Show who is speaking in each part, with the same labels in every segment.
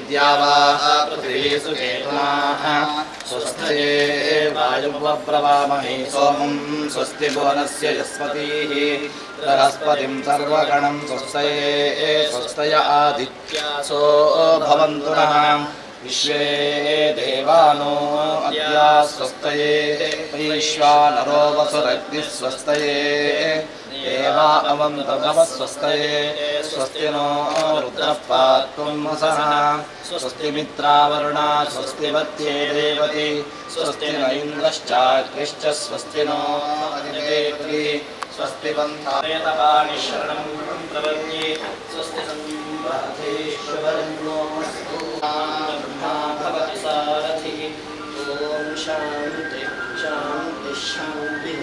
Speaker 1: विद्या वा पृथिवीषु केतुनाः स्वस्थये वायुवब्रवामहे सोमं स्वस्ति भुवनस्य यस्पतिः बृहस्पतिं सर्वगणं स्वस्तये स्वस्तय आदित्यासो भवन्तु नः विश्वे देवानो अद्या स्वस्तये वैश्वानरो वसुरग्निः स्वस्तये देवा अवन्तभवः स्वस्तये स्वस्ति नो रुद्रपात्वंसनः स्वस्ति मित्रावरुणा स्वस्ति वत्ये देवति स्वस्ति न इन्द्रश्चाग्निश्च स्वस्ति नो अधिदेवति स्वस्ति पन्थायतपाणि शरणं प्रपद्ये स्वस्ति सम्राधेश्वरन्नो ब्रह्मा भवति सारथिः ॐ शान्ति शान्ति शान्तिः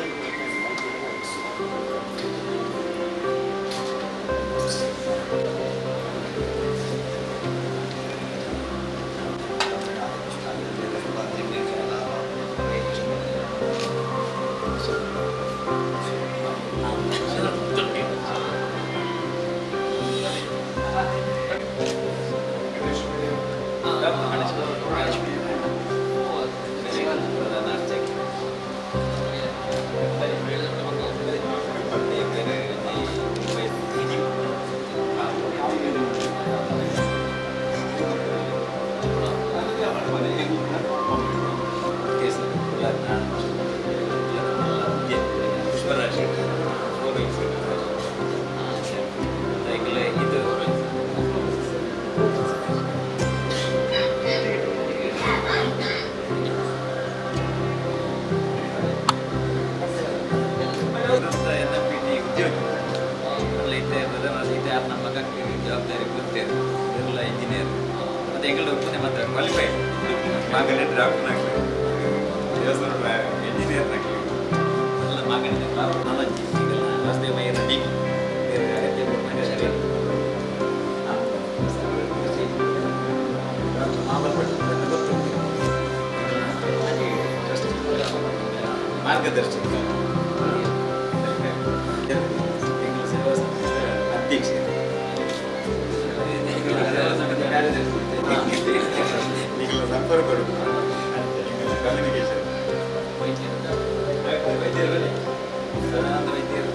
Speaker 2: ಇಂಜಿನಿಯರ್ ಮತ್ತೆ ಎಂಗಳ ಉಪ್ಪನೆ ಮಾತ್ರ ಕ್ವಾಲಿಫೈಡ್ ಮಗನೇ ಡಾಕ್ಟರ್ ಆಗ್ಲಿ ದೇವಸ್ಥಾನ ಇಂಜಿನಿಯರ್ ಆಗ್ಲಿ ಎಲ್ಲ ಮಗನೇ ನಾಲೆಜ್ ಈಗೆಲ್ಲ ವ್ಯವಸ್ಥೆ ಮೈ ರೆಡಿ ಅಗತ್ಯ ಪಡ್ಕೊಂಡೆ ಸರಿ ಮಾರ್ಗದರ್ಶಕ ಅಧ್ಯಕ್ಷ ನಿಖಿಲ ಸಂಪರ್ಕಗಳು ಕಮ್ಯುನಿಕೇಶನ್ ವೈದ್ಯರಲ್ಲಿ ಸದಾನಂದ ವೈದ್ಯರು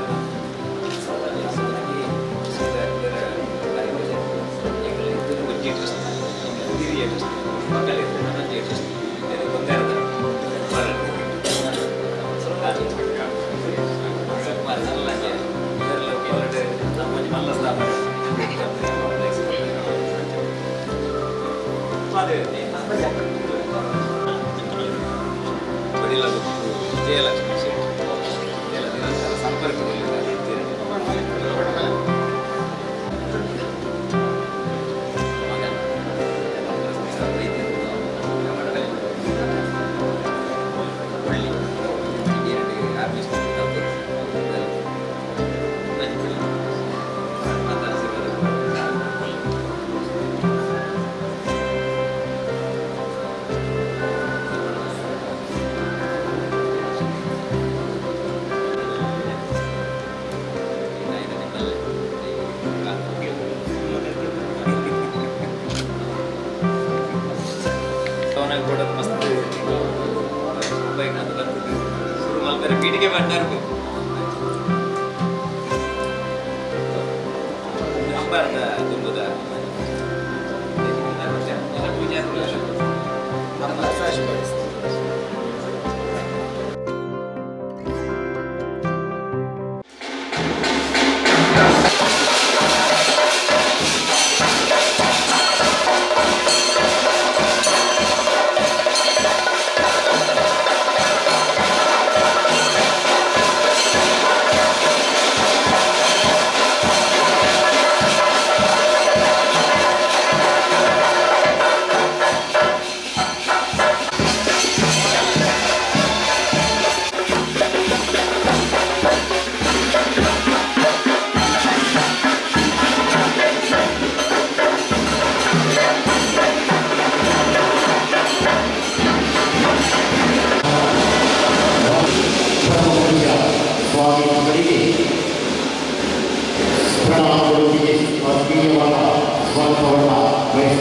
Speaker 2: ವಿಜಯಲಕ್ಷ್ಮಿ ಶೆಟ್ಟಿ ಎಲ್ಲ ನಿರಂತರ ಸಂಪರ್ಕದಲ್ಲಿದ್ದಾರೆ ಅವನಾಗ ಕೂಡ ಮಸ್ತ್ ಬೈಕ್ ಅಂತ ಬರ್ತದೆ ಶುರು ಮಲ್ಪರೆ ಪೀಟಿಗೆ ಬಂದಾರು ಅಂಬಾರ್ದ ತುಂಬದ ಪೂಜೆ
Speaker 1: ॐ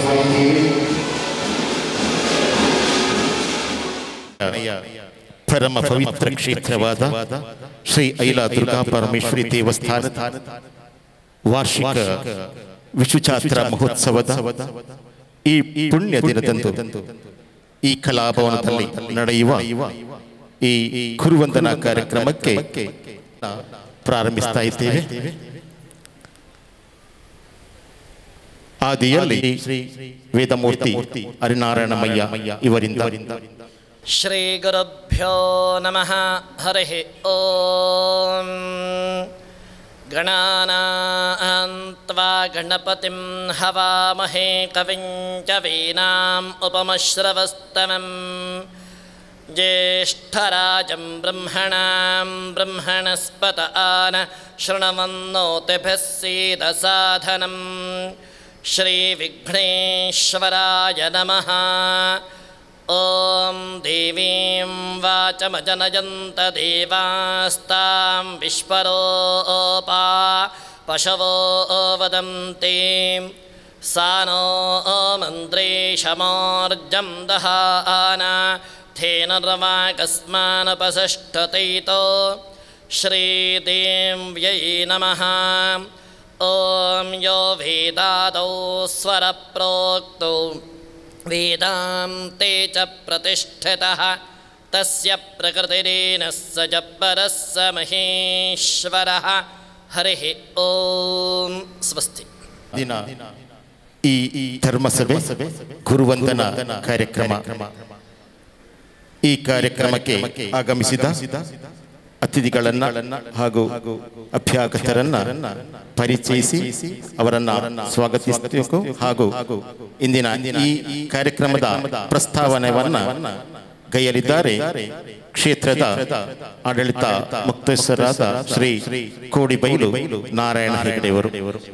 Speaker 3: ಪರಮ ಪವಿತ್ರ ಕ್ಷೇತ್ರವಾದ ಶ್ರೀ ಐಲಾ ದುರ್ಗಾ ಪರಮೇಶ್ವರಿ ದೇವಸ್ಥಾನದ ವಾರ್ಷಿಕ ವಿಶ್ವಚಾತ್ರ ಮಹೋತ್ಸವದ ಈ ಪುಣ್ಯ ದಿನದಂದು ಈ ಕಲಾಭವನದಲ್ಲಿ ನಡೆಯುವ ಈ ಕುರುವಂದನಾ ಕಾರ್ಯಕ್ರಮಕ್ಕೆ ಪ್ರಾರಂಭಿಸ್ತಾ ಇದ್ದೇವೆ ಆದಿಯಲ್ಲಿ ಶ್ರೀ ವೇದಮೂರ್ತಿ ಹರಿನಾರಾಯಣಮಯ್ಯ ಇವರಿಂದ
Speaker 1: श्रीगुरुभ्यो नमः हरिः ॐ गणानान्त्वा गणपतिं हवामहे कविं च वीणाम् उपमश्रवस्तमम् ज्येष्ठराजं ब्रह्मणां ब्रह्मणस्पत आन शृण्वन्नोतिभिः सीदसाधनम् श्रीविघ्नेश्वराय नमः ॐ देवीं वाचमजनयन्त देवास्तां विश्वरोपा पशवो वदन्तीं सा नो मन्त्रीशमोर्जं दहाना थेन रवाकस्मानुपसष्ठतैतो श्रीदेव्यै नमः ॐ यो वेदादौ स्वरप्रोक्तौ वेदान्ते च प्रतिष्ठितः तस्य प्रकृतिरेन स च परः स महेश्वरः हरिः ॐ स्वस्ति
Speaker 3: ದಿನ ಈ ಧರ್ಮಸಭೆ ಗುರುವಂದನ ಕಾರ್ಯಕ್ರಮ ಈ ಕಾರ್ಯಕ್ರಮಕ್ಕೆ ಆಗಮಿಸಿದ ಅತಿಥಿಗಳನ್ನ ಹಾಗೂ ಅಭ್ಯಾಗತರನ್ನ ಪರಿಚಯಿಸಿ ಅವರನ್ನ ಸ್ವಾಗತಿಸಬೇಕು ಹಾಗೂ ಇಂದಿನ ಈ ಕಾರ್ಯಕ್ರಮದ ಪ್ರಸ್ತಾವನೆಯನ್ನ ಗೈಯಲಿದ್ದಾರೆ ಕ್ಷೇತ್ರದ ಆಡಳಿತ ಮುಕ್ತೇಶ್ವರಾದ ಶ್ರೀ ಕೋಡಿಬೈಲು ನಾರಾಯಣ ಹೆಗಡೆಯವರು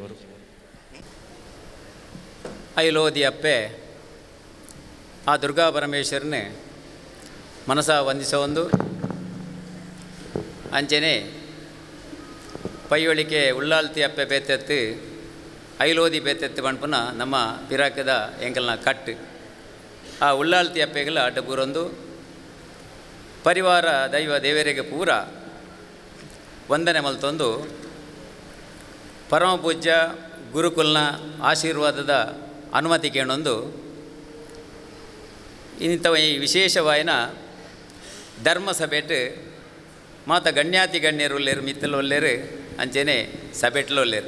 Speaker 2: ಐಲೋದಿಯಪ್ಪೆ ಆ ದುರ್ಗಾ ಪರಮೇಶ್ವರನೇ ಮನಸ ವಂದಿಸೊಂದು ಅಂಚನೆ ಪೈಯೊಳಿಕೆ ಉಳ್ಳಾಲ್ತಿ ಅಪ್ಪೆ ಬೇತೆತ್ತು ಐಲೋದಿ ಬೇತೆತ್ತು ಪಂಪುನ ನಮ್ಮ ಪಿರಾಕದ ಎಂಕಲ್ನ ಕಟ್ಟು ಆ ಉಳ್ಳಾಲ್ತಿ ಅಪ್ಪೆಗಳ ಅಡ್ಡ ಬೂರೊಂದು ಪರಿವಾರ ದೈವ ದೇವರಿಗೆ ಪೂರ ವಂದನೆ ಮಲ್ತೊಂದು ಪರಮ ಪೂಜ್ಯ ಗುರುಕುಲ್ನ ಆಶೀರ್ವಾದದ ಅನುಮತಿ ಕೇಳೊಂದು ಇಂಥ ಈ ವಿಶೇಷವಾಯಿನ ಧರ್ಮ ಸಭೆಟ್ ಮಾತ ಗಣ್ಯಾತಿ ಗಣ್ಯರು ಒಲ್ಲೇರು ಮಿತ್ತಲು ಒಲ್ಲೇರು ಅಂಚೆನೆ ಸಭೆಟ್ಲು ಒಲ್ಲೇರು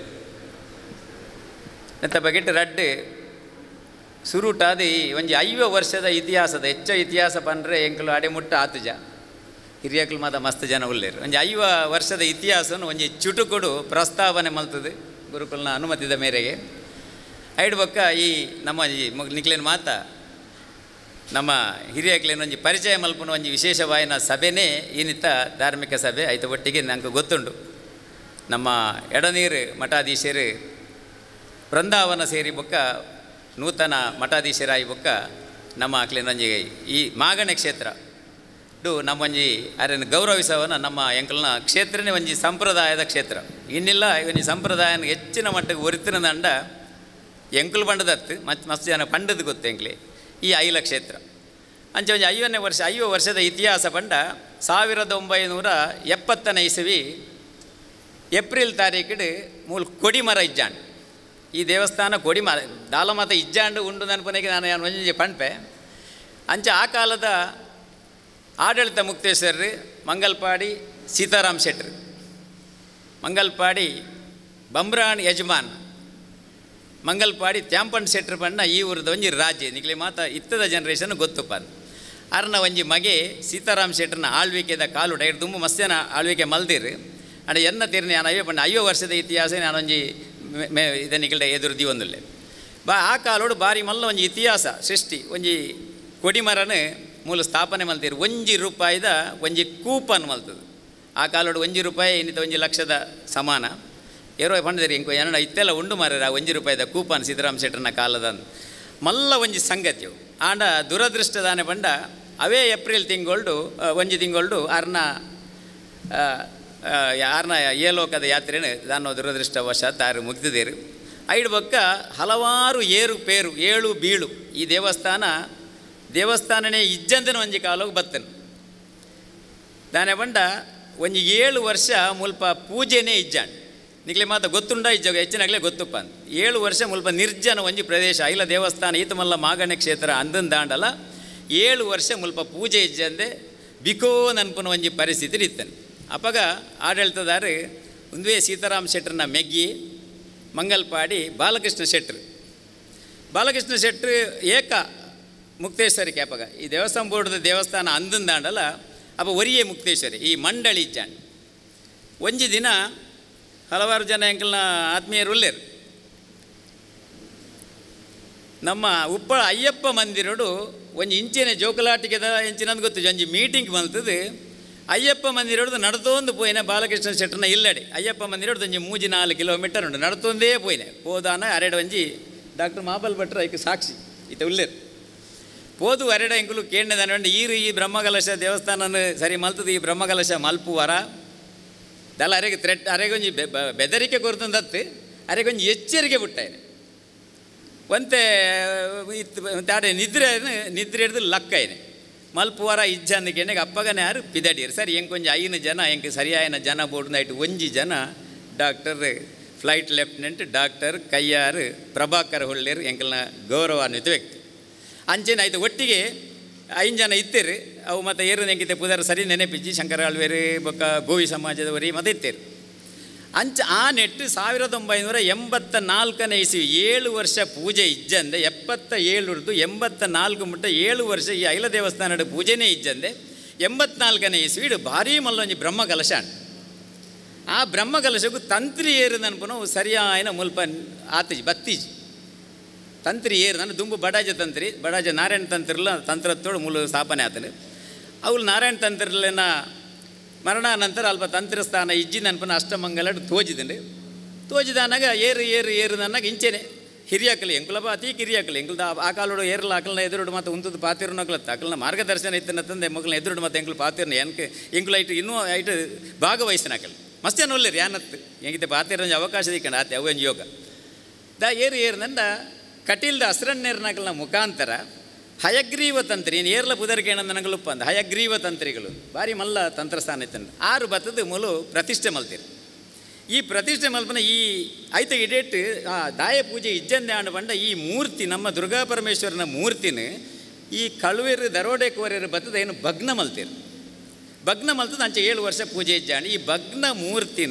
Speaker 2: ಎಂತ ಬಗೆಟ್ ರಡ್ಡು ಸುರುಟಾದಿ ಒಂಜಿ ಐವ ವರ್ಷದ ಇತಿಹಾಸದ ಹೆಚ್ಚ ಇತಿಹಾಸ ಪಂಡ್ರೆ ಎಂಕಲು ಅಡೆಮುಟ್ಟ ಆತುಜ ಹಿರಿಯಕಲು ಮಾತ ಮಸ್ತ್ ಜನ ಉಳ್ಳೇರು ಒಂಜಿ ಐವ ವರ್ಷದ ಇತಿಹಾಸವನ್ನು ಒಂಜಿ ಚುಟುಕುಡು ಪ್ರಸ್ತಾವನೆ ಮಲ್ತದು ಗುರುಕುಲ್ನ ಅನುಮತಿದ ಮೇರೆಗೆ ಐಡು ಬೊಕ್ಕ ಈ ನಮ್ಮ ಈ ನಿಕ್ಲೇನು ಮಾತ ನಮ್ಮ ಹಿರಿಯಕ್ಲೇನು ಒಂಜಿ ಪರಿಚಯ ಮಲ್ಪುನ ಒಂಜಿ ವಿಶೇಷವಾಯಿನ ಸಭೆನೇ ಈನಿತ್ತ ಧಾರ್ಮಿಕ ಸಭೆ ಐತ ಒಟ್ಟಿಗೆ ನಂಗೆ ಗೊತ್ತುಂಡು ನಮ್ಮ ಎಡನೀರು ಮಠಾಧೀಶರು ಬೃಂದಾವನ ಸೇರಿ ಬೊಕ್ಕ ನೂತನ ಮಠಾಧೀಶರಾಯಿ ಬೊಕ್ಕ ನಮ್ಮ ಅಕ್ಲೇನು ಒಂಜಿ ಈ ಮಾಗಣೆ ಕ್ಷೇತ್ರ ಡು ನಮ್ಮ ಒಂಜಿ ಅರೆನ್ ಗೌರವಿಸವನ ನಮ್ಮ ಎಂಕಲ್ನ ಕ್ಷೇತ್ರನೇ ಒಂಜಿ ಸಂಪ್ರದಾಯದ ಕ್ಷೇತ್ರ ಇನ್ನಿಲ್ಲ ಒಂಜಿ ಸಂಪ್ರದಾಯನ ಹೆಚ್ಚಿನ ಮಟ್ಟಿಗೆ ಒರಿತಿನ ದಂಡ ಎಂಕುಲು ಬಂಡದತ್ತು ಮತ್ ಮಸ್ತ್ ಜನ ಪಂಡದ ಗೊತ್ತು ಎಂಕ್ಲೆ ಈ ಐಲ ಕ್ಷೇತ್ರ ಅಂಚೆ ಒಂಜಿ ಐವನೇ ವರ್ಷ ಐವ ವರ್ಷದ ಇತಿಹಾಸ ಪಂಡ ಸಾವಿರದ ಒಂಬೈನೂರ ಎಪ್ಪತ್ತನೇ ಇಸವಿ ಏಪ್ರಿಲ್ ತಾರೀಕಿಡು ಮೂಲ ಕೊಡಿಮರ ಇಜ್ಜಾಂಡ್ ಈ ದೇವಸ್ಥಾನ ಕೊಡಿಮರ ದಾಲಮಾತ ಇಜ್ಜಾಂಡು ಉಂಡು ನೆನಪನಿಗೆ ನಾನು ಏನು ಒಂಜಿ ಪಂಪೆ ಅಂಚೆ ಆ ಕಾಲದ ಆಡಳಿತ ಮುಕ್ತೇಶ್ವರರು ಮಂಗಲ್ಪಾಡಿ ಸೀತಾರಾಮ್ ಶೆಟ್ರು ಮಂಗಲ್ಪಾಡಿ ಬಂಬ್ರಾಣ್ ಯಜಮಾನ್ ಮಂಗಲ್ಪಾಡಿ ತ್ಯಾಂಪನ್ ಶೆಟ್ರು ಪಣ್ಣ ಈ ಊರದ ಒಂಜಿ ರಾಜ್ಯ ನಿಕ್ಲೆ ಮಾತ ಇತ್ತದ ಜನ್ರೇಷನ್ ಗೊತ್ತು ಪನ್ ಅರ್ನ ಒಂಜಿ ಮಗೆ ಸೀತಾರಾಮ್ ಶೆಟ್ರನ ಆಳ್ವಿಕೆದ ಕಾಲು ಡೈರ್ ತುಂಬ ಮಸ್ತ್ ಜನ ಆಳ್ವಿಕೆ ಮಲ್ದಿರು ಅಂಡ ಎನ್ನ ತೀರ್ನಿ ನಾನು ಅಯ್ಯೋ ಪಂಡ ಐವೋ ವರ್ಷದ ಇತಿಹಾಸ ನಾನೊಂಜಿ ಮೆ- ಮೆ ಇದ ನಿಕಲ್ಡೆ ಎದುರು ದಿವೊಂದುಲ್ಲೆ ಬಾ ಆ ಕಾಲೋಡು ಬಾರಿ ಮಲ್ಲ ಒಂಜಿ ಇತಿಹಾಸ ಸೃಷ್ಟಿ ಒಂಜಿ ಕೊಡಿಮರನ ಮೂಲ ಸ್ಥಾಪನೆ ಮಲ್ತೀರು ಒಂಜಿ ರೂಪಾಯಿದ ಒಂಜಿ ಕೂಪನ್ ಮಲ್ತದು ಆ ಕಾಲೋಡು ಒಂಜಿ ರೂಪಾಯಿ ಇನ್ನಿತ ಒಂಜಿ ಲಕ್ಷದ ಸಮಾನ ಏರೋ ಪಂಡದಿರಿ ಇಂಕೋ ಏನೋ ಇತ್ತೆಲ್ಲ ಉಂಡು ಮಾರ್ಯಾರ ಆ ಒಂಜಿ ರೂಪಾಯಿದ ಕೂಪನ್ ಸಿದ್ದರಾಮ ಶೆಟ್ಟರ್ನ ಕಾಲದ ಮಲ್ಲ ಒಂಜಿ ಸಂಗತಿಯು ಆಂಡ ದುರದೃಷ್ಟದಾನೆ ಪಂಡ ಅವೇ ಏಪ್ರಿಲ್ ತಿಂಗೊಳ್ಡು ಆ, ಒಂಜಿ ತಿಂಗೊಳ್ಡು ಅರ್ನ ಆ, ಆ, ಯಾರನ್ನ ಏಲೋಕದ ಯಾತ್ರೆನ ದಾನೋ ದುರದೃಷ್ಟವಶಾತ್ ಆರು ಮುಗ್ದಿದೇರು ಐದು ಬೊಕ್ಕ ಹಲವಾರು ಏರು ಪೇರು ಏಳು ಬೀಳು ಈ ದೇವಸ್ಥಾನ ದೇವಸ್ಥಾನನೇ ಇಜ್ಜಂದನ ಒಂಜಿ ಕಾಲಕ್ಕೆ ಬತ್ತನು ದಾನೆ ಬಂಡ ಒಂಜಿ ಏಳು ವರ್ಷ ಮುಲ್ಪ ಪೂಜೆನೇ ಇಜ್ಜಾಂಡ್ ನಿಕ್ಲೆ ಮಾತ ಗೊತ್ತುಂಡ ಇಜ್ಜಾಗ ಹೆಚ್ಚಿನಾಗಲೇ ಗೊತ್ತುಪ್ಪ ಅಂತ ಏಳು ವರ್ಷ ಮುಲ್ಪ ನಿರ್ಜನ ಒಂಜಿ ಪ್ರದೇಶ ಐಲ ದೇವಸ್ಥಾನ ಈತ ಮಲ್ಲ ಮಾಗಣ್ಯ ಕ್ಷೇತ್ರ ಅಂದನ್ ದಾಂಡಲ ಏಳು ವರ್ಷ ಮುಲ್ಪ ಪೂಜೆ ಇಜ್ಜಂದೆ ಬಿಕೋ ನನ್ಪುನ ಒಂಜಿ ಪರಿಸ್ಥಿತಿ ಇತ್ತನು ಅಪಗ ಆಡಳಿತದಾರು ಒಂದುವೇ ಸೀತಾರಾಮ್ ಶೆಟ್ರನ್ನ ಮೆಗ್ಗಿ ಮಂಗಲ್ಪಾಡಿ ಬಾಲಕೃಷ್ಣ ಶೆಟ್ರು ಬಾಲಕೃಷ್ಣ ಶೆಟ್ರು ಏಕ ಮುಕ್ತೇಶ್ವರಿ ಕ್ಯಾಪಗ ಈ ದೇವಸ್ಥಾನ ಬೋರ್ಡ್ದ ದೇವಸ್ಥಾನ ಅಂದನ್ ದಾಂಡಲ ಅಪ್ಪ ಒರಿಯೇ ಮುಕ್ತೇಶ್ವರಿ ಈ ಮಂಡಳಿ ಜಾಣ್ ಒಂಜಿ ದಿನ ಹಲವಾರು ಜನ ಎಂಕಲ್ನ ಆತ್ಮೀಯರು ಉಳ್ಳೇರು ನಮ್ಮ ಉಪ್ಪಳ ಅಯ್ಯಪ್ಪ ಮಂದಿರಡು ಒಂಜಿ ಇಂಚಿನ ಜೋಕಲಾಟಿಗೆದ ಇಂಚಿನಂದು ಗೊತ್ತು ಒಂಜಿ ಮೀಟಿಂಗ್ ಮಲ್ತದು ಅಯ್ಯಪ್ಪ ಮಂದಿರಡು ನಡ್ತೊಂದು ಪೋಯಿನ ಬಾಲಕೃಷ್ಣ ಶೆಟ್ಟರ್ನ ಇಲ್ಲಡೆ ಅಯ್ಯಪ್ಪ ಮಂದಿರಡು ಒಂಜಿ ಮೂಜಿ ನಾಲ್ಕು ಕಿಲೋಮೀಟರ್ ಉಂಟು ನಡ್ತೊಂದೇ ಪೋಯಿನೆ ಹೋದಾನ ಅರೆಡು ಒಂಜಿ ಡಾಕ್ಟರ್ ಮಾಬಲ್ ಭಟ್ರು ಐಕ್ ಸಾಕ್ಷಿ ಈತ ಉಳ್ಳೇರು ಪೋದು ಅರೆಡ ಎಂಕುಲು ಕೇಂದ್ರದಾನ ಈರು ಈ ಬ್ರಹ್ಮಕಲಶ ದೇವಸ್ಥಾನ ಸರಿ ಮಲ್ತದು ಈ ಬ್ರಹ್ಮಕಲಶ ಮಲ್ಪುವರ ದಲ್ಲ ಅರೆಗೆ ಥ್ರೆಟ್ ಅರೆಗೊಂಜಿ ಬೆ- ಬೆ- ಬೆದರಿಕೆ ಕೊರ್ತಂದತ್ತು ಅರೆಗೊಂಜಿ ಎಚ್ಚರಿಕೆ ಬಿಟ್ಟಾಯನೆ ಒಂತೆ ಇತ್ತು ತಾಡೆ ನಿದ್ರೆ ನಿದ್ರೆ ಹಿಡಿದು ಲಕ್ಕ ಏನೆ ಮಲ್ಪುವರ ಇಜ್ಜಂದಿಗೆ ಅಪ್ಪಗನೆ ಯಾರು ಪಿದಡಿಯರು ಸರಿ ಹೆಂಗೆ ಕೊಂಚ ಐನ ಜನ ಹೆಂಗೆ ಸರಿಯಾಯನ ಜನ ಬೋಡ್ದಾಯ್ತು ಒಂಜಿ ಜನ doctor flight lieutenant doctor Kayyar Prabhakar ಹೊಳ್ಳಿಯರು ಎಂಕಲ್ನ ಗೌರವಾನ್ವಿತ ವ್ಯಕ್ತಿ ಅಂಚೆನ ಆಯ್ತು ಒಟ್ಟಿಗೆ ಐದು ಜನ ಇತ್ತೇರು ಅವು ಮತ್ತು ಏರು ನೆಂಗಿತೆ ಪುದರ್ ಸರಿ ನೆನೆಪಿಚ್ಚಿ ಶಂಕರ ಆಳ್ವೇರು ಬೊಕ್ಕ ಗೋವಿ ಸಮಾಜದವರಿ ಮತ್ತೆ ಇತ್ತೇರು ಅಂಚ ಆ ನೆಟ್ಟು ಸಾವಿರದ ಒಂಬೈನೂರ ಎಂಬತ್ತ ನಾಲ್ಕನೇ ಇಸ್ವಿ ಏಳು ವರ್ಷ ಪೂಜೆ ಇಜ್ಜಂದೆ ಎಪ್ಪತ್ತ ಏಳುರ್ದು ಎಂಬತ್ತ ನಾಲ್ಕು ಮುಟ್ಟ ಏಳು ವರ್ಷ ಈ ಐಲ ದೇವಸ್ಥಾನದ ಪೂಜೆನೇ ಇಜ್ಜಂದೆ ಎಂಬತ್ನಾಲ್ಕನೇ ಇಸ್ವಿಡು ಭಾರಿ ಮಲ್ಲೊಂಜಿ ಬ್ರಹ್ಮ ಕಲಶ ಅಂಡ್. ಆ ಬ್ರಹ್ಮ ಕಲಶಕ್ಕೂ ತಂತ್ರಿ ಏರು ನನ್ಪುನ ಸರಿಯಾಯನ ಮುಲ್ಪ ಆತಜಿ ಬತ್ತೀಜಿ ತಂತ್ರಿ ಏರು ನಾನು ದುಂಬು ಬಡಾಜ ತಂತ್ರಿ ಬಡಾಜ ನಾರಾಯಣ ತಂತ್ರಲ್ಲ ತಂತ್ರತ್ತೋಡು ಮೂಲ ಸ್ಥಾಪನೆ ಆತನು ಅವ್ಲು ನಾರಾಯಣ ತಂತ್ರಲೇನ ಮರಣಾನಂತರ ಅಲ್ಪ ತಂತ್ರ ಸ್ಥಾನ ಇಜ್ಜಿ ನನ್ಪನ ಅಷ್ಟಮಂಗಲ ತೋಜಿದಂಡು ತೋಜಿದಾನಾಗ ಏರು ಏರು ಏರು ನನ್ನಾಗ ಇಂಚೆನೆ ಹಿರಿಯಾಕಲಿ ಎಂಕುಲಪ ಅತಿ ಹಿರಿಯಾಕಲಿ ಎಂಕುಲ್ದ ಆ ಕಾಲೋಡು ಏರ್ಲ ಆಕಲ್ನ ಎದುರುಡು ಮತ್ತು ಉಂತದ್ದು ಪಾತಿರ್ನ ಅಕ್ಲತ್ತ ಅಕಲ್ನ ಮಾರ್ಗದರ್ಶನ ಇತ್ತನ ತಂದೆ ಮಕ್ಕಳನ್ನ ಎದುರುಡು ಮತ್ತು ಎಂಕುಲು ಪಾತಿರ್ನ ಎನ್ಕೆ ಎಂಕುಲ ಐಟು ಇನ್ನೂ ಐಟು ಭಾಗವಹಿಸಿನ ಅಕಲ್ ಮಸ್ತೇನು ಒಳ್ಳೆರಿ ಯಾನತ್ತು ಹೆಂಗಿತೆ ಪಾತಿರ್ನ ಅವಕಾಶ ದಿಕ್ಕಂಡ ಆತೆ ಅವಂಜಿ ಯೋಗ ದ ಏರು ಏರ್ನಂಡ ಕಟೀಲ್ದ ಹಸ್ರನ್ನೇರ್ನಕಲ್ನ ಮುಖಾಂತರ ಹಯಗ್ರೀವ ತಂತ್ರಿ ಏನು ಏರ್ಲ ಪುದರ್ಗೆ ನನಗಲುಪ್ಪ ಅಂದ ಹಯಗ್ರೀವ ತಂತ್ರಿಗಳು ಭಾರಿ ಮಲ್ಲ ತಂತ್ರಸ್ಥಾನ ಇತ್ತಂಡ ಆರು ಬತ್ತದ ಮೂಲು ಪ್ರತಿಷ್ಠೆ ಮಲ್ತೀರಿ ಈ ಪ್ರತಿಷ್ಠೆ ಮಲ್ಪನ ಈ ಐತ ಇಡೇಟ್ ಆ ದಾಯ ಪೂಜೆ ಇಜ್ಜಂದೆ ಆಂಡ ಬಂಡ ಈ ಮೂರ್ತಿ ನಮ್ಮ ದುರ್ಗಾ ಪರಮೇಶ್ವರನ ಮೂರ್ತಿನ ಈ ಕಳುವೆರು ದರೋಡೆಕೋರೆರು ಬತ್ತದ ಏನು ಭಗ್ನ ಮಲ್ತೀರಿ ಭಗ್ನ ಮಲ್ತದ ಅಂಚೆ ಏಳು ವರ್ಷ ಪೂಜೆ ಇಜ್ಜಾಣಿ ಈ ಭಗ್ನ ಮೂರ್ತಿನ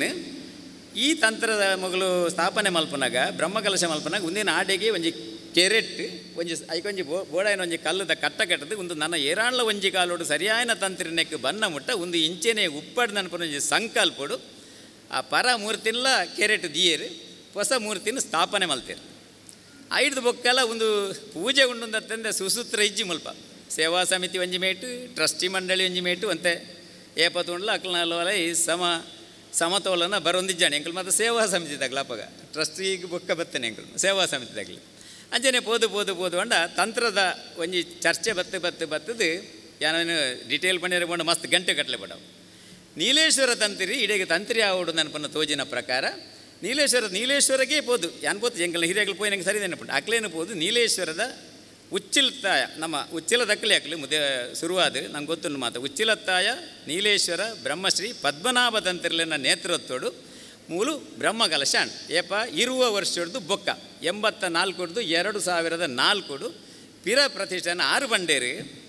Speaker 2: ಈ ತಂತ್ರದ ಮಗಳು ಸ್ಥಾಪನೆ ಮಲ್ಪನಾಗ ಬ್ರಹ್ಮಕಲಶ ಮಲ್ಪನಾಗ ಒಂದಿನ ಆಡೆಗೆ ಒಂಜಿ ಕೆರೆಟ್ ಒಂಜಿ ಐಕೊಂಜಿ ಬೋ ಬೋಡಾಯನ ಒಂಜಿ ಕಲ್ಲದ ಕಟ್ಟ ಕಟ್ಟದು ಒಂದು ನನ್ನ ಏರಾಣ್ಲ ಒಂಜಿ ಕಾಲೋಡು ಸರಿಯಾಯನ ತಂತ್ರಿನೆಕ್ ಬನ್ನ ಮುಟ್ಟ ಒಂದು ಇಂಚೆನೆ ಉಪ್ಪಡ್ ನನ್ಪನ ಒಂಜಿ ಸಂಕಲ್ಪಡು ಆ ಪರ ಮೂರ್ತಿನ್ಲ ಕೆರೆಟ್ ದಿಯೇರು ಹೊಸ ಮೂರ್ತಿನ ಸ್ಥಾಪನೆ ಮಲ್ತೇರು ಐದು ಬೊಕ್ಕಲ ಒಂದು ಪೂಜೆ ಉಂಡುಂದತ್ತಂದೆ ಸುಸೂತ್ರ ಇಜ್ಜಿ ಮುಲ್ಪ ಸೇವಾ ಸಮಿತಿ ಒಂಜಿ ಮೇಟು ಟ್ರಸ್ಟಿ ಮಂಡಳಿ ಒಂಜಿ ಮೇಟು ಅಂತೆ ಏಪತ್ತುಂಡ್ಲ ಅಕ್ಲನಲ್ಲ ಈ ಸಮ ಸಮತೋಲನ ಬರೊಂದಿಜ್ಜಾಣೆ ಎಂಕಲ್ ಮತ್ತು ಸೇವಾ ಸಮಿತಿ ತಗ್ಲಪ್ಪಗ ಟ್ರಸ್ಟಿಗೆ ಬೊಕ್ಕ ಬತ್ತನೆ ಎಂಕಲ್ ಸೇವಾ ಸಮಿತಿ ತಗ್ಲಿ ಅಂಜನೆ ಪೋದು ಪೋದು ಪೋದು ಅಂಡ ತಂತ್ರದ ಒಂಜಿ ಚರ್ಚೆ ಬತ್ತು ಬತ್ತು ಬತ್ತದು ಯಾನೇನು ಡಿಟೇಲ್ ಪಂಡಿರ ಬಂಡು ಮಸ್ತ್ ಗಂಟೆ ಕಟ್ಲೆ ಪಡವು ನೀಲೇಶ್ವರ ತಂತ್ರಿ ಇಡೀಗೆ ತಂತ್ರಿ ಆವಡು ನನ್ಪನ್ನ ತೋಜಿನ ಪ್ರಕಾರ ನೀಲೇಶ್ವರ ನೀಲೇಶ್ವರಗೆ ಪೋದು ಯಾನ್ ಪೋತು ಎಂಕಲ್ ಹಿರಿಯಗಳು ಪೋಯಿ ನಂಗೆ ಸರಿ ನೆನಪುಂಟು ಅಕ್ಲೇನು ಪೋದು ನೀಲೇಶ್ವರದ ಉಚ್ಚಿಲತ್ತಾಯ ನಮ್ಮ ಉಚ್ಚಿಲದಕ್ಕಲೆ ಅಕ್ಲಿ ಮುದೆ ಶುರುವಾದ ನಂಗೆ ಗೊತ್ತುಂಡು ಮಾತು ಉಚ್ಚಿಲತ್ತಾಯ ನೀಲೇಶ್ವರ ಬ್ರಹ್ಮಶ್ರೀ ಪದ್ಮನಾಭ ತಂತ್ರಿಲಿನ ನೇತೃತ್ವಡು ಮೂಲು ಬ್ರಹ್ಮಕಲಶ ಅಣ್ಣ ಏಪ ಇರುವ ವರ್ಷದ್ದು ಬೊಕ್ಕ ಎಂಬತ್ತ ನಾಲ್ಕುಡ್ದು ಎರಡು ಸಾವಿರದ ನಾಲ್ಕುಡು ಪಿರ ಪ್ರತಿಷ್ಠಾನ ಆರು ಬಂಡೇರಿ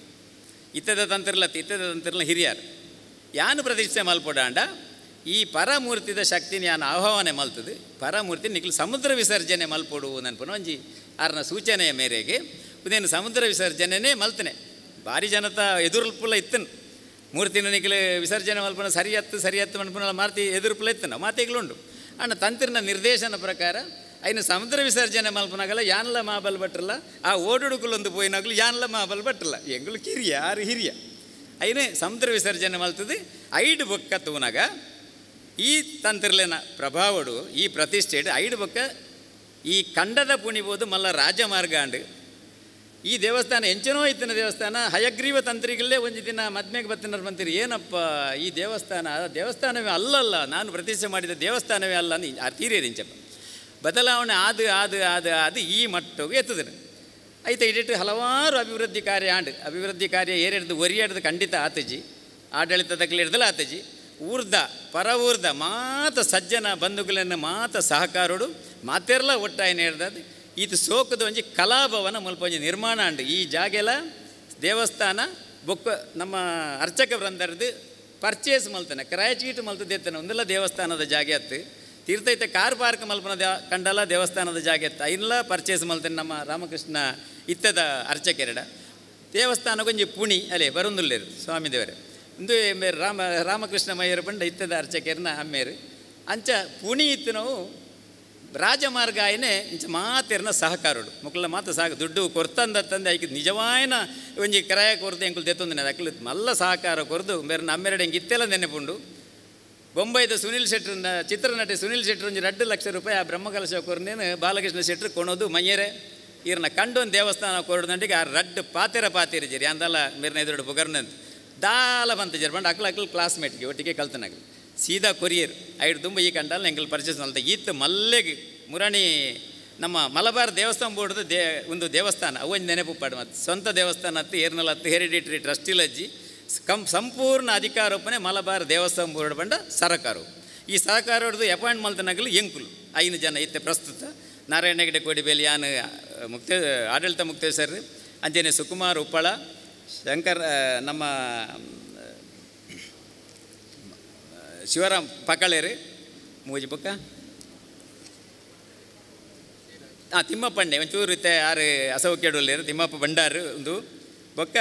Speaker 2: ಇತ್ತದ ತಂತ್ರಲ ಇತ್ತದ ತಂತ್ರಲ ಹಿರಿಯರು ಯಾನು ಪ್ರತಿಷ್ಠೆ ಮಲ್ಪೊಡಾಂಡ ಈ ಪರಮೂರ್ತಿದ ಶಕ್ತಿನ ಯಾನು ಆಹ್ವಾನ ಮಲ್ತದು ಪರಮೂರ್ತಿ ನಿಖಿಲ್ ಸಮುದ್ರ ವಿಸರ್ಜನೆ ಮಲ್ಪೊಡು ನನ್ಪನ ಒಂಜಿ ಆರ್ನ ಸೂಚನೆಯ ಮೇರೆಗೆ ಉದೇನು ಸಮುದ್ರ ವಿಸರ್ಜನೆನೇ ಮಲ್ತನೆ ಭಾರಿ ಜನತ ಎದುರುಪುಲ ಇತ್ತನು ಮೂರ್ತಿನ ನಿಖಿಲ್ ವಿಸರ್ಜನೆ ಮಲ್ಪನ ಸರಿಯತ್ತು ಸರಿಯತ್ತು ಮನ್ಪನ ಮಾರ್ತಿ ಎದುರುಪುಲ ಇತ್ತನ ಮಾತೆಗಳುಂಡು ಅಣ್ಣ ತಂತ್ರಿನ ನಿರ್ದೇಶನ ಪ್ರಕಾರ ಐನು ಸಮುದ್ರ ವಿಸರ್ಜನೆ ಮಲ್ಪನಾಗಲ್ಲ ಯಾನ್ಲ ಮಾಬಲ್ ಬಟ್ರಲ್ಲ ಆ ಓಡುಡುಕುಲೊಂದು ಪೋಯಿನಾಗಲು ಯಾನ್ಲ ಮಾಬಲ್ ಬಟ್ರಲ್ಲ ಎಂಗಳು ಕಿರಿಯ ಆರು ಹಿರಿಯ ಐನೇ ಸಮುದ್ರ ವಿಸರ್ಜನೆ ಮಲ್ತದು ಐಡು ಬೊಕ್ಕ ತೂನಾಗ ಈ ತಂತ್ರಲೇನ ಪ್ರಭಾವಡು ಈ ಪ್ರತಿಷ್ಠೆಡು ಐಡು ಬೊಕ್ಕ ಈ ಕಂಡದ ಪುಣಿಬೋದು ಮಲ್ಲ ರಾಜಮಾರ್ಗ ಅಂಡು ಈ ದೇವಸ್ಥಾನ ಎಂಚನೋ ಇತ್ತಿನ ದೇವಸ್ಥಾನ ಹಯಗ್ರೀವ ತಂತ್ರಿಗಳೇ ಒಂದು ದಿನ ಮದ್ಮೆಗೆ ಬತ್ತಿನರು ಬಂತೀರಿ ಏನಪ್ಪ ಈ ದೇವಸ್ಥಾನ ದೇವಸ್ಥಾನವೇ ಅಲ್ಲಲ್ಲ ನಾನು ಪ್ರತಿಷ್ಠೆ ಮಾಡಿದ ದೇವಸ್ಥಾನವೇ ಅಲ್ಲ ಅಂತ ಆ ತೀರೇರಿಂಚಪ್ಪ
Speaker 4: ಬದಲಾವಣೆ ಆದು ಆದು ಆದು ಆದು ಈ ಮಟ್ಟಿಗೆ ಎತ್ತುದ್ರು ಐತೆ ಇಡಿಟ್ಟು ಹಲವಾರು ಅಭಿವೃದ್ಧಿ ಕಾರ್ಯ ಆಂಡು ಅಭಿವೃದ್ಧಿ ಕಾರ್ಯ ಏರಿಡ್ದು ಒರಿಯಾಡ್ದು ಖಂಡಿತ ಆತಜಿ ಆಡಳಿತದಲ್ಲಿ ಹಿಡ್ದಲ್ಲ ಆತಜಿ ಊರ್ದ ಪರ ಊರ್ದ ಮಾತ ಸಜ್ಜನ ಬಂಧುಗಳನ್ನು ಮಾತ ಸಹಕಾರೋಡು ಮಾತೆರ್ಲ ಒಟ್ಟಾಯನ ಹಿಡ್ದದು ಇದು ಸೋಕದ ಒಂಜಿ ಕಲಾಭವನ ಮುಲ್ಪ ಒಂಜಿ ನಿರ್ಮಾಣ ಉಂಡು ಈ ಜಾಗೆಲ ದೇವಸ್ಥಾನ ಬೊಕ್ಕ ನಮ್ಮ ಅರ್ಚಕ ವೃಂದರದು ಪರ್ಚೇಸ್ ಮಲ್ತಾನೆ ಕ್ರಯ ಚೀಟು ಮಲ್ತದ್ದು ಎತ್ತಾನೆ ಒಂದೆಲ್ಲ ದೇವಸ್ಥಾನದ ಜಾಗೆ ಅತ್ತು ತೀರ್ಥೈತೆ ಕಾರ್ ಪಾರ್ಕ್ ಮಲ್ಪನ ದೇವ ಕಂಡಲ ದೇವಸ್ಥಾನದ ಜಾಗೆ ಅತ್ತು ಐನ್ಲ ಪರ್ಚೇಸ್ ಮಲ್ತಾನೆ ನಮ್ಮ ರಾಮಕೃಷ್ಣ ಇತ್ತದ ಅರ್ಚಕೆರಡ ದೇವಸ್ಥಾನಗೊಂಜಿ ಪುಣಿ ಅಲ್ಲೇ ಬರೊಂದುಲ್ಲೇರು ಸ್ವಾಮಿ ದೇವರೇ ಇಂದು ಎಂಬೇರು ರಾಮ ರಾಮಕೃಷ್ಣ ಮಯ್ಯರು ಬಂಡ ಇತ್ತದ ಅರ್ಚಕೆರ್ನ ಅಮ್ಮೇರು ಅಂಚ ಪುಣಿ ಇತ್ತು ನಾವು ರಾಜಮಾರ್ಗ ಆಯ್ನೆ ಇಂಚ ಮಾತೆರ್ನ ಸಹಕಾರೋಡು ಮುಕ್ಕಳ ಮಾತು ಸಹ ದುಡ್ಡು ಕೊರ್ತಂದತ್ತಂದೆ ಐಕ್ ನಿಜವಾಯನ ಒಂಜಿ ಕ್ರಯ ಕೊರದು ಎಂಕುಲು ದೆತ್ತೊಂದಿನ ಅಕ್ಲು ಮಲ್ಲ ಸಹಕಾರ ಕೊರದು ಬೇರೆ ನಮ್ಮೆರಡು ಹೆಂಗೆ ಇತ್ತೆಲ್ಲ ನೆನೆಪುಂಡು ಬೊಂಬೈದ ಸುನಿಲ್ ಶೆಟ್ರನ್ನ ಚಿತ್ರನಟಿ ಸುನಿಲ್ ಶೆಟ್ರ್ ಒಂಜಿ ಎರಡು ಲಕ್ಷ ರೂಪಾಯಿ ಆ ಬ್ರಹ್ಮಕಲಶ ಕೊರ್ನೇನು ಬಾಲಕೃಷ್ಣ ಶೆಟ್ರ್ ಕೊಣೋದು ಮಯ್ಯರೆ ಇರ್ನ ಕಂಡೊಂದು ದೇವಸ್ಥಾನ ಕೊರಡ್ದಂಟಿಗೆ ಆ ರಡ್ಡು ಪಾತೆರ ಪಾತಿರಿ ಜರಿ ಅಂದಲ್ಲ ಮೇರ್ನ ಎದುರು ಬುಗರ್ನಂತ ದಾಲ ಬಂತ ಜರಿ ಬಂಡು ಅಕ್ಲ ಅಕ್ಲು ಕ್ಲಾಸ್ಮೇಟ್ಗೆ ಒಟ್ಟಿಗೆ ಕಲ್ತನಾಗಲಿ ಸೀದಾ ಕೊರಿಯರ್ ಐಡು ತುಂಬ ಈ ಕಂಡಲ್ಲ ಎಂಗಲ್ ಪರ್ಚೇಸ್ ಮಲ್ತ ಈತ್ ಮಲ್ಲೆಗೆ ಮುರಾಣಿ ನಮ್ಮ ಮಲಬಾರ್ ದೇವಸ್ಥಾನ ಬೋರ್ಡ್ದು ದೇ ಒಂದು ದೇವಸ್ಥಾನ ಅವೊಂದು ನೆನಪು ಪಾಡು ಮತ್ತು ಸ್ವಂತ ದೇವಸ್ಥಾನ ಹತ್ತು ಏರ್ನಲ್ಲ ಹತ್ತು ಹೆರಿಡಿಟ್ರಿ ಟ್ರಸ್ಟಿಲಜ್ಜಿ ಕಂ ಸಂಪೂರ್ಣ ಅಧಿಕಾರೋಪನೆ ಮಲಬಾರ್ ದೇವಸ್ಥಾನ ಬೋರ್ಡ್ ಬಂಡ ಸರಕಾರವು ಈ ಸಹಕಾರದ್ದು ಅಪಾಯಿಂಟ್ ಮಲ್ತನಾಗಲಿ ಎಂಕುಲು ಐನು ಜನ ಇತ್ತೆ ಪ್ರಸ್ತುತ ನಾರಾಯಣ ಹೆಗಡೆ ಕೋಡಿಬೇಲಿ ಯಾನು ಮುಕ್ತ ಆಡಳಿತ ಮುಕ್ತೇಶ್ವರ್ ಅಂಜನೆ ಸುಕುಮಾರ್ ಉಪ್ಪಳ ಶಂಕರ್ ಆ, ನಮ್ಮ ಶಿವರಾಮ್ ಪಕ್ಕಳೇರು ಮೂಜಿ ಬುಕ್ಕ ಹಾಂ ತಿಮ್ಮಪ್ಪಂಡೆ ಒಂಚೂರು ಇತ್ತೆ ಆರು ಅಸವು ಕೇಳುವಲ್ಲೇರು ತಿಮ್ಮಪ್ಪ ಭಂಡಾರು ಒಂದು ಬೊಕ್ಕ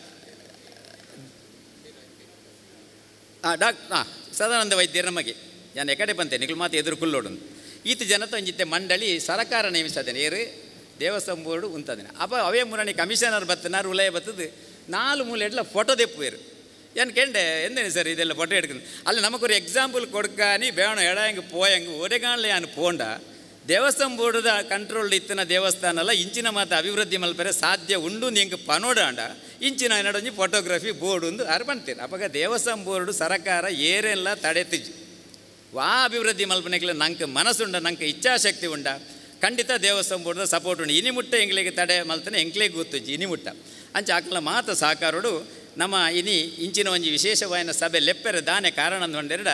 Speaker 4: ಹಾಂ ಡಾಕ್ ಹಾಂ ಸದಾನಂದ ವೈದ್ಯರು ನಮಗೆ ನಾನು ಎಕಡೆ ಬಂತೆ ನಿಖಲ್ ಮಾತು ಎದುರು ಕುಲ್ಲೋಡು ಈತ ಜನತ ಒಂಜಿತ್ತೆ ಮಂಡಳಿ ಸರಕಾರ ನೇಮಿಸದೇನೆ ಏರು ದೇವಸ್ಥಾನ ಬೋರ್ಡು ಉಂತದೇನೆ ಅಪ್ಪ ಅವೇ ಮುರಣಿ ಕಮಿಷನರ್ ಬತ್ತನಾರು ಉಲಯ ಬತ್ತದು ನಾಲು ಮೂಲೆ ಎಡ್ಲ ಫೋಟೋ ದೆಪ್ಪುವೇರು ಏನು ಕೇಂಡೆ ಎಂದೇನು ಸರ್ ಇದೆಲ್ಲ ಫೋಟೋ ಎಡ್ಕೊಂಡು ಅಲ್ಲಿ ನಮಗೊಂದು ಎಕ್ಸಾಂಪಲ್ ಕೊಡ್ಕಾನಿ ಬೇಣ ಎಡಂಗೆ ಪೋಯಂಗೆ ಒಡೆಗಾಣ್ಲೆ ಯಾನು ಪೋಂಡ ದೇವಸ್ಥಾನ ಬೋರ್ಡದ ಕಂಟ್ರೋಲ್ ಇತ್ತಿನ ದೇವಸ್ಥಾನ ಅಲ್ಲ ಇಂಚಿನ ಮಾತು ಅಭಿವೃದ್ಧಿ ಮಲ್ಪರೆ ಸಾಧ್ಯ ಉಂಡು ನಿಂಗೆ ಪನೋಡಾಂಡ ಇಂಚಿನ ನಡೊಂಜಿ ಫೋಟೋಗ್ರಫಿ ಬೋರ್ಡ್ ಒಂದು ಅರ್ ಬಂತೀರಿ ಅವಾಗ ದೇವಸ್ಥಾನ ಬೋರ್ಡು ಸರಕಾರ ಏರೆಲ್ಲ ತಡೆತಿಜ್ಜು ವಾ ಅಭಿವೃದ್ಧಿ ಮಲ್ಪನೆಗ್ಲ ನಂಗೆ ಮನಸ್ಸುಂಡ ನಂಗೆ ಇಚ್ಛಾಶಕ್ತಿ ಉಂಡ ಖಂಡಿತ ದೇವಸ್ಥಾನ ಬೋರ್ಡ್ದ ಸಪೋರ್ಟ್ ಉಂಡು ಇನಿಮುಟ್ಟ ಎಂಗ್ಲಿಗೆ ತಡೆ ಮಲ್ತನೆ ಎಂಕ್ಲಿಗೆ ಗೊತ್ತುಜ್ಜಿ ಇನಿಮುಟ್ಟ ಅಂಚ ಆಕಲ ಮಾತ ಸಹಕಾರೋಡು ನಮ್ಮ ಇನಿ ಇಂಚಿನ ಒಂಜಿ ವಿಶೇಷವಾಯಿನ ಸಭೆ ಲೆಪ್ಪೆರೆ ದಾನೆ ಕಾರಣ ಅಂದ್ಕೊಂಡೆರಡ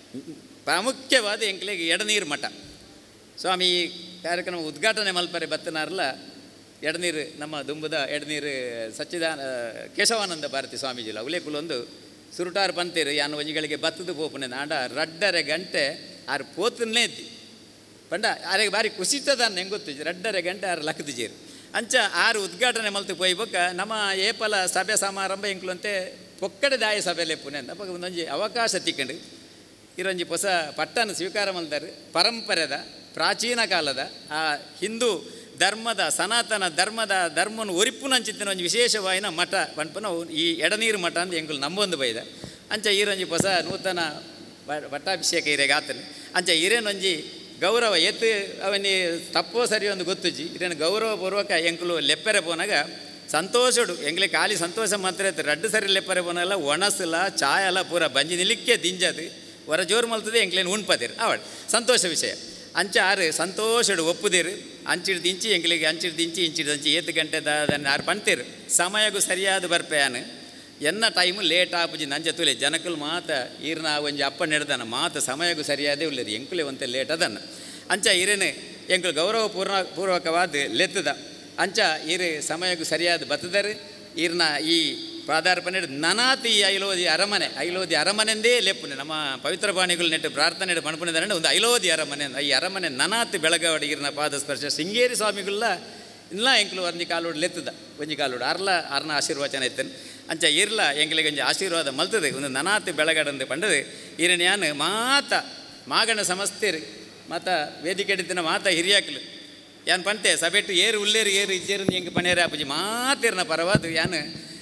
Speaker 4: ಪ್ರಾಮುಖ್ಯವಾದ ಎಂಕ್ಲಿಗೆ ಎಡನೀರು ಮಠ ಸ್ವಾಮಿ ಈ ಕಾರ್ಯಕ್ರಮ ಉದ್ಘಾಟನೆ ಮಲ್ಪರೆ ಬತ್ತನಾರಲ್ಲ ಎಡನೀರು ನಮ್ಮ ದುಂಬುದ ಎಡನೀರು ಸಚ್ಚಿದಾನ ಕೇಶವಾನಂದ ಭಾರತಿ ಸ್ವಾಮೀಜಿಲ ಉಲೇಕುಲೊಂದು ಸುರುಟಾರು ಪಂತೀರು ಯಾನು ಒಂಜಿಗಳಿಗೆ ಬತ್ತದು ಪೋಪುನೆ ಆಂಡ ರಡ್ಡರೆ ಗಂಟೆ ಆರು ಪೋತನ್ನೇ ಇದ್ದಿ ಪಂಡ ಆರೆಗೆ ಬಾರಿ ಕುಸಿತದ ಹೆಂಗೆ ಗೊತ್ತು ರಡ್ಡರೆ ಗಂಟೆ ಆರು ಲಕ್ಕದಿಜೀರು ಅಂಚ ಆರು ಉದ್ಘಾಟನೆ ಮಲ್ತು ಪೋಯ್ಬೊಕ್ಕ ನಮ್ಮ ಏಪಲ ಸಭೆ ಸಮಾರಂಭ ಎಂಕ್ಲಂತೆ ಪೊಕ್ಕಡೆ ದಾಯ ಸಭೆಲೆ ಪುನೆ ಅಂತ ಅಪ್ಪ ಒಂದೊಂಜಿ ಅವಕಾಶ ತಿಕ್ಕಂಡು ಇರೊಂಜಿ ಹೊಸ ಪಟ್ಟನ ಸ್ವೀಕಾರ ಮಲ್ದಾರು ಪರಂಪರೆದ ಪ್ರಾಚೀನ ಕಾಲದ ಆ ಹಿಂದೂ ಧರ್ಮದ ಸನಾತನ ಧರ್ಮದ ಧರ್ಮವನ್ನು ಒರಿಪುನಂಚಿತ್ತಿನ ಒಂದು ವಿಶೇಷವಾಯಿನ ಮಠ ಪಂಪನ ಈ ಎಡನೀರು ಮಠ ಅಂತ ಎಂಕುಲು ನಂಬೊಂದು ಬೈದ ಅಂಚ ಈರೊಂಜಿ ಹೊಸ ನೂತನ ಬ- ಪಟ್ಟಾಭಿಷೇಕ ಇರೆಗೆ ಆತನು ಅಂಚ ಇರೇನೊಂಜಿ ಗೌರವ ಎತ್ತು ಅವನಿ ತಪ್ಪೋ ಸರಿ ಒಂದು ಗೊತ್ತುಜಿ ಇರೇನು ಗೌರವ ಪೂರ್ವಕ ಎಂಕುಲು ಲೆಪ್ಪೆರೆ ಪೋನಾಗ ಸಂತೋಷಡು ಎಂಗ್ಲೆ ಖಾಲಿ ಸಂತೋಷ ಮಾತ್ರ ಇತ್ತು ರಡ್ಡು ಸರಿ ಲೆಪ್ಪರೆ ಪೋನಲ್ಲ ಒಣಸಲ ಚಾಯಲ ಪೂರ ಬಂಜಿ ನಿಲಿಕ್ಕೆ ದಿಂಜದು ಹೊರ ಜೋರು ಮಲ್ತದೆ ಎಂಕ್ಲೇನು ಉಣ್ಪದಿರು ಅವಳು ಸಂತೋಷ ವಿಷಯ ಅಂಚ ಆರು ಸಂತೋಷಡು ಒಪ್ಪುದಿರು ಅಂಚಿಡ್ದು ಇಂಚಿ ಎಂಗ್ಲಿಗೆ ಅಂಚಿಡ್ದು ಇಂಚಿ ಇಂಚಿಡ್ದು ಅಂಚಿ ಏತು ಗಂಟೆ ದಾದನ್ನು ಆರು ಪಂತೀರು ಸಮಯಗೂ ಸರಿಯಾದ ಬರ್ಪೆಯಾನು ಎನ್ನ ಟೈಮು ಲೇಟ್ ಆಪುಜಿ ನಂಜ ತುಲೆ ಜನಕುಲು ಮಾತ ಈರ್ನ ಒಂಜಿ ಅಪ್ಪ ನೆಡ್ದನ ಮಾತ ಸಮಯಗೂ ಸರಿಯಾದೇ ಉಳ್ಳೇರು ಎಂಕುಲೆ ಒಂತೆ ಲೇಟ್ ಅದನ್ನು ಅಂಚ ಇರೇನು ಎಂಕುಲು ಗೌರವ ಪೂರ್ಣ ಪೂರ್ವಕವಾದ ಲೆತ್ತದ ಅಂಚ ಈರು ಸಮಯಕ್ಕೂ ಸರಿಯಾದ ಬತ್ತದರು ಈರ್ನ ಈ ಪ್ರಾಧಾರ್ಪಣೆ ನನಾತಿ ಐಲೋದಿ ಅರಮನೆ ಐಲೋದಿ ಅರಮನೆಂದೇ ಲೆಪ್ಪುನೆ ನಮ್ಮ ಪವಿತ್ರ ಬಾಣಿಗಳು ನೆಟ್ಟು ಪ್ರಾರ್ಥನೆ ಪಣಪುಣಿದ ಒಂದು ಐಲೋದಿ ಅರಮನೆ ಅಂದ್. ಈ ಅರಮನೆ ನನಾತಿ ಬೆಳಗಾವಡಿ ಈರ್ನ ಪಾದ ಸ್ಪರ್ಶ ಶೃಂಗೇರಿ ಸ್ವಾಮಿಗಳ ಇಲ್ಲ ಎಂಕ್ಲು ಒಂಜಿ ಕಾಲೋಡು ಲೆತ್ತದ ಒಂಜಿ ಕಾಲೋಡು ಅರ್ಲ ಅರ್ನ ಆಶೀರ್ವಚನ ಇತ್ತನು ಅಂಚ ಇರ್ಲ ಎಂಕ್ಲಿಗೆ ಒಂಜಿ ಆಶೀರ್ವಾದ ಮಲ್ತದೆ ಒಂದು ನನಾತಿ ಬೆಳಗಾಡಂದು ಪಂಡದು ಈರನ್ ಯಾನು ಮಾತ ಮಾಗಣ ಸಮಸ್ತೆರು ಮಾತ ವೇದಿಕೆ ಹಿಡಿತಿನ ಮಾತ ಹಿರಿಯಾಕ್ಲು ಯಾನ್ ಪಂತೆ ಸಭೆಟ್ಟು ಏರು ಉಲ್ಲೇರು ಏರು ಇಜ್ಜೇರು ಎಂಗೆ ಪಣೇರ ಆಪುಜಿ ಮಾತಿರ್ನ ಪರವಾದ ಯಾನು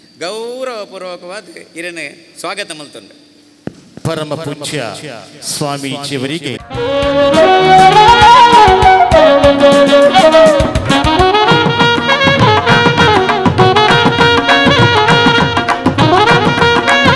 Speaker 4: ಗೌರವಪೂರ್ವಕವಾದ ಇರನು ಸ್ವಾಗತ ಮಲ್ತುಂಡು
Speaker 3: ಪರಮ ಪೂಜ್ಯ ಸ್ವಾಮೀಜಿಯವರಿಗೆ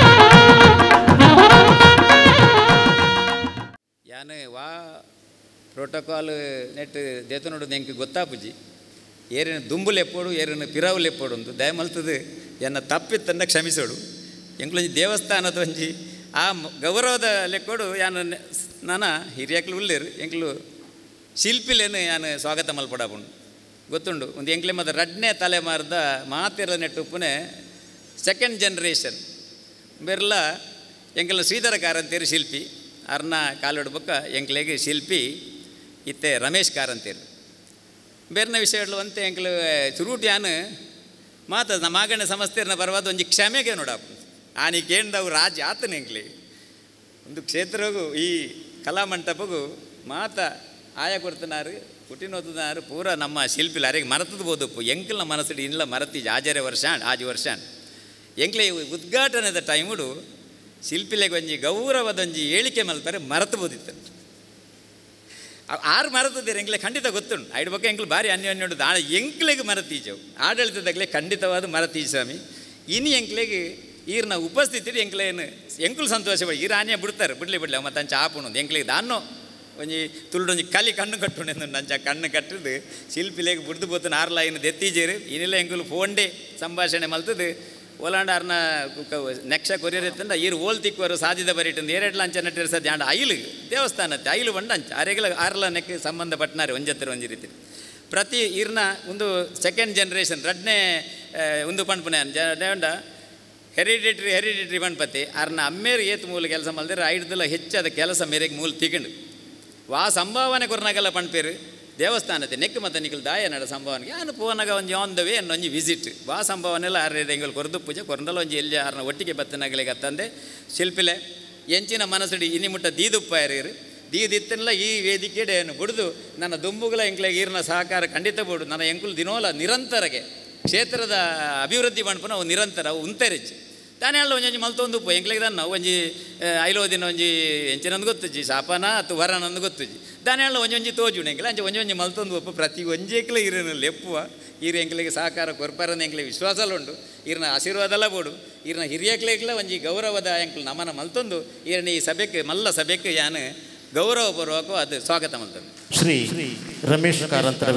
Speaker 4: ಯಾನು ವಾ ಪ್ರೋಟೋಕಾಲ್ ನೆಟ್ ದೇತನೋಡು ನೆಂಗೆ ಗೊತ್ತಾಪುಜಿ ಏರಿನ ದುಂಬುಲು ಎಪ್ಪೋಡು ಏರಿನ ಪಿರಾವುಲು ಎಪ್ಪೋಡು ಒಂದು ದಯಮಲ್ತದು ಎನ್ನ ತಪ್ಪಿತ್ತನ್ನ ಕ್ಷಮಿಸೋಡು ಎಂಕ್ಲೊಂಜಿ ದೇವಸ್ಥಾನದ ಒಂಜಿ ಆ ಮ- ಗೌರವದ ಲೆಕ್ಕೋಡು ಯಾನು ನೆ- ನಾನ ಹಿರಿಯಕ್ಲು ಉಳ್ಳೇರು ಎಂಕ್ಲು ಶಿಲ್ಪಿಲೇನು ಯಾನು ಸ್ವಾಗತ ಮಲ್ಪಡಾಪುಂಡು ಗೊತ್ತುಂಡು ಒಂದು ಎಂಕ್ಲೆ ಮತ್ತು ರಡ್ನೇ ತಲೆಮಾರದ ಮಾತಿರ ನೆಟ್ಟುಪ್ಪುನೆ ಸೆಕೆಂಡ್ ಜನ್ರೇಷನ್ ಬೆರ್ಲ ಎಂಕಲ್ನ ಶ್ರೀಧರ ಕಾರಂತೇರು ಶಿಲ್ಪಿ ಅರ್ನ ಕಾಲೋಡು ಬೊಕ್ಕ ಎಂಕ್ಲೆಗೆ ಶಿಲ್ಪಿ ಇತ್ತೆ ರಮೇಶ್ ಕಾರಂತೇರು ಬೇರೆನ ವಿಷಯಗಳು ಅಂತೆ ಎಂಕ್ಲು ಚುರುಟ್ ಯಾನು ಮಾತ ನಮ್ಮ ಆಗಣ್ಣ ಸಮಸ್ತೆರ್ನ ಬರವಾದ ಒಂಜಿ ಕ್ಷಮೆಗೆ ನೋಡಪ್ಪ ಆನಿ ಕೇಂದವು ರಾಜ ಆತನ ಎಂಕ್ಲಿ ಒಂದು ಕ್ಷೇತ್ರಗೂ ಈ ಕಲಾಮಂಟಪಗೂ ಮಾತ ಆಯ ಕೊಡ್ತನಾರು ಹುಟ್ಟಿನೋತನಾರು ಪೂರ ನಮ್ಮ ಶಿಲ್ಪಿಲ ಅರೆಗೆ ಮರತದ ಬೋದಪ್ಪು ಎಂಕಲ್ನ ಮನಸ್ಸಡಿ ಇಲ್ಲ ಮರತಿ ಆಜರೆ ವರ್ಷ ಆಜಿ ವರ್ಷ ಎಂಕ್ಲೆ ಈ ಉದ್ಘಾಟನೆದ ಟೈಮುಡು ಶಿಲ್ಪಿಲೆಗೆ ಒಂಜಿ ಗೌರವದೊಂಜಿ ಹೇಳಿಕೆ ಮಲ್ಪರೆ ಮರತು ಬೋದಿತ್ತು ಆ- ಆರು ಮರತದ್ದೀರಿ ಎಂಕ್ಲೆ ಖಂಡಿತ ಗೊತ್ತುಂಡು ಐಡ್ ಬಗ್ಗೆ ಎಂಕ್ಲು ಭಾರಿ ಅನ್ಯೋನ್ಯ ಉಂಟು ಆಳ ಎಂಕ್ಲೆಗೆ ಮರತೀಜವು ಆಡಳಿತದಾಗಲೇ ಖಂಡಿತವಾದ ಮರತೀಜ ಸ್ವಾಮಿ ಇನ್ನು ಎಂಕ್ಲೆಗೆ ಈರ್ನ ಉಪಸ್ಥಿತಿ ಎಂಕ್ಲೇನು ಎಂಕುಲು ಸಂತೋಷ ಪಡಿ ಈರು ಆನೆ ಬಿಡ್ತಾರೆ ಬಿಡ್ಲಿ ಬಿಡ್ಲಿ ಮತ್ತೆ ಅಂಚ ಆಪುಣು ಎಂಕ್ಲೆಗೆ ದಾನ್ನೋ ಒಂಜಿ ತುಳುಡೊಂಜಿ ಕಲಿ ಕಣ್ಣು ಕಟ್ಟುಂಡು ಎಂದು ಅಂಚ ಕಣ್ಣು ಕಟ್ಟದು ಶಿಲ್ಪಿಲೆಗೆ ಬುಡ್ದು ಬೋತನ ಆರು ಲೈನ್ ದೆತ್ತೀಜೇರು ಇನ್ನಿಲ್ಲ ಎಂಕುಲು ಫೋನ್ಡೇ ಸಂಭಾಷಣೆ ಮಲ್ತದು ಓಲಾಂಡ ಅರ್ನ ನೆಕ್ಷ ಕೊರಿಯರೆತ್ತಂದ ಈರು ಓಲ್ ತಿಕ್ಕುವರು ಸಾಧ್ಯದ ಬರೀಟಂದು ಎರಡು ಲಂಚ ನಟ್ಟಿರ ಸದ್ಯ ಆಂಡ ಐಲು ದೇವಸ್ಥಾನತ್ತೆ ಐಲು ಬಂಡ ಅಂಚ ಅರೆಗಳ ಆರ್ಲ ನೆಕ್ ಸಂಬಂಧಪಟ್ಟನಾರೆ ಒಂಜತ್ತರ ಒಂಜಿ ರೀತಿ ಪ್ರತಿ ಈರ್ನ ಒಂದು ಸೆಕೆಂಡ್ ಜನ್ರೇಷನ್ ರಡ್ನೇ ಆ, ಒಂದು ಪಣ್ಪುನೆ ದೇವಂಡ ಹೆರಿಡಿಟ್ರಿ ಹೆರಿಡಿಟ್ರಿ ಪಣ್ಪತಿ ಅರ್ನ ಅಮ್ಮೇರು ಏತು ಮೂಲ ಕೆಲಸ ಮಲ್ದಿರ ಐಡ್ದಲ್ಲ ಹೆಚ್ಚಾದ ಕೆಲಸ ಮೇರೆಗೆ ಮೂಲ ತಿಕೊಂಡು ವಾ ಸಂಭಾವನೆ ಕೊರ್ನಾಗೆಲ್ಲ ಪಣ್ಪೇರು ದೇವಸ್ಥಾನತೆ ನೆಕ್ ಮತ್ತೆ ನಿಖಲ್ ದಾಯ ನಡ ಸಂಭಾವನೆಗೆ ನಾನು ಪೋನಾಗ ಒಂಜಿ ಆನ್ ದ ವೇ ಒಂಜಿ ವಿಸಿಟ್ ವಾ ಸಂಭಾವನೆ ಎಲ್ಲ ಆರ್ರೆ ಎಂಗಲ್ ಕೊರದು ಪೂಜೆ ಕೊರಂದಲ ಒಂಜಿ ಎಲ್ಲಿ ಆರ್ನ ಒಟ್ಟಿಗೆ ಬತ್ತನಾಗಲಿಗೆ ತಂದೆ ಶಿಲ್ಪಿಲೆ ಎಂಚಿನ ಮನಸ್ಸಡಿ ಇನಿ ಮುಟ್ಟ ದೀದುಪ್ಪ ಯಾರು ದೀದಿತ್ತಲ್ಲ ಈ ವೇದಿಕೆಡೆಯನ್ನು ಬಿಡ್ದು ನನ್ನ ದುಂಬುಗಳ ಎಂಕ್ಲೆಗೆ ಈರ್ನ ಸಹಕಾರ ಖಂಡಿತ ಬಿಡು ನನ್ನ ಎಂಕುಲ್ ದಿನೋಲ ನಿರಂತರಗೆ ಕ್ಷೇತ್ರದ ಅಭಿವೃದ್ಧಿ ಮಾಡ್ಪನ ಅವು ನಿರಂತರ ಅವು ಉಂತೆರಿಚ್ಚಿ ತಾನೇ ಹೇಳ ಒಂಜಿ ಮಲ್ತೊಂದು ಉಪ್ಪು ಎಂಕ್ಲೆಗೆ ದನ್ನ ಒಂಜಿ ಐಲೋದಿನ ಒಂಜಿ ಎಂಚಿನಂದು ಗೊತ್ತುಜಿ ಶಾಪನ ಅಥವಾ ವರನಂದು ಗೊತ್ತುಜಿ ತಾನೇ ಹೇಳ ಒಂಜಿ ಒಂಜಿ ತೋಜುಣ ಎಂಕ್ಲೆ ಅಂಚೆ ಒಂಜಿ ಒಂಜಿ ಮಲ್ತೊಂದು ಉಪ್ಪು ಪ್ರತಿ ಒಂಜೇಕ್ಲೆ ಇರನು ಲೆಪ್ಪುವ ಈರು ಎಂಕ್ಲೆಗೆ ಸಹಕಾರ ಕೊರ್ಪರನ ಎಂಕ್ಲೆ ವಿಶ್ವಾಸಲ ಉಂಡು ಈರ್ನ ಆಶೀರ್ವಾದಲ ಬೋಡು ಈರ್ನ ಹಿರಿಯಕ್ಲೆಗ್ಲ ಒಂಜಿ ಗೌರವದ ಎಂಕ್ಲು ನಮನ ಮಲ್ತೊಂದು ಈರ್ನ ಈ ಸಭೆಗೆ ಮಲ್ಲ ಸಭೆಗೆ ಯಾನು ಗೌರವಪೂರ್ವಕ ಅದು ಸ್ವಾಗತ ಮಲ್ತೊಂದು
Speaker 3: ಶ್ರೀ ರಮೇಶ್ ಕಾರಂತರ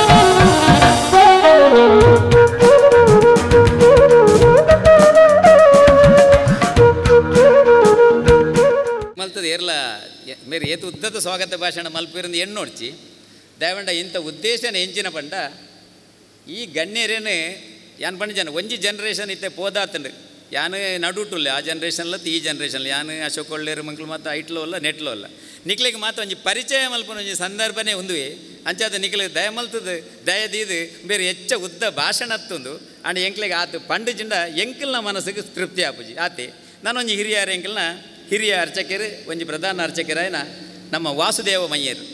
Speaker 4: ಮಲ್ತದ ಏರ್ಲ ಎ- ಮೇರೆ ಏತು ಉದ್ದದ ಸ್ವಾಗತ ಭಾಷಣ ಮಲ್ಪಿರಂದು ಎಣ್ಣು ನೋಡ್ಚಿ ದಯವಂಡ ಇಂಥ ಉದ್ದೇಶನ ಎಂಚಿನ ಪಂಡ ಈ ಗಣ್ಯರೇನು ಯಾನ್ ಪಂಡ ಜನ ಒಂಜಿ ಜನ್ರೇಷನ್ ಇತ್ತೆ ಪೋದಾತಂಡು ಯಾನು ನಡುಟುಲ್ಲ ಆ ಜನ್ರೇಷನ್ಲ ಈ ಜನ್ರೇಷನ್ಲ ಯಾನು ಅಶೋಕ್ ಒಳ್ಳೆರು ಮಂಕ್ಳು ಮಾತು ಐಟ್ಲೋ ಅಲ್ಲ ನೆಟ್ಲೋ ಅಲ್ಲ ನಿಕ್ಲಿಗೆ ಮಾತು ಒಂಜಿ ಪರಿಚಯ ಮಲ್ಪನ ಒಂಜಿ ಸಂದರ್ಭನೇ ಒಂದುವೆ ಅಂಚಾದ ನಿಕ್ಲಿಗೆ ದಯ ಮಲ್ತದ ದಯದೀದು ಬೇರೆ ಹೆಚ್ಚ ಉದ್ದ ಭಾಷಣ ಹತ್ತೊಂದು ಅಂಡ್ ಎಂಕ್ಲಿಗೆ ಆತು ಪಂಡು ಜಿಂಡ ಎಂಕಲ್ನ ಮನಸ್ಸಿಗೆ ತೃಪ್ತಿ ಆಪುಜಿ ಆತೆ ನಾನೊಂಜಿ ಹಿರಿಯರ ಎಂಕಲ್ನ ಹಿರಿಯ ಅರ್ಚಕರು ಒಂಜಿ ಪ್ರಧಾನ ಅರ್ಚಕರಾಯನ ನಮ್ಮ ವಾಸುದೇವ ಮಯ್ಯರು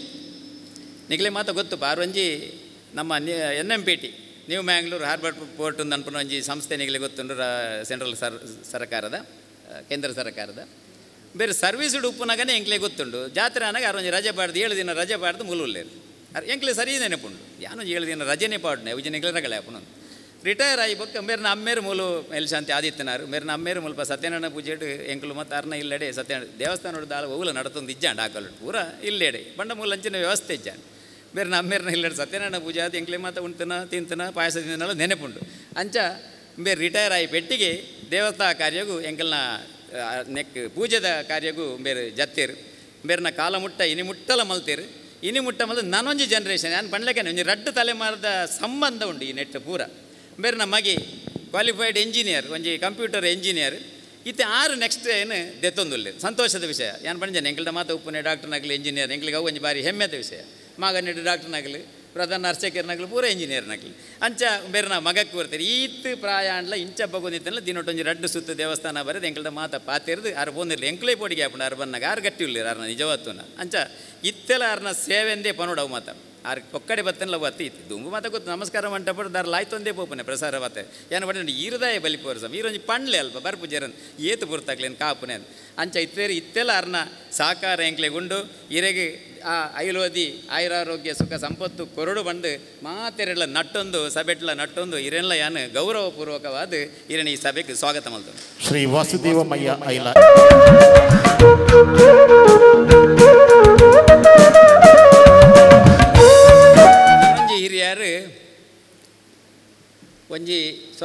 Speaker 4: ನಿಗಲೆ ಮಾತ ಗೊತ್ತು ಪಾರೊಂಜಿ ನಮ್ಮ N M P T new Mangalore harbour port ಅನ್ಪುನ ಒಂಜಿ ಸಂಸ್ಥೆ ನಿಗಲೆ ಗೊತ್ತುಂಡು ರಾ- ಸೆಂಟ್ರಲ್ ಸರ್ ಸರ್ಕಾರದ ಆ, ಕೇಂದ್ರ ಸರ್ಕಾರದ ಬೇರೆ ಸರ್ವೀಸ್ಡ್ ಉಪ್ಪುನಾಗನೇ ಎಂಕ್ಲೆ ಗೊತ್ತುಂಡು ಜಾತ್ರೆ ಅನ್ನಾಗ ಅರೊಂಜಿ ರಜೆ ಪಾಡ್ದು ಏಳು ದಿನ ರಜೆ ಪಾಡ್ದು ಮುಲುಲ್ಲೇರು ಅರ್ ಎಂಕ್ಲೆ ಸರಿ ನೆನಪುಂಡು ಯಾನು ಏಳು ದಿನ ರಜೆನೇ ಪಾಡ್ನೆ ಉಜಿ ನಿಗಲೆ ರಗಳೆ ಆಪುನ ರಿಟೈರ್ ಆಗಿ ಬೊಕ್ಕ ಮೇರ್ನ ಅಮ್ಮೇರು ಮೂಲು ಮೇಲ್ಶಾಂತಿ ಆದಿತ್ಯನಾರು ಮೇರ್ನ ಅಮ್ಮೇರು ಮುಲ್ಪ ಸತ್ಯನಾರಾಯಣ ಪೂಜೆಡು ಎಂಕುಲು ಮತ್ತು ಅರ್ನ ಇಲ್ಲೆಡೆ ಸತ್ಯನಾರಾಯಣ ದೇವಸ್ಥಾನ ದಾಲ ಓಲ ನಡತೊಂದು ಇಜ್ಜಾಂಡ್ ಆಕಲು ಪೂರ ಇಲ್ಲೆಡೆ ಬಂಡ ಮೂಲ ಅಂಚಿನ ವ್ಯವಸ್ಥೆ ಇಜ್ಜಾಂಡ್ ಬೇರೆ ಅಮ್ಮೇರ್ನ ಇಲ್ಲೆಡೆ ಸತ್ಯನಾರಾಯಣ ಪೂಜೆ ಅದು ಎಂಕ್ಲೆ ಮಾತ ಉಣ್ತನ ತಿಂತನ ಪಾಯಸ ತಿಂತನೆಲ್ಲ ನೆನಪುಂಡು ಅಂಚ ಬೇರೆ ರಿಟೈರ್ ಆಗಿ ಪೆಟ್ಟಿಗೆ ದೇವಸ್ಥಾನ ಕಾರ್ಯಗೂ ಎಂಕಲ್ನ ಆ, ನೆಕ್ ಪೂಜೆದ ಕಾರ್ಯಗೂ ಬೇರೆ ಜತ್ತೇರು ಬೇರೆನ ಕಾಲ ಮುಟ್ಟ ಇನಿ ಮುಟ್ಟಲ ಮಲ್ತೇರು ಇನಿ ಮುಟ್ಟ ಮಲ್ದ ನಾನೊಂಜಿ ಜನ್ರೇಷನ್ ನಾನು ಪಂಡ್ಲಕ್ಕೆ ಒಂಜಿ ರಡ್ಡು ತಲೆಮಾರದ ಸಂಬಂಧ ಉಂಡು ಈ ನೆಟ್ ಪೂರ ಬೇರೆ ನಮ್ಮ ಮಗಿ ಕ್ವಾಲಿಫೈಡ್ ಎಂಜಿನಿಯರ್ ಒಂಜಿ ಕಂಪ್ಯೂಟರ್ ಎಂಜಿನಿಯರ್ ಇತ್ತೆ ಆರು ನೆಕ್ಸ್ಟ್ ಏನು ದೆತ್ತೊಂದುಲ್ಲೆ ಸಂತೋಷದ ವಿಷಯ ಯಾನ್ ಪಂಜನ ಎಂಕಲ್ದ ಮಾತ ಉಪ್ಪುನೆ ಡಾಕ್ಟರ್ನಾಗಲಿ ಎಂಜಿನಿಯರ್ ಎಂಕ್ಲಿಗೆ ಅವು ಒಂಜಿ ಬಾರಿ ಹೆಮ್ಮೆದ ವಿಷಯ ಮಗನಿಟ್ಟು ಡಾಕ್ಟರ್ನಾಗಲಿ ಪ್ರಧಾನ ಅರ್ಚಕರ್ನಾಗಲಿ ಪೂರ ಎಂಜಿನಿಯರ್ನಾಗಲಿ ಅಂಚ ಬೇರೆ ನಾ ಮಗಕ್ಕೆ ಬರ್ತಾರೆ ಈತ್ ಪ್ರಾಯಾಂಡ್ಲ ಇಂಚ ಬಗೋದಿತ್ತಲ್ಲ ದಿನೊಟ್ಟೊಂಜಿ ರಡ್ಡು ಸುತ್ತು ದೇವಸ್ಥಾನ ಬರೋದು ಎಂಕಲ್ದ ಮಾತ ಪಾತಿರ್ದು ಆರು ಬಂದಿರಲಿ ಎಂಕ್ಲೇ ಪೋಡಿಗೆ ಆಪುಂಡು ಆರು ಬನ್ನಾಗ ಆರು ಗಟ್ಟಿ ಉಳ್ಳಿರ ಆರ್ನ ನಿಜವತ್ತುನ ಅಂಚ ಇತ್ತೆಲ್ಲ ಆರ್ನ ಸೇವೆಂದೇ ಪನೋಡವು ಮಾತ ಆರ್ ಒಕ್ಕಡೆ ಬತ್ತನಲ್ಲ ಬತ್ತಿ ಇತ್ತು ದುಂಬು ಮಾತ ಗೊತ್ತು ನಮಸ್ಕಾರ ಮಂಟಪಡು ದಾರ ಲಾಯ್ತೊಂದೇ ಪೋಪನೆ ಪ್ರಸಾರ ಬತ್ತೆ ಏನು ಬಡ್ಡಿ ಈರದಾಯ ಬಲಿಪೋರ ಸಮ ಈರೊಂಜಿ ಪಂಡ್ಲೆ ಅಲ್ಪ ಬರ್ಪುಜರನ್ ಏತು ಬುರ್ತಾಗ್ಲೇನು ಕಾಪುನೆ ಅಂತ ಅಂಚ ಇತ್ತೇರಿ ಇತ್ತೆಲ್ಲ ಅರ್ನ ಸಾಕಾರ ಎಂಕ್ಲೆ ಗುಂಡು ಇರೆಗೆ ಆ ಐಲೋದಿ ಆಯುರಾರೋಗ್ಯ ಸುಖ ಸಂಪತ್ತು ಕೊರಡು ಬಂದು ಮಾತೆರೆಲ್ಲ ನಟ್ಟೊಂದು ಸಭೆಟ್ಲ ನಟ್ಟೊಂದು ಇರೆಲ್ಲ ಯಾನು ಗೌರವಪೂರ್ವಕವಾದ ಇರನ ಈ ಸಭೆಗೆ ಸ್ವಾಗತ ಮಲ್ತು
Speaker 3: ಶ್ರೀ ವಾಸುದೇವಮಯ್ಯ ಐಲ
Speaker 5: Thank you.
Speaker 6: 「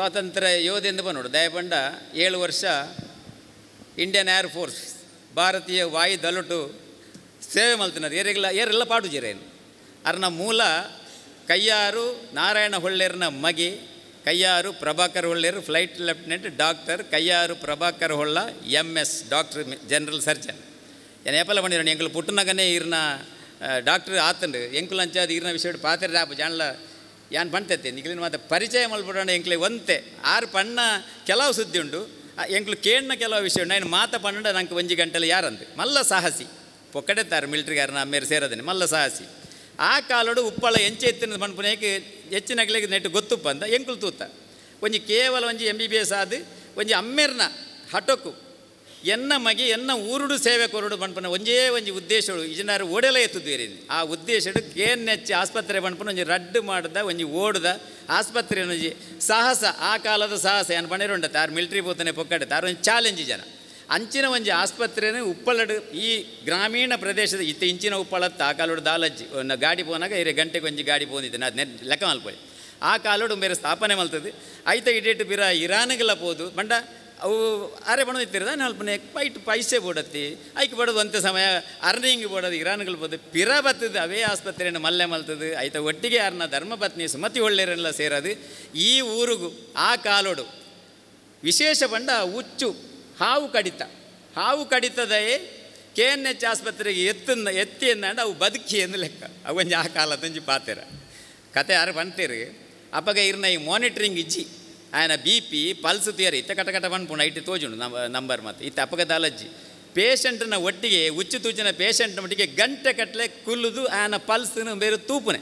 Speaker 4: ಸ್ವಾತಂತ್ರ್ಯ ಯೋಧೆಂದು ಬಂದೋಡು ದಯಪಂಡ ಏಳು ವರ್ಷ ಇಂಡಿಯನ್ ಏರ್ ಫೋರ್ಸ್ ಭಾರತೀಯ ವಾಯು ದಳಟು ಸೇವೆ ಮಲ್ತಿನಾರು ಏರೆಲ್ಲ ಏರೆಲ್ಲ ಪಾಡು ಜಿರೇನು ಅರ್ನ ಮೂಲ ಕಯ್ಯಾರು ನಾರಾಯಣ ಹೊಳ್ಳೆರ್ನ ಮಗಿ ಕಯ್ಯಾರು ಪ್ರಭಾಕರ್ ಹೊಳ್ಳೆರು flight lieutenant doctor Kayyar Prabhakar Holla M S doctor general surgeon ಏನು ಏಪಲ பண்ணிடுறேன் எங்கள் புட்டுனகனே இருನ ಡಾಕ್ಟರ್ ಆತಂಡು ಎಂಕುಲು ಅಂಚಾದ ಈರ್ನ ವಿಷಯ ಪಾತ್ರೆ ರಾಪ ಜಾಣ್ಲ ಯಾನ್ ಪಂತೈತೆ ನಿಖಿಲಿನ ಮಾತ ಪರಿಚಯ ಮಲ್ಬಿಡೋಣ ಎಂಕ್ಲೆ ಒಂತೆ ಆರು ಪಣ್ಣ ಕೆಲವು ಸುದ್ದಿ ಉಂಡು ಆ ಎಂಕ್ಲು ಕೇಣ್ಣ ಕೆಲವು ವಿಷಯ ಉಂಡು ఆయన ಮಾತ ಪನ್ನಡ ನಂಗೆ ಒಂಜಿ ಗಂಟೆಲಿ ಯಾರಂದು ಮಲ್ಲ ಸಾಹಸಿ ಪೊಕ್ಕಡೆತ್ತಾರೆ ಮಿಲಿಟ್ರಿಗಾರನ ಅಮ್ಮೇರು ಸೇರೋದನೆ ಮಲ್ಲ ಸಾಹಸಿ ಆ ಕಾಲಡು ಉಪ್ಪಳ ಎಂಚೆ ಎತ್ತಿನ ಮನ್ಪುನೇಕೆ ಹೆಚ್ಚಿನಗ್ಲಿಗೆ ನೆಟ್ಟು ಗೊತ್ತುಪ್ಪ ಅಂತ ಎಂಕುಲು ತೂತ ಒಂಜಿ ಕೇವಲ ಒಂಜಿ ಎಂ ಬಿ ಬಿ ಎಸ್ ಆದು ಒಂಜಿ ಅಮ್ಮೇರ್ನ ಹಟೊಕ್ಕು ಎನ್ನ ಮಗೆ ಎನ್ನ ಊರುಡು ಸೇವೆ ಕೊರಡು ಬಣ್ಪನ ಒಂಜೇ ಒಂಜಿ ಉದ್ದೇಶಗಳು ಇಜನಾರು ಓಡೆಲ ಎತ್ತುದ್ವೇರಿ ಆ ಉದ್ದೇಶಡು ಕೇನ್ ನೆಚ್ಚಿ ಆಸ್ಪತ್ರೆ ಬಣ್ಪನ ಒಂಜಿ ರಡ್ಡು ಮಾಡ್ದ ಒಂಜಿ ಓಡ್ದ ಆಸ್ಪತ್ರೆ ಒಂಜಿ ಸಾಹಸ ಆ ಕಾಲದ ಸಾಹಸ ಏನು ಪಣಿರುಂಡ ತಾರು ಮಿಲಿಟ್ರಿ ಪೋತನೆ ಪೊಕ್ಕಡೆ ತಾರು ಒಂಜಿ ಚಾಲೆಂಜ್ ಜನ ಅಂಚಿನ ಒಂಜಿ ಆಸ್ಪತ್ರೆನ ಉಪ್ಪಳಡು ಈ ಗ್ರಾಮೀಣ ಪ್ರದೇಶದ ಇತ್ತ ಇಂಚಿನ ಉಪ್ಪಳತ್ತ ಆ ಕಾಲೋಡು ದಾಲಜ್ಜಿ ಒಂದು ಗಾಡಿ ಪೋನಾಗ ಇರೆ ಗಂಟೆಗೆ ಒಂಜಿ ಗಾಡಿ ಪೋನಿದ್ದೆ ಅದು ನೆಟ್ ಲೆಕ್ಕ ಮಲ್ಪೊಳಿ ಆ ಕಾಲೋಡು ಬೇರೆ ಸ್ಥಾಪನೆ ಮಲ್ತದೆ ಐತ ಇಡೇಟು ಬಿರ ಇರಾನ್ಗೆಲ್ಲ ಪೋದು ಬಂಡ ಅವು ಅರೆ ಬಣ ಇತ್ತಿರದ ನಲ್ಪನೆ ಪೈಟ್ ಪೈಸೆ ಬೋಡತ್ತಿ ಐಕ್ ಬಡೋದು ಅಂತೆ ಸಮಯ ಅರ್ನಿಂಗ್ ಬೋಡೋದು ಇರಾನ್ಗಳು ಬೋದು ಪಿರ ಬತ್ತದು ಅವೇ ಆಸ್ಪತ್ರೆಯನ್ನು ಮಲ್ಲೆ ಮಲ್ತದು ಆಯ್ತ ಒಟ್ಟಿಗೆ ಯಾರನ್ನ ಧರ್ಮಪತ್ನಿ ಸುಮತಿ ಒಳ್ಳೆಯರೆಲ್ಲ ಸೇರೋದು ಈ ಊರಿಗೂ ಆ ಕಾಲೋಡು ವಿಶೇಷ ಬಂಡ ಹುಚ್ಚು ಹಾವು ಕಡಿತ ಹಾವು ಕಡಿತದೇ ಕೆ ಎನ್ ಎಚ್ ಆಸ್ಪತ್ರೆಗೆ ಎತ್ತನ್ನ ಎತ್ತಿ ಎಂದಾಂಡ ಅವು ಬದುಕಿ ಎಂದು ಲೆಕ್ಕ ಅವೊಂಜಿ ಆ ಕಾಲ ತಂಜಿ ಪಾತೆರ ಕತೆ ಯಾರು ಬಂತೀರಿ ಅಪ್ಪಗ ಇರ್ನ ಈ ಮಾನಿಟ್ರಿಂಗ್ ಇಜ್ಜಿ ఆయన ಬಿ ಪಿ ಪಲ್ಸ್ ತೀಯರಿ ಇತ್ತ ಕಟ ಕಟ ಬಂದ್ಪುಂಡು ಐಟಿ ತೋಜುಂಡು ನಮ್ಮ ನಂಬರ್ ಮತ್ತು ಇತ್ತ ಅಪ್ಪಗ ದಾಲಜ್ಜಿ ಪೇಷಂಟ್ನ ಒಟ್ಟಿಗೆ ಉಚ್ಚು ತೂಚಿನ ಪೇಷಂಟ್ನ ಒಟ್ಟಿಗೆ ಗಂಟೆ ಕಟ್ಲೆ ಕುಲ್ಲುದು ఆయన ಪಲ್ಸ್ನ ಬೇರೆ ತೂಪುನೆ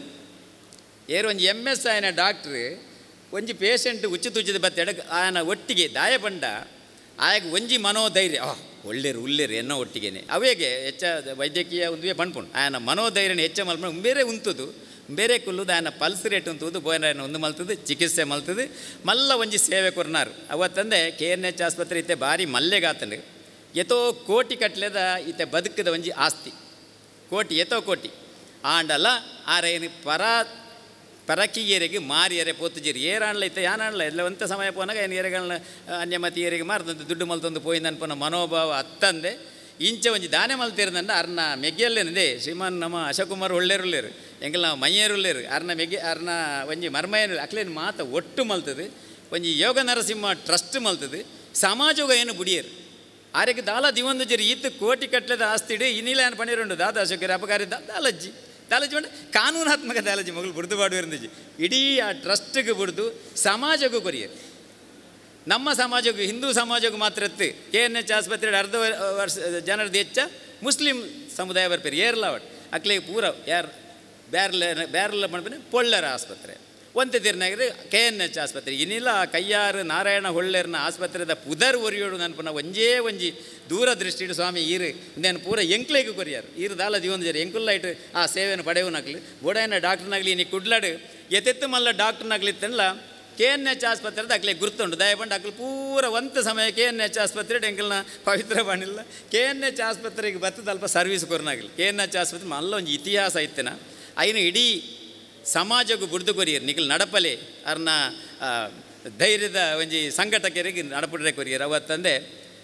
Speaker 4: ಏರು ಒಂಜಿ ಎಮ್ ಎಸ್ ఆయన ಡಾಕ್ಟ್ರ್ ಒಂಜಿ ಪೇಷಂಟ್ ಉಚ್ಚು ತೂಚಿದ ಬತ್ತೆಡ ఆయన ಒಟ್ಟಿಗೆ ದಾಯ ಬಂಡ ಆಯಗ ಒಂಜಿ ಮನೋಧೈರ್ಯ ಆ ಒಳ್ಳೆರು ಉಲ್ಲೇರು ಎನ್ನೋ ಒಟ್ಟಿಗೆನೆ ಅವೇಗೆ ಹೆಚ್ಚ ವೈದ್ಯಕೀಯ ಒಂದುವೆ ಪಣ್ಪುಂಡು ఆయన ಮನೋಧೈರ್ಯನ ಹೆಚ್ಚ ಮಲ್ಪಣ ಬೇರೆ ಉಂತುದು ಬೇರೆ ಕುಲ್ಲುದು ఆయన ಪಲ್ಸ್ ರೇಟ್ ಉಂತುದು ಬೋಯನ ಒಂದು ಮಲ್ತದು ಚಿಕಿತ್ಸೆ ಮಲ್ತದು ಮಲ್ಲ ಒಂಜಿ ಸೇವೆ ಕೊರ್ನಾರು ಅವತ್ತಂದೆ ಕೆ ಎನ್ ಎಚ್ ಆಸ್ಪತ್ರೆ ಇತ್ತೆ ಭಾರಿ ಮಲ್ಲೆಗಾತಂಡು ಎತೋ ಕೋಟಿ ಕಟ್ಲೆದ ಇತ್ತೆ ಬದುಕದ ಒಂಜಿ ಆಸ್ತಿ ಕೋಟಿ ಎತೋ ಕೋಟಿ ಆಂಡಲ ಆರೇನು ಪರ ಪರಕಿಯರಿಗೆ ಮಾರಿಯರೆ ಪೋತುಜಿರಿ ಏರಾಣ್ಲ ಇತ್ತ ಯಾನಾಣ್ಲ ಎಲ್ಲ ಒಂತ ಸಮಯ ಪೋನಾಗ ಏನು ಏರೆಗಳನ್ನ ಅನ್ಯಮತಿ ಏರಿಗೆ ಮಾರ್ದಂತ ದುಡ್ಡು ಮಲ್ತೊಂದು ಪೋಯಿಂದ ಅನ್ಪನ ಮನೋಭಾವ ಅತ್ತಂದೆ ಇಂಚ ಒಂಜಿ ದಾನೆ ಮಲ್ತಿರದಂಡ ಅರ್ನ ಮೆಗ್ಗೆಲ್ಲೇನಿದೆ ಶ್ರೀಮಾನ್ ನಮ್ಮ ಅಶೋಕುಮಾರ್ ಒಳ್ಳೆರುಳ್ಳೇರು ಎಂಗೆಲ್ಲ ನಾವು ಮೈಯೇರುಳ್ಳೇರು ಅರ್ನ ಮೆಗ್ಗೆ ಅರ್ನ ಒಂಜಿ ಮರ್ಮಯ್ಯನು ಅಕ್ಲೇನು ಮಾತ ಒಟ್ಟು ಮಲ್ತದು ಒಂಜಿ ಯೋಗ ನರಸಿಂಹ ಟ್ರಸ್ಟ್ ಮಲ್ತದು ಸಮಾಜೋಗ ಏನು ಬುಡಿಯರು ಆರೆಗೆ ದಾಲ ದಿವಂದು ಜರಿ ಈತ ಕೋಟಿ ಕಟ್ಲೆದ ಆಸ್ತಿಡು ಇನ್ನಿಲ ಏನು ಪಣಿರುಂಡು ದಾದ ಅಶೋಕರ ಅಪಕಾರಿ ದಾಲಜ್ಜಿ ದಾಲಜ್ಜಿ ಬಂಡ ಕಾನೂನಾತ್ಮಕ ದಾಲಜ್ಜಿ ಮಗಳು ಬುಡ್ದು ಬಾಡು ಇರಂದಜ್ಜಿ ಇಡೀ ಆ ಟ್ರಸ್ಟ್ಗೆ ಬುಡ್ದು ಸಮಾಜಕ್ಕೂ ಕೊರಿಯರು ನಮ್ಮ ಸಮಾಜಕ್ಕೂ ಹಿಂದೂ ಸಮಾಜಕ್ಕೂ ಮಾತ್ರ ಎತ್ತು ಕೆ ಎನ್ ಎಚ್ ಆಸ್ಪತ್ರೆ ಅರ್ಧ ವ- ವರ್ಷ ಜನರದ್ದು ಹೆಚ್ಚ ಮುಸ್ಲಿಂ ಸಮುದಾಯ ಬರ್ಪೇರು ಏರ್ಲ ಅವಟ್ ಅಕ್ಲೆ ಪೂರ ಯಾರು ಬ್ಯಾರ್ಲ ಬ್ಯಾರ್ಲ ಮಾಡ್ಬೇನೆ ಪೊಳ್ಳರ ಆಸ್ಪತ್ರೆ ಒಂತೆ ತಿರ್ನಾಗಿದ್ರೆ ಕೆ ಎನ್ ಎಚ್ ಆಸ್ಪತ್ರೆ ಇನ್ನಿಲ್ಲ ಕಯ್ಯಾರು ನಾರಾಯಣ ಹೊಳ್ಳೆರ್ನ ಆಸ್ಪತ್ರೆದ ಪುದರ್ ಒರಿಯೋಡು ನನ್ಪನ ಒಂಜೇ ಒಂಜಿ ದೂರದೃಷ್ಟಿ ಇಡು ಸ್ವಾಮಿ ಈರು నేను ಪೂರ ಎಂಕ್ಲೇಗೆ ಕೊರಿಯಾರು ಈರು ದಾಲ ಜೀವನ ಜರಿ ಎಂಕುಲ್ಲೈಟ್ ಆ ಸೇವೆಯನ್ನು ಪಡೆಯವನಾಗ್ಲಿ ಬೋಡಾಯನ ಡಾಕ್ಟರ್ನಾಗ್ಲಿ ನೀ ಕುಡ್ಲಾಡು ಎತ್ತೆತ್ತು ಮಲ್ಲ ಡಾಕ್ಟರ್ನಾಗ್ಲಿತ್ತಲ್ಲ ಕೆ ಎನ್ ಎಚ್ ಆಸ್ಪತ್ರೆದ ಅಕ್ಲೆ ಗುರ್ತುಂಡು ದಯಪಂಡು ಅಕ್ಲು ಪೂರ ಒಂತ ಸಮಯ ಕೆ ಎನ್ ಎಚ್ ಆಸ್ಪತ್ರೆ ಎಂಕಲ್ನ ಪವಿತ್ರ ಬಣ್ಣಿಲ್ಲ ಕೆ ಎನ್ ಎಚ್ ಆಸ್ಪತ್ರೆಗೆ ಬತ್ತದ ಅಲ್ಪ ಸರ್ವಿಸ್ ಕೊರನಾಗಲಿ ಕೆ ಎನ್ ಎಚ್ ಆಸ್ಪತ್ರೆ ಮಲ್ಲ ಒಂಜಿ ಇತಿಹಾಸ ಇತ್ತಿನ ಐನು ಇಡೀ ಸಮಾಜಕ್ಕೂ ಬುಡ್ದು ಕೊರಿಯರು ನಿಖಲ್ ನಡಪಲೆ ಅರ್ನ ಆ, ಧೈರ್ಯದ ಒಂಜಿ ಸಂಘಟಕರಿಗೆ ನಡಪುಡ್ರೆ ಕೊರಿಯರು ಅವತ್ತಂದೆ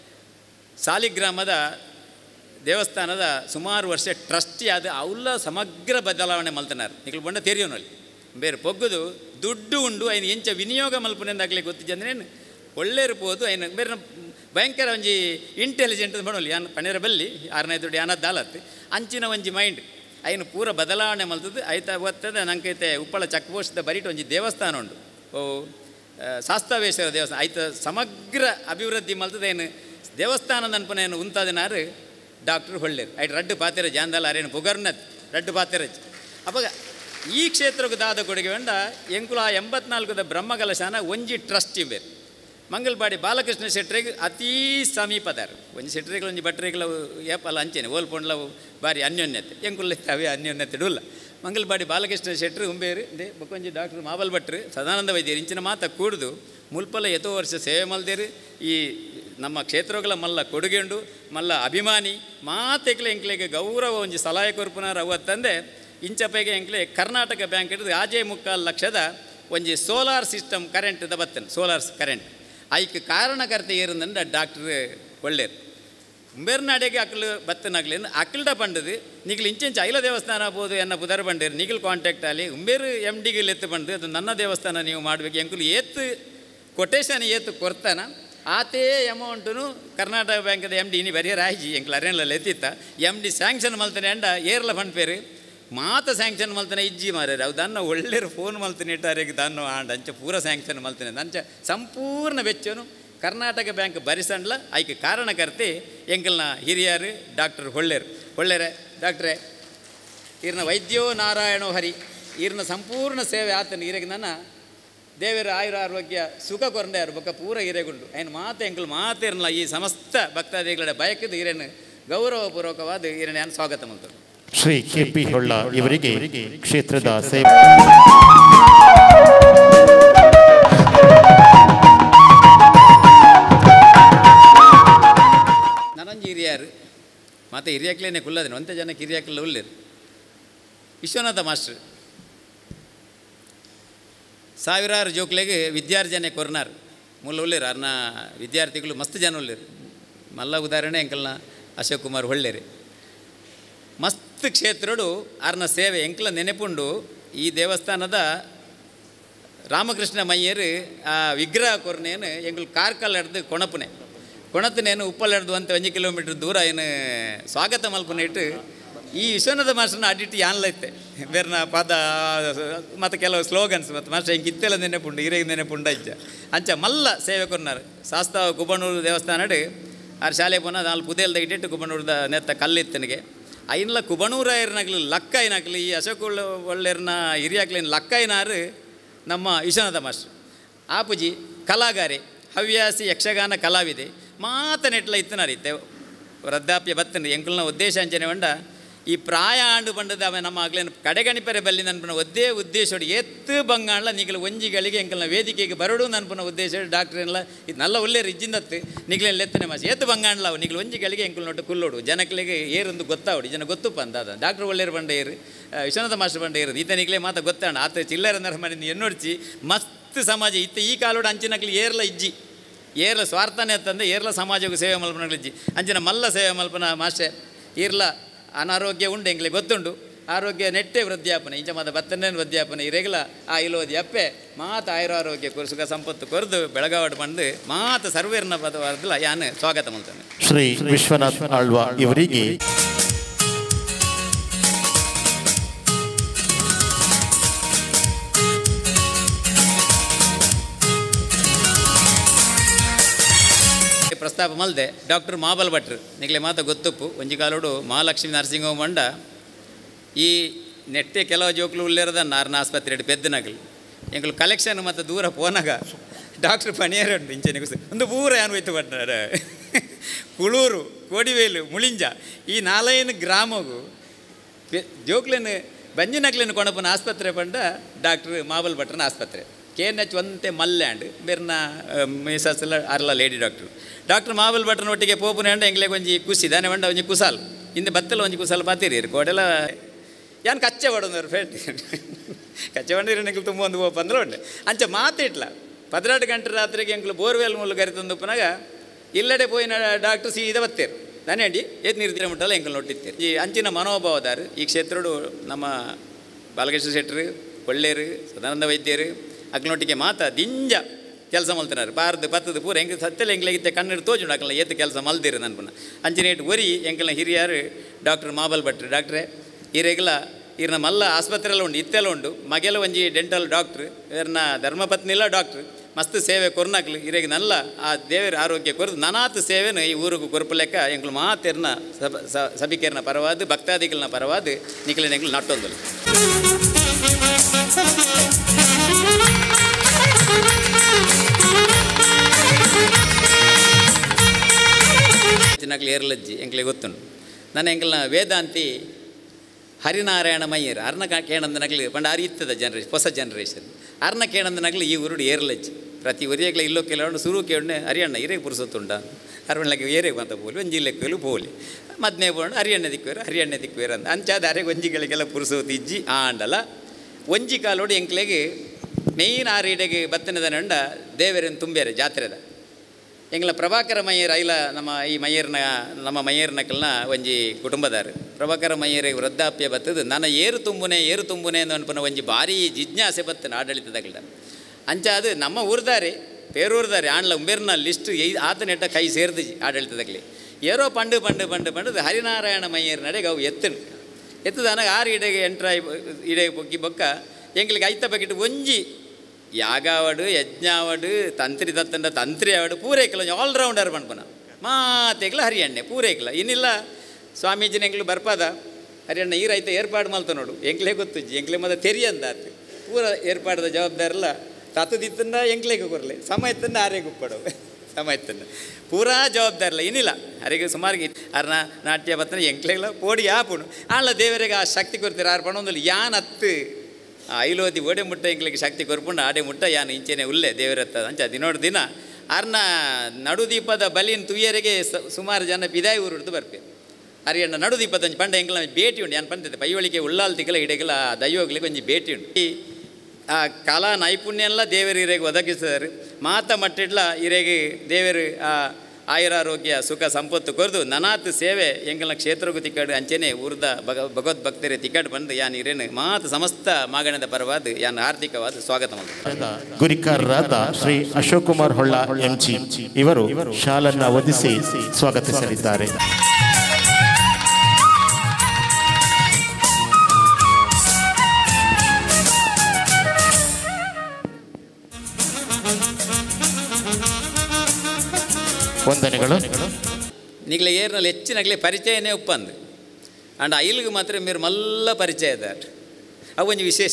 Speaker 4: ಸಾಲಿಗ್ರಾಮದ ದೇವಸ್ಥಾನದ ಸುಮಾರು ವರ್ಷ ಟ್ರಸ್ಟಿ ಆದ ಅವಲ್ಲ ಸಮಗ್ರ ಬದಲಾವಣೆ ಮಲ್ತನಾರು ನಿಖಲ್ ಬಂಡ ತೆರಿಯೋನಲ್ಲಿ ಬೇರೆ ಪೊಗ್ಗುದು ದುಡ್ಡು ಉಂಡು ಐನು ಎಂಚ ವಿನಿಯೋಗ ಮಲ್ಪನೆಂದಾಗಲಿ ಗೊತ್ತಿದ್ದಂದ್ರೇನು ಒಳ್ಳೆ ಇರ್ಬೋದು ಐನು ಬೇರೆ ಭಯಂಕರ ಒಂಜಿ ಇಂಟೆಲಿಜೆಂಟ್ ಮಾಡೋಲಿ ಯಾನ್ ಪಣಿರ ಬಲ್ಲಿ ಆರನೇ ದುಡ್ಡು ಯಾನ ದಾಲತ್ ಅಂಚಿನ ಒಂಜಿ ಮೈಂಡ್ ಐನು ಪೂರ ಬದಲಾವಣೆ ಮಲ್ತದ್ದು ಐತ ಒತ್ತದ ನಂಕೈತೆ ಉಪ್ಪಳ ಚಕ್ಪೋಷದ ಬರಿಟ್ ಒಂಜಿ ದೇವಸ್ಥಾನ ಉಂಡು ಓ ಆ, ಶಾಸ್ತಾವೇಶ್ವರ ದೇವಸ್ಥಾನ ಐತ ಸಮಗ್ರ ಅಭಿವೃದ್ಧಿ ಮಲ್ತದೇನು ದೇವಸ್ಥಾನದ ಅನ್ಪನ ಏನು ಉಂತಾದಿನಾರು ಡಾಕ್ಟರ್ ಹೊಳ್ಳೆರು ಐಟ್ ರಡ್ಡು ಪಾತಿರ ಜಾಂದಲ ಅರೇನು ಪುಗರ್ನದ್ ರಡ್ಡು ಪಾತಿರಜ್ ಅಪ್ಪಗ ಈ ಕ್ಷೇತ್ರಕ್ಕೆ ದಾದ ಕೊಡುಗೆ ವೆಂಡ ಎಂಕುಲ ಎಂಬತ್ನಾಲ್ಕದ ಬ್ರಹ್ಮಕಲಶಾನ ಒಂಜಿ ಟ್ರಸ್ಟಿ ಬೇರೆ ಮಂಗಲ್ಪಾಡಿ ಬಾಲಕೃಷ್ಣ ಶೆಟ್ರಿಗೆ ಅತೀ ಸಮೀಪದಾರು ಒಂಜಿ ಶೆಟ್ರಿಗಳು ಒಂಜಿ ಭಟ್ರಿಗಳು ಏಪಲ್ಲ ಅಂಚೆನೆ ಓಲ್ಪೊಂಡ್ಲವು ಬಾರಿ ಅನ್ಯೋನ್ಯತೆ ಎಂಕುಲ್ಲ ಅವೇ ಅನ್ಯೋನ್ಯತೆ ಡೂಲ್ಲ ಮಂಗಲ್ಪಾಡಿ ಬಾಲಕೃಷ್ಣ ಶೆಟ್ರು ಉಂಬೇರು ದೇ ಬೊಕೊಂಜಿ ಡಾಕ್ಟರ್ ಮಾಬಲ್ ಭಟ್ರು ಸದಾನಂದ ವೈದ್ಯರು ಇಂಚಿನ ಮಾತ ಕೂಡ್ದು ಮುಲ್ಪಲ ಎತೋ ವರ್ಷ ಸೇವೆ ಮಲ್ದೇರು ಈ ನಮ್ಮ ಕ್ಷೇತ್ರಗಳ ಮಲ್ಲ ಕೊಡುಗೆ ಉಂಡು ಮಲ್ಲ ಅಭಿಮಾನಿ ಮಾತೆಕ್ಲೆ ಎಂಕ್ಲೆಗೆ ಗೌರವ ಒಂಜಿ ಸಲಹೆ ಕೊರ್ಪುನಾರ ಅವತ್ತಂದೆ ಇಂಚಪೈಗೆ ಎಂಕ್ಲೆ ಕರ್ನಾಟಕ ಬ್ಯಾಂಕ್ ಹಿಡಿದು ಆಜೆ ಮುಕ್ಕಾಲು ಲಕ್ಷದ ಒಂಜಿ ಸೋಲಾರ್ ಸಿಸ್ಟಮ್ ಕರೆಂಟ್ ದ ಬತ್ತನ್ ಸೋಲಾರ್ ಕರೆಂಟ್ ಐಕ್ ಕಾರಣಕರ್ತೆ ಏರುಂದಂಡ ಡಾಕ್ಟರ್ ಒಳ್ಳೇರು ಉಂಬೆರ್ನಾಡೆಗೆ ಅಕ್ಕಲು ಬತ್ತನಾಗ್ಲೇನು ಅಕ್ಕಲ್ಡ ಪಂಡದು ನಿಗಲು ಇಂಚೆಂಚ ಐಲ ದೇವಸ್ಥಾನ ಆಗ್ಬೋದು ಎನ್ನ ಪುದರ್ ಬಂಡೇರು ನಿಗಲ್ ಕಾಂಟ್ಯಾಕ್ಟ್ ಅಲ್ಲಿ ಉಂಬೇರು ಎಮ್ ಡಿಗೆ ಎತ್ತು ಬಂದು ಅದು ನನ್ನ ದೇವಸ್ಥಾನ ನೀವು ಮಾಡಬೇಕು ಎಂಕುಲು ಏತ್ತು ಕೊಟೇಶನ್ ಏತ್ತು ಕೊರ್ತಾನ ಆತೇ ಅಮೌಂಟು ಕರ್ನಾಟಕ ಬ್ಯಾಂಕದ ಎಮ್ ಡಿ ಇನಿ ಬರೀ ರಾಯ್ಜಿ ಎಂಕ್ಲು ಅರೇನ್ಲ ಎತ್ತಿತ್ತ ಎಮ್ ಡಿ ಸ್ಯಾಂಕ್ಷನ್ ಮಲ್ತಾನೆ ಅಂಡ ಏರ್ಲ ಫಂಡ್ ಪೇರು ಮಾತ ಸ್ಯಾಂಕ್ಷನ್ ಮಲ್ತಾನೆ ಇಜ್ಜಿ ಮಾರ್ಯಾರ ಅವು ದನ್ನ ಒಳ್ಳೆಯ ಫೋನ್ ಮಲ್ತಾನೆ ಇಟ್ಟಾರಿಗೆ ದನ್ನು ಆಂಡ ಅಂಚ ಪೂರ ಸ್ಯಾಂಕ್ಷನ್ ಮಲ್ತಾನೆ ಅಂಚ ಸಂಪೂರ್ಣ ವೆಚ್ಚನು ಕರ್ನಾಟಕ ಬ್ಯಾಂಕ್ ಭರಿಸಂಡ್ಲ ಐಕೆ ಕಾರಣಕರ್ತೆ ಎಂಕಲ್ನ ಹಿರಿಯರು ಡಾಕ್ಟರ್ ಹೊಳ್ಳೆರು ಹೊಳ್ಳೆರೆ ಡಾಕ್ಟ್ರೇ ಈರ್ನ ವೈದ್ಯೋ ನಾರಾಯಣೋ ಹರಿ ಈರ್ನ ಸಂಪೂರ್ಣ ಸೇವೆ ಆತನ ಈರೆಗೆ ನನ್ನ ದೇವರ ಆಯುರ ಆರೋಗ್ಯ ಸುಖ ಕೊರಂಡೆ ಬೊಕ್ಕ ಪೂರ ಹಿರೇಗುಂಡು ఆయన ಮಾತ ಎಂಕಲ್ ಮಾತಿರಲ್ಲ ಈ ಸಮಸ್ತ ಭಕ್ತಾದಿಗಳ ಬಯಕದ ಈರೇನು ಗೌರವಪೂರ್ವಕವಾದ ಈರನ್ನ ನಾನು ಸ್ವಾಗತ ಮಾಡ್ತಾರೆ
Speaker 3: ಶ್ರೀ ಕೆ ಪಿ ಹೊಳ್ಳ ಇವರಿಗೆ ಕ್ಷೇತ್ರದ ಸೇವೆ
Speaker 4: ನನಂಜಿ ಹಿರಿಯರು ಮತ್ತು ಹಿರಿಯಕ್ಲೇನೆ ಕುಲ್ಲದೇನು ಒಂತೆ ಜನಕ್ಕೆ ಹಿರಿಯಕ್ಲೆಲ್ಲ ಉಳ್ಳೇರು ವಿಶ್ವನಾಥ ಮಾಸ್ಟರ್ ಸಾವಿರಾರು ಜೋಕ್ಲೆಗೆ ವಿದ್ಯಾರ್ಜನೆ ಕೊರ್ನಾರ್ ಮೂಲ ಉಳ್ಳೇರು ಅರ್ನ ವಿದ್ಯಾರ್ಥಿಗಳು ಮಸ್ತ್ ಜನ ಉಳ್ಳೇರು ಮಲ್ಲ ಉದಾಹರಣೆ ಎಂಕಲ್ನ ಅಶೋಕ್ ಕುಮಾರ್ ಒಳ್ಳೆರಿ ಮಸ್ತ್ ಕ್ಷೇತ್ರಡು ಅರ್ನ ಸೇವೆ ಎಂಕಲ ನೆನೆಪುಂಡು ಈ ದೇವಸ್ಥಾನದ ರಾಮಕೃಷ್ಣ ಮಯ್ಯರು ಆ ವಿಗ್ರಹ ಕೊರ್ನೇನು ಎಂಗಳು ಕಾರ್ಕಲ್ ಹಿಡ್ದು ಕೊಣಪುನೆ ಕೊಣತನೇನು ಉಪ್ಪಲ್ ಹಿಡ್ದು ಅಂತ ಒಂಜಿ ಕಿಲೋಮೀಟ್ರ್ ದೂರ ಏನು ಸ್ವಾಗತ ಮಲ್ಪುನ ಇಟ್ಟು ಈ ವಿಶ್ವನಾಥ ಮಾಸ್ಟರ್ನ ಅಡಿಟ್ಟು ಯಾನ್ಲೈತೆ ಬೇರೆನ ಪದ ಮತ್ತು ಕೆಲವು ಸ್ಲೋಗನ್ಸ್ ಮತ್ತು ಮಾಸ್ಟರ್ ಹಿಂಗೆ ಇತ್ತೆಲ್ಲ ನೆನೆಪುಂಡು ಹಿರೇಗ ನೆನೆಪುಂಡ ಇಜ್ಜ ಅಂಚ ಮಲ್ಲ ಸೇವೆ ಕೊರ್ನಾರು ಶಾಸ್ತಾವ ಕುಬಣೂರು ದೇವಸ್ಥಾನಡು ಆರು ಶಾಲೆ ಪುನಃ ನಾಲ್ಕು ಪುದೇಲ್ದ ಇಟ್ಟಿಟ್ಟು ಕುಬಣೂರ್ದ ನೆತ್ತ ಕಲ್ಲಿತ್ತನಿಗೆ ಐನ್ಲ ಕುಬಣೂರಾಯರ್ನಾಗ್ಲಿ ಲಕ್ಕ ಏನಾಗ್ಲಿ ಈ ಅಶೋಕ ಒಳ್ಳೆರ್ನ ಹಿರಿಯಾಗ್ಲಿನ ಲಕ್ಕ ಏನಾರು ನಮ್ಮ ವಿಶ್ವನಾಥ ಮಾಸ್ಟರ್ ಆಪುಜಿ ಕಲಾಗಾರೆ ಹವ್ಯಾಸಿ ಯಕ್ಷಗಾನ ಕಲಾವಿದೆ ಮಾತ ನೆಟ್ಲ ಇತ್ತನಾರಿತ್ತೆ ವೃದ್ಧಾಪ್ಯ ಬತ್ತನ ಎಂಕಲ್ನ ಉದ್ದೇಶ ಅಂಚನೆ ಬಂಡ ಈ ಪ್ರಾಯ ಆಂಡು ಬಂಡದ ಅವ ನಮ್ಮ ಆಗ್ಲೇನು ಕಡೆಗಣಿಪರೆ ಬಲ್ಲಿ ನನ್ಪನ ಒದ್ದೇ ಉದ್ದೇಶೋಡು ಎತ್ತು ಬಂಗಾಳ ನಿಗಲು ಒಂಜಿಗಳಿಗೆ ಎಂಕಲ್ನ ವೇದಿಕೆಗೆ ಬರಡು ನನ್ಪನ ಉದ್ದೇಶ ಡಾಕ್ಟರ್ ಎಲ್ಲ ಇದು ನಲ್ಲ ಒಳ್ಳೆ ರಿಜ್ಜಿಂದತ್ತು ನಿಗ್ಲೇನು ಲೆತ್ತನೆ ಮಾಸಿ ಎತ್ತು ಬಂಗಾಣ್ಲ ಅವು ನಿಗಲು ಒಂಜಿಗಳಿಗೆ ಎಂಕಲ್ ನೋಟ್ಟು ಕುಲ್ಲೋಡು ಜನಗಳಿಗೆ ಏರೊಂದು ಗೊತ್ತಾವಡಿ ಜನ ಗೊತ್ತುಪ್ಪ ಅಂದಾದ ಡಾಕ್ಟರ್ ಒಳ್ಳೆಯರು ಬಂಡ ಏರು ಆ, ವಿಶ್ವನಾಥ ಮಾಸ್ಟರ್ ಬಂಡ ಏರು ಈತ ನಿಗ್ಲೇ ಮಾತ ಗೊತ್ತಾಣ ಆತ ಚಿಲ್ಲರ ನರಮನೆ ಎನ್ನೋಡ್ಚಿ ಮಸ್ತ್ ಸಮಾಜ ಇತ್ತ ಈ ಕಾಲೋಡು ಅಂಚಿನಕ್ಲಿ ಏರ್ಲ ಇಜ್ಜಿ ಏರ್ಲ ಸ್ವಾರ್ಥನೇ ಅಂತಂದ್ರೆ ಏರ್ಲ ಸಮಾಜಕ್ಕೆ ಸೇವೆ ಮಲ್ಪನಗಳಿಜ್ಜಿ ಅಂಚಿನ ಮಲ್ಲ ಸೇವೆ ಮಲ್ಪನ ಮಾಸ್ಟರ್ ಈರ್ಲ ಅನಾರೋಗ್ಯ ಉಂಡು ಎಂಗ್ಲೆ ಗೊತ್ತುಂಡು ಆರೋಗ್ಯ ನೆಟ್ಟೆ ವೃದ್ಧಾಪನೆ ಇಂಚ ಮಾತ ಬತ್ತನೇ ವೃದ್ಧಾಪನೆ ಇರೆಗ್ಲ ಆ ಇಲೋದಿ ಅಪ್ಪೆ ಮಾತ ಆಯುರಾರೋಗ್ಯ ಕೊರು ಸುಖ ಸಂಪತ್ತು ಕೊರ್ದು ಬೆಳಗಾವಟ್ ಬಂದು ಮಾತ ಸರ್ವೇರ್ನ ಪದವಾರ್ದಲ್ಲ ಯಾನು ಸ್ವಾಗತ ಮಾಡ್ತಾನೆ
Speaker 3: ಶ್ರೀ ವಿಶ್ವನಾಥ್ ಆಳ್ವ ಇವರಿಗೆ
Speaker 4: ಪ್ರಸ್ತಾಪ ಮಲ್ದೆ ಡಾಕ್ಟರ್ ಮಾಬಲ್ ಭಟ್ರು ನಿಗ್ಲೆ ಮಾತ ಗೊತ್ತುಪ್ಪು ಒಂಜಿ ಕಾಲೋಡು ಮಹಾಲಕ್ಷ್ಮಿ ನರ್ಸಿಂಗ್ ಹೋಮ್ ಮಂಡ ಈ ನೆಟ್ಟೆ ಕೆಲವು ಜೋಕ್ಲು ಉಳ್ಳೇರದ ನಾರ್ನ ಆಸ್ಪತ್ರೆ ಪೆದ್ದನಗಲಿ ಎಂಕಲು ಕಲೆಕ್ಷನ್ ಮತ್ತು ದೂರ ಪೋನಾಗ ಡಾಕ್ಟರ್ ಪನಿಯರ್ ಉಂಟು ಇಂಚೆನೆ ಕುಸ ಒಂದು ಪೂರ ಏನು ಹೋಯ್ತು ಪಟ್ಟಾರ ಕುಳೂರು ಕೋಡಿವೇಲು ಮುಳಿಂಜ ಈ ನಾಲೈನು ಗ್ರಾಮಗು ಜೋಕ್ಲೇನು ಬಂಜಿನಕ್ಲೇನು ಕೊಣಪನ ಆಸ್ಪತ್ರೆ ಪಂಡ ಡಾಕ್ಟರ್ ಮಾಬಲ್ ಭಟ್ರನ ಆಸ್ಪತ್ರೆ ಕೆ ಎನ್ ಎಚ್ ಒಂತೆ ಮಲ್ಯಾಂಡ್ ಬೇರ್ನ ಮಿಸಸ್ ಎಲ್ಲ ಅರ್ಲ ಲೇಡಿ ಡಾಕ್ಟ್ರು ಡಾಕ್ಟರ್ ಮಾಬಲ್ ಭಟ್ರನ ಒಟ್ಟಿಗೆ ಪೋಪುನೆ ಅಂಡ ಎಂಗ್ಲೆಗೆ ಒಂಜಿ ಕುಸಿ ದಾನೆ ಬಂಡ ಒಂಜಿ ಕುಸಾಲ್ ಇಂದು ಬತ್ತಲ ಒಂಜಿ ಕುಸಾಲ್ ಪಾತಿರಿ ಕೋಡೆಲ್ಲ ಯಾನ್ ಕಚ್ಚೆ ಬಡೋದವ್ರು ಫೇಟ್ ಕಚ್ಚೆ ಬಂದಿರಿ ನಿಂಗೆ ತುಂಬ ಒಂದು ಓಪ್ ಅಂದ್ರೆ ಉಂಡೆ ಅಂಚ ಮಾತಿಟ್ಲ ಪದಿನೆಂಟು ಗಂಟೆ ರಾತ್ರಿಗೆ ಎಂಕ್ಲು ಬೋರ್ವೆಲ್ ಮೂಲ ಕರಿತಂದು ಉಪ್ಪನಾಗ ಇಲ್ಲಡೆ ಪೋಯಿನ ಡಾಕ್ಟರ್ ಸೀದಾ ಬತ್ತೇರು ನಾನೇಂಡಿ ಏತ್ ನಿರ್ದಿರ ಮುಟ್ಟಲ್ಲ ಎಂಕಲ್ ನೋಟ್ಟಿತ್ತೇರು ಈ ಅಂಚಿನ ಮನೋಭಾವದಾರು ಈ ಕ್ಷೇತ್ರಡು ನಮ್ಮ ಬಾಲಕೃಷ್ಣ ಶೆಟ್ಟರು ಒಳ್ಳೆಯರು ಸದಾನಂದ ವೈದ್ಯರು ಅಕ್ಲೊಟ್ಟಿಗೆ ಮಾತ ದಿಂಜ ಕೆಲಸ ಮಲ್ತಿನಾರು ಪಾರ್ದು ಪತ್ತದ ಪೂರ ಹೆಂಗೆ ಸತ್ತೆಲ್ಲ ಎಂಗ್ಲಾಗಿತ್ತೆ ಕಣ್ಣಿಟ್ಟು ತೋಜುಂಡು ಅಕ್ಕಲ್ಲ ಏತು ಕೆಲಸ ಮಲ್ದಿರು ನನ್ಪುನ ಅಂಚಿನೇಟ್ ಒರಿ ಎಂಕಲ್ನ ಹಿರಿಯರು ಡಾಕ್ಟರ್ ಮಾಬಲ್ ಭಟ್ರು ಡಾಕ್ಟ್ರೇ ಈರೆಗ್ಲ ಈರ್ನ ಮಲ್ಲ ಆಸ್ಪತ್ರೆಲ್ಲ ಉಂಡು ಇತ್ತೆಲ್ಲ ಉಂಡು ಮಗೆಲ ಒಂಜಿ ಡೆಂಟಲ್ ಡಾಕ್ಟ್ರ್ ಇವ್ರನ್ನ ಧರ್ಮಪತ್ನಿಲ್ಲ ಡಾಕ್ಟ್ರ್ ಮಸ್ತ್ ಸೇವೆ ಕೊರ್ನಾಕ್ಲು ಇರೆಗ್ ನಲ್ಲ ಆ ದೇವರ ಆರೋಗ್ಯ ಕೊರದು ನನಾತ್ ಸೇವೆನು ಈ ಊರಿಗೂ ಕೊರಪು ಲೆಕ್ಕ ಎಂಕ್ಲು ಮಾತೆರ್ನ ಸಭ ಸ- ಸಭಿಕೆರ್ನ ಪರವಾದು ಭಕ್ತಾದಿಗಳನ್ನ ಪರವಾದು ನಿಖಿಲಿನ ಎಂಕ್ಲು ನಟ್ಟೊಂದು ಚಿನ್ನಕ್ಲಿ ಏರ್ಲಜ್ಜಿ ಎಂಕ್ಲೆ ಗೊತ್ತುಂಡು ನನ್ನ ಎಂಕ್ಲನ ವೇದಾಂತಿ ಹರಿನಾರಾಯಣ ಮಯ್ಯರ್ ಅರ್ನ ಕೇಣಂದ ನಗಲಿ ಪಂಡ ಅರಿ ಇತ್ತದ ಜನ್ರೇಷನ್ ಹೊಸ ಜನ್ರೇಷನ್ ಅರ್ನ ಕೇಣಂದ ನಗಲಿ ಈ ಉರುಡು ಏರ್ಲಜ್ಜಿ ಪ್ರತಿ ಒರಿಯಾಗ್ಲ ಇಲ್ಲೋ ಕೆಲವೊಂದು ಸುರು ಕೇಳಿ ಹರಿಯಣ್ಣ ಇರೇಗೆ ಪುರುಸೊತ್ತುಂಡ ಅರವಣ್ಣಗೆ ಏರೆಗೆ ಬಂತ ಪೋಲಿ ಒಂಜಿ ಲೆಕ್ಕಲು ಪೋಲಿ ಮದ್ನೇ ಬೋಂಡು ಹರಿಯಣ್ಣ ದಿಕ್ಕುವೇರು ಹರಿಯಣ್ಣ ದಿಕ್ಕುವೇರು ಅಂತ ಅಂಚಾದ ಅರೆ ಒಂಜಿಗಳಿಗೆಲ್ಲ ಪುರುಸೋತಿ ಇಜ್ಜಿ ಆಂಡಲ ಒಂಜಿ ಕಾಲೋಡು ಎಂಕ್ಲೆಗೆ ಮೇಯ್ನ್ ಆರು ಇಡೆಗೆ ಬತ್ತನದ ನಂಡ ದೇವರನ್ನು ತುಂಬ್ಯಾರೆ ಜಾತ್ರೆದ ಎಂಗ್ಲ ಪ್ರಭಾಕರ ಮಯ್ಯರ್ ಐಲ ನಮ್ಮ ಈ ಮಯ್ಯರ್ನ ನಮ್ಮ ಮಯ್ಯರ್ನಕಲ್ನ ಒಂಜಿ ಕುಟುಂಬದಾರು ಪ್ರಭಾಕರ ಮಯ್ಯರಿಗೆ ವೃದ್ಧಾಪ್ಯ ಬತ್ತದು ನನ್ನ ಏರು ತುಂಬುನೆ ಏರು ತುಂಬುನೆ ಎಂದು ಅನ್ಪನ ಒಂಜಿ ಭಾರಿ ಜಿಜ್ಞಾಸೆ ಬತ್ತನ ಆಡಳಿತದಾಗಲ ಅಂಚ ಅದು ನಮ್ಮ ಊರ್ದಾರಿ ಪೇರೂರ್ದಾರಿ ಆಣ್ಲ ಉಂಬೇರ್ನ ಲಿಸ್ಟ್ ಐ ಆತನೆಟ್ಟ ಕೈ ಸೇರ್ದು ಆಡಳಿತದಾಗಲಿ ಏರೋ ಪಂಡು ಪಂಡು ಪಂಡು ಪಂಡು ಹರಿನಾರಾಯಣ ಮಯ್ಯರ್ ನಡೆಗೆ ಅವು ಎತ್ತನು ಎತ್ತದಾನ ಆರು ಇಡೆಗೆ ಎಂಟ್ರ ಇಡೆಗೆ ಬೊಕ್ಕಿ ಬೊಕ್ಕ ಎಂಗ್ಲಿಗೆ ಐತ ಬಕೆಟ್ ಒಂಜಿ ಯಾಗಾವಡು ಯಜ್ಞಾವಡು ತಂತ್ರಿ ತತ್ತಂಡ ತಂತ್ರಿ ಆವಡು ಪೂರೈಕಲ ಆಲ್ರೌಂಡರ್ ಪನ್ಪನ ಮಾತೆಗ್ಲ ಹರಿಯಣ್ಣೆ ಪೂರೈಕಲ ಇನ್ನಿಲ್ಲ ಸ್ವಾಮೀಜಿನ ಎಂಗ್ಲು ಬರ್ಪಾದ ಹರಿಯಣ್ಣ ಈ ರೈತ ಏರ್ಪಾಡು ಮಲ್ತ ನೋಡು ಎಂಕ್ಲೆ ಗೊತ್ತುಜ್ಜಿ ಎಂಕ್ಲೆ ಮದ ತೆರಿ ಅಂದಾತ್ ಪೂರ ಏರ್ಪಾಡದ ಜವಾಬ್ದಾರಲ್ಲ ತತ್ತದಿತ್ತಂದ ಎಂಕ್ಲೆಗೆ ಕೊರಲೆ ಸಮಯತ್ತಂದ ಆರೆಗೆ ಉಪ್ಪಡವು ಸಮಯತ್ತಂದ ಪೂರಾ ಜವಾಬ್ದಾರಲ್ಲ ಇನ್ನಿಲ್ಲ ಅರಿಗೆ ಸುಮಾರಿಗೆ ಅರ್ನ ನಾಟ್ಯ ಬತ್ತನ ಎಂಕ್ಲೆಗ್ಲ ಪೋಡಿ ಆಪುಣು ಆಳ ದೇವರಿಗೆ ಆ ಶಕ್ತಿ ಕೊಡ್ತೀರ ಆರು ಪಣೊಂದಲ್ಲಿ ಯಾನ್ ಹತ್ತು ಆ ಐಲೋದಿ ಓಡೆ ಮುಟ್ಟ ಎಂಕ್ಲಿಗೆ ಶಕ್ತಿ ಕೊರ್ಪುಂಡು ಆಡೆ ಮುಟ್ಟ ಯಾನು ಇಂಚೆನೆ ಉಲ್ಲೆ ದೇವರತ್ತ ಅಂಚ ದಿನೋಡು ದಿನ ಅರ್ನ ನಡುದೀಪದ ಬಲಿನ ತುಯ್ಯರಿಗೆ ಸ- ಸುಮಾರು ಜನ ಪಿದಾಯಿ ಊರುಡ್ದು ಬರ್ಪೆ ಅರಿಯಣ್ಣ ನಡುದೀಪದ ಒಂಜಿ ಪಂಡ ಎಂಕ್ಲ ಭೇಟಿ ಉಂಡು ಯಾನು ಪಂತದೆ ಪೈವಳಿಕೆ ಉಳ್ಳಾಲ್ ತಿಕ್ಕಲ ಇಡೆಗಲ ದೈವಗಳಿಗೆ ಒಂಜಿ ಭೇಟಿ ಉಂಡು ಈ ಆ ಕಲಾ ನೈಪುಣ್ಯ ಎಲ್ಲ ದೇವರು ಇರೆಗೆ ಒದಗಿಸಿದ್ದಾರೆ ಮಾತ ಮಟ್ಟಿಡ್ಲ ಇರೆಗೆ ದೇವರು ಆ ಆಯುರಾರೋಗ್ಯ ಸುಖ ಸಂಪತ್ತು ಕೊರ್ದು ನನಾತ್ ಸೇವೆ ಎಂಗಲ ಕ್ಷೇತ್ರಗೂ ತಿಕ್ಕಡು ಅಂಚೆನೆ ಊರ್ದ ಭಗ ಭಗವದ್ಭಕ್ತರೆ ತಿಕ್ಕಡು ಬಂದು ಯಾನ್ ಇರೇನು ಮಾತು ಸಮಸ್ತ ಮಾಗಣದ ಪರವಾದ ಯಾನ್ ಆರ್ಥಿಕವಾದ ಸ್ವಾಗತ ಮಾಡ್ತಾರೆ
Speaker 3: ಗುರಿಕಾರರಾದ ಶ್ರೀ ಅಶೋಕ್ ಕುಮಾರ್ ಹೊಳ್ಳ ಎಂಜಿ ಇವರು ಶಾಲನ್ನ ಒದಿಸಿ ಸ್ವಾಗತಿಸಲಿದ್ದಾರೆ ವಂದನೆಗಳು
Speaker 4: ನಿಗ್ಲೆ ಏರ್ನಲ್ಲಿ ಹೆಚ್ಚಿನಗ್ಲೆ ಪರಿಚಯನೇ ಉಪ್ಪಂದು ಅಂಡ್ ಐಲ್ಗೆ ಮಾತ್ರ మీరు ಮಲ್ಲ ಪರಿಚಯ ಇದ್ದಾರೆ ಅವು ಒಂದು ವಿಶೇಷ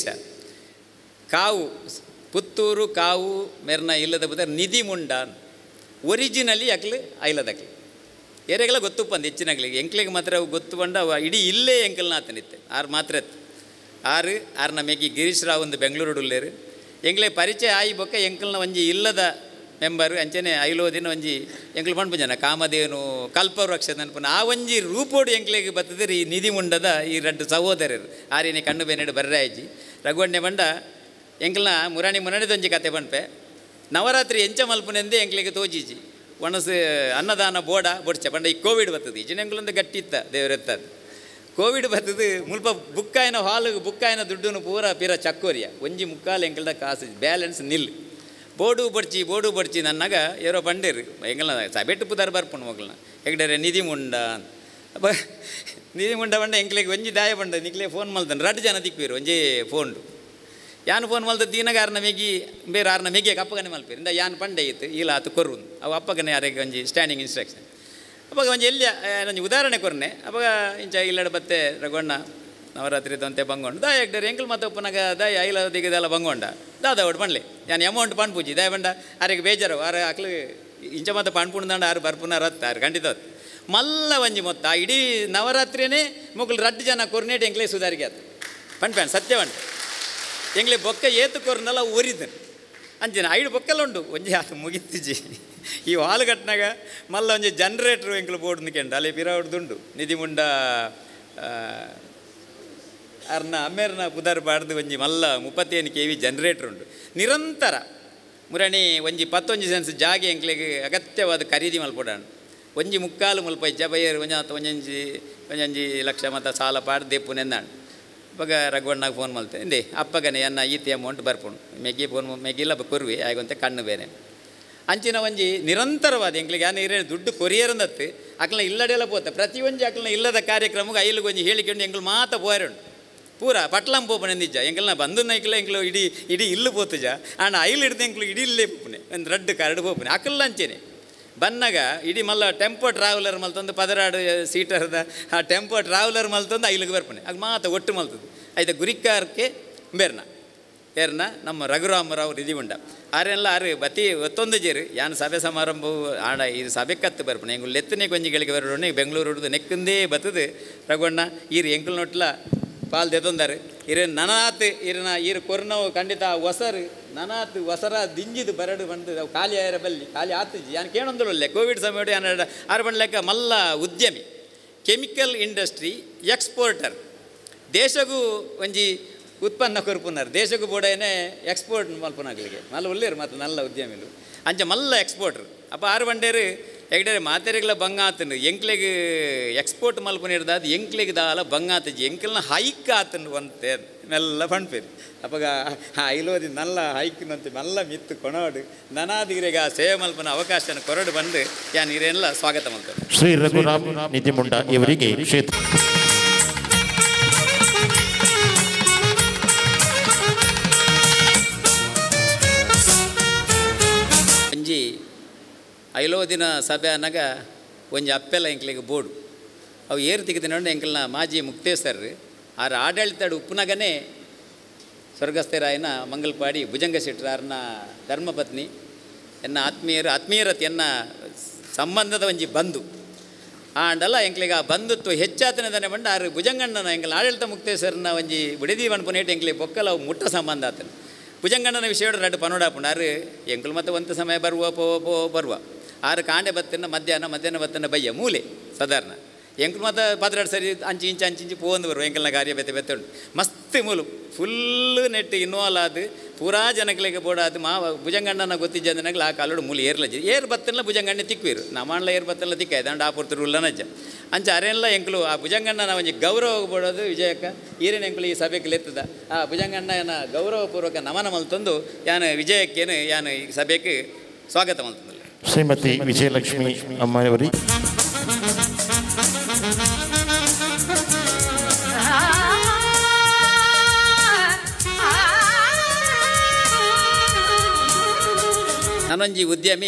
Speaker 4: ಕಾವು ಪುತ್ತೂರು ಕಾವು ಮೆರ್ನ ಇಲ್ಲದ ಬದ ನಿಧಿ ಮುಂಡ ಒರಿಜಿನಲಿ ಅಕ್ಲು ಐಲದಕ್ಲಿ ಏರೆಗೆಲ್ಲ ಗೊತ್ತುಪ್ಪಂದು ಹೆಚ್ಚಿನಗ್ಲಿಗೆ ಎಂಕ್ಲಿಗೆ ಮಾತ್ರ ಅವು ಗೊತ್ತು ಬಂಡ ಅವ ಇಡೀ ಇಲ್ಲೇ ಎಂಕಲ್ನ ಆತನಿತ್ತೆ ಆರು ಮಾತ್ರ ಎತ್ತು ಆರು ಆರ್ನ ಮೇಗಿ ಗಿರೀಶ್ ರಾವ್ ಒಂದು ಬೆಂಗಳೂರು ಉಳ್ಳೇರು ಎಂಗ್ಲೆ ಪರಿಚಯ ಆಯಿ ಬೊಕ್ಕ ಎಂಕಲ್ನ ಒಂಜಿ ಇಲ್ಲದ ಮೆಂಬರ್ ಅಂಚನೆ ಐಲೋದಿನ ಒಂಜಿ ಎಂಕ್ಲು ಪಣ್ಪು ಜನ ಕಾಮಧೇನು ಕಲ್ಪವೃಕ್ಷ ನೆನಪುನ ಆ ಒಂಜಿ ರೂಪೋಡು ಎಂಕ್ಲೆಗೆ ಬರ್ತದೆ ಈ ನಿಧಿ ಮುಂಡದ ಈ ರಡ್ಡು ಸಹೋದರರು ಆರಿನಿ ಕಣ್ಣು ಬೇನೆಡು ಬರ್ರಾಯ್ಜಿ ರಘುವಣ್ಣೆ ಬಂಡ ಎಂಕ್ಲನ ಮುರಾಣಿ ಮುನ್ನಡೆದೊಂಜಿ ಕತೆ ಪಣ್ಪೆ ನವರಾತ್ರಿ ಎಂಚ ಮಲ್ಪನೆಂದೇ ಎಂಕ್ಲೆಗೆ ತೋಜಿಜಿ ಒಣಸು ಅನ್ನದಾನ ಬೋಡ ಬೊಡ್ಚೆ ಪಂಡ ಈ ಕೋವಿಡ್ ಬರ್ತದೆ ಈಜಿನ ಎಂಕ್ಲೊಂದು ಗಟ್ಟಿತ್ತ ದೇವರೆತ್ತದು ಕೋವಿಡ್ ಬರ್ತದು ಮುಲ್ಪ ಬುಕ್ಕಾಯಿನ ಹಾಲಿಗೆ ಬುಕ್ಕಾಯಿನ ದುಡ್ಡನ್ನು ಪೂರ ಪಿರ ಚಕ್ಕೋರಿಯ ಒಂಜಿ ಮುಕ್ಕಾಲು ಎಂಕಲ್ದ ಕಾಸು ಬ್ಯಾಲೆನ್ಸ್ ನಿಲ್ ಬೋಡು ಬಡ್ಚಿ ಬೋಡು ಬಡ್ಚಿ ನನ್ನಾಗ ಏರೋ ಬಂಡೇರು ಎಂಗಲ್ನ ಸಬೆಟ್ಟು ಪುದಾರ್ ಬರ್ಪುಂಡು ಮಕ್ಕಳನ್ನ ಹೆಗ್ಡರೆ ನಿಧಿ ಮುಂಡ ಅಪ್ಪ ನಿಧಿ ಮುಂಡ ಬಂಡ ಎಂಕ್ಲೆಗೆ ಒಂಜಿ ದಾಯ ಬಂಡ ನಿಕ್ಲೆ ಫೋನ್ ಮಲ್ತಾನೆ ರಡ್ ಜನ ದಿಕ್ಕಿರು ಒಂಜಿ ಫೋನ್ಡು ಯಾನ್ ಫೋನ್ ಮಲ್ತ ದೀನಾಗ ಆರ್ನ ಮೆಗಿ ಬೇರೆ ಆರ್ನ ಮೆಗಿಯಾಗ ಅಪ್ಪಗನೆ ಮಲ್ಪೇರು ಇಂದ ಯಾನ್ ಪಂಡೆ ಇತ್ತು ಇಲ್ಲ ಆತು ಕೊರ್ರು ಅವು ಅಪ್ಪಗನೆ ಯಾರಿಗೆ ಒಂಜಿ ಸ್ಟ್ಯಾಂಡಿಂಗ್ ಇನ್ಸ್ಟ್ರಕ್ಷನ್ ಅವಾಗ ಒಂಜಿ ಎಲ್ಲಿ ಒಂಜಿ ಉದಾಹರಣೆ ಕೊರ್ನೆ ಅವಾಗ ಇಂಚ ಇಲ್ಲಡ ಬತ್ತೆ ರಘುವಣ್ಣ ನವರಾತ್ರಿ ದಂತೆ ಬಂಗೊಂಡು ದಾಯ ಎಗ್ಡರ್ ಎಂಕಲ್ ಮತ್ತೆ ಉಪ್ಪನಾಗ ದಾಯ ಐಲ ದಿಗದೆಲ್ಲ ಬಂಗೊಂಡ ದಾದ ಒಟ್ಟು ಪಣ್ಲೆ ಯಾನ್ ಅಮೌಂಟ್ ಪಣ್ ಪೂಜಿ ದಾಯ ಬಂಡ ಆರಿಗೆ ಬೇಜಾರು ಆರ ಅಕ್ಲು ಇಂಚ ಮತ್ತೆ ಪಣ್ ಪುಣ್ದಂಡ ಆರು ಬರ್ಪುನ ರತ್ತ ಆರು ಖಂಡಿತ ಹೊತ್ತು. ಮಲ್ಲ ಒಂಜಿ ಮೊತ್ತ ಆ ಇಡೀ ನವರಾತ್ರಿನೇ ಮುಗ್ಲು ರಡ್ಡು ಜನ ಕೊರ್ನೇಟ್ ಎಂಕ್ಲೆ ಸುಧಾರಿಗೆ ಆತು ಪಣ್ ಸತ್ಯವಣ್ಣ ಎಂಗ್ಲೆ ಬೊಕ್ಕ ಏತು ಕೊರ್ನಲ್ಲ ಊರಿದ್ದನು ಅಂಚನೆ ಐದು ಬೊಕ್ಕೆಲ್ಲ ಉಂಡು ಒಂಜಿ ಆತ ಮುಗಿತಿಜಿ ಈ ಹಾಲು ಕಟ್ನಾಗ ಮಲ್ಲ ಒಂಜಿ ಜನ್ರೇಟ್ರ್ ಎಂಕ್ಲು ಬೋರ್ಡ್ ಕೆಂಡ ಅಲ್ಲೇ ಪಿರಾವಡ್ದುಂಡು ನಿಧಿ ಮುಂಡ ಆ, ಅರ್ನ ಅಮ್ಮೇರ್ನ ಪುದರ್ ಬಾಡ್ದು ಒಂಜಿ ಮಲ್ಲ ಮುಪ್ಪತ್ತೇನು ಕೆ ವಿ ಜನ್ರೇಟ್ರ್ ಉಂಡು ನಿರಂತರ ಮುರಣಿ ಒಂಜಿ ಪತ್ತೊಂಜಿ ಸೆನ್ಸ್ ಜಾಗೆ ಎಂಕ್ಲೆಗೆ ಅಗತ್ಯವಾದ ಖರೀದಿ ಮಲ್ಪೊಡಾನು ಒಂಜಿ ಮುಕ್ಕಾಲು ಮುಲ್ಪ ಇಜ್ಜ ಬೈಯರು ಒಂಜ ಒಂಜಂಜಿ ಒಂಜಂಜಿ ಲಕ್ಷ ಮತ್ತ ಸಾಲ ಪಾಡ್ದು ದೆಪ್ಪು ನೆಂದಾಂಡು ಅವಾಗ ರಘುವಣ್ಣಗೆ ಫೋನ್ ಮಲ್ತೆ ಇಂದೇ ಅಪ್ಪಗನೆ ಎನ್ನ ಈತಿ ಅಮೌಂಟ್ ಬರ್ಪುಂಡು ಮೆಗ್ಗಿ ಫೋನ್ ಮೆಗ್ಗಿಲ್ಲ ಕೊರ್ವಿ ಆಗೊಂತೆ ಕಣ್ಣು ಬೇರೆ ಅಂಚಿನ ಒಂಜಿ ನಿರಂತರವಾದ ಎಂಕ್ಲಿಗೆ ಯಾನು ಇರೇ ದುಡ್ಡು ಕೊರಿಯರಂದತ್ತು ಅಕ್ಲನ ಇಲ್ಲಡೆಲ್ಲ ಪೋತೆ ಪ್ರತಿ ಒಂಜಿ ಅಕ್ಲನ ಇಲ್ಲದ ಕಾರ್ಯಕ್ರಮಕ್ಕೆ ಐಲಿಗೆ ಒಂಜಿ ಹೇಳಿಕೊಂಡು ಎಂಕ್ಲು ಮಾತ ಪೋಯರುಂಡು ಪೂರ ಪಟ್ಲಂ ಪೋಪನೆ ನಿಜ ಎಂಕಲ್ನ ಬಂದು ನೈಕ್ಲ ಎಂಕ್ಲು ಇಡೀ ಇಡೀ ಇಲ್ಲು ಪೋತುಜ ಆಂಡ ಐಲ್ ಹಿಡ್ದು ಎಂಕ್ಲು ಇಡೀ ಇಲ್ಲೇ ಪೋಪನೆ ಒಂದು ರಡ್ಡು ಕರಡು ಪೋಪನೆ ಅಕ್ಕಲ್ಲ ಅಂಚೆನೆ ಬನ್ನಾಗ ಇಡೀ ಮಲ್ಲ ಟೆಂಪೋ ಟ್ರಾವೆಲರ್ ಮಲ್ತೊಂದು ಪದರಾಡು ಸೀಟರ್ದ ಆ ಟೆಂಪೋ ಟ್ರಾವೆಲರ್ ಮಲ್ತೊಂದು ಐಲಿಗೆ ಬರ್ಪನೆ ಆಗ ಮಾತ ಒಟ್ಟು ಮಲ್ತದ್ದು ಆಯ್ತು ಗುರಿಕಾರಕ್ಕೆ ಬೇರ್ನ ಏರ್ನ ನಮ್ಮ ರಘುರಾಮರಾವ್ ರಿದಿ ಉಂಡ ಆರೆಲ್ಲ ಆರು ಬತಿ ಒತ್ತೊಂದು ಜೇರು ಯಾನು ಸಭೆ ಸಮಾರಂಭ ಆಡ ಇದು ಸಭೆ ಕತ್ತು ಬರ್ಪಣೆ ಎಂಗುಲ್ ಎತ್ತನೆ ಕೊಂಜಿಗಳಿಗೆ ಬರೋಣ ಬೆಂಗಳೂರು ಹಿಡಿದು ನೆಕ್ಕಂದೇ ಬತ್ತದು ರಘುವಣ್ಣ ಈರು ಎಂಕಲ್ ನೋಟ್ಲ ಪಾಲ್ ದೆತೊಂದಾರು ಇರು ನನಾತ್ ಇರನ ಈರು ಕೊರ್ನವು ಖಂಡಿತ ಹೊಸರು ನನಾತ್ ಹೊಸರ ದಿಂಜಿದು ಬರಡು ಬಂದು ಅವು ಖಾಲಿ ಆಯರ ಬಲ್ಲಿ ಖಾಲಿ ಆತಜಿ ಯಾನು ಕೇಳೊಂದಲ್ಲ ಕೋವಿಡ್ ಸಮಯ ಯಾನ ಆರು ಬಂಡ್ಲೆಕ್ಕ ಮಲ್ಲ ಉದ್ಯಮಿ ಕೆಮಿಕಲ್ ಇಂಡಸ್ಟ್ರಿ ಎಕ್ಸ್ಪೋರ್ಟರ್ ದೇಶಗೂ ಒಂಜಿ ಉತ್ಪನ್ನ ಕೊರ್ಪುನಾರು ದೇಶಕ್ಕೂ ಬೋಡೇನೆ ಎಕ್ಸ್ಪೋರ್ಟ್ ಮಲ್ಪನಾಗ್ಲಿಗೆ ಮಲ್ಲ ಒಳ್ಳೆಯರು ಮತ್ತು ನಲ್ಲ ಉದ್ಯಮಿಲು ಅಂಚ ಮಲ್ಲ ಎಕ್ಸ್ಪೋರ್ಟ್ರು ಅಪ್ಪ ಆರು ಬಂಡೇರು ಎಗಡೆ ಮಾತೆರೆಗಳ ಬಂಗಾತನು ಎಂಕ್ಲೆಗ್ ಎಕ್ಸ್ಪೋರ್ಟ್ ಮಲ್ಪನಿರ್ದ ಅದು ಎಂಕ್ಲೆಗ್ ದಾಲ ಬಂಗಾತಜಿ ಎಂಕ್ಲನ ಹೈಕ್ ಆತನು ಒಂತೆ ಮೆಲ್ಲ ಪಣ್ಪೇರು ಅಪ್ಪಗ ಐಲೋದಿ ನಲ್ಲ ಹೈಕ್ನಂತೆ ಮೆಲ್ಲ ಮಿತ್ತು ಕೊನೋಡು ನನಾದಿಗಿರೆಗ ಆ ಸೇವೆ ಮಲ್ಪನ ಅವಕಾಶನ ಕೊರಡು ಬಂದು ಯಾನ್ ಇರೆಲ್ಲ ಸ್ವಾಗತ ಮಲ್ತಾರೆ
Speaker 3: ಶ್ರೀ ರಘುರಾಮ್ ನಿಧಿಮುಂಡ ಇವರಿಗೆ ಕ್ಷೇತ್ರ
Speaker 4: ಒಂಜಿ ಐಲೋದಿನ ಸಭೆ ಅನ್ನಗ ಒಂಜಿ ಅಪ್ಪೆಲ್ಲ ಎಂಕ್ಲಿಗೆ ಬೋಡು ಅವು ಏರು ತೆಗೆದಿನೊಂಡು ಎಂಕಲ್ನ ಮಾಜಿ ಮುಕ್ತೇಶ್ವರ್ ಆರ ಆಡಳಿತಾಡು ಉಪ್ಪುನಗನೇ ಸ್ವರ್ಗಸ್ಥರಾಯನ ಮಂಗಲ್ಪಾಡಿ ಭುಜಂಗ ಶೆಟ್ರ ಆರ್ನ ಧರ್ಮಪತ್ನಿ ಎನ್ನ ಆತ್ಮೀಯರು ಆತ್ಮೀಯರತಿ ಎನ್ನ ಸಂಬಂಧದ ಒಂಜಿ ಬಂಧು ಆಂಡಲ್ಲ ಎಂಕ್ಲಿಗೆ ಆ ಬಂಧುತ್ವ ಹೆಚ್ಚಾತನದನೆ ಬಂಡ ಆರು ಭುಜಂಗಣ್ಣನ ಎಂಕಲ್ ಆಡಳಿತ ಮುಕ್ತೇಶ್ವರನ ಒಂಜಿ ಬಿಡದಿ ಬಣ್ಪುನೇಟ್ ಎಂಕ್ಲಿ ಬೊಕ್ಕಲ ಅವು ಮುಟ್ಟ ಸಂಬಂಧ ಆತನು ಭುಜಂಗಣ್ಣನ ವಿಷಯ ರಡ್ಡು ಪನೋಡಾಪುಂಡು ಆರು ಎಂಕಲ್ ಮತ್ತೆ ಒಂದು ಸಮಯ ಬರುವ ಪೋ ಪೋ ಬರುವ ಆರು ಕಾಂಡೆ ಬತ್ತಿನ ಮಧ್ಯಾಹ್ನ ಮಧ್ಯಾಹ್ನ ಬತ್ತಿನ ಬಯ್ಯ ಮೂಲೆ ಸಾಧಾರಣ ಎಂಕಲ್ ಮತ್ತೆ ಪದ್ರಾಡು ಸರಿ ಅಂಚಿ ಇಂಚು ಅಂಚಿ ಇಂಚು ಪೋಂದು ಬರುವ ಎಂಕಲ್ನ ಕಾರ್ಯ ಬೆತ್ತೆ ಬೆತ್ತೆ ಉಂಟು ಮಸ್ತ್ ಮೂಲು ಫುಲ್ ನೆಟ್ ಇನ್ವಾಲ್ವ್ ಆದು ಪೂರಾ ಜನಗಳಿಗೆ ಬೋಡಾದು ಮಾ ಭುಜಂಗಣ್ಣನ ಗೊತ್ತಿಜ್ಜಂದನಾಗಲ ಆ ಕಾಲೋಡು ಮೂಲ ಏರ್ಲಜ್ಜಿ ಏರ್ ಬತ್ತಲ್ಲ ಭುಜಂಗಣ್ಣೆ ತಿಕ್ವೀರು ನಮ್ಮಣ್ಣ ಏರ್ ಬತ್ತಲ್ಲ ತಿಕ್ಕ ದಂಡ ಆಪುರ್ತು ಉಲ್ಲನಜ್ಜ ಅಂಚ ಅರೆಲ್ಲ ಎಂಕ್ಲು ಆ ಭುಜಂಗಣ್ಣನ ಒಂಜಿ ಗೌರವ ಬೋಡೋದು ವಿಜಯಕ್ಕ ಈರಿನ ಎಂಕ್ಲು ಈ ಸಭೆಗೆ ಲೆತ್ತದ ಆ ಭುಜಂಗಣ್ಣನ ಗೌರವಪೂರ್ವಕ ನಮನ ಮಲ್ತೊಂದು ಯಾನು ವಿಜಯಕ್ಕೇನು ಯಾನು ಈ ಸಭೆಗೆ ಸ್ವಾಗತ ಮಲ್ತಂದಲ್ಲ
Speaker 3: ಶ್ರೀಮತಿ ವಿಜಯಲಕ್ಷ್ಮಿ ಅಮ್ಮನವರಿ
Speaker 4: ನಾನೊಂಜಿ ಉದ್ಯಮಿ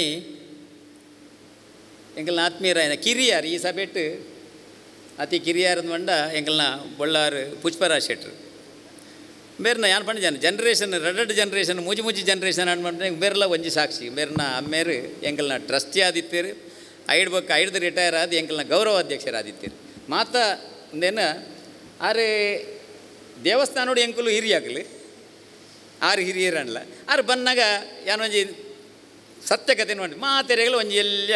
Speaker 4: ಎಂಕಲ್ನ ಆತ್ಮೀಯರಾಯನ ಕಿರಿಯಾರ್ ಈ ಸಭೆಟ್ ಅತಿ ಕಿರಿಯಾರ್ ಮಂಡ ಎಂಕಲ್ನ ಬೊಳ್ಳಾರು ಪುಷ್ಪರಾಜ್ ಶೆಟ್ರು ಬೇರ್ನ ಯಾನ್ ಪಂಡ ಜನ ಜನ್ರೇಷನ್ ரெண்டு ಜನ್ರೇಷನ್ ಮೂಜಿ ಮೂಜಿ ಜನ್ರೇಷನ್ ಅನ್ಪಂಡ ಬೇರೆಲ್ಲ ಒಂಜಿ ಸಾಕ್ಷಿ ಬೇರ್ನ ಅಮ್ಮೇರು ಎಂಕಲ್ನ ಟ್ರಸ್ಟಿ ಆದಿತ್ಯರು ಐಡ್ ಬೊಕ್ಕ ಐಡ್ದು ರಿಟೈರ್ ಆದ ಎಂಕಲ್ನ ಗೌರವ ಅಧ್ಯಕ್ಷರಾದಿತ್ಯರು ಮಾತ ಒಂದೇನ ಆರೆ ದೇವಸ್ಥಾನೋಡು ಎಂಕುಲು ಹಿರಿಯಾಗಲಿ ಆರು ಹಿರಿಯರನ್ಲ ಆರು ಬಂದಾಗ ಯಾನೊಂಜಿ ಸತ್ಯಕತೆ ನೋಡಿ ಮಾತೆರೆಗಳು ಒಂಜಿ ಎಲ್ಲ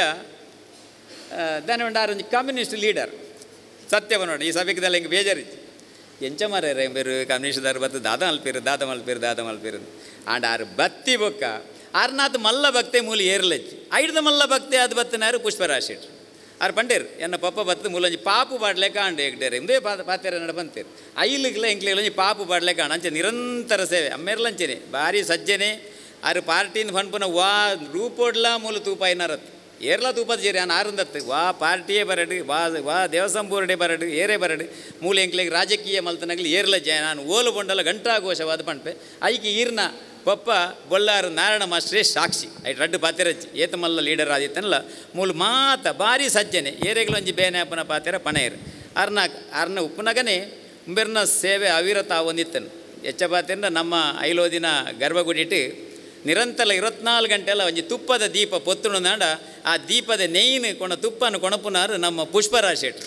Speaker 4: ದಾನಿ ಉಂಡು ಆರು ಒಂಜಿ ಕಮ್ಯುನಿಸ್ಟ್ ಲೀಡರ್ ಸತ್ಯವ ನೋಡಿ ಈ ಸಭೆಗೆದಲ್ಲ ಹಿಂಗೆ ಬೇಜಾರಿತ್ತು ಎಂಚ ಮಾರ್ಯಾರ ಬೇರು ಕಮ್ಯುನಿಸ್ಟ್ದಾರು ಬತ್ತು ದಾದ ಮಲ್ಪೇರು ದಾದ ಮಲ್ಪೇರು ದಾದ ಮಲ್ಪೇರು ಆಂಡ ಆರು ಬತ್ತಿ ಬೊಕ್ಕ ಆರ್ನಾಥ್ ಮಲ್ಲ ಭಕ್ತೆ ಮೂಲಿ ಏರ್ಲಜ್ಜಿ ಐಡ್ದ ಮಲ್ಲ ಭಕ್ತೆ ಅದು ಬತ್ತನಾರು ಪುಷ್ಪರಾಜ್ ಶೆಟ್ರು ಆರು ಪಂಡೇರು ಎನ್ನ ಪಪ್ಪ ಬತ್ತು ಮೂಲೊಂಜಿ ಪಾಪು ಬಾಡ್ಲೆ ಕಾಂಡೆ ಎಗ್ಡೇರು ಇಂದೇ ಪಾ ಪಾತೆರ ನಡ ಬಂತೇರು ಐಲಿಗ್ಲ ಎಂಕ್ಲೆಗಳೊಂಜಿ ಪಾಪು ಬಾಡ್ಲೆ ಕಾಣ ಅಂಚೆ ನಿರಂತರ ಸೇವೆ ಅಮ್ಮೇರ್ಲಂಚೆನೆ ಭಾರಿ ಸಜ್ಜನೆ ಆರು ಪಾರ್ಟಿನ ಫನ್ಪುನ ವಾ ರೂಪೋಡ್ಲ ಮೂಲ ತೂಪ ಏನಾರತ್ತು ಏರ್ಲ ತೂಪದ ಜೇರಿ ನಾನು ಆರಂದತ್ತು ವಾ ಪಾರ್ಟಿಯೇ ಬರಡು ವಾ ವಾ ದೇವಸ್ಥಾನ ಬೋರ್ಡೇ ಬರಡು ಏರೇ ಬರಡು ಮೂಲ ಎಂಕ್ಲೆಗೆ ರಾಜಕೀಯ ಮಲ್ತನಗ್ಲಿ ಏರ್ಲ ಜಯ ನಾನು ಓಲು ಬೊಂಡಲ ಘಂಟಾಘೋಷವಾದ ಪಂಪೆ ಐಕಿ ಈರ್ನ ಪಪ್ಪ ಬೊಲ್ಲಾರು ನಾರಾಯಣ ಮಾಸ್ಟ್ರೇ ಸಾಕ್ಷಿ ಐ ರಡ್ಡು ಪಾತೆರಜ್ಜಿ ಏತ ಮಲ್ಲ ಲೀಡರ್ ಆದಿತ್ತನಲ್ಲ ಮೂಲ ಮಾತ ಭಾರಿ ಸಜ್ಜನೆ ಏರೆಗ್ಲೊಂಜಿ ಬೇನೆಪನ ಪಾತೆರ ಪಣೇರು ಅರ್ನ ಅರ್ನ ಉಪ್ಪುನಗನೆ ಉಂಬೆರ್ನ ಸೇವೆ ಅವಿರತ ಹೊಂದಿತ್ತನು ಹೆಚ್ಚ ಪಾತೆಂದ ನಮ್ಮ ಐಲೋದಿನ ಗರ್ಭಗುಡಿಟ್ಟು ನಿರಂತರ ಇರುವತ್ನಾಲ್ಕು ಗಂಟೆಲ್ಲ ಒಂಜಿ ತುಪ್ಪದ ದೀಪ ಪೊತ್ತುಣು ನಾಡ ಆ ದೀಪದ ನೆಯ್ಯಿನ ಕೊಣ ತುಪ್ಪನ ಕೊಣಪುನಾರು ನಮ್ಮ ಪುಷ್ಪರಾಜ್ ಶೆಟ್ರು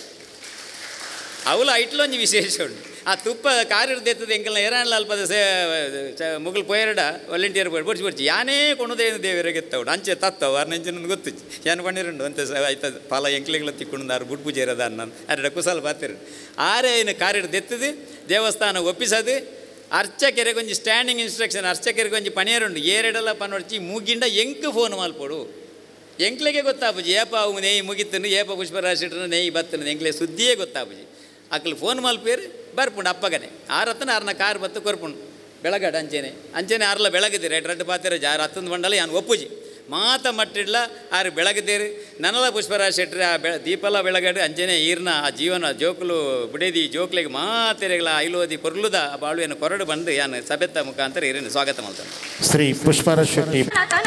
Speaker 4: ಅವಳು ಐಟ್ಲೊಂಜಿ ವಿಶೇಷ ಉಂಟು ಆ ತುಪ್ಪ ಕಾರಿರ್ದೆತ್ತದ ಎಂಕಲ್ನ ಎರಾಣ್ಲ ಅಲ್ಪದ ಸೇ ಚ- ಮುಗುಲ್ ಪೋಯರಡ ವಾಲಂಟಿಯರ್ ಬೋರ್ಡ್ ಬಡ್ಸಿ ಬಡ್ಸಿ ಯಾನೇ ಕೊಣದೇ ದೇವರಿಗೆ ಎತ್ತವಡು ಅಂಚೆ ತತ್ತವ ಅರ್ನಂಚೆ ನನಗೆ ಗೊತ್ತು ಯಾನು ಪಣಿರಂಡು ಅಂತ ಆಯ್ತ ಪಾಲ ಎಂಕ್ಲೆಗಳ ತಿಕ್ಕೊಂಡು ಬುಡ್ ಪೂಜೆ ಇರೋದ ಅನ್ನ ಅರಡ ಕುಸಲ್ ಬಾತಿರು ಆರೇ ಏನು ಕಾರಿರ್ದೆತ್ತದು ದೇವಸ್ಥಾನ ಒಪ್ಪಿಸದು ಅರ್ಚಕೆರೆಗೆ ಒಂಜಿ ಸ್ಟ್ಯಾಂಡಿಂಗ್ ಇನ್ಸ್ಟ್ರಕ್ಷನ್ ಅರ್ಚಕೆರೆಗೆ ಒಂಜಿ ಪಣಿಯರುಂಡು ಏರೆಡಲ್ಲ ಪನೊಡ್ಚಿ ಮೂಗಿಂಡ ಎಂಕ್ ಫೋನ್ ಮಾಲ್ಪೋಡು ಎಂಕ್ಲೆಗೆ ಗೊತ್ತಾಪುಜಿ ಏಪ ಅವು ನೇಯಿ ಮುಗಿತನು ಏಪ ಪುಷ್ಪರಾಶಿಟ್ರನ ನೇಯಿ ಬತ್ತನು ಎಂಕ್ಲೆ ಸುದ್ದಿಯೇ ಗೊತ್ತಾಪುಜಿ ಅಕ್ಲು ಫೋನ್ ಮಲ್ಪೇರು ಬರ್ಪುಂಡು ಅಪ್ಪಗನೆ ಆರತ್ತನ ಆರ್ನ ಕಾರ್ ಬತ್ತು ಕೊರ್ಪುಂಡು ಬೆಳಗಡ ಅಂಚೆನೆ ಅಂಚೆನೆ ಆರ್ಲ ಬೆಳಗಿದ್ದೀರಿ ಎರಡು ರಡ್ಡು ಪಾತಿರ ಜಾರ ಹತ್ತೊಂದು ಬಂಡಲ ಯಾನು ಒಪ್ಪುಜಿ ಮಾತ ಮಟ್ಟಿಡ್ಲ ಆರು ಬೆಳಗದೇರಿ ನನಲ ಪುಷ್ಪರಾಜ್ ಶೆಟ್ರಿ ಆ ಬೆಳ ದೀಪಲ ಬೆಳಗಡೆ ಅಂಜನೆ ಈರ್ನ ಆ ಜೀವನ ಜೋಕುಲು ಬಿಡೇದಿ ಜೋಕ್ಲೆಗೆ ಮಾತೆರೆಗಳ ಐಲೋದಿ ಪೊರ್ಲುದ ಆ ಬಾಳುವೆಯನ್ನು ಕೊರಡು ಬಂದು ಯಾನು ಸಭೆತ್ತ ಮುಖಾಂತರ ಇರೇನು ಸ್ವಾಗತ ಮಾಡ್ತಾನೆ
Speaker 3: ಶ್ರೀ ಪುಷ್ಪರಾಜ್ ಶೆಟ್ಟಿ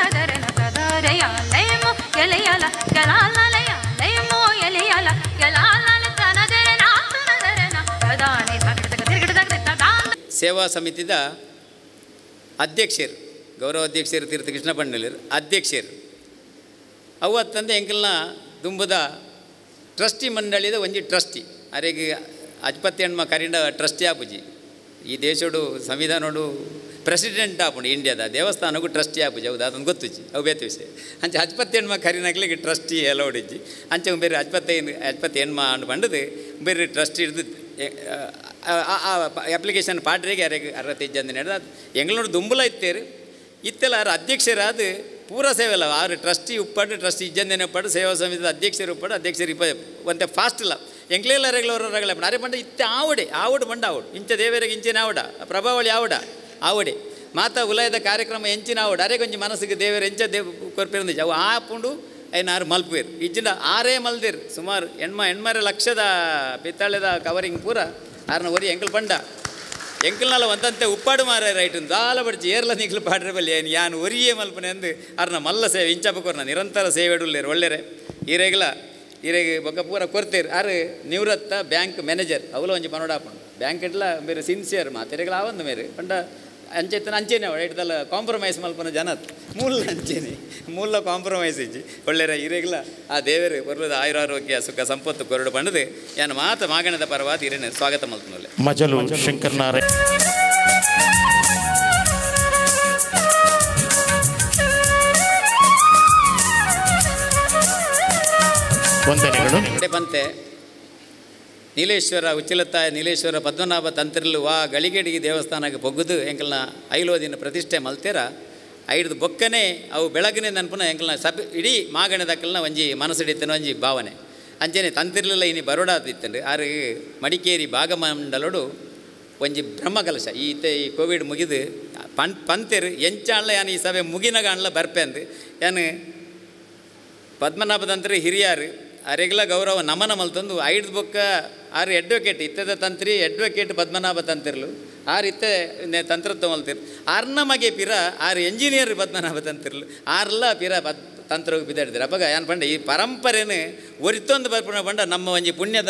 Speaker 4: ಸೇವಾ ಸಮಿತಿದ ಅಧ್ಯಕ್ಷರು ಗೌರವ ಅಧ್ಯಕ್ಷರು ತೀರ್ಥ ಕೃಷ್ಣ ಪಂಡಲರು ಅಧ್ಯಕ್ಷರು ಅವತ್ತಂದೆ ಎಂಕಲ್ನ ದುಂಬದ ಟ್ರಸ್ಟಿ ಮಂಡಳಿದ ಒಂಜಿ ಟ್ರಸ್ಟಿ ಅರೆಗೆ ಅಜ್ಪತ್ತಿ ಹೆಣ್ಮ ಕರಿಂಡ ಟ್ರಸ್ಟಿ ಆಪುಜಿ ಈ ದೇಶಡು ಸಂವಿಧಾನಡು ಪ್ರೆಸಿಡೆಂಟ್ ಆಪುಂಡು ಇಂಡಿಯಾದ ದೇವಸ್ಥಾನಕ್ಕೂ ಟ್ರಸ್ಟಿ ಆಪುಜಿ ಹೌದು ಅದೊಂದು ಗೊತ್ತುಜಿ ಅವು ಬೇತೆ ವಿಷಯ ಅಂಚೆ ಅಜ್ಪತ್ತಿ ಹೆಣ್ಮ ಕರಿನಾಗ್ಲಿಕ್ಕೆ ಟ್ರಸ್ಟಿ ಎಲ್ಲ ಹೊಡಿಜಿ ಅಂಚೆ ಬೇರೆ ಅಜ್ಪತ್ತಿ ಅಜ್ಪತ್ತಿ ಹೆಣ್ಮ ಅಂಡು ಬಂಡದು ಬೇರೆ ಟ್ರಸ್ಟಿ ಹಿಡಿದು ಅಪ್ಲಿಕೇಶನ್ ಪಾಡ್ರಿಗೆ ಯಾರಿಗೆ ಅರ್ಹತೆ ಇಜ್ಜಂದು ನಡೆದ ಎಂಗ್ಳೂರು ದುಂಬುಲ ಇತ್ತೇರು ಇತ್ತೆಲ್ಲ ಆರು ಅಧ್ಯಕ್ಷರಾದ ಪೂರ ಸೇವೆ ಅಲ್ಲ ಆರು ಟ್ರಸ್ಟಿ ಉಪ್ಪಡು ಟ್ರಸ್ಟಿ ಇಜ್ಜಂದೇನೆ ಉಪ್ಪಡು ಸೇವಾ ಸಮಿತಿ ಅಧ್ಯಕ್ಷರು ಉಪ್ಪಡು ಅಧ್ಯಕ್ಷರು ಇಪ್ಪ ಒಂತೆ ಫಾಸ್ಟ್ ಇಲ್ಲ ಎಂಗ್ಲೆಲ್ಲ ರೆಗ್ಲವರ ರಗಳೆ ಅರೆ ಪಂಡ ಇತ್ತೆ ಆವಡೆ ಆವಡು ಬಂಡ ಆವಡು ಇಂಚ ದೇವರಿಗೆ ಇಂಚಿನ ಆವಡ ಪ್ರಭಾವಳಿ ಆವಡ ಆವಡೆ ಮಾತ ಉಲಯದ ಕಾರ್ಯಕ್ರಮ ಎಂಚಿನ ಆವಡ ಅರೆ ಕೊಂಚ ಮನಸ್ಸಿಗೆ ದೇವರ ಎಂಚ ದೇವ್ ಕೊರ್ಪಿರಂದ ಅವು ಆಪುಂಡು ಐನಾರು ಮಲ್ಪುವೇರು ಇಜ್ಜಿನ ಆರೇ ಮಲ್ದಿರು ಸುಮಾರು ಎಣ್ಮ ಎಣ್ಮರೆ ಲಕ್ಷದ ಪಿತ್ತಾಳೆದ ಕವರಿಂಗ್ ಪೂರ ಆರ್ನ ಒರಿ ಎಂಕಲ್ ಪಂಡ ಎಂಕಲ್ನಾಲ ಒಂದಂತೆ ಉಪ್ಪಾಡು ಮಾರ ರೈಟ್ ದಾಲ ಬಡ್ಚಿ ಏರ್ಲ ನಿಗ್ಲು ಪಾಡ್ರೆ ಬಲ್ಲಿ ಏನು ಯಾನು ಒರಿಯೇ ಮಲ್ಪನೆ ಅಂದು ಅರ್ನ ಮಲ್ಲ ಸೇವೆ ಇಂಚಪಕೋರ್ನ ನಿರಂತರ ಸೇವೆ ಇಡುಲ್ಲೇರು ಒಳ್ಳೆರೆ ಈರೆಗ್ಲ ಈರೆಗೆ ಬೊಕ್ಕ ಪೂರ ಕೊರ್ತೀರು ಆರು ನಿವೃತ್ತ ಬ್ಯಾಂಕ್ ಮ್ಯಾನೇಜರ್ ಅವಲ ಒಂಜಿ ಪನೋಡಾಪುಂಡು ಬ್ಯಾಂಕ್ ಇಟ್ಲ ಬೇರೆ ಸಿನ್ಸಿಯರ್ ಮಾತೆರೆಗಳ ಆವಂದು ಮೇರೆ ಪಂಡ ಅಂಚೆತ್ತನ ಅಂಚೆನೆ ಅವಡ ಇಟ್ದಲ್ಲ ಕಾಂಪ್ರಮೈಸ್ ಮಲ್ಪನ ಜನತ್ ಮೂಲ ಅಂಚೆನೆ ಮೂಲ ಕಾಂಪ್ರಮೈಸ್ ಇಜ್ಜಿ ಒಳ್ಳೆರ ಇರೆಗ್ಲ ಆ ದೇವರು ಬರುವುದು ಆಯುರಾರೋಗ್ಯ ಸುಖ ಸಂಪತ್ತು ಕೊರಡು ಪಂಡದು ಏನು ಮಾತ ಮಾಗಣದ ಪರವಾದ ಇರೇನೆ ಸ್ವಾಗತ ಮಲ್ಪನೊಲ್ಲೆ
Speaker 3: ಮಜಲು ಶಂಕರನಾರಾಯಣ ವಂದನೆಗಳು
Speaker 4: ಕಡೆ ಪಂತೆ ನೀಲೇಶ್ವರ ಉಚ್ಚಿಲತ್ತಾಯ ನೀಲೇಶ್ವರ ಪದ್ಮನಾಭ ತಂತ್ರಿಲು ವಾ ಗಳಿಗೆಡಿಗೆ ದೇವಸ್ಥಾನಕ್ಕೆ ಬೊಗ್ಗುದು ಎಂಕಲ್ನ ಐಲೋದಿನ ಪ್ರತಿಷ್ಠೆ ಮಲ್ತೇರ ಐಡ್ದು ಬೊಕ್ಕನೆ ಅವು ಬೆಳಗಿನ ನೆನಪುನ ಎಂಕಲ್ನ ಸಬ್ ಇಡೀ ಮಾಗಣದಕ್ಕಲ್ನ ಒಂಜಿ ಮನಸ್ಸಿಡಿತನ ಒಂಜಿ ಭಾವನೆ ಅಂಚನೆ ತಂತಿರ್ಲಿಲ್ಲ ಇನಿ ಬರೋಡಾದಿತ್ತಂಡು ಆರು ಮಡಿಕೇರಿ ಭಾಗಮಂಡಲೋಡು ಒಂಜಿ ಬ್ರಹ್ಮಕಲಶ ಈ ಇತ್ತೆ ಈ ಕೋವಿಡ್ ಮುಗಿದು ಪನ್ ಪಂತೆರು ಎಂಚಾಣ್ಲ ಯಾನು ಈ ಸಭೆ ಮುಗಿನಾಗ ಅಣ್ಲ ಬರ್ಪೆ ಅಂದು ಯಾನು ಪದ್ಮನಾಭದಂತ್ರಿ ಹಿರಿಯರು ಅರೆಗ್ಲ ಗೌರವ ನಮನ ಮಲ್ತಂದು ಐದು ಬೊಕ್ಕ ಆರು ಅಡ್ವೊಕೇಟ್ ಇತ್ತದ ತಂತ್ರಿ ಅಡ್ವೊಕೇಟ್ ಪದ್ಮನಾಭ ತಂತಿರ್ಲು ಆರು ಇತ್ತೆ ನೆ ತಂತ್ರತ್ವ ಮಲ್ತಿರು ಆರ್ನ ಮಗೆ ಪಿರ ಆರು ಎಂಜಿನಿಯರ್ ಪದ್ಮನಾಭ ತಂತಿರ್ಲು ಆರ್ಲ ಪಿರ ಪದ್ ತಂತ್ರವು ಬಿದ್ದಾಡಿದ್ರು ಅಪ್ಪಗ ಏನು ಪಂಡ ಈ ಪರಂಪರೆನು ಒರಿತೊಂದು ಬರ್ಪಣ ಪಂಡ ನಮ್ಮ ಒಂಜಿ ಪುಣ್ಯದ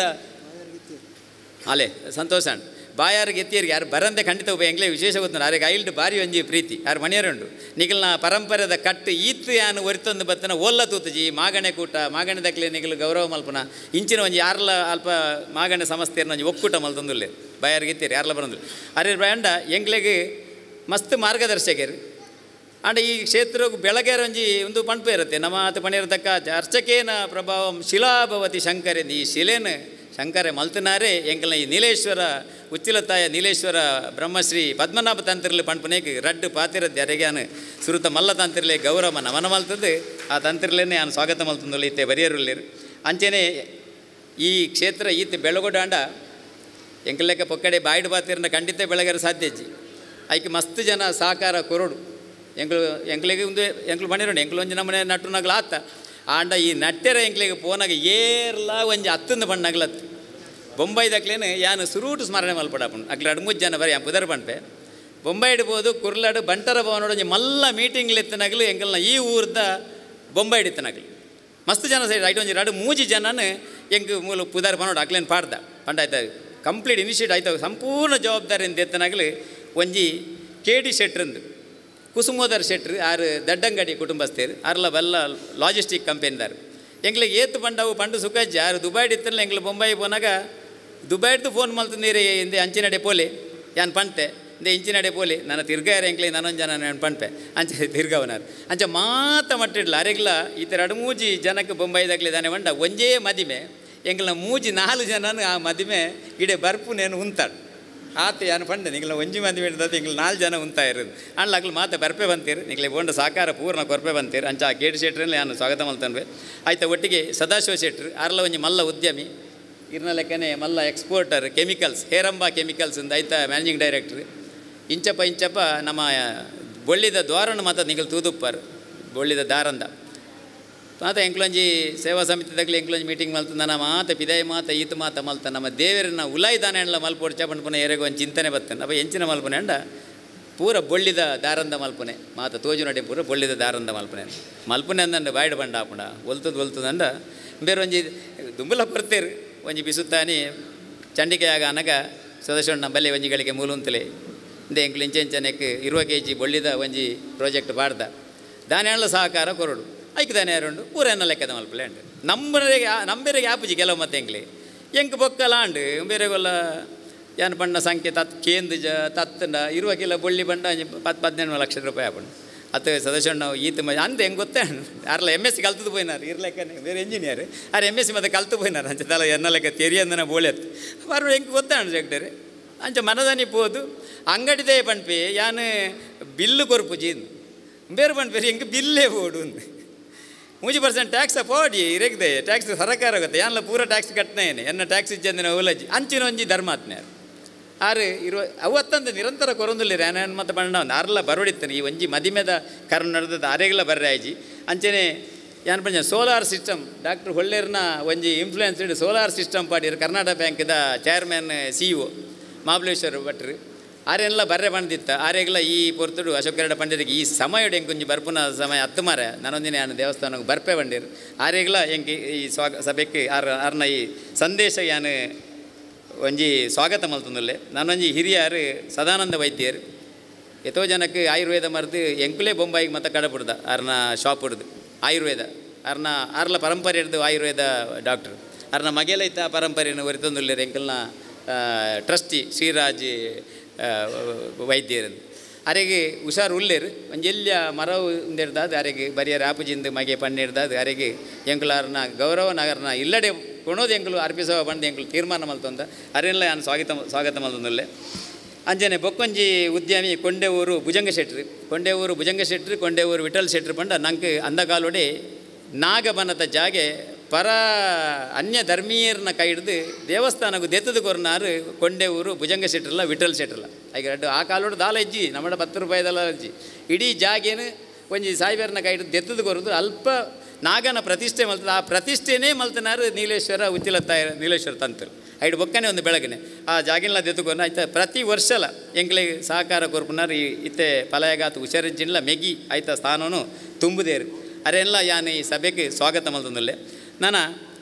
Speaker 4: ಅಲೆ ಸಂತೋಷ ಅಣ್ಣ ಬಾಯಾರಿಗೆ ಎತ್ತಿಯರಿಗೆ ಯಾರು ಬರಂದೆ ಖಂಡಿತ ಒಬ್ಬ ಎಂಗ್ಲೇ ವಿಶೇಷ ಗೊತ್ತು ಯಾರಿಗೆ ಐಲ್ಡ್ ಬಾರಿ ಒಂಜಿ ಪ್ರೀತಿ ಯಾರು ಮನೆಯರುಂಡು ನಿಗಲ್ನ ಪರಂಪರೆದ ಕಟ್ಟು ಈತ್ ಯಾನು ಒರಿತೊಂದು ಬತ್ತನ ಓಲ್ಲ ತೂತಜಿ ಮಾಗಣೆ ಕೂಟ ಮಾಗಣೆ ದಕ್ಲೆ ನಿಗಲು ಗೌರವ ಮಲ್ಪನ ಇಂಚಿನ ಒಂಜಿ ಯಾರ್ಲ ಅಲ್ಪ ಮಾಗಣೆ ಸಮಸ್ಯೆಯನ್ನು ಒಂಜಿ ಒಕ್ಕೂಟ ಮಲ್ತಂದುಲ್ಲೆ ಬಾಯಾರಿಗೆ ಎತ್ತಿಯರು ಯಾರ್ಲ ಬರಂದು ಅರೆ ಬ್ಯಾಂಡ ಎಂಗ್ಲೆಗೆ ಮಸ್ತ್ ಮಾರ್ಗದರ್ಶಕರು ಅಂಡ ಈ ಕ್ಷೇತ್ರಕ್ಕೆ ಬೆಳಗ್ಗೆ ಒಂಜಿ ಒಂದು ಪಂಪು ಇರುತ್ತೆ ನಮ್ಮ ಆತ ಪಣಿರತಕ್ಕ ಅರ್ಚಕೇನ ಪ್ರಭಾವಂ ಶಿಲಾಭವತಿ ಶಂಕರೆಂದು ಈ ಶಿಲೆನ ಶಂಕರೆ ಮಲ್ತನಾರೇ ಎಂಕಲ್ನ ಈ ನೀಲೇಶ್ವರ ಉಚ್ಚಿಲತಾಯ ನೀಲೇಶ್ವರ ಬ್ರಹ್ಮಶ್ರೀ ಪದ್ಮನಾಭ ತಂತ್ರಿಲಿ ಪಂಪನೇಗೆ ರಡ್ಡು ಪಾತಿರದ್ದು ಯಾರಿಗಾನು ಸುರುತ ಮಲ್ಲ ತಂತ್ರಿಲೆ ಗೌರವ ನಮನ ಮಲ್ತದ್ದು ಆ ತಂತ್ರಿಲೇನೆ ನಾನು ಸ್ವಾಗತ ಮಲ್ತಂದು ಇತ್ತೆ ಬರಿಯರುಳ್ಳೇರು ಅಂಚೆನೆ ಈ ಕ್ಷೇತ್ರ ಈತ ಬೆಳಗೊಡಾಂಡ ಎಂಕಲೆಕ್ಕ ಪೊಕ್ಕಡೆ ಬಾಯ್ಡು ಬಾತಿರನ್ನ ಖಂಡಿತ ಬೆಳಗರ ಸಾಧ್ಯಜ್ಜಿ ಐಕೆ ಮಸ್ತ್ ಜನ ಸಹಕಾರ ಕೊರಡು ಎಂಕ್ಲು ಎಂಕ್ಲಿಗೆ ಒಂದು ಎಂಕ್ಲು ಮಣಿರೋಣ ಎಂಕ್ಲು ಒಂಜಿ ನಮ್ಮನೆ ನಟ್ಟು ನಗ್ಲ ಆತ ಆಂಡ ಈ ನಟ್ಟೆರ ಎಂಕ್ಲಿಗೆ ಪೋನಾಗ ಏರ್ಲ ಒಂಜಿ ಹತ್ತಂದು ಬಣ್ಣ ನಗ್ಲತ್ತು ಬೊಂಬೈದಕ್ಲೇನು ಯಾನು ಸುರೂಟು ಸ್ಮರಣೆ ಮಲ್ಪಡಪ್ಪು ಅಕ್ಲ ಅಡ್ಮೂಜ್ ಜನ ಬರೀ ಪುದರ್ ಪಂಪೆ ಬೊಂಬೈ ಇಡ್ಬೋದು ಕುರ್ಲಾಡು ಬಂಟರ ಭವನೋಡು ಒಂಜಿ ಮಲ್ಲ ಮೀಟಿಂಗ್ ಎತ್ತನಗ್ಲು ಎಂಕಲ್ನ ಈ ಊರ್ದ ಬೊಂಬೈ ಹಿಡಿತನಗ್ಲು ಮಸ್ತ್ ಜನ ಸೈಡ್ ಐಟ್ ಒಂಜಿ ಎರಡು ಮೂಜಿ ಜನನು ಎಂಕ್ ಮೂಲ ಪುದಾರ್ ಪನೋಡು ಅಕ್ಲೇನು ಪಾಡ್ದ ಪಂಡ ಆಯ್ತಾ ಕಂಪ್ಲೀಟ್ ಇನಿಷಿಯೇಟ್ ಆಯ್ತು ಸಂಪೂರ್ಣ ಜವಾಬ್ದಾರಿಯಿಂದ ಎತ್ತನಾಗಲಿ ಒಂಜಿ ಕೆ ಡಿ ಶೆಟ್ರಂದು ಕುಸುಮೋದರ್ ಶೆಟ್ರು ಆರು ದಡ್ಡಂಗಡಿ ಕುಟುಂಬಸ್ಥರು ಆರ್ಲ ಬಲ್ಲ ಲಾಜಿಸ್ಟಿಕ್ ಕಂಪೆನಿದಾರು ಎಂಗ್ಲಿಗೆ ಏತು ಪಂಡವು ಪಂಡು ಸುಖಜ್ಜಿ ಆರು ದುಬೈ ಇತ್ತಲ್ಲ ಎಂಗ್ಲು ಬೊಂಬೈ ಪೋನಾಗ ದುಬೈಡ್ದು ಫೋನ್ ಮಲ್ತಂದೀರಿ ಇಂದೆ ಅಂಚಿನಡೆ ಪೋಲಿ ಯಾನ್ ಪಂಟೆ ಇಂದೆ ಇಂಚಿನಡೆ ಪೋಲಿ ನನ್ನ ತಿರ್ಗಾರ ಎಂಕ್ಲಿ ನಾನೊಂದು ಜನ ನಾನು ಪಂಪೆ ಅಂಚೆ ತಿರ್ಗವನಾರು ಅಂಚೆ ಮಾತ ಮಟ್ಟಿಡ್ಲ ಅರೆಗ್ಲ ಈ ಥರ ಎರಡು ಮೂಜಿ ಜನಕ್ಕೆ ಬೊಂಬೈದಾಗ್ಲಿ ದಾನೆ ಬಂಡ ಒಂಜೇ ಮದಿಮೆ ಎಂಗ್ಲ ಮೂಜಿ ನಾಲ್ಕು ಜನನು ಆ ಮದಿಮೆ ಇಡೆ ಬರ್ಪು ನೇನು ಉಂತಾಡು ಆತ ಯಾನು ಪಂಡ ನಿಂಗ್ಲ ಒಂಜಿ ಮಂದಿ ಬಿಡ್ದದ್ದು ಇಂಗ್ಲ ನಾಲ್ಕು ಜನ ಉಂತಾ ಇರೋದು ಅಂಡ್ಲ ಅಗ್ಲು ಮಾತ ಬರ್ಪೆ ಬಂತೀರಿ ನಿಂಗ್ಲೆ ಬೋಂಡ ಸಾಕಾರ ಪೂರ್ಣ ಕೊರ್ಪೆ ಬಂತೀರಿ ಅಂಚ ಆ ಗೇಟ್ ಶೆಟ್ರಲ್ಲಿ ನಾನು ಸ್ವಾಗತ ಮಲ್ತನ್ವೆ ಆಯ್ತಾ ಒಟ್ಟಿಗೆ ಸದಾಶಿವ ಶೆಟ್ರು ಆರ್ಲ ಒಂಜಿ ಮಲ್ಲ ಉದ್ಯಮಿ ಇರ್ನ ಲೆಕ್ಕನೆ ಮಲ್ಲ ಎಕ್ಸ್ಪೋರ್ಟರ್ ಕೆಮಿಕಲ್ಸ್ ಹೇರಂಬ ಕೆಮಿಕಲ್ಸ್ ಇಂದ ಆಯ್ತಾ ಮ್ಯಾನೇಜಿಂಗ್ ಡೈರೆಕ್ಟ್ರ್ ಇಂಚಪ್ಪ ಇಂಚಪ್ಪ ನಮ್ಮ ಬೊಳ್ಳಿದ ದ್ವಾರನ ಮಾತ ನಿಂಗಲ್ ತೂದುಪ್ಪರ್ ಬೊಳ್ಳಿದ ದಾರಂದ ಮಾತ ಎಂಕ್ಲೊಂಜಿ ಸೇವಾ ಸಮಿತಿದಾಗಲಿ ಎಂಕ್ಲೊಂಜಿ ಮೀಟಿಂಗ್ ಮಲ್ತ ನನ್ನ ಮಾತ ಪಿದಾಯ ಮಾತ ಈತ ಮಾತ ಮಲ್ತ ನಮ್ಮ ದೇವರನ್ನ ಉಲಾಯ್ದಾನೆ ಅಂಡ್ಲ ಮಲ್ಪೋಡು ಚಪಂಡ್ ಪುನಃ ಎರೆಗೆ ಒಂದು ಚಿಂತನೆ ಬರ್ತೇನೆ ಅಪ್ಪ ಎಂಚಿನ ಮಲ್ಪನೆ ಅಂಡ ಪೂರ ಬೊಳ್ಳಿದ ದಾರಂದ ಮಲ್ಪನೆ ಮಾತ ತೋಜು ನಡೆ ಪೂರ ಬೊಳ್ಳಿದ ದಾರಂದ ಮಲ್ಪನೆ ಮಲ್ಪನೆ ಅಂದಂಡ ಬಾಯ್ಡ್ ಬಂಡ ಆಪುಂಡ ಒಲ್ತದ ಒಲ್ತದಂಡ ಬೇರೆ ಒಂಜಿ ದುಂಬಲ ಬರ್ತೀರು ಒಂಜಿ ಬಿಸುತ್ತಾನಿ ಚಂಡಿಕೆಯಾಗ ಅನಗ ಸದಸ್ಯಣ್ಣ ಬಲ್ಲೆ ಒಂಜಿಗಳಿಗೆ ಮೂಲುಂತಲೆ ಇಂದೆ ಎಂಕ್ಲು ಇಂಚೆ ಇಂಚನೆಕ್ ಇರುವ ಕೆ ಜಿ ಬೊಳ್ಳಿದ ಒಂಜಿ ಪ್ರಾಜೆಕ್ಟ್ ಬಾಡ್ದ ದಾನೆಲ್ಲ ಸಹಕಾರ ಕೊರಡು ಐಕ್ ದಾನೆ ಯಾರುಂಡು ಊರನ್ನ ಲೆಕ್ಕದ ಮಲ್ಪಲೆ ಅಂಡು ನಂಬರಿಗೆ ನಂಬೆರೆಗೆ ಆಪುಜಿ ಕೆಲವು ಮತ್ತೆ ಎಂಕ್ಲಿ ಎಂಕ್ ಬೊಕ್ಕಲ ಆಂಡು ಬೇರೆಗೊಲ್ಲ ಏನು ಬಣ್ಣ ಸಂಖ್ಯೆ ತತ್ ಕೇಂದು ಜ ತತ್ತಂಡ ಇರುವ ಕಿಲ ಬೊಳ್ಳಿ ಬಂಡ ಒಂಜಿ ಪತ್ತು ಹದಿನೆಂಟು ಲಕ್ಷ ರೂಪಾಯಿ ಆಪುಂಡು ಅತ್ತ ಸದಸ್ಯಣ್ಣ ಈತ ಮ ಅಂದೆ ಹೆಂಗೆ ಗೊತ್ತೇ ಯಾರಲ್ಲ ಎಮ್ ಎಸ್ ಸಿ ಕಲ್ತದ್ದು పోయినారు ಇರ್ಲೆಕ್ಕ ಬೇರೆ ಇಂಜಿನಿಯರ್ ಆರು ಎಮ್ ಎಸ್ ಸಿ ಮತ್ತೆ ಕಲ್ತು పోయినారు ಅಂಚ ತಲ ಎನ್ನ ಲೆಕ್ಕ ತೆರಿಯಂದನ ಬೋಳೆತ್ ಅವರು ಹೆಂಗೆ ಗೊತ್ತಾಣ ಜಗ್ಡರೆ ಅಂಚ ಮನದಾನಿ ಪೋದು ಅಂಗಡಿದೇ ಪಣ್ಪೆ ಯಾನು ಬಿಲ್ಲು ಕೊರ್ಪುಜಿ ಬೇರೆ ಪಣ್ಪೇರಿ ಹೆಂಗೆ ಬಿಲ್ಲೇ ಓಡು ಮೂಜಿ ಪರ್ಸೆಂಟ್ ಟ್ಯಾಕ್ಸ್ ಪೋಡಿ ಇರಗಿದೆ ಟ್ಯಾಕ್ಸ್ ಸರಕಾರ ಆಗುತ್ತೆ ಯಾನಲ್ಲ ಪೂರ ಟ್ಯಾಕ್ಸ್ ಕಟ್ನೇನೆ ಎನ್ನ ಟ್ಯಾಕ್ಸ್ ಇಜ್ಜಂದಿನ ಓಲಜ್ಜಿ ಅಂಚಿನ ಒಂಜಿ ಧರ್ಮಾತ್ಮ್ಯಾರು ಆರು ಇರುವ ಅವತ್ತಂದು ನಿರಂತರ ಕೊರೊಂದುಲ್ಲಿರಿ ಏನೇನು ಮತ್ತೆ ಬಣ್ಣ ಒಂದು ಆರ್ಲ ಬರೋಡಿತ್ತಾನೆ ಈ ಒಂಜಿ ಮದಿಮೆದ ಕರ್ನ ನಡೆದದ್ದು ಆರೆಗಳ ಬರ್ರೆ ಆಯ್ಜಿ ಅಂಚನೆ ಏನು ಪಂಜ ಸೋಲಾರ್ ಸಿಸ್ಟಮ್ ಡಾಕ್ಟರ್ ಹೊಳ್ಳೆರ್ನ ಒಂಜಿ ಇನ್ಫ್ಲೂಯೆನ್ಸ್ಡ್ ಸೋಲಾರ್ ಸಿಸ್ಟಮ್ ಪಾಡಿರು ಕರ್ನಾಟಕ ಬ್ಯಾಂಕ್ದ chairman C E O Mahabaleshwara ಭಟ್ರು ಆರೆಲ್ಲ ಬರ್ರೆ ಬಂದಿತ್ತ ಆರೆಗ್ಲ ಈ ಪೊರ್ತುಡು ಅಶೋಕರಡ ಪಂಡಿತರಿಗೆ ಈ ಸಮಯಡು ಎಂಕೊಂಜಿ ಬರ್ಪುನ ಸಮಯ ಹತ್ತು ಮಾರ ನಾನೊಂದಿನ ನಾನು ದೇವಸ್ಥಾನಕ್ಕೆ ಬರ್ಪೆ ಬಂದಿರು ಆರೆಗ್ಲ ಎಂಗೆ ಈ ಸ್ವಾಗ ಸಭೆಗೆ ಆರ್ ಆರ್ನ ಈ ಸಂದೇಶ ಯಾನು ಒಂಜಿ ಸ್ವಾಗತ ಮಲ್ತಂದುಲ್ಲೆ ನಾನೊಂಜಿ ಹಿರಿಯರು ಸದಾನಂದ ವೈದ್ಯರು ಎಷ್ಟೋ ಜನಕ್ಕೆ ಆಯುರ್ವೇದ ಮರೆದು ಎಂಕುಲೇ ಬೊಂಬಾಯಿಗೆ ಮತ್ತೆ ಕಡಪುಡ್ದ ಅರ್ನ ಶಾಪ್ ಹಿಡ್ದು ಆಯುರ್ವೇದ ಅರ್ನ ಅರ್ಲ ಪರಂಪರೆ ಹಿಡ್ದು ಆಯುರ್ವೇದ ಡಾಕ್ಟ್ರ್ ಅರ್ನ ಮಗೆಲ ಇತ್ತ ಆ ಪರಂಪರೆಯನ್ನು ಒರಿತಂದುಲ್ಲೇರು ಎಂಕಲ್ನ ಟ್ರಸ್ಟಿ ಶ್ರೀರಾಜ್ ಆ, ವೈದ್ಯರು ಅರೆಗೆ ಹುಷಾರು ಉಳ್ಳೇರು ಒಂಜಿ ಎಲ್ಲಿಯ ಮರವು ಹಿಡ್ದಾದ ಅರೆಗೆ ಬರಿಯರ ಆಪುಜಿಂದ ಮಗೆ ಪಣ್ಣು ಹಿಡ್ದಾದ ಅರೆಗೆ ಎಂಕುಲಾರ್ನ ಗೌರವ ನಗರನ ಇಲ್ಲಡೆ ಕೊಣೋದು ಎಂಕುಲು ಅರ್ಪಿಸವ ಬಂದು ಎಂಕುಲು ತೀರ್ಮಾನ ಮಲ್ತಂದ ಅರೆಲ್ಲ ನಾನು ಸ್ವಾಗತ ಸ್ವಾಗತ ಮಲ್ತಂದುಲ್ಲೆ ಅಂಜನೆ ಬೊಕ್ಕೊಂಜಿ ಉದ್ಯಮಿ ಕೊಂಡೆಊರು ಭುಜಂಗ ಶೆಟ್ರು ಕೊಂಡೆಊರು ಭುಜಂಗ ಶೆಟ್ರು ಕೊಂಡೆಊರು ವಿಠಲ್ ಶೆಟ್ರು ಪಂಡ ನಂಗೆ ಅಂದಕಾಲೊಡೆ ನಾಗಬನದ ಜಾಗೆ ಪರ ಅನ್ಯ ಧರ್ಮೀಯರನ್ನ ಕೈ ಹಿಡ್ದು ದೇವಸ್ಥಾನಕ್ಕೂ ದೆತ್ತದು ಕೊರ್ನಾರು ಕೊಂಡೆಊರು ಭುಜಂಗ ಶೆಟ್ರಲ್ಲ ವಿಠಲ್ ಶೆಟ್ರಲ್ಲ ಈಗ ಎರಡು ಆ ಕಾಲೋಡು ದಾಲ ಇಜ್ಜಿ ನಮ್ಮ ಹತ್ತು ರೂಪಾಯಿದಲ್ಲ ಇಜ್ಜಿ ಇಡೀ ಜಾಗೇನು ಒಂಜಿ ಸಾಯಿಬೇರನ್ನ ಕೈ ಹಿಡ್ದು ದೆತ್ತದು ಕೊರದು ಅಲ್ಪ ನಾಗನ ಪ್ರತಿಷ್ಠೆ ಮಲ್ತದ ಆ ಪ್ರತಿಷ್ಠೆನೇ ಮಲ್ತನಾರು ನೀಲೇಶ್ವರ ಉಚ್ಚಿಲ ತಾಯ ನೀಲೇಶ್ವರ ತಂತರು ಐಡು ಬೊಕ್ಕನೆ ಒಂದು ಬೆಳಗನೆ ಆ ಜಾಗಿನ್ಲ ದೆತ್ತುಕೊಂಡು ಆಯ್ತಾ ಪ್ರತಿ ವರ್ಷಲ ಎಂಕ್ಲಿಗೆ ಸಹಕಾರ ಕೊರ್ಪುನಾರು ಈ ಇತ್ತೆ ಪಲಯಗಾತ ಹುಷಾರಿಜ್ಜಿನ್ಲ ಮೆಗಿ ಆಯ್ತಾ ಸ್ಥಾನನು ತುಂಬುದೇರು ಅರೆಲ್ಲ ಯಾನು ಈ ಸಭೆಗೆ ಸ್ವಾಗತ ಮಲ್ತಂದಲ್ಲೇ ನಾನು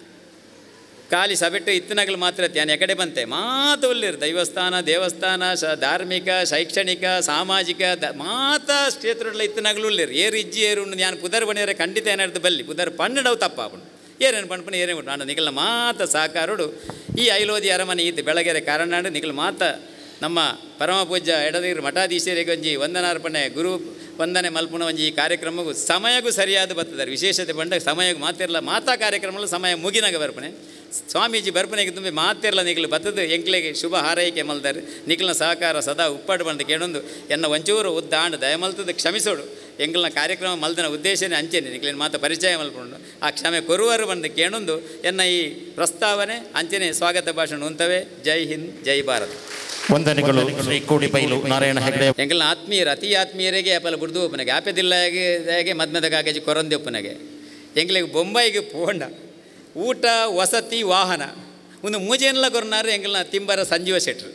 Speaker 4: ಖಾಲಿ ಸಭೆಟ್ಟು ಇತ್ತನಾಗಲು ಮಾತ್ರ ನಾನು ಎಕಡೆ ಬಂತೆ ಮಾತು ಒಳ್ಳೆರು ದೈವಸ್ಥಾನ ದೇವಸ್ಥಾನ ಸ ಧಾರ್ಮಿಕ ಶೈಕ್ಷಣಿಕ ಸಾಮಾಜಿಕ ದ ಮಾತ ಕ್ಷೇತ್ರಗಳ ಇತ್ತನಾಗಲು ಉಳ್ಳೇರು ಏರು ಇಜ್ಜಿ ಏರು ಉಂಡು ನಾನು ಪುದರ್ ಬಣಿಯರೆ ಖಂಡಿತ ಏನಾಡ್ದು ಬಲ್ಲಿ ಪುದರ್ ಪಣ್ಣಡವು ತಪ್ಪಾಪುಂಡು ಏನೇನು ಪಣ್ಪಣ ಏನೇ ಉಂಟು ನಾನು ನಿಖಲ ಮಾತ ಸಾಕಾರೋಡು ಈ ಐಲೋದಿ ಅರಮನೆ ಇದ್ದು ಬೆಳಗೆರೆ ಕಾರಣಾಡು ನಿಖಲ ಮಾತ ನಮ್ಮ ಪರಮ ಪೂಜ್ಯ ಎಡದೀರು ಮಠಾಧೀಶರಿಗೆ ಒಂಜಿ ವಂದನಾರ್ಪಣೆ ಗುರು ವಂದನೆ ಮಲ್ಪುಣ ಒಂಜಿ ಈ ಕಾರ್ಯಕ್ರಮಗೂ ಸಮಯಗೂ ಸರಿಯಾದ ಬರ್ತದಾರೆ ವಿಶೇಷತೆ ಬಂದಾಗ ಸಮಯಕ್ಕೆ ಮಾತಿರಲ್ಲ ಮಾತಾ ಕಾರ್ಯಕ್ರಮಗಳು ಸಮಯ ಮುಗಿನಾಗ ಬರ್ಪಣೆ ಸ್ವಾಮೀಜಿ ಬರ್ಪನೆಗೆ ತುಂಬಿ ಮಾತಿರಲ್ಲ ನಿಖಲು ಬತ್ತದು ಎಂಕ್ಲೆಗೆ ಶುಭ ಹಾರೈಕೆ ಮಲ್ದಾರೆ ನಿಖಲ್ನ ಸಹಕಾರ ಸದಾ ಉಪ್ಪಾಡು ಬಂದು ಕೇಳೊಂದು ಎನ್ನ ಒಂಚೂರು ಉದ್ದಾಂಡು ದಯಮಲ್ತದ ಕ್ಷಮಿಸೋಡು ಎಂಗ್ಲನ ಕಾರ್ಯಕ್ರಮ ಮಲ್ದನ ಉದ್ದೇಶನೇ ಅಂಚೆನೆ ನಿಖಲಿನ ಮಾತ ಪರಿಚಯ ಮಲ್ಕೊಂಡು ಆ ಕ್ಷಮೆ ಕೊರುವರು ಬಂದು ಕೇಳೊಂದು ಎನ್ನ ಈ ಪ್ರಸ್ತಾವನೆ ಅಂಚೆನೆ ಸ್ವಾಗತ ಭಾಷಣ ಉಂತವೆ ಜೈ ಹಿಂದ್ ಜೈ ಭಾರತ್
Speaker 3: ವಂದನೆಗಳು ಶ್ರೀ ಕೋಡಿಬೈಲು ನಾರಾಯಣ ಹೆಗಡೆ
Speaker 4: ಎಂಕಲ್ನ ಆತ್ಮೀಯರು ಅತಿ ಆತ್ಮೀಯರಿಗೆ ಅಪ್ಪಲ ಬುಡ್ದು ಒಪ್ಪನೆಗೆ ಆಪೆದಿಲ್ಲಾಗೆ ಹೇಗೆ ಮದ್ಮೆದ ಕಾಗಜಿ ಕೊರಂದಿ ಒಪ್ಪನೆಗೆ ಎಂಗ್ಲಿಗೆ ಬೊಂಬೈಗೆ ಪೋಂಡ ಊಟ ವಸತಿ ವಾಹನ ಒಂದು ಮೂಜೆನ್ಲ ಕೊರ್ನಾರು ಎಂಗ್ಲನ ತಿಂಬರ ಸಂಜೀವ ಶೆಟ್ರು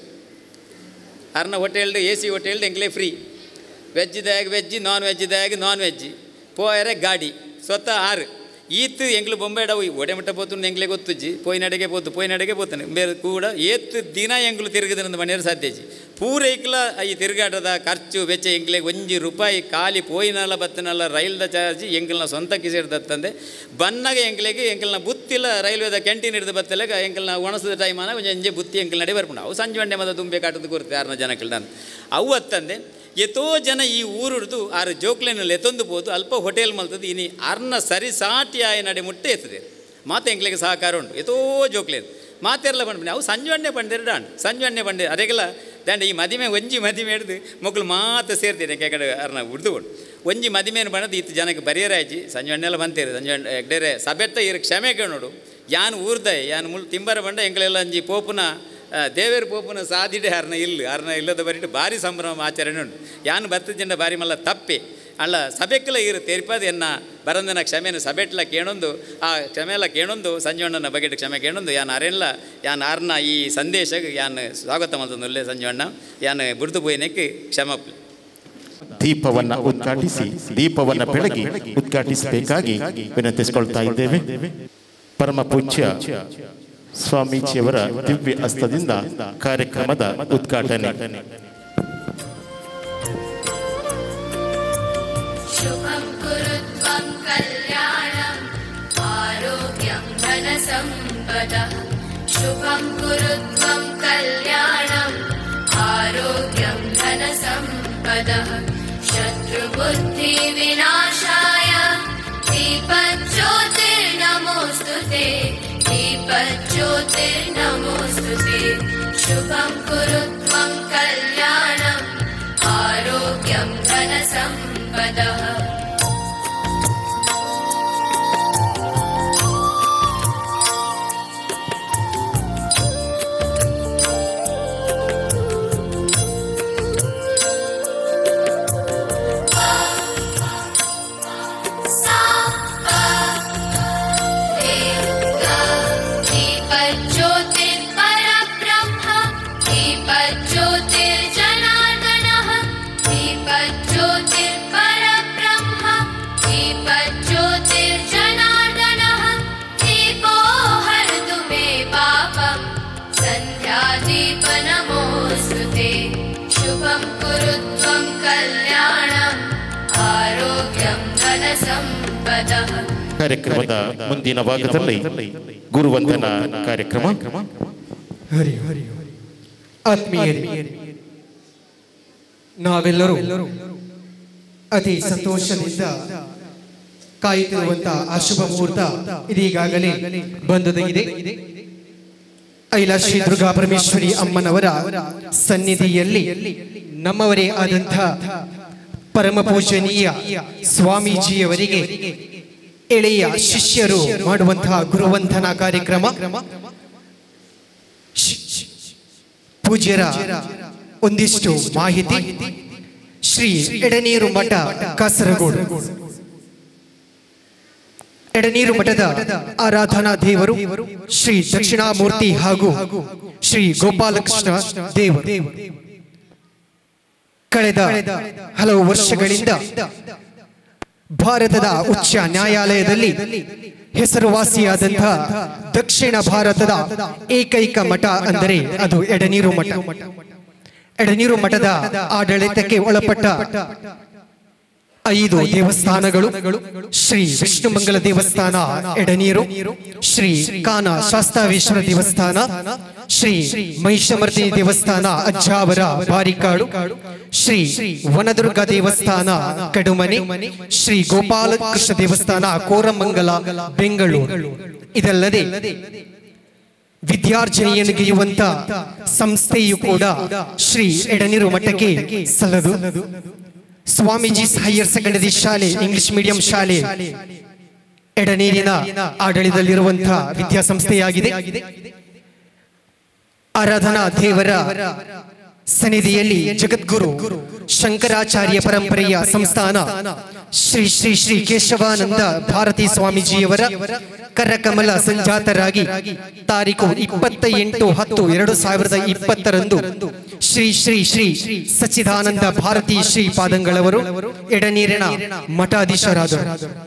Speaker 4: ಅರ್ನ ಹೋಟೆಲ್ಡು ಎ ಸಿ ಹೋಟೆಲ್ಡು ಎಂಗ್ಲೇ ಫ್ರೀ ವೆಜ್ಜಿದಾಗ ವೆಜ್ಜಿ ನಾನ್ ವೆಜ್ಜಿದಾಗ ನಾನ್ ವೆಜ್ಜಿ ಪೋಯರೆ ಗಾಡಿ ಸ್ವತಃ ಆರು ಈತ್ ಎಂಗ್ಲು ಬೊಂಬೆಡ ಒಡೆ ಮಟ್ಟ ಪೋತು ಎಂಗ್ಲೆ ಗೊತ್ತುಜ್ಜಿ ಪೋಯಿನಡೆಗೆ ಪೋತು ಪೋಯಿನಡೆಗೆ ಪೋತಾನೆ ಬೇರೆ ಕೂಡ ಏತ್ ದಿನ ಎಂಗ್ಲು ತಿರುಗದಂದು ಮನೆಯರು ಸಾಧ್ಯಜಿ ಪೂರ ಇಕ್ಲ ಈ ತಿರುಗಾಟದ ಖರ್ಚು ವೆಚ್ಚ ಎಂಗ್ಲೆ ಒಂಜಿ ರೂಪಾಯಿ ಖಾಲಿ ಪೋಯಿನಲ್ಲ ಬತ್ತನಲ್ಲ ರೈಲ್ದ ಚಾರ್ಜ್ ಎಂಗ್ಲನ ಸ್ವಂತ ಕಿಸಿಡ್ದತ್ತಂದೆ ಬನ್ನಾಗ ಎಂಗ್ಲೆಗೆ ಎಂಗ್ಲನ ಬುತ್ತಿಲ್ಲ ರೈಲ್ವೆದ ಕ್ಯಾಂಟೀನ್ ಹಿಡಿದು ಬತ್ತಲೆಗ ಎಂಗ್ಲನ ಒಣಸದ ಟೈಮಾನ ಒಂಜಿ ಎಂಜೆ ಬುತ್ತಿ ಎಂಗ್ಲ ನಡೆ ಬರ್ಪುಂಡು ಅವು ಸಂಜೆ ಮಂಡೆ ಮದ ತುಂಬೆ ಕಾಟದ ಕೊರ್ತೆ ಯಾರನ್ನ ಜನಕ್ಕೆ ನಾನು ಅವು ಅತ್ತಂದೆ ಎಷ್ಟೋ ಜನ ಈ ಊರುಡ್ದು ಆರು ಜೋಕ್ಲೆನಲ್ಲಿ ಎತ್ತೊಂದು ಪೋದು ಅಲ್ಪ ಹೋಟೆಲ್ ಮಲ್ತದ್ದು ಇನಿ ಅರ್ನ ಸರಿ ಸಾಟಿ ಆಯ ನಡೆ ಮುಟ್ಟೆ ಎತ್ತದೆ ಮಾತೆ ಎಂಕ್ಲೆಗೆ ಸಹಕಾರ ಉಂಟು ಎಷ್ಟೋ ಜೋಕ್ಲೇನು ಮಾತೆಲ್ಲ ಬಂದ್ಬಿಡಿ ಅವು ಸಂಜೆ ಬಂದಿರ ಡಾಂಡ್ ಸಂಜೆ ಬಂದೆ ಅದಕ್ಕೆಲ್ಲ ದಂಡ ಈ ಮದಿಮೆ ಒಂಜಿ ಮದಿಮೆ ಹಿಡ್ದು ಮಕ್ಕಳು ಮಾತ ಸೇರ್ತೀನಿ ಕೆಕಡೆ ಅರ್ನ ಉಡ್ದುಕೊಂಡು ಒಂಜಿ ಮದಿಮೆಯನ್ನು ಬಣ್ಣದು ಇತ್ತು ಜನಕ್ಕೆ ಬರಿಯರಾಯ್ಜಿ ಸಂಜೆ ಎಲ್ಲ ಬಂತೀರಿ ಸಂಜೆ ಎಗ್ಡೇರೆ ಸಬೆತ್ತ ಇರು ಕ್ಷಮೆ ಕೇಳೋಡು ಯಾನ್ ಊರ್ದ ಯಾನ್ ಮುಳ್ ತಿಂಬರ ಬಂಡ ಎಂಕ್ಲೆಲ್ಲ ಒಂಜಿ ಪೋಪುನ ಆ, ದೇವೇರ್ ಪೋಪುನ ಸಾದಿಡೆ ಹರ್ನ ಇಲ್ಲ ಹರ್ನ ಇಲ್ಲದ ಬರಿಟ್ಟು ಭಾರಿ ಸಂಭ್ರಮ ಆಚರಣೆ ಉಂಟು ಯಾನು ಬತ್ತ ಜನ ಬಾರಿ ಮಲ್ಲ ತಪ್ಪೆ ಅಲ್ಲ ಸಭೆಕ್ಕೆಲ್ಲ ಇರು ತೆರಿಪದ ಎನ್ನ ಬರಂದನ ಕ್ಷಮೆನ ಸಭೆಟ್ಲ ಕೇಳೊಂದು ಆ ಕ್ಷಮೆ ಎಲ್ಲ ಕೇಳೊಂದು ಸಂಜೀವಣ್ಣನ ಬಗೆಟ್ ಕ್ಷಮೆ ಕೇಳೊಂದು ಯಾನ್ ಅರೆಲ್ಲ ಯಾನ್ ಆರ್ನ ಈ ಸಂದೇಶ ಯಾನ್ ಸ್ವಾಗತ ಮಾಡ್ತಂದು ಒಳ್ಳೆ ಸಂಜೀವಣ್ಣ ಯಾನ್ ಬುಡ್ದು ಪೋಯಿನಕ್ಕೆ ಕ್ಷಮಪ್ಲಿ
Speaker 3: ದೀಪವನ್ನ ಉದ್ಘಾಟಿಸಿ ದೀಪವನ್ನ ಬೆಳಗಿ ಉದ್ಘಾಟಿಸಬೇಕಾಗಿ ವಿನಂತಿಸಿಕೊಳ್ತಾ ಇದ್ದೇವೆ ಪರಮ ಪೂಜ್ಯ ಸ್ವಾಮೀಜಿಯವರ ದಿವ್ಯ ಹಸ್ತದಿಂದ ಕಾರ್ಯಕ್ರಮದ ಉದ್ಘಾಟನೆ
Speaker 5: शुभं कुरु त्वं कल्याणम् आरोग्यं धनसम्पदः शुभं कुरु त्वं कल्याणम् आरोग्यं धनसम्पदः शत्रुबुद्धिविनाशाय दीपज्योतिर्नमोऽस्तु ते दीपज्योतिर्नमोऽस्तु ते शुभं कुरु त्वं कल्याणम् आरोग्यं धनसम्पदः दीपज्योतिर्परब्रह्म दीपज्योतिर्जनार्दनः दीपज्योतिर्परब्रह्म दीपज्योतिर्जनार्दनः दीपो हरतु मे पापम् सन्ध्यादीपनमोऽस्तु ते शुभं कुरु त्वं कल्याणम् आरोग्यं धनसम्पदः
Speaker 3: ಕಾರ್ಯಕ್ರಮದ ಮುಂದಿನ ಭಾಗದಲ್ಲಿ ಗುರುವಂದನ ಕಾರ್ಯಕ್ರಮ
Speaker 6: ಹರಿ ಹರಿ ಆತ್ಮೀಯರೇ ನಾವೆಲ್ಲರೂ ಅತಿ ಸಂತೋಷದಿಂದ ಕಾಯುತ್ತಿರುವಂತಹ ಆ ಶುಭ ಮುಹೂರ್ತ ಇದೀಗಾಗಲೇ ಬಂದೊದಗಿದೆ ಐಲ ಶ್ರೀ ದುರ್ಗಾ ಪರಮೇಶ್ವರಿ ಅಮ್ಮನವರ ಸನ್ನಿಧಿಯಲ್ಲಿ ನಮ್ಮವರೇ ಆದಂಥ ಪರಮ ಪೂಜನೀಯ ಸ್ವಾಮೀಜಿಯವರಿಗೆ ಎಳೆಯ ಶಿಷ್ಯರು ಮಾಡುವಂತಹ ಗುರುವಂದನಾ ಕಾರ್ಯಕ್ರಮ ಶಿ- ಶಿ- ಪೂಜ್ಯರ ಒಂದಿಷ್ಟು ಮಾಹಿತಿ ಶ್ರೀ ಎಡನೀರು ಮಠ ಕಾಸರಗೋಡು ಎಡನೀರು ಮಠದ ಆರಾಧನಾ ದೇವರು ಶ್ರೀ ದಕ್ಷಿಣಾಮೂರ್ತಿ ಹಾಗೂ ಶ್ರೀ ಗೋಪಾಲಕೃಷ್ಣ ದೇವರು ಕಳೆದ ಹಲವು ವರ್ಷಗಳಿಂದ ಭಾರತದ ಉಚ್ಚ ನ್ಯಾಯಾಲಯದಲ್ಲಿ ಹೆಸರುವಾಸಿಯಾದಂತಹ ದಕ್ಷಿಣ ಭಾರತದ ಏಕೈಕ ಮಠ ಅಂದರೆ ಅದು ಎಡನೀರು ಮಠ ಎಡನೀರು ಮಠದ ಆಡಳಿತಕ್ಕೆ ಒಳಪಟ್ಟ ಐದು ದೇವಸ್ಥಾನಗಳು ಶ್ರೀ ವಿಷ್ಣುಮಂಗಲ ದೇವಸ್ಥಾನ ಎಡನೀರು ಶ್ರೀ ಕಾನ ಶಾಸ್ತಾವೇಶ್ವರ ದೇವಸ್ಥಾನ ಶ್ರೀ ಮಹಿಷಮರ್ದಿನಿ ದೇವಸ್ಥಾನ ಅಜ್ಜಾವರ ಬಾರಿಕಾಡು ಶ್ರೀ ವನದುರ್ಗ ದೇವಸ್ಥಾನ ಕಡುಮನೆ ಶ್ರೀ ಗೋಪಾಲಕೃಷ್ಣ ದೇವಸ್ಥಾನ ಕೋರಮಂಗಲ ಬೆಂಗಳೂರು ಇದಲ್ಲದೆ ವಿದ್ಯಾರ್ಜನೆಯನ್ನು ಗೆಯುವಂತ ಸಂಸ್ಥೆಯು ಕೂಡ ಶ್ರೀ ಎಡನೀರು ಮಠಕ್ಕೆ ಸಲ್ಲದು ಸ್ವಾಮೀಜಿ ಹೈಯರ್ ಸೆಕೆಂಡರಿ ಶಾಲೆ ಇಂಗ್ಲಿಷ್ ಮೀಡಿಯಂ ಶಾಲೆ ಎಡನೀರಿನ ಆಡಳಿತದಲ್ಲಿರುವಂತಹ ವಿದ್ಯಾಸಂಸ್ಥೆಯಾಗಿದೆ ಆರಾಧನಾ ದೇವರ ಸನ್ನಿಧಿಯಲ್ಲಿ ಜಗದ್ಗುರು ಶಂಕರಾಚಾರ್ಯ ಪರಂಪರೆಯ ಸಂಸ್ಥಾನ ಶ್ರೀ ಶ್ರೀ ಶ್ರೀ ಕೇಶವಾನಂದ ಭಾರತಿ ಸ್ವಾಮೀಜಿಯವರ ಕರಕಮಲ ಸಂಜಾತರಾಗಿ ತಾರೀಕು ಇಪ್ಪತ್ತ ಎಂಟು ಹತ್ತು ಎರಡು ಸಾವಿರದ ಇಪ್ಪತ್ತರಂದು ಶ್ರೀ ಶ್ರೀ ಶ್ರೀ ಸಚ್ಚಿದಾನಂದ ಭಾರತಿ ಶ್ರೀ ಪಾದಂಗಳವರು ಎಡನೀರಿನ ಮಠಾಧೀಶರಾದರು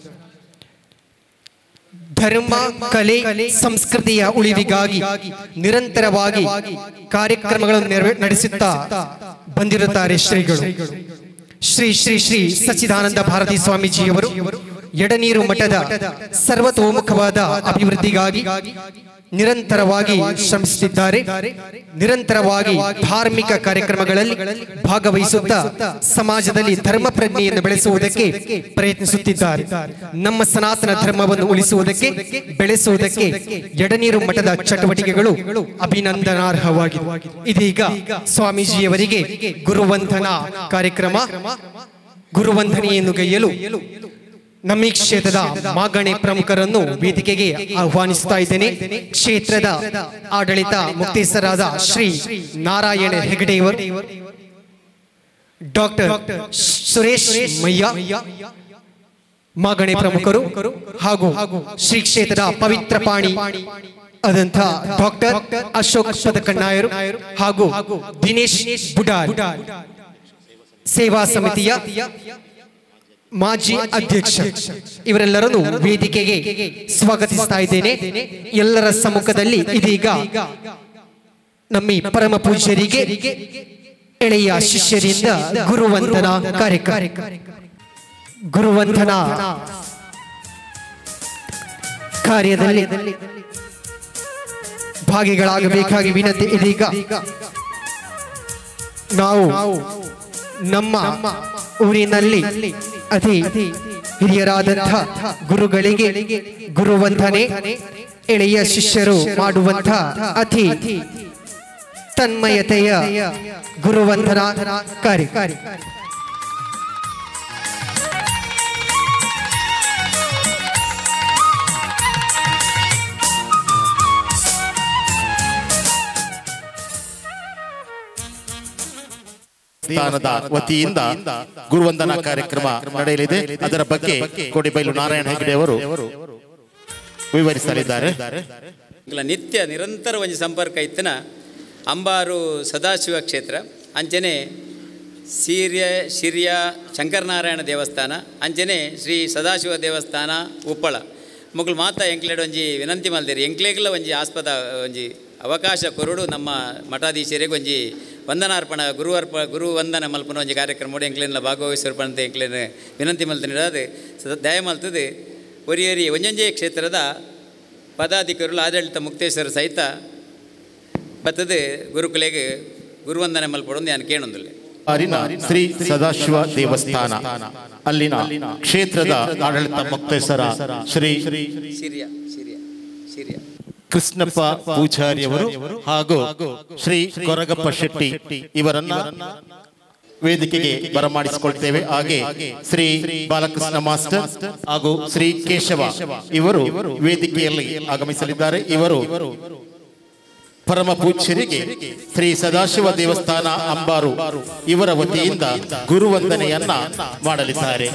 Speaker 6: ಧರ್ಮ ಕಲೆ ಸಂಸ್ಕೃತಿಯ ಉಳಿವಿಗಾಗಿ ನಿರಂತರವಾಗಿ ಕಾರ್ಯಕ್ರಮಗಳನ್ನು ನೆರವೇ ನಡೆಸುತ್ತಾ ಬಂದಿರುತ್ತಾರೆ ಶ್ರೀಗಳು ಶ್ರೀ ಶ್ರೀ ಶ್ರೀ ಸಚ್ಚಿದಾನಂದ ಭಾರತಿ ಸ್ವಾಮೀಜಿಯವರು ಎಡನೀರು ಮಠದ ಸರ್ವತೋಮುಖವಾದ ಅಭಿವೃದ್ಧಿಗಾಗಿ ನಿರಂತರವಾಗಿ ಶ್ರಮಿಸುತ್ತಿದ್ದಾರೆ ನಿರಂತರವಾಗಿ ಧಾರ್ಮಿಕ ಕಾರ್ಯಕ್ರಮಗಳಲ್ಲಿ ಭಾಗವಹಿಸುತ್ತಾ ಸಮಾಜದಲ್ಲಿ ಧರ್ಮ ಪ್ರಜ್ಞೆಯನ್ನು ಬೆಳೆಸುವುದಕ್ಕೆ ಪ್ರಯತ್ನಿಸುತ್ತಿದ್ದಾರೆ ನಮ್ಮ ಸನಾತನ ಧರ್ಮವನ್ನು ಉಳಿಸುವುದಕ್ಕೆ ಬೆಳೆಸುವುದಕ್ಕೆ ಎಡನೀರು ಮಠದ ಚಟುವಟಿಕೆಗಳು ಅಭಿನಂದನಾರ್ಹವಾಗಿದೆ ಇದೀಗ ಸ್ವಾಮೀಜಿಯವರಿಗೆ ಗುರುವಂದನಾ ಕಾರ್ಯಕ್ರಮ ಗುರುವಂದನೆಯನ್ನು ಗೈಯಲು ನಮ್ಮ ಈ ಕ್ಷೇತ್ರದ ಮಾಗಣೆ ಪ್ರಮುಖರನ್ನು ವೇದಿಕೆಗೆ ಆಹ್ವಾನಿಸ್ತಾ ಇದ್ದೇನೆ ಕ್ಷೇತ್ರದ ಆಡಳಿತ ಮುಕ್ತೇಸರಾದ ಶ್ರೀ ನಾರಾಯಣ ಹೆಗಡೆಯವರು ಡಾಕ್ಟರ್ ಸುರೇಶ್ ಮಯ್ಯ ಮಾಗಣೆ ಪ್ರಮುಖರು ಹಾಗೂ ಶ್ರೀ ಕ್ಷೇತ್ರದ ಪವಿತ್ರ ಪಾಣಿ ಆದಂಥ ಡಾಕ್ಟರ್ ಅಶೋಕ್ ಪದಕಣ್ಣಾಯರು ಹಾಗೂ ದಿನೇಶ್ ಬುಡಾರ್ ಸೇವಾ ಸಮಿತಿಯ ಮಾಜಿ ಅಧ್ಯಕ್ಷ ಇವರೆಲ್ಲರನ್ನು ವೇದಿಕೆಗೆ ಸ್ವಾಗತಿಸ್ತಾ ಇದ್ದೇನೆ ಎಲ್ಲರ ಸಮ್ಮುಖದಲ್ಲಿ ಇದೀಗ ನಮ್ಮ ಈ ಪರಮ ಪೂಜ್ಯರಿಗೆ ಎಳೆಯ ಶಿಷ್ಯರಿಂದ ಗುರುವಂದನಾ ಕಾರ್ಯಕ್ರಮ ಗುರುವಂದನಾ ಕಾರ್ಯದಲ್ಲಿ ಭಾಗಿಗಳಾಗಬೇಕಾಗಿ ವಿನಂತಿ ಇದೀಗ ನಾವು ನಮ್ಮ ಊರಿನಲ್ಲಿ ಅತಿ ಹಿರಿಯರಾದಂಥ ಗುರುಗಳಿಗೆ ಗುರುವಂದನೆ ಎಳೆಯ ಶಿಷ್ಯರು ಮಾಡುವಂಥ ಅತಿ ತನ್ಮಯತೆಯ ಗುರುವಂದನಾ ಕಾರ್ಯ
Speaker 3: ಸ್ಥಾನದ ವತಿಯಿಂದ ಗುರುವಂದನಾ ಕಾರ್ಯಕ್ರಮ ನಡೆಯಲಿದೆ ಅದರ ಬಗ್ಗೆ ಕೋಡಿಬೈಲು ನಾರಾಯಣ ಹೆಗಡೆ ಅವರು ವಿವರಿಸಲಿದ್ದಾರೆ
Speaker 4: ಇಂಗ್ಲ ನಿತ್ಯ ನಿರಂತರ ಒಂಜಿ ಸಂಪರ್ಕ ಇತ್ತಿನ ಅಂಬಾರು ಸದಾಶಿವ ಕ್ಷೇತ್ರ ಅಂಚನೆ ಸೀರ್ಯ ಶಿರ್ಯ ಶಂಕರನಾರಾಯಣ ದೇವಸ್ಥಾನ ಅಂಚನೆ ಶ್ರೀ ಸದಾಶಿವ ದೇವಸ್ಥಾನ ಉಪ್ಪಳ ಮೊಗಲು ಮಾತ ಎಂಕ್ಲೆಡ್ ಒಂಜಿ ವಿನಂತಿ ಮಲ್ದೇರಿ ಎಂಕ್ಲೆಗ್ಲ ಒಂಜಿ ಆಸ್ಪದ ಒಂಜಿ ಅವಕಾಶ ಕೊರಡು ನಮ್ಮ ಮಠಾಧೀಶರಿಗೆ ಒಂಜಿ ವಂದನಾರ್ಪಣ ಗುರುವರ್ಪ ಗುರು ವಂದನ ಮಲ್ಪನ ಒಂಜಿ ಕಾರ್ಯಕ್ರಮ ಎಂಕ್ಲೆನ್ಲ ಭಾಗವಹಿಸಿರ್ಪಣಂತ ಎಂಕ್ಲೆನ್ ವಿನಂತಿ ಮಲ್ತಿನ ಸದ ದಯ ಮಲ್ತದೆ ಒರಿಯರಿ ಒಂಜೊಂಜೇ ಕ್ಷೇತ್ರದ ಪದಾಧಿಕಾರಿಗಳು ಆಡಳಿತ ಮುಕ್ತೇಶ್ವರ ಸಹಿತ ಬತ್ತದು ಗುರುಕುಲೆಗೆ ಗುರುವಂದನೆ ಮಲ್ಪಡೊಂದು ನಾನು ಕೇಳೊಂದಿಲ್ಲ
Speaker 3: ಅರಿನ ಶ್ರೀ ಸದಾಶಿವ ದೇವಸ್ಥಾನ ಅಲ್ಲಿನ ಕ್ಷೇತ್ರದ ಆಡಳಿತ ಮುಕ್ತೇಸರ ಶ್ರೀ
Speaker 4: ಸಿರಿಯ ಸಿರಿಯ ಸಿರಿಯ
Speaker 3: ಕೃಷ್ಣಪ್ಪ ಪೂಜಾರಿಯವರು ಹಾಗೂ ಶ್ರೀ ಕೊರಗಪ್ಪ ಶೆಟ್ಟಿ ಇವರನ್ನ ವೇದಿಕೆಗೆ ಬರಮಾಡಿಸಿಕೊಳ್ತೇವೆ ಹಾಗೆ ಶ್ರೀ ಬಾಲಕೃಷ್ಣ ಮಾಸ್ಟರ್ ಹಾಗೂ ಶ್ರೀ ಕೇಶವ ಇವರು ವೇದಿಕೆಯಲ್ಲಿ ಆಗಮಿಸಲಿದ್ದಾರೆ ಇವರು ಪರಮ ಪೂಜ್ಯರಿಗೆ ಶ್ರೀ ಸದಾಶಿವ ದೇವಸ್ಥಾನ ಅಂಬಾರು ಇವರ ವತಿಯಿಂದ ಗುರುವಂದನೆಯನ್ನ ಮಾಡಲಿದ್ದಾರೆ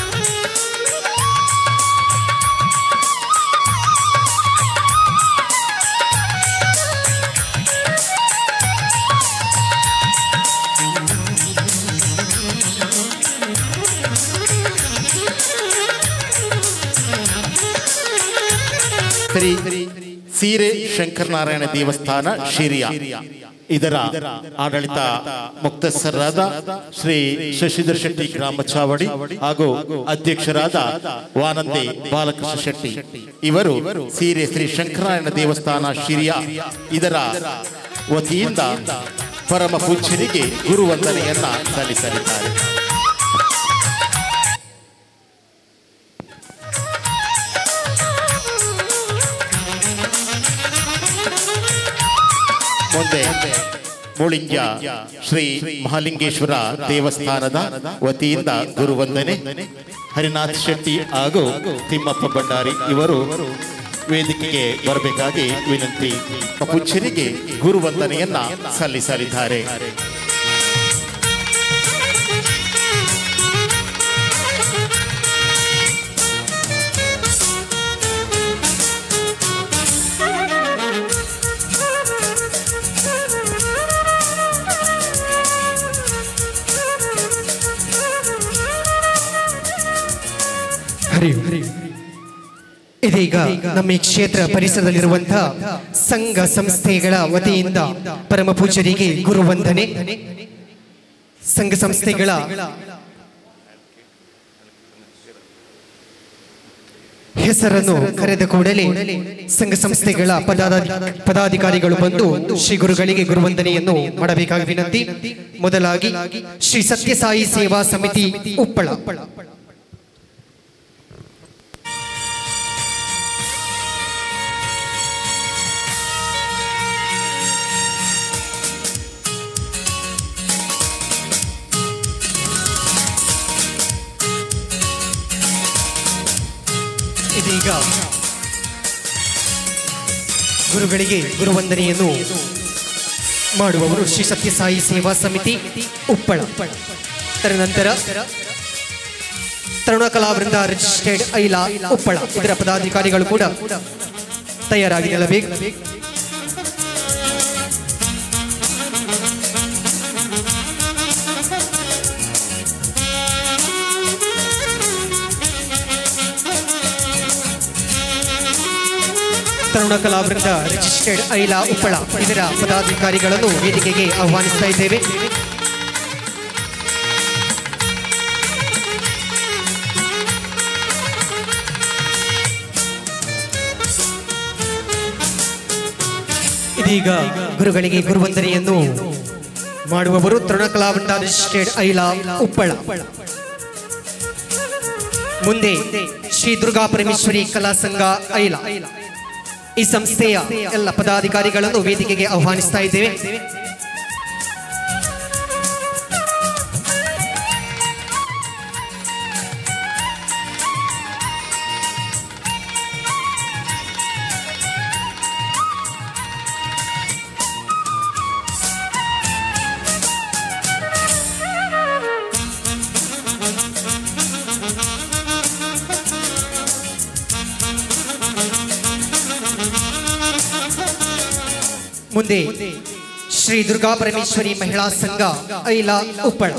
Speaker 3: ಶ್ರೀ ಸೀರೆ ಶಂಕರನಾರಾಯಣ ದೇವಸ್ಥಾನ ಶಿರಿಯ ಇದರ ಆಡಳಿತ ಮುಕ್ತಸ್ಥರಾದ ಶ್ರೀ ಶಶಿಧರ್ ಶೆಟ್ಟಿ ಗ್ರಾಮ ಚಾವಡಿ ಹಾಗೂ ಅಧ್ಯಕ್ಷರಾದ ವಾನಂದಿ ಬಾಲಕೃಷ್ಣ ಶೆಟ್ಟಿ ಇವರು ಸೀರೆ ಶ್ರೀ ಶಂಕರನಾರಾಯಣ ದೇವಸ್ಥಾನ ಶಿರಿಯ ಇದರ ವತಿಯಿಂದ ಪರಮ ಪೂಜ್ಯರಿಗೆ ಗುರುವಂದನೆಯನ್ನ ಸಲ್ಲಿಸಲಿದ್ದಾರೆ ಮುಂದೆ ಮುಳಿಂಜ ಶ್ರೀ ಮಹಾಲಿಂಗೇಶ್ವರ ದೇವಸ್ಥಾನದ ವತಿಯಿಂದ ಗುರುವಂದನೆ ಹರಿನಾಥ್ ಶೆಟ್ಟಿ ಹಾಗೂ ತಿಮ್ಮಪ್ಪ ಭಂಡಾರಿ ಇವರು ವೇದಿಕೆಗೆ ಬರಬೇಕಾಗಿ ವಿನಂತಿ ಪುಚ್ಚರಿಗೆ ಗುರುವಂದನೆಯನ್ನ ಸಲ್ಲಿಸಲಿದ್ದಾರೆ
Speaker 6: ಹರಿ ಇದೀಗ ನಮ್ಮ ಈ ಕ್ಷೇತ್ರ ಪರಿಸರದಲ್ಲಿರುವಂತಹ ಸಂಘ ಸಂಸ್ಥೆಗಳ ವತಿಯಿಂದ ಪರಮ ಪೂಜ್ಯರಿಗೆ ಗುರುವಂದನೆ ಸಂಘ ಸಂಸ್ಥೆಗಳ ಹೆಸರನ್ನು ಕರೆದ ಕೂಡಲೇ ಸಂಘ ಸಂಸ್ಥೆಗಳ ಪದಾಧ- ಪದಾಧಿಕಾರಿಗಳು ಬಂದು ಶ್ರೀ ಗುರುಗಳಿಗೆ ಗುರುವಂದನೆಯನ್ನು ಮಾಡಬೇಕಾಗಿ ವಿನಂತಿ ಮೊದಲಾಗಿ ಶ್ರೀ ಸತ್ಯಸಾಯಿ ಸೇವಾ ಸಮಿತಿ ಉಪ್ಪಳ ಇದೀಗ ಗುರುಗಳಿಗೆ ಗುರುವಂದನೆಯನ್ನು ಮಾಡುವವರು ಶ್ರೀ ಸತ್ಯಸಾಯಿ ಸೇವಾ ಸಮಿತಿ ಉಪ್ಪಳ ತದನಂತರ ತರುಣ ಕಲಾವೃಂದ ರಿಜಿಸ್ಟರ್ಡ್ ಐಲಾ ಉಪ್ಪಳ ಇದರ ಪದಾಧಿಕಾರಿಗಳು ಕೂಡ ತಯಾರಾಗಿ ನಿಲ್ಲಬೇಕು ತರುಣ ಕಲಾವೃಂದ ರಿಜಿಸ್ಟರ್ಡ್ ಐಲಾ ಉಪ್ಪಳ ಇದರ ಪದಾಧಿಕಾರಿಗಳನ್ನು ವೇದಿಕೆಗೆ ಆಹ್ವಾನಿಸ್ತಾ ಇದ್ದೇವೆ ಇದೀಗ ಗುರುಗಳಿಗೆ ಗುರುವಂದನೆಯನ್ನು ಮಾಡುವವರು ತೃಣಕಲಾ ಅಧಿಷ್ಠೇಡ್ ಐಲಾ ಉಪ್ಪಳ ಮುಂದೆ ಶ್ರೀ ದುರ್ಗಾ ಪರಮೇಶ್ವರಿ ಕಲಾ ಸಂಘ ಐಲ ಈ ಸಂಸ್ಥೆಯ ಎಲ್ಲ ಪದಾಧಿಕಾರಿಗಳನ್ನು ವೇದಿಕೆಗೆ ಆಹ್ವಾನಿಸ್ತಾ ಇದ್ದೇವೆ ಮುಂದೆ ಶ್ರೀ ದುರ್ಗಾ ಪರಮೇಶ್ವರಿ ಮಹಿಳಾ ಸಂಘ ಐಲಾ ಉಪ್ಪಳ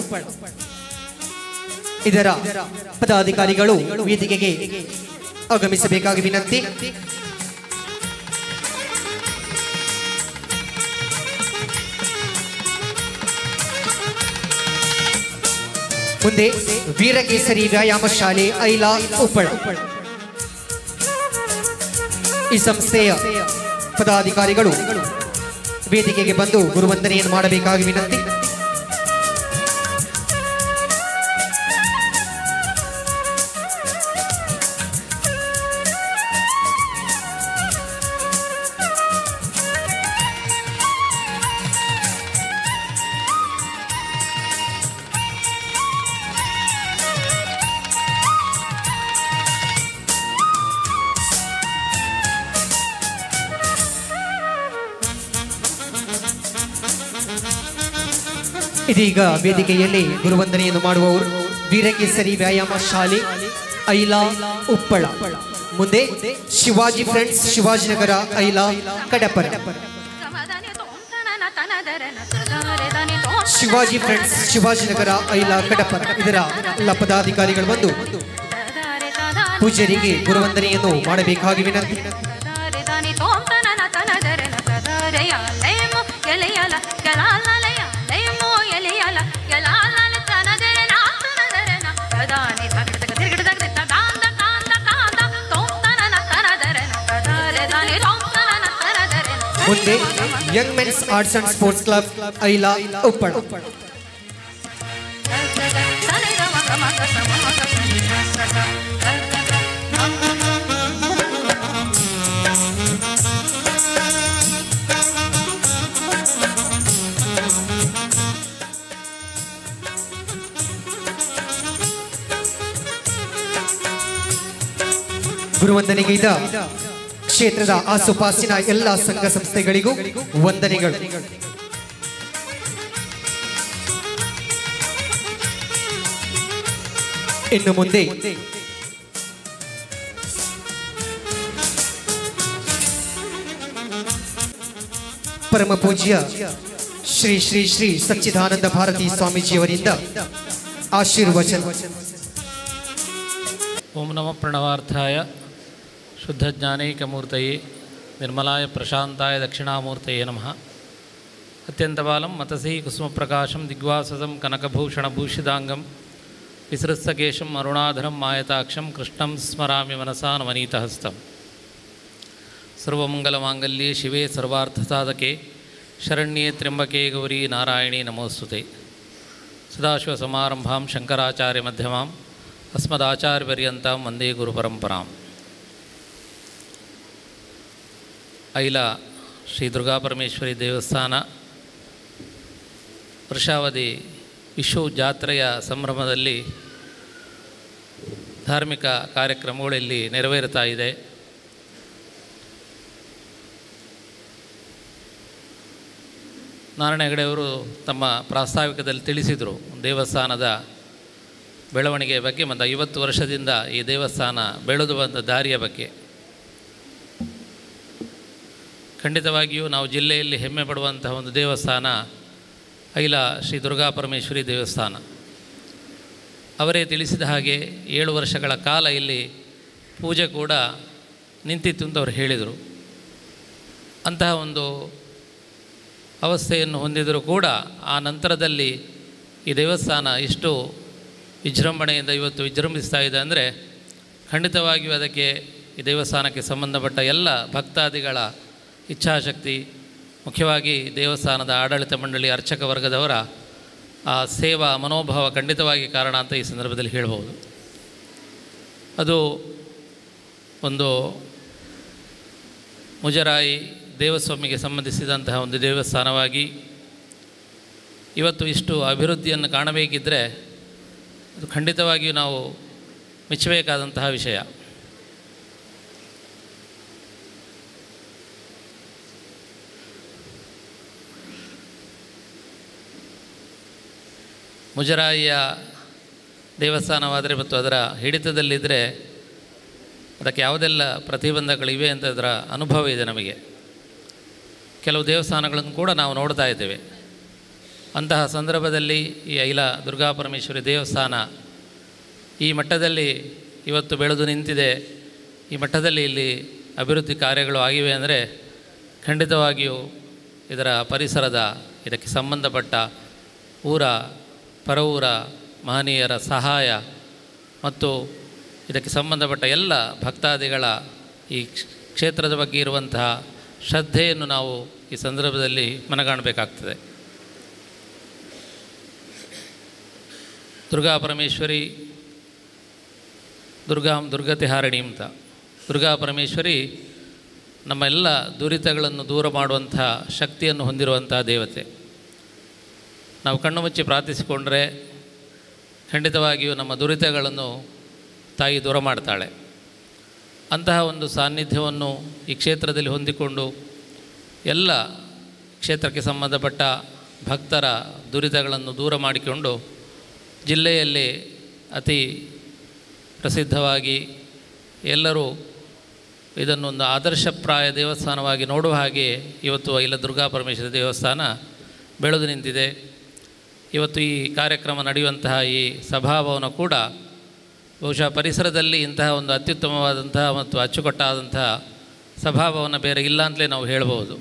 Speaker 6: ಇದರ ಪದಾಧಿಕಾರಿಗಳು ವೇದಿಕೆಗೆ ಆಗಮಿಸಬೇಕಾಗಿ ವಿನಂತಿ ಮುಂದೆ ವೀರಕೇಸರಿ ವ್ಯಾಯಾಮ ಶಾಲೆ ಐಲಾ ಉಪ್ಪಳ ಈ ಸಂಸ್ಥೆಯ ಪದಾಧಿಕಾರಿಗಳು ವೇದಿಕೆಗೆ ಬಂದು ಗುರುವಂದನೆಯನ್ನು ಮಾಡಬೇಕಾಗಿ ವಿನಂತಿ ಇದೀಗ ವೇದಿಕೆಯಲ್ಲಿ ಗುರುವಂದನೆಯನ್ನು ಮಾಡುವವರು ವೀರಕೇಸರಿ ವ್ಯಾಯಾಮ ಶಾಲೆ ಐಲಾ ಉಪ್ಪಳ ಮುಂದೆ ಶಿವಾಜಿ ಫ್ರೆಂಡ್ಸ್ ಶಿವಾಜಿನಗರ ಐಲಾ ಕಡಪರ ಶಿವಾಜಿ ಫ್ರೆಂಡ್ಸ್ ಶಿವಾಜಿನಗರ ಐಲಾ ಕಡಪರ ಇದರ ಎಲ್ಲ ಪದಾಧಿಕಾರಿಗಳು ಬಂದು ಪೂಜ್ಯರಿಗೆ ಗುರುವಂದನೆಯನ್ನು ಮಾಡಬೇಕಾಗಿ ವಿನಂತಿ ಮುಂದೆ young men's arts and sports club Aila Uppala ಗುರುವಂದನೆಗೈದ ಕ್ಷೇತ್ರದ ಆಸುಪಾಸಿನ ಎಲ್ಲ ಸಂಘ ಸಂಸ್ಥೆಗಳಿಗೂ ವಂದನೆಗಳು ಇನ್ನು ಮುಂದೆ ಪರಮ ಪೂಜ್ಯ ಶ್ರೀ ಶ್ರೀ ಶ್ರೀ ಸಚ್ಚಿದಾನಂದ ಭಾರತಿ ಸ್ವಾಮೀಜಿಯವರಿಂದ ಆಶೀರ್ವಚನ
Speaker 7: ಓಂ ನಮಃ ಪ್ರಣವಾರ್ಥಾಯ ಶುದ್ಧಜ್ಞಾನೈಕಮೂರ್ತಯೇ ನಿರ್ಮಲಾಯ ಪ್ರಶಾಂತಾಯ ದಕ್ಷಿಣಾಮೂರ್ತಯೇ ನಮಃ ಅತ್ಯಂತಬಾಲಂ ಮತಸಿ ಕುಸುಮಪ್ರಕಾಶಂ ದಿಗ್ವಾಸಸಂ ಕನಕಭೂಷಣಭೂಷಿತಾಂಗಂ ವಿಸೃತ್ಸಕೇಶಂ ಅರುಣಾಧರಂ ಮಾಯತಾಕ್ಷಂ ಕೃಷ್ಣಂ ಸ್ಮರಾಮಿ ಮನಸಾ ನವನೀತಹಸ್ತಂ ಸರ್ವಮಂಗಲಮಾಂಗಲ್ಯೆ ಶಿವೆ ಸರ್ವಾರ್ಥಸಾಧಕೆ ಶರಣ್ಯೇ ತ್ರ್ಯಂಬಕೆ ಗೌರಿ ನಾರಾಯಣಿ ನಮೋಸ್ತುತೆ ಸದಾಶಿವಸಮಾರಂಭಾಂ ಶಂಕರಾಚಾರ್ಯ ಮಧ್ಯಮಾಂ ಅಸ್ಮದಾಚಾರ್ಯಪರ್ಯಂತಾಂ ವಂದೇ ಗುರುಪರಂಪರಾಂ ಐಲ ಶ್ರೀ ದುರ್ಗಾಪರಮೇಶ್ವರಿ ದೇವಸ್ಥಾನ ವರ್ಷಾವಧಿ ವಿಶ್ವ ಜಾತ್ರೆಯ ಸಂಭ್ರಮದಲ್ಲಿ ಧಾರ್ಮಿಕ ಕಾರ್ಯಕ್ರಮಗಳು ಇಲ್ಲಿ ನೆರವೇರುತ್ತಾ ಇದೆ ನಾರಾಯಣ ಹೆಗಡೆಯವರು ತಮ್ಮ ಪ್ರಾಸ್ತಾವಿಕದಲ್ಲಿ ತಿಳಿಸಿದರು ದೇವಸ್ಥಾನದ ಬೆಳವಣಿಗೆಯ ಬಗ್ಗೆ ಮತ್ತು ಐವತ್ತು ವರ್ಷದಿಂದ ಈ ದೇವಸ್ಥಾನ ಬೆಳೆದು ಬಂದ ದಾರಿಯ ಬಗ್ಗೆ ಖಂಡಿತವಾಗಿಯೂ ನಾವು ಜಿಲ್ಲೆಯಲ್ಲಿ ಹೆಮ್ಮೆ ಪಡುವಂತಹ ಒಂದು ದೇವಸ್ಥಾನ ಐಲ ಶ್ರೀ ದುರ್ಗಾ ಪರಮೇಶ್ವರಿ ದೇವಸ್ಥಾನ ಅವರೇ ತಿಳಿಸಿದ ಹಾಗೆ ಏಳು ವರ್ಷಗಳ ಕಾಲ ಇಲ್ಲಿ ಪೂಜೆ ಕೂಡ ನಿಂತಿತ್ತು ಅಂತ ಅವರು ಹೇಳಿದರು ಅಂತಹ ಒಂದು ಅವಸ್ಥೆಯನ್ನು ಹೊಂದಿದರೂ ಕೂಡ ಆ ನಂತರದಲ್ಲಿ ಈ ದೇವಸ್ಥಾನ ಇಷ್ಟು ವಿಜೃಂಭಣೆಯಿಂದ ಇವತ್ತು ವಿಜೃಂಭಿಸ್ತಾ ಇದೆ ಅಂದರೆ ಖಂಡಿತವಾಗಿಯೂ ಅದಕ್ಕೆ ಈ ದೇವಸ್ಥಾನಕ್ಕೆ ಸಂಬಂಧಪಟ್ಟ ಎಲ್ಲ ಭಕ್ತಾದಿಗಳ ಇಚ್ಛಾಶಕ್ತಿ ಮುಖ್ಯವಾಗಿ ದೇವಸ್ಥಾನದ ಆಡಳಿತ ಮಂಡಳಿ ಅರ್ಚಕ ವರ್ಗದವರ ಆ ಸೇವಾ ಮನೋಭಾವ ಖಂಡಿತವಾಗಿ ಕಾರಣ ಅಂತ ಈ ಸಂದರ್ಭದಲ್ಲಿ ಹೇಳ್ಬೋದು ಅದು ಒಂದು ಮುಜರಾಯಿ ದೇವಸ್ವಾಮಿಗೆ ಸಂಬಂಧಿಸಿದಂತಹ ಒಂದು ದೇವಸ್ಥಾನವಾಗಿ ಇವತ್ತು ಇಷ್ಟು ಅಭಿವೃದ್ಧಿಯನ್ನು ಕಾಣಬೇಕಿದ್ದರೆ ಅದು ಖಂಡಿತವಾಗಿಯೂ ನಾವು ಮೆಚ್ಚಬೇಕಾದಂತಹ ವಿಷಯ ಮುಜರಾಯಿಯ ದೇವಸ್ಥಾನವಾದರೆ ಮತ್ತು ಅದರ ಹಿಡಿತದಲ್ಲಿದ್ದರೆ ಅದಕ್ಕೆ ಯಾವುದೆಲ್ಲ ಪ್ರತಿಬಂಧಗಳಿವೆ ಅಂತ ಅದರ ಅನುಭವ ಇದೆ ನಮಗೆ ಕೆಲವು ದೇವಸ್ಥಾನಗಳನ್ನು ಕೂಡ ನಾವು ನೋಡ್ತಾ ಇದ್ದೇವೆ ಅಂತಹ ಸಂದರ್ಭದಲ್ಲಿ ಈ ಐಲ ದುರ್ಗಾಪರಮೇಶ್ವರಿ ದೇವಸ್ಥಾನ ಈ ಮಟ್ಟದಲ್ಲಿ ಇವತ್ತು ಬೆಳೆದು ನಿಂತಿದೆ ಈ ಮಟ್ಟದಲ್ಲಿ ಇಲ್ಲಿ ಅಭಿವೃದ್ಧಿ ಕಾರ್ಯಗಳು ಆಗಿವೆ ಅಂದರೆ ಖಂಡಿತವಾಗಿಯೂ ಇದರ ಪರಿಸರದ ಇದಕ್ಕೆ ಸಂಬಂಧಪಟ್ಟ ಊರ ಪರವೂರ ಮಹನೀಯರ ಸಹಾಯ ಮತ್ತು ಇದಕ್ಕೆ ಸಂಬಂಧಪಟ್ಟ ಎಲ್ಲ ಭಕ್ತಾದಿಗಳ ಈ ಕ್ಷ- ಕ್ಷೇತ್ರದ ಬಗ್ಗೆ ಇರುವಂತಹ ಶ್ರದ್ಧೆಯನ್ನು ನಾವು ಈ ಸಂದರ್ಭದಲ್ಲಿ ಮನಗಾಣಬೇಕಾಗ್ತದೆ ದುರ್ಗಾ ಪರಮೇಶ್ವರಿ ದುರ್ಗಾಂ ದುರ್ಗತಿ ಹಾರಣಿ ಅಂತ ದುರ್ಗಾ ಪರಮೇಶ್ವರಿ ನಮ್ಮ ಎಲ್ಲ ದುರಿತಗಳನ್ನು ದೂರ ಮಾಡುವಂಥ ಶಕ್ತಿಯನ್ನು ಹೊಂದಿರುವಂಥ ದೇವತೆ ನಾವು ಕಣ್ಣು ಮುಚ್ಚಿ ಪ್ರಾರ್ಥಿಸಿಕೊಂಡ್ರೆ ಖಂಡಿತವಾಗಿಯೂ ನಮ್ಮ ದುರಿತಗಳನ್ನು ತಾಯಿ ದೂರ ಮಾಡ್ತಾಳೆ ಅಂತಹ ಒಂದು ಸಾನ್ನಿಧ್ಯವನ್ನು ಈ ಕ್ಷೇತ್ರದಲ್ಲಿ ಹೊಂದಿಕೊಂಡು ಎಲ್ಲ ಕ್ಷೇತ್ರಕ್ಕೆ ಸಂಬಂಧಪಟ್ಟ ಭಕ್ತರ ದುರಿತಗಳನ್ನು ದೂರ ಮಾಡಿಕೊಂಡು ಜಿಲ್ಲೆಯಲ್ಲಿ ಅತಿ ಪ್ರಸಿದ್ಧವಾಗಿ ಎಲ್ಲರೂ ಇದನ್ನೊಂದು ಆದರ್ಶಪ್ರಾಯ ದೇವಸ್ಥಾನವಾಗಿ ನೋಡುವ ಹಾಗೆ ಇವತ್ತು ಐಲ ದುರ್ಗಾ ಪರಮೇಶ್ವರಿ ದೇವಸ್ಥಾನ ಬೆಳೆದು ನಿಂತಿದೆ ಇವತ್ತು ಈ ಕಾರ್ಯಕ್ರಮ ನಡೆಯುವಂತಹ ಈ ಸಭಾಭವನ ಕೂಡ ಬಹುಶಃ ಪರಿಸರದಲ್ಲಿ ಇಂತಹ ಒಂದು ಅತ್ಯುತ್ತಮವಾದಂತಹ ಮತ್ತು ಅಚ್ಚುಕಟ್ಟಾದಂತಹ ಸಭಾಭವನ ಬೇರೆ ಇಲ್ಲ ಅಂತಲೇ ನಾವು ಹೇಳ್ಬೋದು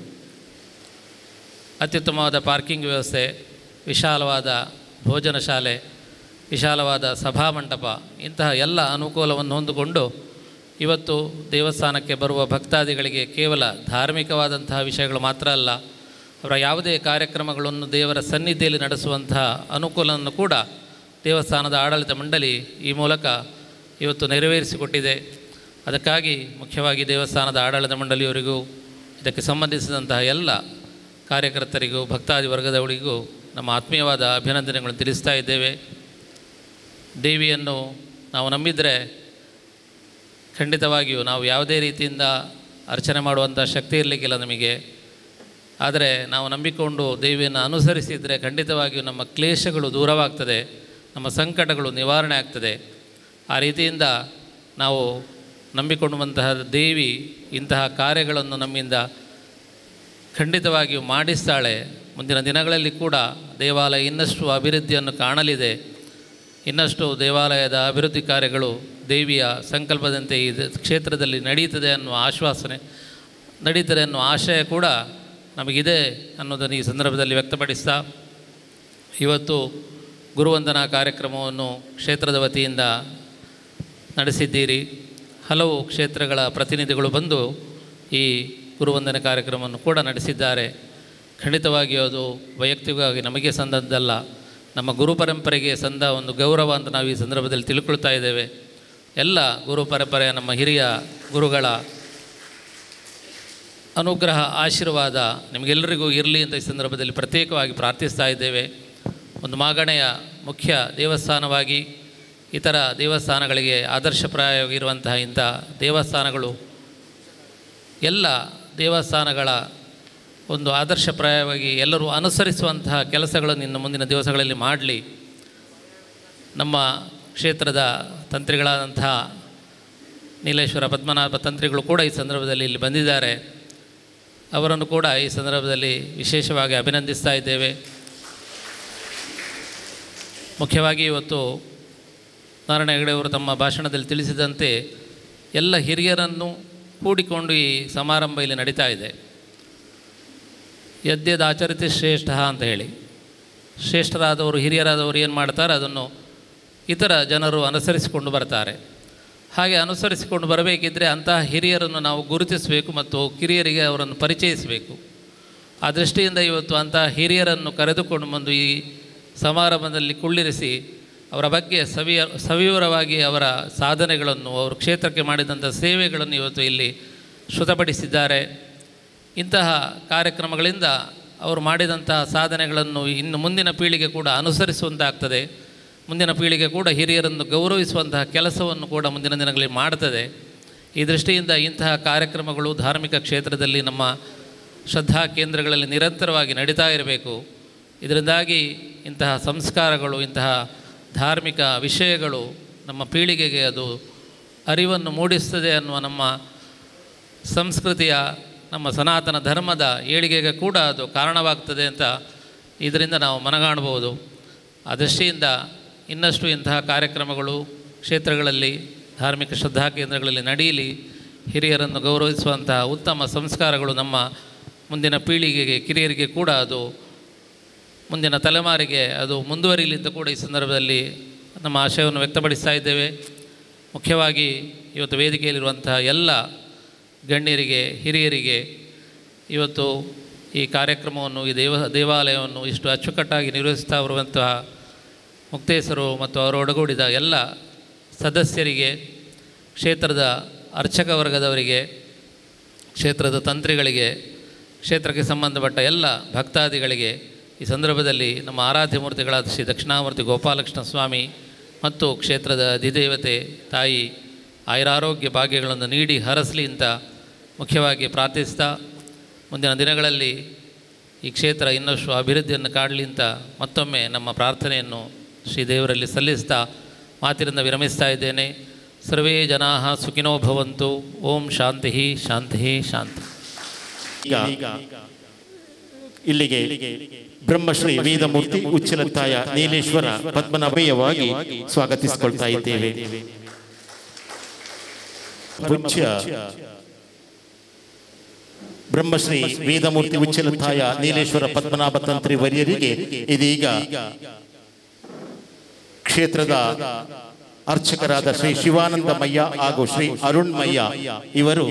Speaker 7: ಅತ್ಯುತ್ತಮವಾದ ಪಾರ್ಕಿಂಗ್ ವ್ಯವಸ್ಥೆ ವಿಶಾಲವಾದ ಭೋಜನ ಶಾಲೆ ವಿಶಾಲವಾದ ಸಭಾಮಂಟಪ ಇಂತಹ ಎಲ್ಲ ಅನುಕೂಲವನ್ನು ಹೊಂದಿಕೊಂಡು ಇವತ್ತು ದೇವಸ್ಥಾನಕ್ಕೆ ಬರುವ ಭಕ್ತಾದಿಗಳಿಗೆ ಕೇವಲ ಧಾರ್ಮಿಕವಾದಂತಹ ವಿಷಯಗಳು ಮಾತ್ರ ಅಲ್ಲ ಅವರ ಯಾವುದೇ ಕಾರ್ಯಕ್ರಮಗಳನ್ನು ದೇವರ ಸನ್ನಿಧಿಯಲ್ಲಿ ನಡೆಸುವಂತಹ ಅನುಕೂಲವನ್ನು ಕೂಡ ದೇವಸ್ಥಾನದ ಆಡಳಿತ ಮಂಡಳಿ ಈ ಮೂಲಕ ಇವತ್ತು ನೆರವೇರಿಸಿಕೊಟ್ಟಿದೆ ಅದಕ್ಕಾಗಿ ಮುಖ್ಯವಾಗಿ ದೇವಸ್ಥಾನದ ಆಡಳಿತ ಮಂಡಳಿಯವರಿಗೂ ಇದಕ್ಕೆ ಸಂಬಂಧಿಸಿದಂತಹ ಎಲ್ಲ ಕಾರ್ಯಕರ್ತರಿಗೂ ಭಕ್ತಾದಿ ವರ್ಗದವರಿಗೂ ನಮ್ಮ ಆತ್ಮೀಯವಾದ ಅಭಿನಂದನೆಗಳನ್ನು ತಿಳಿಸ್ತಾ ಇದ್ದೇವೆ ದೇವಿಯನ್ನು ನಾವು ನಂಬಿದರೆ ಖಂಡಿತವಾಗಿಯೂ ನಾವು ಯಾವುದೇ ರೀತಿಯಿಂದ ಅರ್ಚನೆ ಮಾಡುವಂಥ ಶಕ್ತಿ ಇರಲಿಕ್ಕಿಲ್ಲ ನಮಗೆ ಆದರೆ ನಾವು ನಂಬಿಕೊಂಡು ದೇವಿಯನ್ನು ಅನುಸರಿಸಿದರೆ ಖಂಡಿತವಾಗಿಯೂ ನಮ್ಮ ಕ್ಲೇಶಗಳು ದೂರವಾಗ್ತದೆ ನಮ್ಮ ಸಂಕಟಗಳು ನಿವಾರಣೆ ಆಗ್ತದೆ ಆ ರೀತಿಯಿಂದ ನಾವು ನಂಬಿಕೊಂಡುವಂತಹ ದೇವಿ ಇಂತಹ ಕಾರ್ಯಗಳನ್ನು ನಮ್ಮಿಂದ ಖಂಡಿತವಾಗಿಯೂ ಮಾಡಿಸ್ತಾಳೆ ಮುಂದಿನ ದಿನಗಳಲ್ಲಿ ಕೂಡ ದೇವಾಲಯ ಇನ್ನಷ್ಟು ಅಭಿವೃದ್ಧಿಯನ್ನು ಕಾಣಲಿದೆ ಇನ್ನಷ್ಟು ದೇವಾಲಯದ ಅಭಿವೃದ್ಧಿ ಕಾರ್ಯಗಳು ದೇವಿಯ ಸಂಕಲ್ಪದಂತೆ ಈ ದ- ಕ್ಷೇತ್ರದಲ್ಲಿ ನಡೀತದೆ ಅನ್ನುವ ಆಶ್ವಾಸನೆ ನಡೀತದೆ ಅನ್ನುವ ಆಶಯ ಕೂಡ ನಮಗಿದೆ ಅನ್ನೋದನ್ನು ಈ ಸಂದರ್ಭದಲ್ಲಿ ವ್ಯಕ್ತಪಡಿಸ್ತಾ ಇವತ್ತು ಗುರುವಂದನಾ ಕಾರ್ಯಕ್ರಮವನ್ನು ಕ್ಷೇತ್ರದ ವತಿಯಿಂದ ನಡೆಸಿದ್ದೀರಿ ಹಲವು ಕ್ಷೇತ್ರಗಳ ಪ್ರತಿನಿಧಿಗಳು ಬಂದು ಈ ಗುರುವಂದನೆ ಕಾರ್ಯಕ್ರಮವನ್ನು ಕೂಡ ನಡೆಸಿದ್ದಾರೆ ಖಂಡಿತವಾಗಿಯೂ ಅದು ವೈಯಕ್ತಿಕವಾಗಿ ನಮಗೆ ಸಂದದ್ದಲ್ಲ ನಮ್ಮ ಗುರು ಪರಂಪರೆಗೆ ಸಂದ ಒಂದು ಗೌರವ ಅಂತ ನಾವು ಈ ಸಂದರ್ಭದಲ್ಲಿ ತಿಳ್ಕೊಳ್ತಾ ಇದ್ದೇವೆ ಎಲ್ಲ ಗುರು ಪರಂಪರೆಯ ನಮ್ಮ ಹಿರಿಯ ಗುರುಗಳ ಅನುಗ್ರಹ ಆಶೀರ್ವಾದ ನಿಮಗೆಲ್ಲರಿಗೂ ಇರಲಿ ಅಂತ ಈ ಸಂದರ್ಭದಲ್ಲಿ ಪ್ರತ್ಯೇಕವಾಗಿ ಪ್ರಾರ್ಥಿಸ್ತಾ ಇದ್ದೇವೆ ಒಂದು ಮಾಗಣೆಯ ಮುಖ್ಯ ದೇವಸ್ಥಾನವಾಗಿ ಇತರ ದೇವಸ್ಥಾನಗಳಿಗೆ ಆದರ್ಶಪ್ರಾಯವಾಗಿರುವಂತಹ ಇಂಥ ದೇವಸ್ಥಾನಗಳು ಎಲ್ಲ ದೇವಸ್ಥಾನಗಳ ಒಂದು ಆದರ್ಶಪ್ರಾಯವಾಗಿ ಎಲ್ಲರೂ ಅನುಸರಿಸುವಂತಹ ಕೆಲಸಗಳನ್ನು ಇನ್ನು ಮುಂದಿನ ದಿವಸಗಳಲ್ಲಿ ಮಾಡಲಿ ನಮ್ಮ ಕ್ಷೇತ್ರದ ತಂತ್ರಿಗಳಾದಂತಹ ನೀಲೇಶ್ವರ ಪದ್ಮನಾಭ ತಂತ್ರಿಗಳು ಕೂಡ ಈ ಸಂದರ್ಭದಲ್ಲಿ ಇಲ್ಲಿ ಬಂದಿದ್ದಾರೆ ಅವರನ್ನು ಕೂಡ ಈ ಸಂದರ್ಭದಲ್ಲಿ ವಿಶೇಷವಾಗಿ ಅಭಿನಂದಿಸ್ತಾ ಇದ್ದೇವೆ ಮುಖ್ಯವಾಗಿ ಇವತ್ತು ನಾರಾಯಣ ಹೆಗಡೆ ಅವರು ತಮ್ಮ ಭಾಷಣದಲ್ಲಿ ತಿಳಿಸಿದಂತೆ ಎಲ್ಲ ಹಿರಿಯರನ್ನು ಕೂಡಿಕೊಂಡು ಈ ಸಮಾರಂಭ ಇಲ್ಲಿ ನಡೀತಾ ಇದೆ ಯದ್ಯದಾಚರಿತಿ ಶ್ರೇಷ್ಠ ಅಂತ ಹೇಳಿ ಶ್ರೇಷ್ಠರಾದವರು ಹಿರಿಯರಾದವರು ಏನು ಮಾಡ್ತಾರೆ ಅದನ್ನು ಇತರ ಜನರು ಅನುಸರಿಸಿಕೊಂಡು ಬರ್ತಾರೆ ಹಾಗೆ ಅನುಸರಿಸಿಕೊಂಡು ಬರಬೇಕಿದ್ದರೆ ಅಂತಹ ಹಿರಿಯರನ್ನು ನಾವು ಗುರುತಿಸಬೇಕು ಮತ್ತು ಕಿರಿಯರಿಗೆ ಅವರನ್ನು ಪರಿಚಯಿಸಬೇಕು ಆ ದೃಷ್ಟಿಯಿಂದ ಇವತ್ತು ಅಂತಹ ಹಿರಿಯರನ್ನು ಕರೆದುಕೊಂಡು ಬಂದು ಈ ಸಮಾರಂಭದಲ್ಲಿ ಕುಳ್ಳಿರಿಸಿ ಅವರ ಬಗ್ಗೆ ಸವಿಯ ಸವಿವರವಾಗಿ ಅವರ ಸಾಧನೆಗಳನ್ನು ಅವರು ಕ್ಷೇತ್ರಕ್ಕೆ ಮಾಡಿದಂಥ ಸೇವೆಗಳನ್ನು ಇವತ್ತು ಇಲ್ಲಿ ಶ್ರುತಪಡಿಸಿದ್ದಾರೆ ಇಂತಹ ಕಾರ್ಯಕ್ರಮಗಳಿಂದ ಅವರು ಮಾಡಿದಂತಹ ಸಾಧನೆಗಳನ್ನು ಇನ್ನು ಮುಂದಿನ ಪೀಳಿಗೆ ಕೂಡ ಅನುಸರಿಸುವಂತಾಗ್ತದೆ ಮುಂದಿನ ಪೀಳಿಗೆ ಕೂಡ ಹಿರಿಯರನ್ನು ಗೌರವಿಸುವಂತಹ ಕೆಲಸವನ್ನು ಕೂಡ ಮುಂದಿನ ದಿನಗಳಲ್ಲಿ ಮಾಡ್ತದೆ ಈ ದೃಷ್ಟಿಯಿಂದ ಇಂತಹ ಕಾರ್ಯಕ್ರಮಗಳು ಧಾರ್ಮಿಕ ಕ್ಷೇತ್ರದಲ್ಲಿ ನಮ್ಮ ಶ್ರದ್ಧಾ ಕೇಂದ್ರಗಳಲ್ಲಿ ನಿರಂತರವಾಗಿ ನಡೀತಾ ಇರಬೇಕು ಇದರಿಂದಾಗಿ ಇಂತಹ ಸಂಸ್ಕಾರಗಳು ಇಂತಹ ಧಾರ್ಮಿಕ ವಿಷಯಗಳು ನಮ್ಮ ಪೀಳಿಗೆಗೆ ಅದು ಅರಿವನ್ನು ಮೂಡಿಸ್ತದೆ ಅನ್ನುವ ನಮ್ಮ ಸಂಸ್ಕೃತಿಯ ನಮ್ಮ ಸನಾತನ ಧರ್ಮದ ಏಳಿಗೆಗೆ ಕೂಡ ಅದು ಕಾರಣವಾಗ್ತದೆ ಅಂತ ಇದರಿಂದ ನಾವು ಮನಗಾಣಬಹುದು ಆ ದೃಷ್ಟಿಯಿಂದ ಇನ್ನಷ್ಟು ಇಂತಹ ಕಾರ್ಯಕ್ರಮಗಳು ಕ್ಷೇತ್ರಗಳಲ್ಲಿ ಧಾರ್ಮಿಕ ಶ್ರದ್ಧಾ ಕೇಂದ್ರಗಳಲ್ಲಿ ನಡೆಯಲಿ ಹಿರಿಯರನ್ನು ಗೌರವಿಸುವಂತಹ ಉತ್ತಮ ಸಂಸ್ಕಾರಗಳು ನಮ್ಮ ಮುಂದಿನ ಪೀಳಿಗೆಗೆ ಕಿರಿಯರಿಗೆ ಕೂಡ ಅದು ಮುಂದಿನ ತಲೆಮಾರಿಗೆ ಅದು ಮುಂದುವರಿಯಲಿ ಅಂತ ಕೂಡ ಈ ಸಂದರ್ಭದಲ್ಲಿ ನಮ್ಮ ಆಶಯವನ್ನು ವ್ಯಕ್ತಪಡಿಸ್ತಾ ಇದ್ದೇವೆ ಮುಖ್ಯವಾಗಿ ಇವತ್ತು ವೇದಿಕೆಯಲ್ಲಿರುವಂತಹ ಎಲ್ಲ ಗಣ್ಯರಿಗೆ ಹಿರಿಯರಿಗೆ ಇವತ್ತು ಈ ಕಾರ್ಯಕ್ರಮವನ್ನು ಈ ದೇವ ದೇವಾಲಯವನ್ನು ಇಷ್ಟು ಅಚ್ಚುಕಟ್ಟಾಗಿ ನಿರ್ವಹಿಸ್ತಾ ಬರುವಂತಹ ಮುಕ್ತೇಸರು ಮತ್ತು ಅವರೊಡಗೂಡಿದ ಎಲ್ಲ ಸದಸ್ಯರಿಗೆ ಕ್ಷೇತ್ರದ ಅರ್ಚಕ ವರ್ಗದವರಿಗೆ ಕ್ಷೇತ್ರದ ತಂತ್ರಿಗಳಿಗೆ ಕ್ಷೇತ್ರಕ್ಕೆ ಸಂಬಂಧಪಟ್ಟ ಎಲ್ಲ ಭಕ್ತಾದಿಗಳಿಗೆ ಈ ಸಂದರ್ಭದಲ್ಲಿ ನಮ್ಮ ಆರಾಧ್ಯ ಮೂರ್ತಿಗಳಾದ ಶ್ರೀ ದಕ್ಷಿಣಾಮೂರ್ತಿ ಗೋಪಾಲಕೃಷ್ಣ ಸ್ವಾಮಿ ಮತ್ತು ಕ್ಷೇತ್ರದ ಅಧಿದೇವತೆ ತಾಯಿ ಆಯುರಾರೋಗ್ಯ ಭಾಗ್ಯಗಳನ್ನು ನೀಡಿ ಹರಸಲಿ ಅಂತ ಮುಖ್ಯವಾಗಿ ಪ್ರಾರ್ಥಿಸ್ತಾ ಮುಂದಿನ ದಿನಗಳಲ್ಲಿ ಈ ಕ್ಷೇತ್ರ ಇನ್ನಷ್ಟು ಅಭಿವೃದ್ಧಿಯನ್ನು ಕಾಡಲಿ ಅಂತ ಮತ್ತೊಮ್ಮೆ ನಮ್ಮ ಪ್ರಾರ್ಥನೆಯನ್ನು ಶ್ರೀ ದೇವರಲ್ಲಿ ಸಲ್ಲಿಸ್ತಾ ಮಾತಿನಿಂದ ವಿರಮಿಸ್ತಾ ಇದ್ದೇನೆ ಸರ್ವೇ ಜನಾ ಸುಖಿನೋ ಭವಂತು ಓಂ ಶಾಂತಿ ಶಾಂತಿ ಶಾಂತಿ
Speaker 3: ಈಗ ಇಲ್ಲಿಗೆ ಬ್ರಹ್ಮಶ್ರೀ ವೇದಮೂರ್ತಿ ಉಚ್ಚಿಲತ್ತಾಯ ನೀಲೇಶ್ವರ ಪದ್ಮನಾಭಯವಾಗಿ ಸ್ವಾಗತಿಸಿಕೊಳ್ತಾ ಇದ್ದೇವೆ ಪೂಜ್ಯ ಬ್ರಹ್ಮಶ್ರೀ ವೇದಮೂರ್ತಿ ಉಚ್ಚಿಲತ್ತಾಯ ನೀಲೇಶ್ವರ ಪದ್ಮನಾಭ ತಂತ್ರಿ ವರ್ಯರಿಗೆ ಇದೀಗ ಕ್ಷೇತ್ರದ ಅರ್ಚಕರಾದ ಶ್ರೀ ಶಿವಾನಂದಮಯ್ಯ ಹಾಗೂ ಶ್ರೀ ಅರುಣ್ಮಯ್ಯ ಇವರು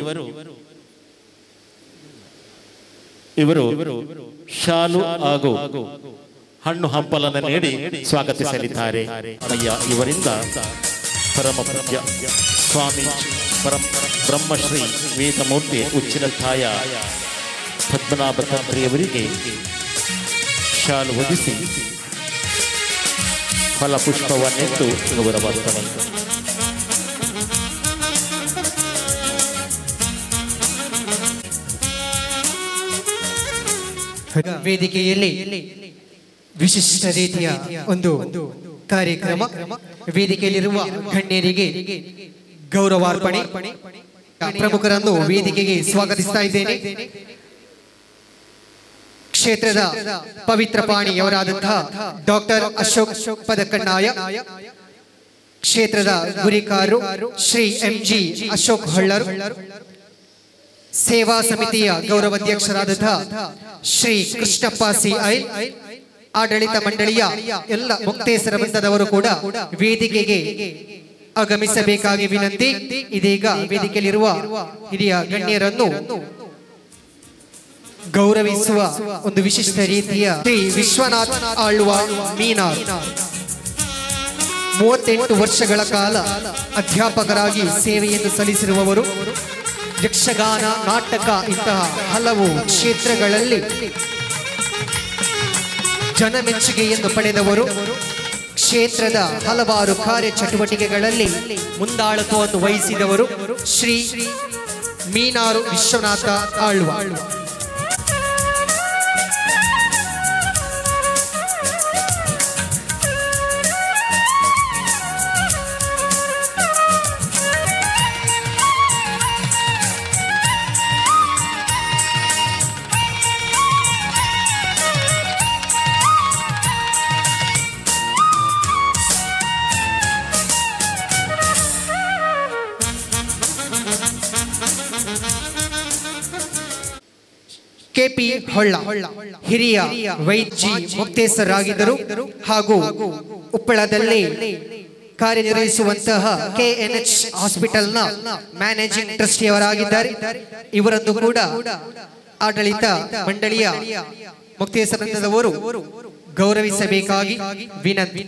Speaker 3: ಇವರು ಶಾಲು ಹಾಗೂ ಹಣ್ಣು ಹಂಪಲನ್ನು ನೀಡಿ ಸ್ವಾಗತಿಸಲಿದ್ದಾರೆ ಅಯ್ಯ ಇವರಿಂದ ಪರಮ ಪೂಜ್ಯ ಸ್ವಾಮಿ ಪರಂ ಬ್ರಹ್ಮಶ್ರೀ ವೇದಮೂರ್ತಿ ಉಚ್ಚಿಲತ್ತಾಯ ಪದ್ಮನಾಭ ತಂತ್ರಿಯವರಿಗೆ ಶಾಲು ಹೊದಿಸಿ ಫಲಪುಷ್ಪವನ್ನಿಟ್ಟು ಗೌರವಾರ್ಪಣೆ
Speaker 6: ವೇದಿಕೆಯಲ್ಲಿ ವಿಶಿಷ್ಟ ರೀತಿಯ ಒಂದು ಕಾರ್ಯಕ್ರಮ ವೇದಿಕೆಯಲ್ಲಿರುವ ಗಣ್ಯರಿಗೆ ಗೌರವಾರ್ಪಣೆ ಪ್ರಮುಖರನ್ನು ವೇದಿಕೆಗೆ ಸ್ವಾಗತಿಸ್ತಾ ಇದ್ದೇನೆ ಕ್ಷೇತ್ರದ ಪವಿತ್ರ ಪಾಣಿಯವರಾದಂತಹ ಡಾಕ್ಟರ್ ಅಶೋಕ್ ಪದಕಣ್ಣಾಯ ಕ್ಷೇತ್ರದ ಗುರಿಕಾರು ಶ್ರೀ ಎಂ ಜಿ ಅಶೋಕ್ ಹೊಳ್ಳರು ಸೇವಾ ಸಮಿತಿಯ ಗೌರವಾಧ್ಯಕ್ಷರಾದಂತಹ ಶ್ರೀ ಕೃಷ್ಣಪ್ಪ ಸಿಐ ಆಡಳಿತ ಮಂಡಳಿಯ ಎಲ್ಲ ಮುಕ್ತೇಸರ ವೃಂದದವರು ಕೂಡ ವೇದಿಕೆಗೆ ಆಗಮಿಸಬೇಕಾಗಿ ವಿನಂತಿ ಇದೀಗ ವೇದಿಕೆಯಲ್ಲಿರುವ ಹಿರಿಯ ಗಣ್ಯರನ್ನು ಗೌರವಿಸುವ ಒಂದು ವಿಶಿಷ್ಟ ರೀತಿಯ ಶ್ರೀ ವಿಶ್ವನಾಥ್ ಆಳ್ವ ಮೀನಾರ್ ಮೂವತ್ತೆಂಟು ವರ್ಷಗಳ ಕಾಲ ಅಧ್ಯಾಪಕರಾಗಿ ಸೇವೆಯನ್ನು ಸಲ್ಲಿಸಿರುವವರು ಯಕ್ಷಗಾನ ನಾಟಕ ಇಂತಹ ಹಲವು ಕ್ಷೇತ್ರಗಳಲ್ಲಿ ಜನಮೆಚ್ಚುಗೆಯನ್ನು ಪಡೆದವರು ಕ್ಷೇತ್ರದ ಹಲವಾರು ಕಾರ್ಯ ಚಟುವಟಿಕೆಗಳಲ್ಲಿ ಮುಂದಾಳತ್ವವನ್ನು ವಹಿಸಿದವರು ಶ್ರೀ ಮೀನಾರು ವಿಶ್ವನಾಥ ಆಳ್ವ ಕೆಪಿ ಹೊಳ್ಳ ಹಿರಿಯ ವೈದ್ಯಿ ಮುಕ್ತೇಸರಾಗಿದ್ದರು ಹಾಗೂ ಉಪ್ಪಳದಲ್ಲಿ ಕಾರ್ಯನಿರ್ವಹಿಸುವಂತಹ ಕೆಎನ್ಎಚ್ ಹಾಸ್ಪಿಟಲ್ನ ಮ್ಯಾನೇಜಿಂಗ್ ಟ್ರಸ್ಟಿಯವರಾಗಿದ್ದಾರೆ ಇವರನ್ನು ಕೂಡ ಆಡಳಿತ ಮಂಡಳಿಯ ಮುಕ್ತೇಶ ವೃಂದದವರು ಗೌರವಿಸಬೇಕಾಗಿ ವಿನಂತಿ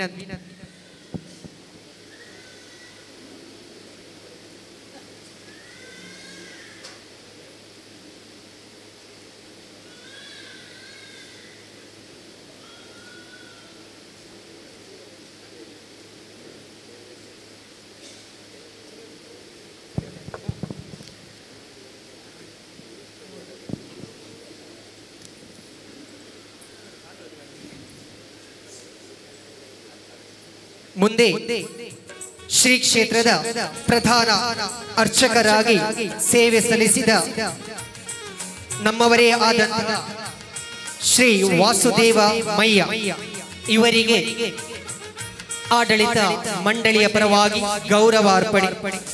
Speaker 6: ಮುಂದೆ ಶ್ರೀ ಕ್ಷೇತ್ರದ ಪ್ರಧಾನ ಅರ್ಚಕರಾಗಿ ಸೇವೆ ಸಲ್ಲಿಸಿದ ನಮ್ಮವರೇ ಆದಂತಹ ಶ್ರೀ ವಾಸುದೇವ ಮಯ್ಯ ಇವರಿಗೆ ಆಡಳಿತ ಮಂಡಳಿಯ ಪರವಾಗಿ ಗೌರವ ಅರ್ಪಣೆ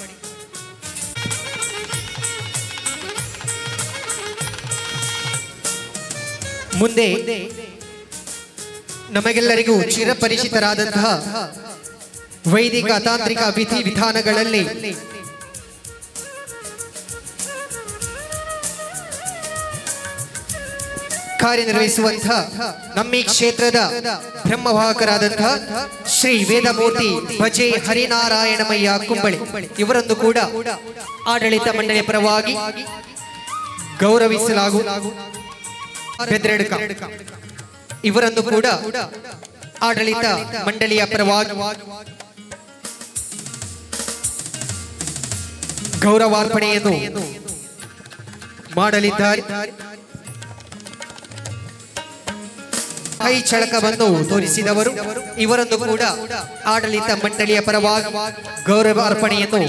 Speaker 6: ಮುಂದೆ ನಮಗೆಲ್ಲರಿಗೂ ಚಿರಪರಿಚಿತರಾದಂತಹ ವೈದಿಕ ತಾಂತ್ರಿಕ ವಿಧಿ ವಿಧಾನಗಳಲ್ಲಿ ಕಾರ್ಯನಿರ್ವಹಿಸುವಂತಹ ನಮ್ಮ ಈ ಕ್ಷೇತ್ರದ ಬ್ರಹ್ಮವಾಹಕರಾದಂತಹ ಶ್ರೀ ವೇದಮೂರ್ತಿ ಭಜೆ ಹರಿನಾರಾಯಣಮಯ್ಯ ಕುಂಬಳಿ ಇವರನ್ನು ಕೂಡ ಆಡಳಿತ ಮಂಡಳಿಯ ಪರವಾಗಿ ಗೌರವಿಸಲಾಗು ಬೆದ್ರೆಡ್ಕ ಇವರನ್ನು ಕೂಡ ಆಡಳಿತ ಮಂಡಳಿಯ ಪರವಾಗಿ ಗೌರವಾರ್ಪಣೆಯನ್ನು ಮಾಡಲಿದ್ದಾರೆ ಕೈ ಚಳಕವನ್ನು ತೋರಿಸಿದವರು ಇವರನ್ನು ಕೂಡ ಆಡಳಿತ ಮಂಡಳಿಯ ಪರವಾಗಿ ಗೌರವ ಅರ್ಪಣೆಯನ್ನು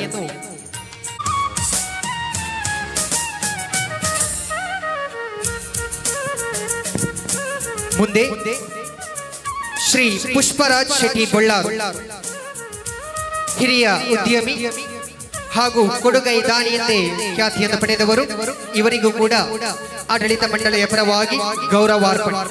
Speaker 6: ಮುಂದೆ ಶ್ರೀ ಪುಷ್ಪರಾಜ್ ಶೆಟ್ಟಿ ಬಳ್ಳಾರು ಹಿರಿಯ ಉದ್ಯಮಿ ಹಾಗೂ ಕೊಡುಗೈ ದಾನಿಯಂತೆ ಖ್ಯಾತಿಯನ್ನು ಪಡೆದವರು ಇವರಿಗೂ ಕೂಡ ಆಡಳಿತ ಮಂಡಳಿಯ ಪರವಾಗಿ ಗೌರವಾರ್ಪಣೆ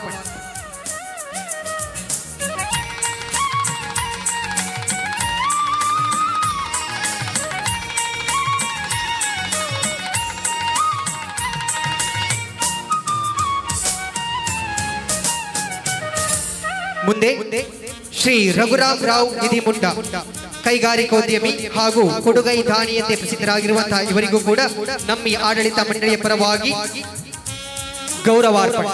Speaker 6: ಮುಂದೆ ಶ್ರೀ ರಘುರಾಮ್ ರಾವ್ ನಿಧಿಮುಂಡ ಕೈಗಾರಿಕೋದ್ಯಮಿ ಹಾಗೂ ಕೊಡುಗೈ ದಾನಿಯಂತೆ ಪ್ರಸಿದ್ಧರಾಗಿರುವಂತಹ ಇವರಿಗೂ ಕೂಡ ನಮ್ಮ ಈ ಆಡಳಿತ ಮಂಡಳಿಯ ಪರವಾಗಿ ಗೌರವಾರ್ಪಣೆ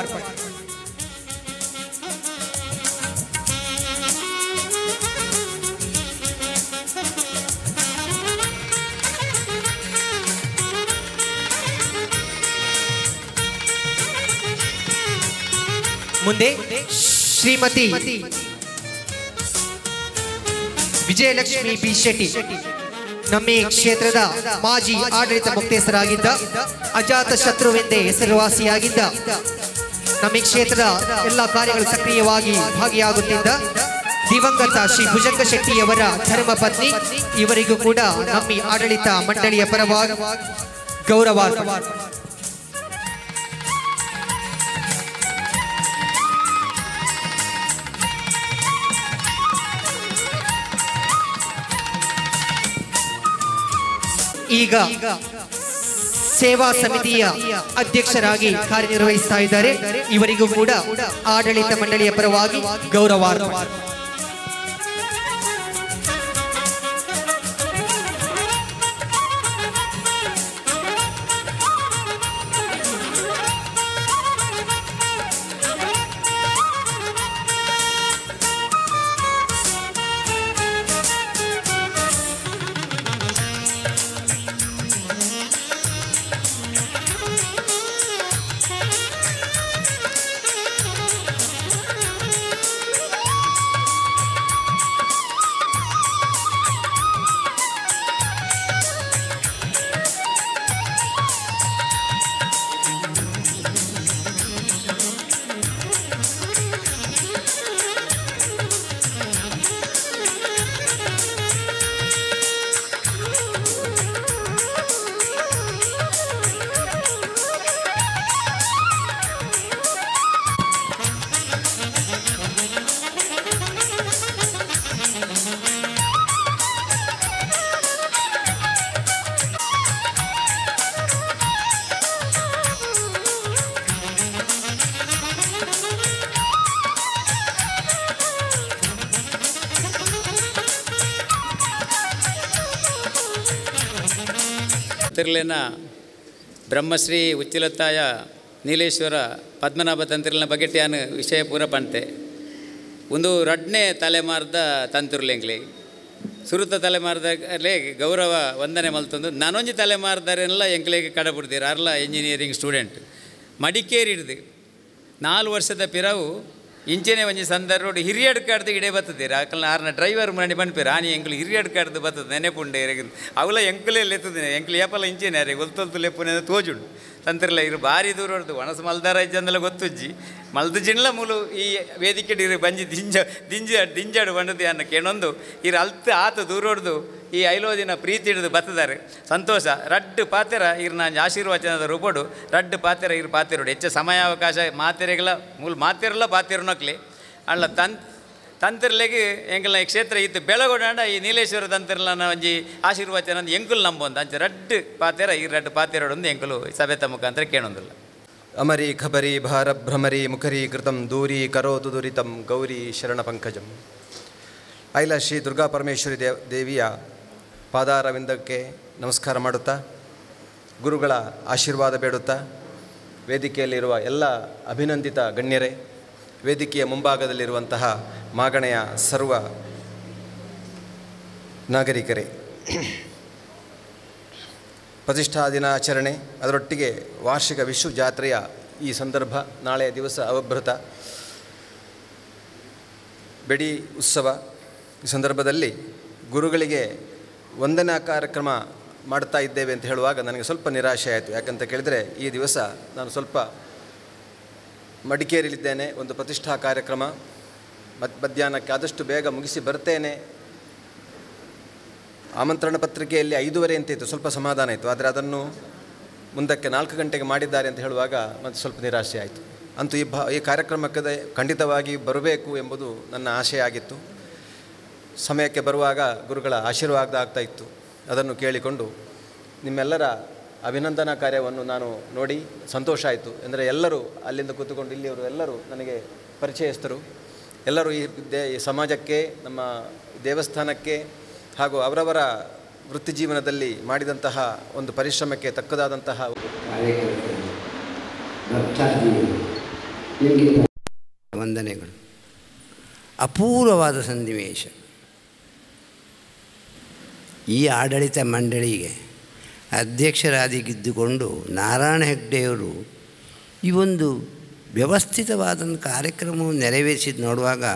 Speaker 6: ಮುಂದೆ ಶ್ರೀಮತಿ ವಿಜಯಲಕ್ಷ್ಮಿ ಬಿ ಶೆಟ್ಟಿ ನಮ್ಮ ಈ ಕ್ಷೇತ್ರದ ಮಾಜಿ ಆಡಳಿತ ಮುಕ್ತೇಸರಾಗಿದ್ದ ಅಜಾತ ಶತ್ರುವೆಂದೇ ಹೆಸರುವಾಸಿಯಾಗಿದ್ದ ನಮ್ಮ ಈ ಕ್ಷೇತ್ರದ ಎಲ್ಲ ಕಾರ್ಯಗಳು ಸಕ್ರಿಯವಾಗಿ ಭಾಗಿಯಾಗುತ್ತಿದ್ದ ದಿವಂಗತ ಶ್ರೀ ಭುಜಂಗ ಶೆಟ್ಟಿಯವರ ಧರ್ಮಪತ್ನಿ ಇವರಿಗೂ ಕೂಡ ನಮ್ಮ ಈ ಆಡಳಿತ ಮಂಡಳಿಯ ಪರವಾಗಿ ಗೌರವಾರ್ಪಣೆ ಈಗ ಸೇವಾ ಸಮಿತಿಯ ಅಧ್ಯಕ್ಷರಾಗಿ ಕಾರ್ಯನಿರ್ವಹಿಸ್ತಾ ಇದ್ದಾರೆ ಇವರಿಗೂ ಕೂಡ ಆಡಳಿತ ಮಂಡಳಿಯ ಪರವಾಗಿ ಗೌರವಾರ್ಪಣೆ
Speaker 4: ತಂತ್ರಲೇನ ಬ್ರಹ್ಮಶ್ರೀ ಉಚ್ಚಿಲತ್ತಾಯ ನೀಲೇಶ್ವರ ಪದ್ಮನಾಭ ತಂತ್ರಲಿನ ಬಗೆಟ್ ಯಾನು ವಿಷಯ ಪೂರ ಪಂತೆ ಒಂದು ರಡ್ನೇ ತಲೆಮಾರದ ತಂತುರ್ಲೆಂಗ್ಲಿ ಸುರುತ ತಲೆಮಾರದಾಗಲೇ ಗೌರವ ವಂದನೆ ಮಲ್ತಂದು ನಾನೊಂಜಿ ತಲೆಮಾರದರೆಲ್ಲ ಎಂಕ್ಲೆಗೆ ಕಡಬಿಡ್ತೀರ ಅರ್ಲ ಇಂಜಿನಿಯರಿಂಗ್ ಸ್ಟೂಡೆಂಟ್ ಮಡಿಕೇರಿ ಹಿಡ್ದು ನಾಲ್ಕು ವರ್ಷದ ಪಿರವು ಇಂಚೆನೆ ಒಂಜಿ ಸಂದರ್ಭ ಹಿರಿಯಡ್ ಕಡ್ದು ಇಡೇ ಬರ್ತದೆ ಆಕಲ್ನ ಆರ್ನ ಡ್ರೈವರ್ ಮನೆ ಬನ್ಪೇರು ಆನಿ ಎಂಕ್ಲು ಹಿರಿಯಡ್ ಕಡ್ದು ಬರ್ತದೆ ನೆನೆಪುಂಡೆ ಅವಲ ಎಂಕ್ಲೇ ಲೆತ್ತದೆ ಎಂಕ್ಲು ಏಪಲ ಇಂಚೆನೆ ಅರೆ ಗೊತ್ತೊಲ್ತು ಲೆಪ್ಪುನೆ ತೋಜುಂಡು ತಂತ್ರಲ್ಲ ಇರು ಭಾರಿ ದೂರ ಹೊಡ್ದು ಒಣಸ ಮಲ್ದಾರ ಇಜ್ಜಂದಲ ಗೊತ್ತುಜ್ಜಿ ಮಲ್ದು ಜಿಣ್ಲ ಮೂಲು ಈ ವೇದಿಕೆ ಇರು ಬಂಜಿ ದಿಂಜ ದಿಂಜ ದಿಂಜಾಡು ಬಂಡದು ಅನ್ನ ಕೇಳೊಂದು ಇರು ಅಲ್ತ ಆತ ದೂರ ಹೊಡ್ದು ಈ ಐಲೋದಿನ ಪ್ರೀತಿ ಹಿಡಿದು ಬತ್ತದಾರೆ ಸಂತೋಷ ರಡ್ಡು ಪಾತೆರ ಇರು ನಾನು ಆಶೀರ್ವಚನದ ರೂಪಡು ರಡ್ಡು ಪಾತೆರ ಇರು ಪಾತೆರೋಡು ಹೆಚ್ಚು ಸಮಯಾವಕಾಶ ಮಾತೆರೆಗಳ ಮೂಲ ಮಾತೆರಲ್ಲ ಪಾತೆರನಕ್ಲಿ ಅಲ್ಲ ತನ್ ತಂತ್ರಲೆಗೆ ಎಂಕಲ್ನ ಈ ಕ್ಷೇತ್ರ ಇತ್ತು ಬೆಳಗೊಡಾಂಡ ಈ ನೀಲೇಶ್ವರ ತಂತ್ರಲನ ಒಂಜಿ ಆಶೀರ್ವಚನ ಅಂದ್ ಎಂಕುಲು ನಂಬೊಂದು ಅಂಚೆ ರಡ್ಡು ಪಾತೆರ ಈ ರಡ್ಡು ಪಾತೆರೋಡು ಒಂದು ಎಂಕುಲು ಸಭೆತ ಮುಖಾಂತರ ಕೇಳೊಂದಿಲ್ಲ
Speaker 8: ಅಮರಿ ಖಬರಿ ಭಾರ ಭ್ರಮರಿ ಮುಖರಿ ಕೃತಂ ದೂರಿ ಕರೋತು ದುರಿತಂ ಗೌರಿ ಶರಣ ಪಂಕಜಂ ಐಲ ಶ್ರೀ ದುರ್ಗಾ ಪರಮೇಶ್ವರಿ ದೇವ್ ದೇವಿಯ ಪಾದಾರವಿಂದಕ್ಕೆ ನಮಸ್ಕಾರ ಮಾಡುತ್ತಾ ಗುರುಗಳ ಆಶೀರ್ವಾದ ಬೇಡುತ್ತಾ ವೇದಿಕೆಯಲ್ಲಿರುವ ಎಲ್ಲ ಅಭಿನಂದಿತ ಗಣ್ಯರೇ ವೇದಿಕೆಯ ಮುಂಭಾಗದಲ್ಲಿರುವಂತಹ ಮಾಗಣೆಯ ಸರ್ವ ನಾಗರಿಕರೇ ಪ್ರತಿಷ್ಠಾ ದಿನಾಚರಣೆ ಅದರೊಟ್ಟಿಗೆ ವಾರ್ಷಿಕ ವಿಶ್ವ ಜಾತ್ರೆಯ ಈ ಸಂದರ್ಭ ನಾಳೆಯ ದಿವಸ ಅವಭೃತ ಬೆಡಿ ಉತ್ಸವ ಈ ಸಂದರ್ಭದಲ್ಲಿ ಗುರುಗಳಿಗೆ ವಂದನಾ ಕಾರ್ಯಕ್ರಮ ಮಾಡ್ತಾ ಇದ್ದೇವೆ ಅಂತ ಹೇಳುವಾಗ ನನಗೆ ಸ್ವಲ್ಪ ನಿರಾಶೆ ಆಯಿತು ಯಾಕಂತ ಕೇಳಿದರೆ ಈ ದಿವಸ ನಾನು ಸ್ವಲ್ಪ ಮಡಿಕೇರಿಯಲ್ಲಿದ್ದೇನೆ ಒಂದು ಪ್ರತಿಷ್ಠಾ ಕಾರ್ಯಕ್ರಮ ಮತ್ ಮಧ್ಯಾಹ್ನಕ್ಕೆ ಆದಷ್ಟು ಬೇಗ ಮುಗಿಸಿ ಬರ್ತೇನೆ ಆಮಂತ್ರಣ ಪತ್ರಿಕೆಯಲ್ಲಿ ಐದೂವರೆ ಅಂತ ಇತ್ತು ಸ್ವಲ್ಪ ಸಮಾಧಾನ ಇತ್ತು ಆದರೆ ಅದನ್ನು ಮುಂದಕ್ಕೆ ನಾಲ್ಕು ಗಂಟೆಗೆ ಮಾಡಿದ್ದಾರೆ ಅಂತ ಹೇಳುವಾಗ ಮತ್ತು ಸ್ವಲ್ಪ ನಿರಾಶೆ ಆಯಿತು ಅಂತೂ ಈ ಭಾ ಈ ಕಾರ್ಯಕ್ರಮಕ್ಕೆ ಖಂಡಿತವಾಗಿ ಬರಬೇಕು ಎಂಬುದು ನನ್ನ ಆಶೆ ಆಗಿತ್ತು ಸಮಯಕ್ಕೆ ಬರುವಾಗ ಗುರುಗಳ ಆಶೀರ್ವಾದ ಆಗ್ತಾ ಇತ್ತು ಅದನ್ನು ಕೇಳಿಕೊಂಡು ನಿಮ್ಮೆಲ್ಲರ ಅಭಿನಂದನಾ ಕಾರ್ಯವನ್ನು ನಾನು ನೋಡಿ ಸಂತೋಷ ಆಯಿತು ಅಂದರೆ ಎಲ್ಲರೂ ಅಲ್ಲಿಂದ ಕೂತುಕೊಂಡು ಇಲ್ಲಿಯವರು ಎಲ್ಲರೂ ನನಗೆ ಪರಿಚಯಸ್ಥರು ಎಲ್ಲರೂ ಈ ದೇ ಈ ಸಮಾಜಕ್ಕೆ ನಮ್ಮ ದೇವಸ್ಥಾನಕ್ಕೆ ಹಾಗೂ ಅವರವರ ವೃತ್ತಿ ಜೀವನದಲ್ಲಿ ಮಾಡಿದಂತಹ ಒಂದು ಪರಿಶ್ರಮಕ್ಕೆ ತಕ್ಕದಾದಂತಹ
Speaker 9: ಕಾರ್ಯಕರ್ತರು ಭಕ್ತಾದಿಗಳು ನಿಮಗೆ ವಂದನೆಗಳು ಅಪೂರ್ವವಾದ ಸನ್ನಿವೇಶ ಈ ಆಡಳಿತ ಮಂಡಳಿಗೆ ಅಧ್ಯಕ್ಷರಾದಿಗಿದ್ದುಕೊಂಡು ನಾರಾಯಣ ಹೆಗ್ಡೆಯವರು ಈ ಒಂದು ವ್ಯವಸ್ಥಿತವಾದಂಥ ಕಾರ್ಯಕ್ರಮವನ್ನು ನೆರವೇರಿಸಿದ್ದು ನೋಡುವಾಗ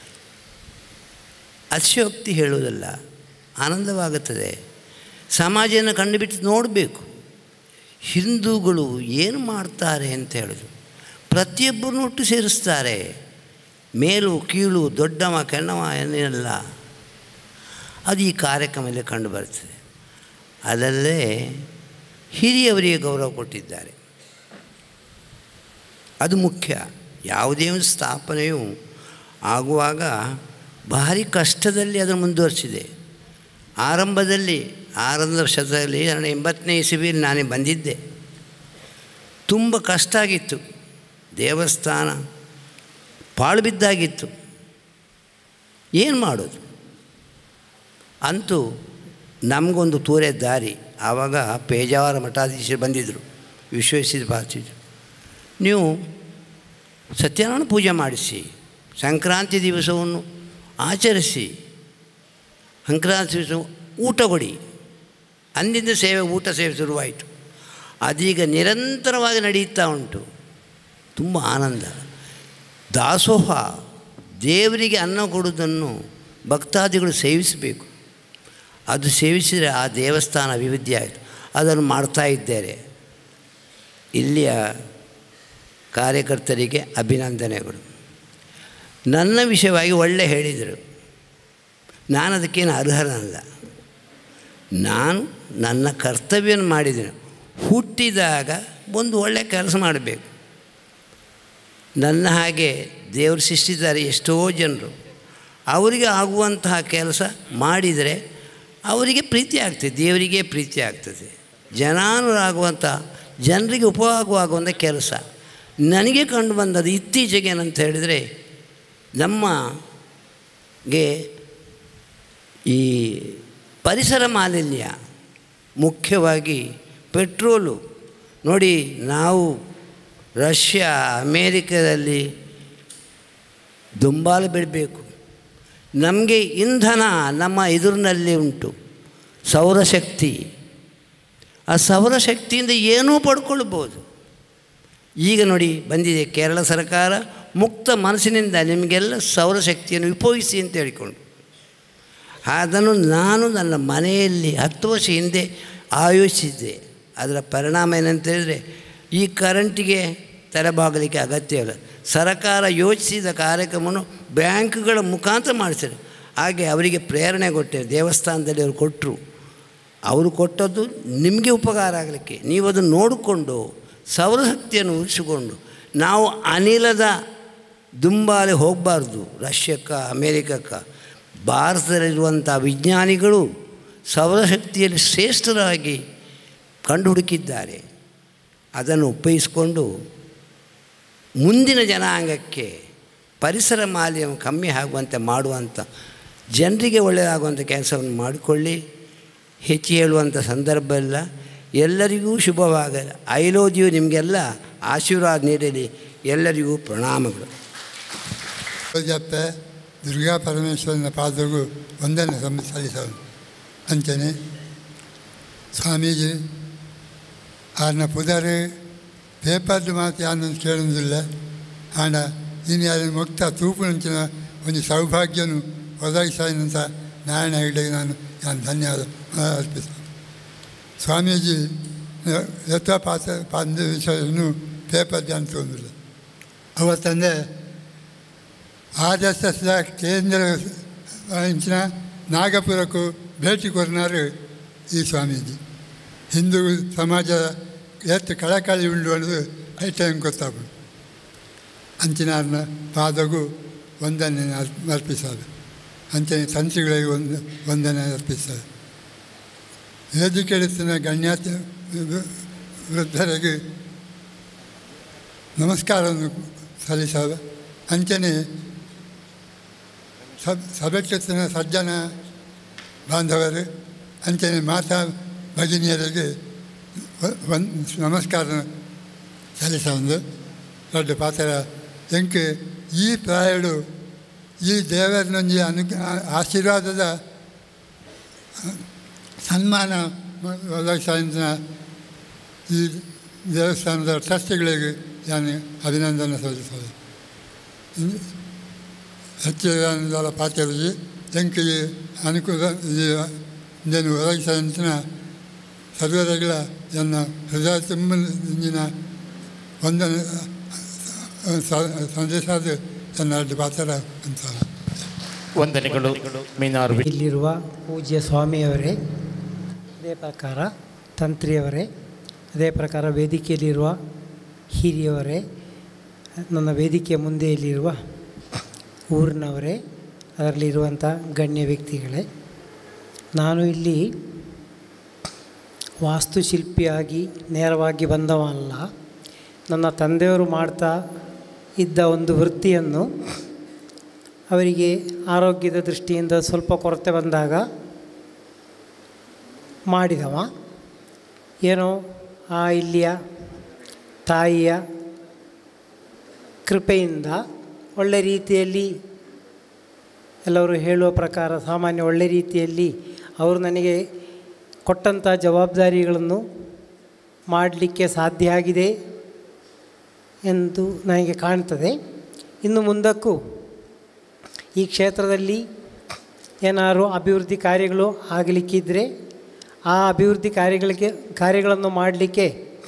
Speaker 9: ಅತಿಶಯೋಕ್ತಿ ಹೇಳುವುದಲ್ಲ ಆನಂದವಾಗುತ್ತದೆ ಸಮಾಜನ ಕಂಡುಬಿಟ್ಟು ನೋಡಬೇಕು ಹಿಂದೂಗಳು ಏನು ಮಾಡ್ತಾರೆ ಅಂತ ಹೇಳೋದು ಪ್ರತಿಯೊಬ್ಬರನ್ನು ಒಟ್ಟು ಸೇರಿಸ್ತಾರೆ ಮೇಲು ಕೀಳು ದೊಡ್ಡವ ಕೆಣ್ಣವ ಏನಿಲ್ಲ ಅದು ಈ ಕಾರ್ಯಕ್ರಮದಲ್ಲಿ ಕಂಡುಬರ್ತದೆ ಅದಲ್ಲೇ ಹಿರಿಯವರಿಗೆ ಗೌರವ ಕೊಟ್ಟಿದ್ದಾರೆ ಅದು ಮುಖ್ಯ ಯಾವುದೇ ಒಂದು ಸ್ಥಾಪನೆಯು ಆಗುವಾಗ ಭಾರಿ ಕಷ್ಟದಲ್ಲಿ ಅದನ್ನು ಮುಂದುವರಿಸಿದೆ ಆರಂಭದಲ್ಲಿ ಆರಂಭದ ಶತದಲ್ಲಿ ನಾನು ಎಂಬತ್ತನೇ ಇಸವಿಯಲ್ಲಿ ನಾನೇ ಬಂದಿದ್ದೆ ತುಂಬ ಕಷ್ಟ ಆಗಿತ್ತು ದೇವಸ್ಥಾನ ಪಾಳು ಬಿದ್ದಾಗಿತ್ತು ಏನು ಮಾಡೋದು ಅಂತೂ ನಮಗೊಂದು ತೂರೆ ದಾರಿ ಆವಾಗ ಪೇಜಾವರ ಮಠಾಧೀಶರು ಬಂದಿದ್ದರು ವಿಶ್ವೇಶ್ವರ ಭಾರತೀಯರು ನೀವು ಸತ್ಯನಾರಾಯಣ ಪೂಜೆ ಮಾಡಿಸಿ ಸಂಕ್ರಾಂತಿ ದಿವಸವನ್ನು ಆಚರಿಸಿ ಸಂಕ್ರಾಂತಿ ದಿವಸ ಊಟ ಕೊಡಿ ಅಂದಿನ ಸೇವೆ ಊಟ ಸೇವೆ ಶುರುವಾಯಿತು ಅದೀಗ ನಿರಂತರವಾಗಿ ನಡೆಯುತ್ತಾ ಉಂಟು ತುಂಬ ಆನಂದ ದಾಸೋಹ ದೇವರಿಗೆ ಅನ್ನ ಕೊಡುವುದನ್ನು ಭಕ್ತಾದಿಗಳು ಸೇವಿಸಬೇಕು ಅದು ಸೇವಿಸಿದರೆ ಆ ದೇವಸ್ಥಾನ ಅಭಿವೃದ್ಧಿ ಆಯಿತು ಅದನ್ನು ಮಾಡ್ತಾ ಇದ್ದಾರೆ ಇಲ್ಲಿಯ ಕಾರ್ಯಕರ್ತರಿಗೆ ಅಭಿನಂದನೆಗಳು ನನ್ನ ವಿಷಯವಾಗಿ ಒಳ್ಳೆ ಹೇಳಿದರು ನಾನು ಅದಕ್ಕೇನು ಅರ್ಹನಲ್ಲ ನಾನು ನನ್ನ ಕರ್ತವ್ಯವನ್ನು ಮಾಡಿದ್ದೇನೆ ಹುಟ್ಟಿದಾಗ ಒಂದು ಒಳ್ಳೆಯ ಕೆಲಸ ಮಾಡಬೇಕು ನನ್ನ ಹಾಗೆ ದೇವರು ಸೃಷ್ಟಿಸಿದ್ದಾರೆ ಎಷ್ಟೋ ಜನರು ಅವರಿಗೆ ಆಗುವಂತಹ ಕೆಲಸ ಮಾಡಿದರೆ ಅವರಿಗೆ ಪ್ರೀತಿ ಆಗ್ತದೆ ದೇವರಿಗೆ ಪ್ರೀತಿ ಆಗ್ತದೆ ಜನಾನುರಾಗುವಂಥ ಜನರಿಗೆ ಉಪಯೋಗವಾಗುವಂಥ ಕೆಲಸ ನನಗೆ ಕಂಡು ಬಂದದ್ದು ಇತ್ತೀಚೆಗೆ ಏನಂತ ಹೇಳಿದರೆ ನಮಗೆ ಈ ಪರಿಸರ ಮಾಲಿನ್ಯ ಮುಖ್ಯವಾಗಿ ಪೆಟ್ರೋಲು ನೋಡಿ ನಾವು ರಷ್ಯಾ ಅಮೇರಿಕದಲ್ಲಿ ದುಂಬಾಲು ಬಿಡಬೇಕು ನಮಗೆ ಇಂಧನ ನಮ್ಮ ಎದುರಿನಲ್ಲಿ ಉಂಟು ಸೌರಶಕ್ತಿ ಆ ಸೌರಶಕ್ತಿಯಿಂದ ಏನೂ ಪಡ್ಕೊಳ್ಬೋದು ಈಗ ನೋಡಿ ಬಂದಿದೆ ಕೇರಳ ಸರ್ಕಾರ ಮುಕ್ತ ಮನಸ್ಸಿನಿಂದ ನಿಮಗೆಲ್ಲ ಸೌರಶಕ್ತಿಯನ್ನು ಉಪಯೋಗಿಸಿ ಅಂತ ಹೇಳಿಕೊಂಡು ಅದನ್ನು ನಾನು ನನ್ನ ಮನೆಯಲ್ಲಿ ಹತ್ತು ವರ್ಷ ಹಿಂದೆ ಆಯೋಜಿಸಿದ್ದೆ ಅದರ ಪರಿಣಾಮ ಏನಂತ ಹೇಳಿದರೆ ಈ ಕರೆಂಟಿಗೆ ತೆರಬಾಗಲಿಕ್ಕೆ ಅಗತ್ಯವಿಲ್ಲ ಸರ್ಕಾರ ಯೋಚಿಸಿದ ಕಾರ್ಯಕ್ರಮವನ್ನು ಬ್ಯಾಂಕ್ಗಳ ಮುಖಾಂತರ ಮಾಡಿಸಿದೆ ಹಾಗೆ ಅವರಿಗೆ ಪ್ರೇರಣೆ ಕೊಟ್ಟೆ ದೇವಸ್ಥಾನದಲ್ಲಿ ಅವರು ಕೊಟ್ಟರು ಅವರು ಕೊಟ್ಟದ್ದು ನಿಮಗೆ ಉಪಕಾರ ಆಗಲಿಕ್ಕೆ ನೀವು ಅದನ್ನು ನೋಡಿಕೊಂಡು ಸೌರಶಕ್ತಿಯನ್ನು ಉಳಿಸಿಕೊಂಡು ನಾವು ಅನಿಲದ ದುಂಬಾಲೆ ಹೋಗಬಾರ್ದು ರಷ್ಯಕ್ಕೆ ಅಮೇರಿಕಕ್ಕೆ ಭಾರತದಲ್ಲಿರುವಂಥ ವಿಜ್ಞಾನಿಗಳು ಸೌರಶಕ್ತಿಯಲ್ಲಿ ಶ್ರೇಷ್ಠರಾಗಿ ಕಂಡುಹುಡುಕಿದ್ದಾರೆ ಅದನ್ನು ಉಪಯೋಗಿಸಿಕೊಂಡು ಮುಂದಿನ ಜನಾಂಗಕ್ಕೆ ಪರಿಸರ ಮಾಲಿನ್ಯ ಕಮ್ಮಿ ಆಗುವಂತೆ ಮಾಡುವಂಥ ಜನರಿಗೆ ಒಳ್ಳೆಯದಾಗುವಂಥ ಕೆಲಸವನ್ನು ಮಾಡಿಕೊಳ್ಳಿ ಹೆಚ್ಚು ಹೇಳುವಂಥ ಸಂದರ್ಭ ಇಲ್ಲ ಎಲ್ಲರಿಗೂ ಶುಭವಾಗಲಿ ಐಲೋದಿಯು ನಿಮಗೆಲ್ಲ ಆಶೀರ್ವಾದ ನೀಡಲಿ ಎಲ್ಲರಿಗೂ ಪ್ರಣಾಮಗಳು
Speaker 10: ಜಪ್ಪೆ ದುರ್ಗಾ ಪರಮೇಶ್ವರನ ಪಾದರಿಗೂ ವಂದನೆ ಸಂ ಸಲ್ಲಿಸೋನು ಅಂಚನೆ ಸ್ವಾಮೀಜಿ ಆನ ಪುದರ್ ಪೇಪರ್ದು ಮಾತು ಯಾನು ಕೇಳೋದಿಲ್ಲ ಆಂಡ ಇನ್ನು ಅದನ್ನು ಮುಕ್ತ ತೂಪು ನಂಚಿನ ಒಂದು ಸೌಭಾಗ್ಯನು ಒದಗಿಸಿದಂಥ ನಾರಾಯಣ ಹೆಗಡೆಗೆ ನಾನು ನಾನು ಧನ್ಯವಾದ ಅರ್ಪಿಸ ಸ್ವಾಮೀಜಿ ಎತ್ತ ಪಾತ್ರ ಪಾದ ವಿಷಯವನ್ನು ಪೇಪರ್ ಧ್ಯಾನ ತೊಂದಿಲ್ಲ ಅವತ್ತಂದರೆ ಆರ್ ಎಸ್ ಎಸ್ದ ಕೇಂದ್ರ ಇಂಚಿನ ನಾಗಪುರಕ್ಕೂ ಭೇಟಿ ಕೊರನಾರು ಈ ಸ್ವಾಮೀಜಿ ಹಿಂದೂ ಸಮಾಜದ ಎತ್ತು ಕಳಕಳಿ ಉಂಡು ಅನ್ನೋದು ಐ ಟೈಮ್ ಗೊತ್ತಾಗ್ಬೋದು ಅಂಚಿನ ಪಾದಗೂ ವಂದನೆ ಅರ್ಪಿಸೋದು ಅಂಚನೆ ತಂತ್ರಿಗಳಿಗೆ ಒಂದು ವಂದನೆ ಅರ್ಪಿಸೋದು ವೇದಿಕೆಳಿಸಿನ ಗಣ್ಯಾತ ವೃದ್ಧರಿಗೆ ನಮಸ್ಕಾರವನ್ನು ಸಲ್ಲಿಸೋದು ಅಂಚನೆ ಸಬ್ ಸಭೆಟ್ಟಿನ ಸಜ್ಜನ ಬಾಂಧವರು ಅಂಚನೆ ಮಾತಾ ಭಗಿನಿಯರಿಗೆ ಒಂದು ನಮಸ್ಕಾರ ಸಲ್ಲಿಸೊಂದು ದೊಡ್ಡ ಪಾತ್ರ ಎಂಕೆ ಈ ಪ್ರಾಯಡು ಈ ದೇವರನೊಂಜಿ ಅನು ಆಶೀರ್ವಾದದ ಸನ್ಮಾನ ಒದಗಿಸಿದ ಈ ದೇವಸ್ಥಾನದ ಟ್ರಸ್ಟಿಗಳಿಗೆ ನಾನು ಅಭಿನಂದನೆ ಸಲ್ಲಿಸೋದು ಹೆಚ್ಚಿನ ಪಾತ್ರದಲ್ಲಿ ಎಂಕಿಗೆ ಅನುಕೂಲ ಇದನ್ನು ಒದಗಿಸಿದಂತಿನ ಸರ್ವರೆಗಳ ನನ್ನ ಹೃದಯ ತುಂಬ ಇಂಜಿನ ವಂದನೆ ಸಂದೇಶದ ನನ್ನ ಎರಡು ಪಾತ್ರ ಅಂತ
Speaker 3: ವಂದನೆಗಳು ಮೀನಾರ್ ವಿ-
Speaker 11: ಇಲ್ಲಿರುವ ಪೂಜ್ಯ ಸ್ವಾಮಿಯವರೇ ಅದೇ ಪ್ರಕಾರ ತಂತ್ರಿಯವರೇ ಅದೇ ಪ್ರಕಾರ ವೇದಿಕೆಯಲ್ಲಿರುವ ಹಿರಿಯವರೇ ನನ್ನ ವೇದಿಕೆಯ ಮುಂದೆಯಲ್ಲಿರುವ ಊರಿನವರೇ ಅದರಲ್ಲಿರುವಂಥ ಗಣ್ಯ ವ್ಯಕ್ತಿಗಳೇ ನಾನು ಇಲ್ಲಿ ವಾಸ್ತುಶಿಲ್ಪಿಯಾಗಿ ನೇರವಾಗಿ ಬಂದವಲ್ಲ ನನ್ನ ತಂದೆಯವರು ಮಾಡ್ತಾ ಇದ್ದ ಒಂದು ವೃತ್ತಿಯನ್ನು ಅವರಿಗೆ ಆರೋಗ್ಯದ ದೃಷ್ಟಿಯಿಂದ ಸ್ವಲ್ಪ ಕೊರತೆ ಬಂದಾಗ ಮಾಡಿದವ ಏನೋ ಆ ಇಲ್ಲಿಯ ತಾಯಿಯ ಕೃಪೆಯಿಂದ ಒಳ್ಳೆ ರೀತಿಯಲ್ಲಿ ಎಲ್ಲರೂ ಹೇಳುವ ಪ್ರಕಾರ ಸಾಮಾನ್ಯ ಒಳ್ಳೆ ರೀತಿಯಲ್ಲಿ ಅವರು ನನಗೆ ಕೊಟ್ಟಂಥ ಜವಾಬ್ದಾರಿಗಳನ್ನು ಮಾಡಲಿಕ್ಕೆ ಸಾಧ್ಯ ಆಗಿದೆ ಎಂದು ನನಗೆ ಕಾಣ್ತದೆ ಇನ್ನು ಮುಂದಕ್ಕೂ ಈ ಕ್ಷೇತ್ರದಲ್ಲಿ ಏನಾದ್ರು ಅಭಿವೃದ್ಧಿ ಕಾರ್ಯಗಳು ಆಗಲಿಕ್ಕಿದ್ರೆ ಆ ಅಭಿವೃದ್ಧಿ ಕಾರ್ಯಗಳಿಗೆ ಕಾರ್ಯಗಳನ್ನು ಮಾಡಲಿಕ್ಕೆ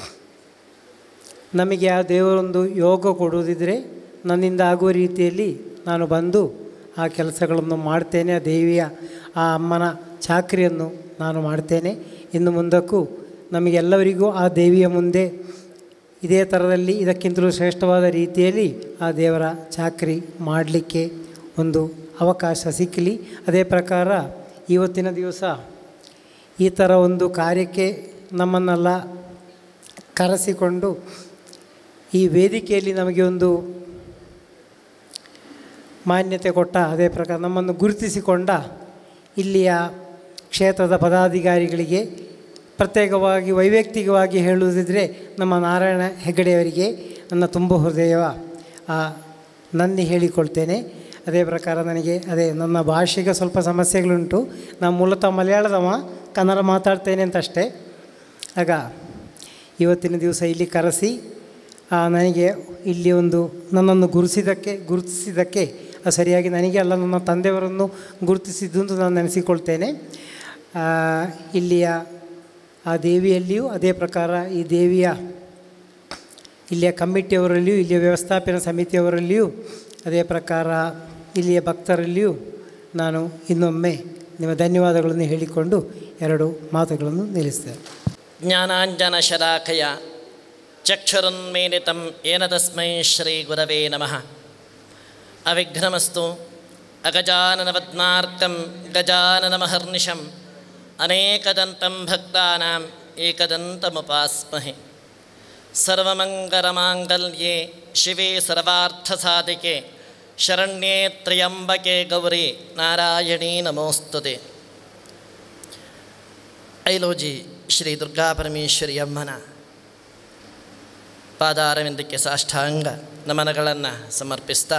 Speaker 11: ನಮಗೆ ಆ ದೇವರೊಂದು ಯೋಗ ಕೊಡುವುದಿದ್ರೆ ನನ್ನಿಂದ ಆಗುವ ರೀತಿಯಲ್ಲಿ ನಾನು ಬಂದು ಆ ಕೆಲಸಗಳನ್ನು ಮಾಡ್ತೇನೆ ಆ ದೇವಿಯ ಆ ಅಮ್ಮನ ಚಾಕ್ರಿಯನ್ನು ನಾನು ಮಾಡ್ತೇನೆ ಇನ್ನು ಮುಂದಕ್ಕೂ ನಮಗೆಲ್ಲವರಿಗೂ ಆ ದೇವಿಯ ಮುಂದೆ ಇದೇ ಥರದಲ್ಲಿ ಇದಕ್ಕಿಂತಲೂ ಶ್ರೇಷ್ಠವಾದ ರೀತಿಯಲ್ಲಿ ಆ ದೇವರ ಚಾಕ್ರಿ ಮಾಡಲಿಕ್ಕೆ ಒಂದು ಅವಕಾಶ ಸಿಕ್ಕಲಿ ಅದೇ ಪ್ರಕಾರ ಇವತ್ತಿನ ದಿವಸ ಈ ಥರ ಒಂದು ಕಾರ್ಯಕ್ಕೆ ನಮ್ಮನ್ನೆಲ್ಲ ಕರೆಸಿಕೊಂಡು ಈ ವೇದಿಕೆಯಲ್ಲಿ ನಮಗೆ ಒಂದು ಮಾನ್ಯತೆ ಕೊಟ್ಟ ಅದೇ ಪ್ರಕಾರ ನಮ್ಮನ್ನು ಗುರುತಿಸಿಕೊಂಡ ಇಲ್ಲಿಯ ಕ್ಷೇತ್ರದ ಪದಾಧಿಕಾರಿಗಳಿಗೆ ಪ್ರತ್ಯೇಕವಾಗಿ ವೈಯಕ್ತಿಕವಾಗಿ ಹೇಳುವುದಿದ್ರೆ ನಮ್ಮ ನಾರಾಯಣ ಹೆಗಡೆಯವರಿಗೆ ನನ್ನ ತುಂಬ ಹೃದಯ ಆ, ನಂದಿ ಹೇಳಿಕೊಳ್ತೇನೆ ಅದೇ ಪ್ರಕಾರ ನನಗೆ ಅದೇ ನನ್ನ ಭಾಷೆಗೆ ಸ್ವಲ್ಪ ಸಮಸ್ಯೆಗಳುಂಟು ನಾನು ಮೂಲತಃ ಮಲಯಾಳದವ ಕನ್ನಡ ಮಾತಾಡ್ತೇನೆ ಅಂತ ಅಷ್ಟೇ ಆಗ ಇವತ್ತಿನ ದಿವಸ ಇಲ್ಲಿ ಕರೆಸಿ ಆ, ನನಗೆ ಇಲ್ಲಿ ಒಂದು ನನ್ನನ್ನು ಗುರುತಿಸಿದ್ದಕ್ಕೆ ಗುರುತಿಸಿದ್ದಕ್ಕೆ ಅದು ಸರಿಯಾಗಿ ನನಗೆ ಅಲ್ಲ ನನ್ನ ತಂದೆಯವರನ್ನು ಗುರುತಿಸಿದ್ದು ಅಂತ ನಾನು ನೆನೆಸಿಕೊಳ್ತೇನೆ ಆ, ಇಲ್ಲಿಯ ಆ ದೇವಿಯಲ್ಲಿಯೂ ಅದೇ ಪ್ರಕಾರ ಈ ದೇವಿಯ ಇಲ್ಲಿಯ ಕಮಿಟಿಯವರಲ್ಲಿಯೂ ಇಲ್ಲಿಯ ವ್ಯವಸ್ಥಾಪನಾ ಸಮಿತಿಯವರಲ್ಲಿಯೂ ಅದೇ ಪ್ರಕಾರ ಇಲ್ಲಿಯ ಭಕ್ತರಲ್ಲಿಯೂ ನಾನು ಇನ್ನೊಮ್ಮೆ ನಿಮ್ಮ ಧನ್ಯವಾದಗಳನ್ನು ಹೇಳಿಕೊಂಡು ಎರಡು ಮಾತುಗಳನ್ನು ನಿಲ್ಲಿಸ್ತೇನೆ
Speaker 1: ಜ್ಞಾನಾಂಜನಶಲಾಖಯ ಚಕ್ಷುರುನ್ಮೀಲಿತಂ ಏನ ತಸ್ಮೈ ಶ್ರೀ ಗುರವೇ ನಮಃ ಅವಿಘ್ನಮಸ್ತು ಅಗಜಾನನವದ್ನಾರ್ಕಂ ಗಜಾನನಮಹರ್ನಿಶಂ ಅನೇಕದಂತಂ ಭಕ್ತಾನಾಂ ಏಕದಂತಮುಪಾಸ್ಮಹೆ ಸರ್ವಮಂಗಲಮಾಂಗಲ್ಯೆ ಶಿವೆ ಸರ್ವಾರ್ಥಸಾಧಿಕೆ ಶರಣ್ಯೇ ತ್ರ್ಯಂಬಕೆ ಗೌರಿ ನಾರಾಯಣೀ ನಮೋಸ್ತುತೆ ಐಲೋಜಿ ಶ್ರೀ ದುರ್ಗಾ ಪರಮೇಶ್ವರಿ ಅಮ್ಮನ ಪಾದಾರವಿಂದಕ್ಕೆ ಸಾಷ್ಟಾಂಗ ನಮನಗಳನ್ನು ಸಮರ್ಪಿಸ್ತಾ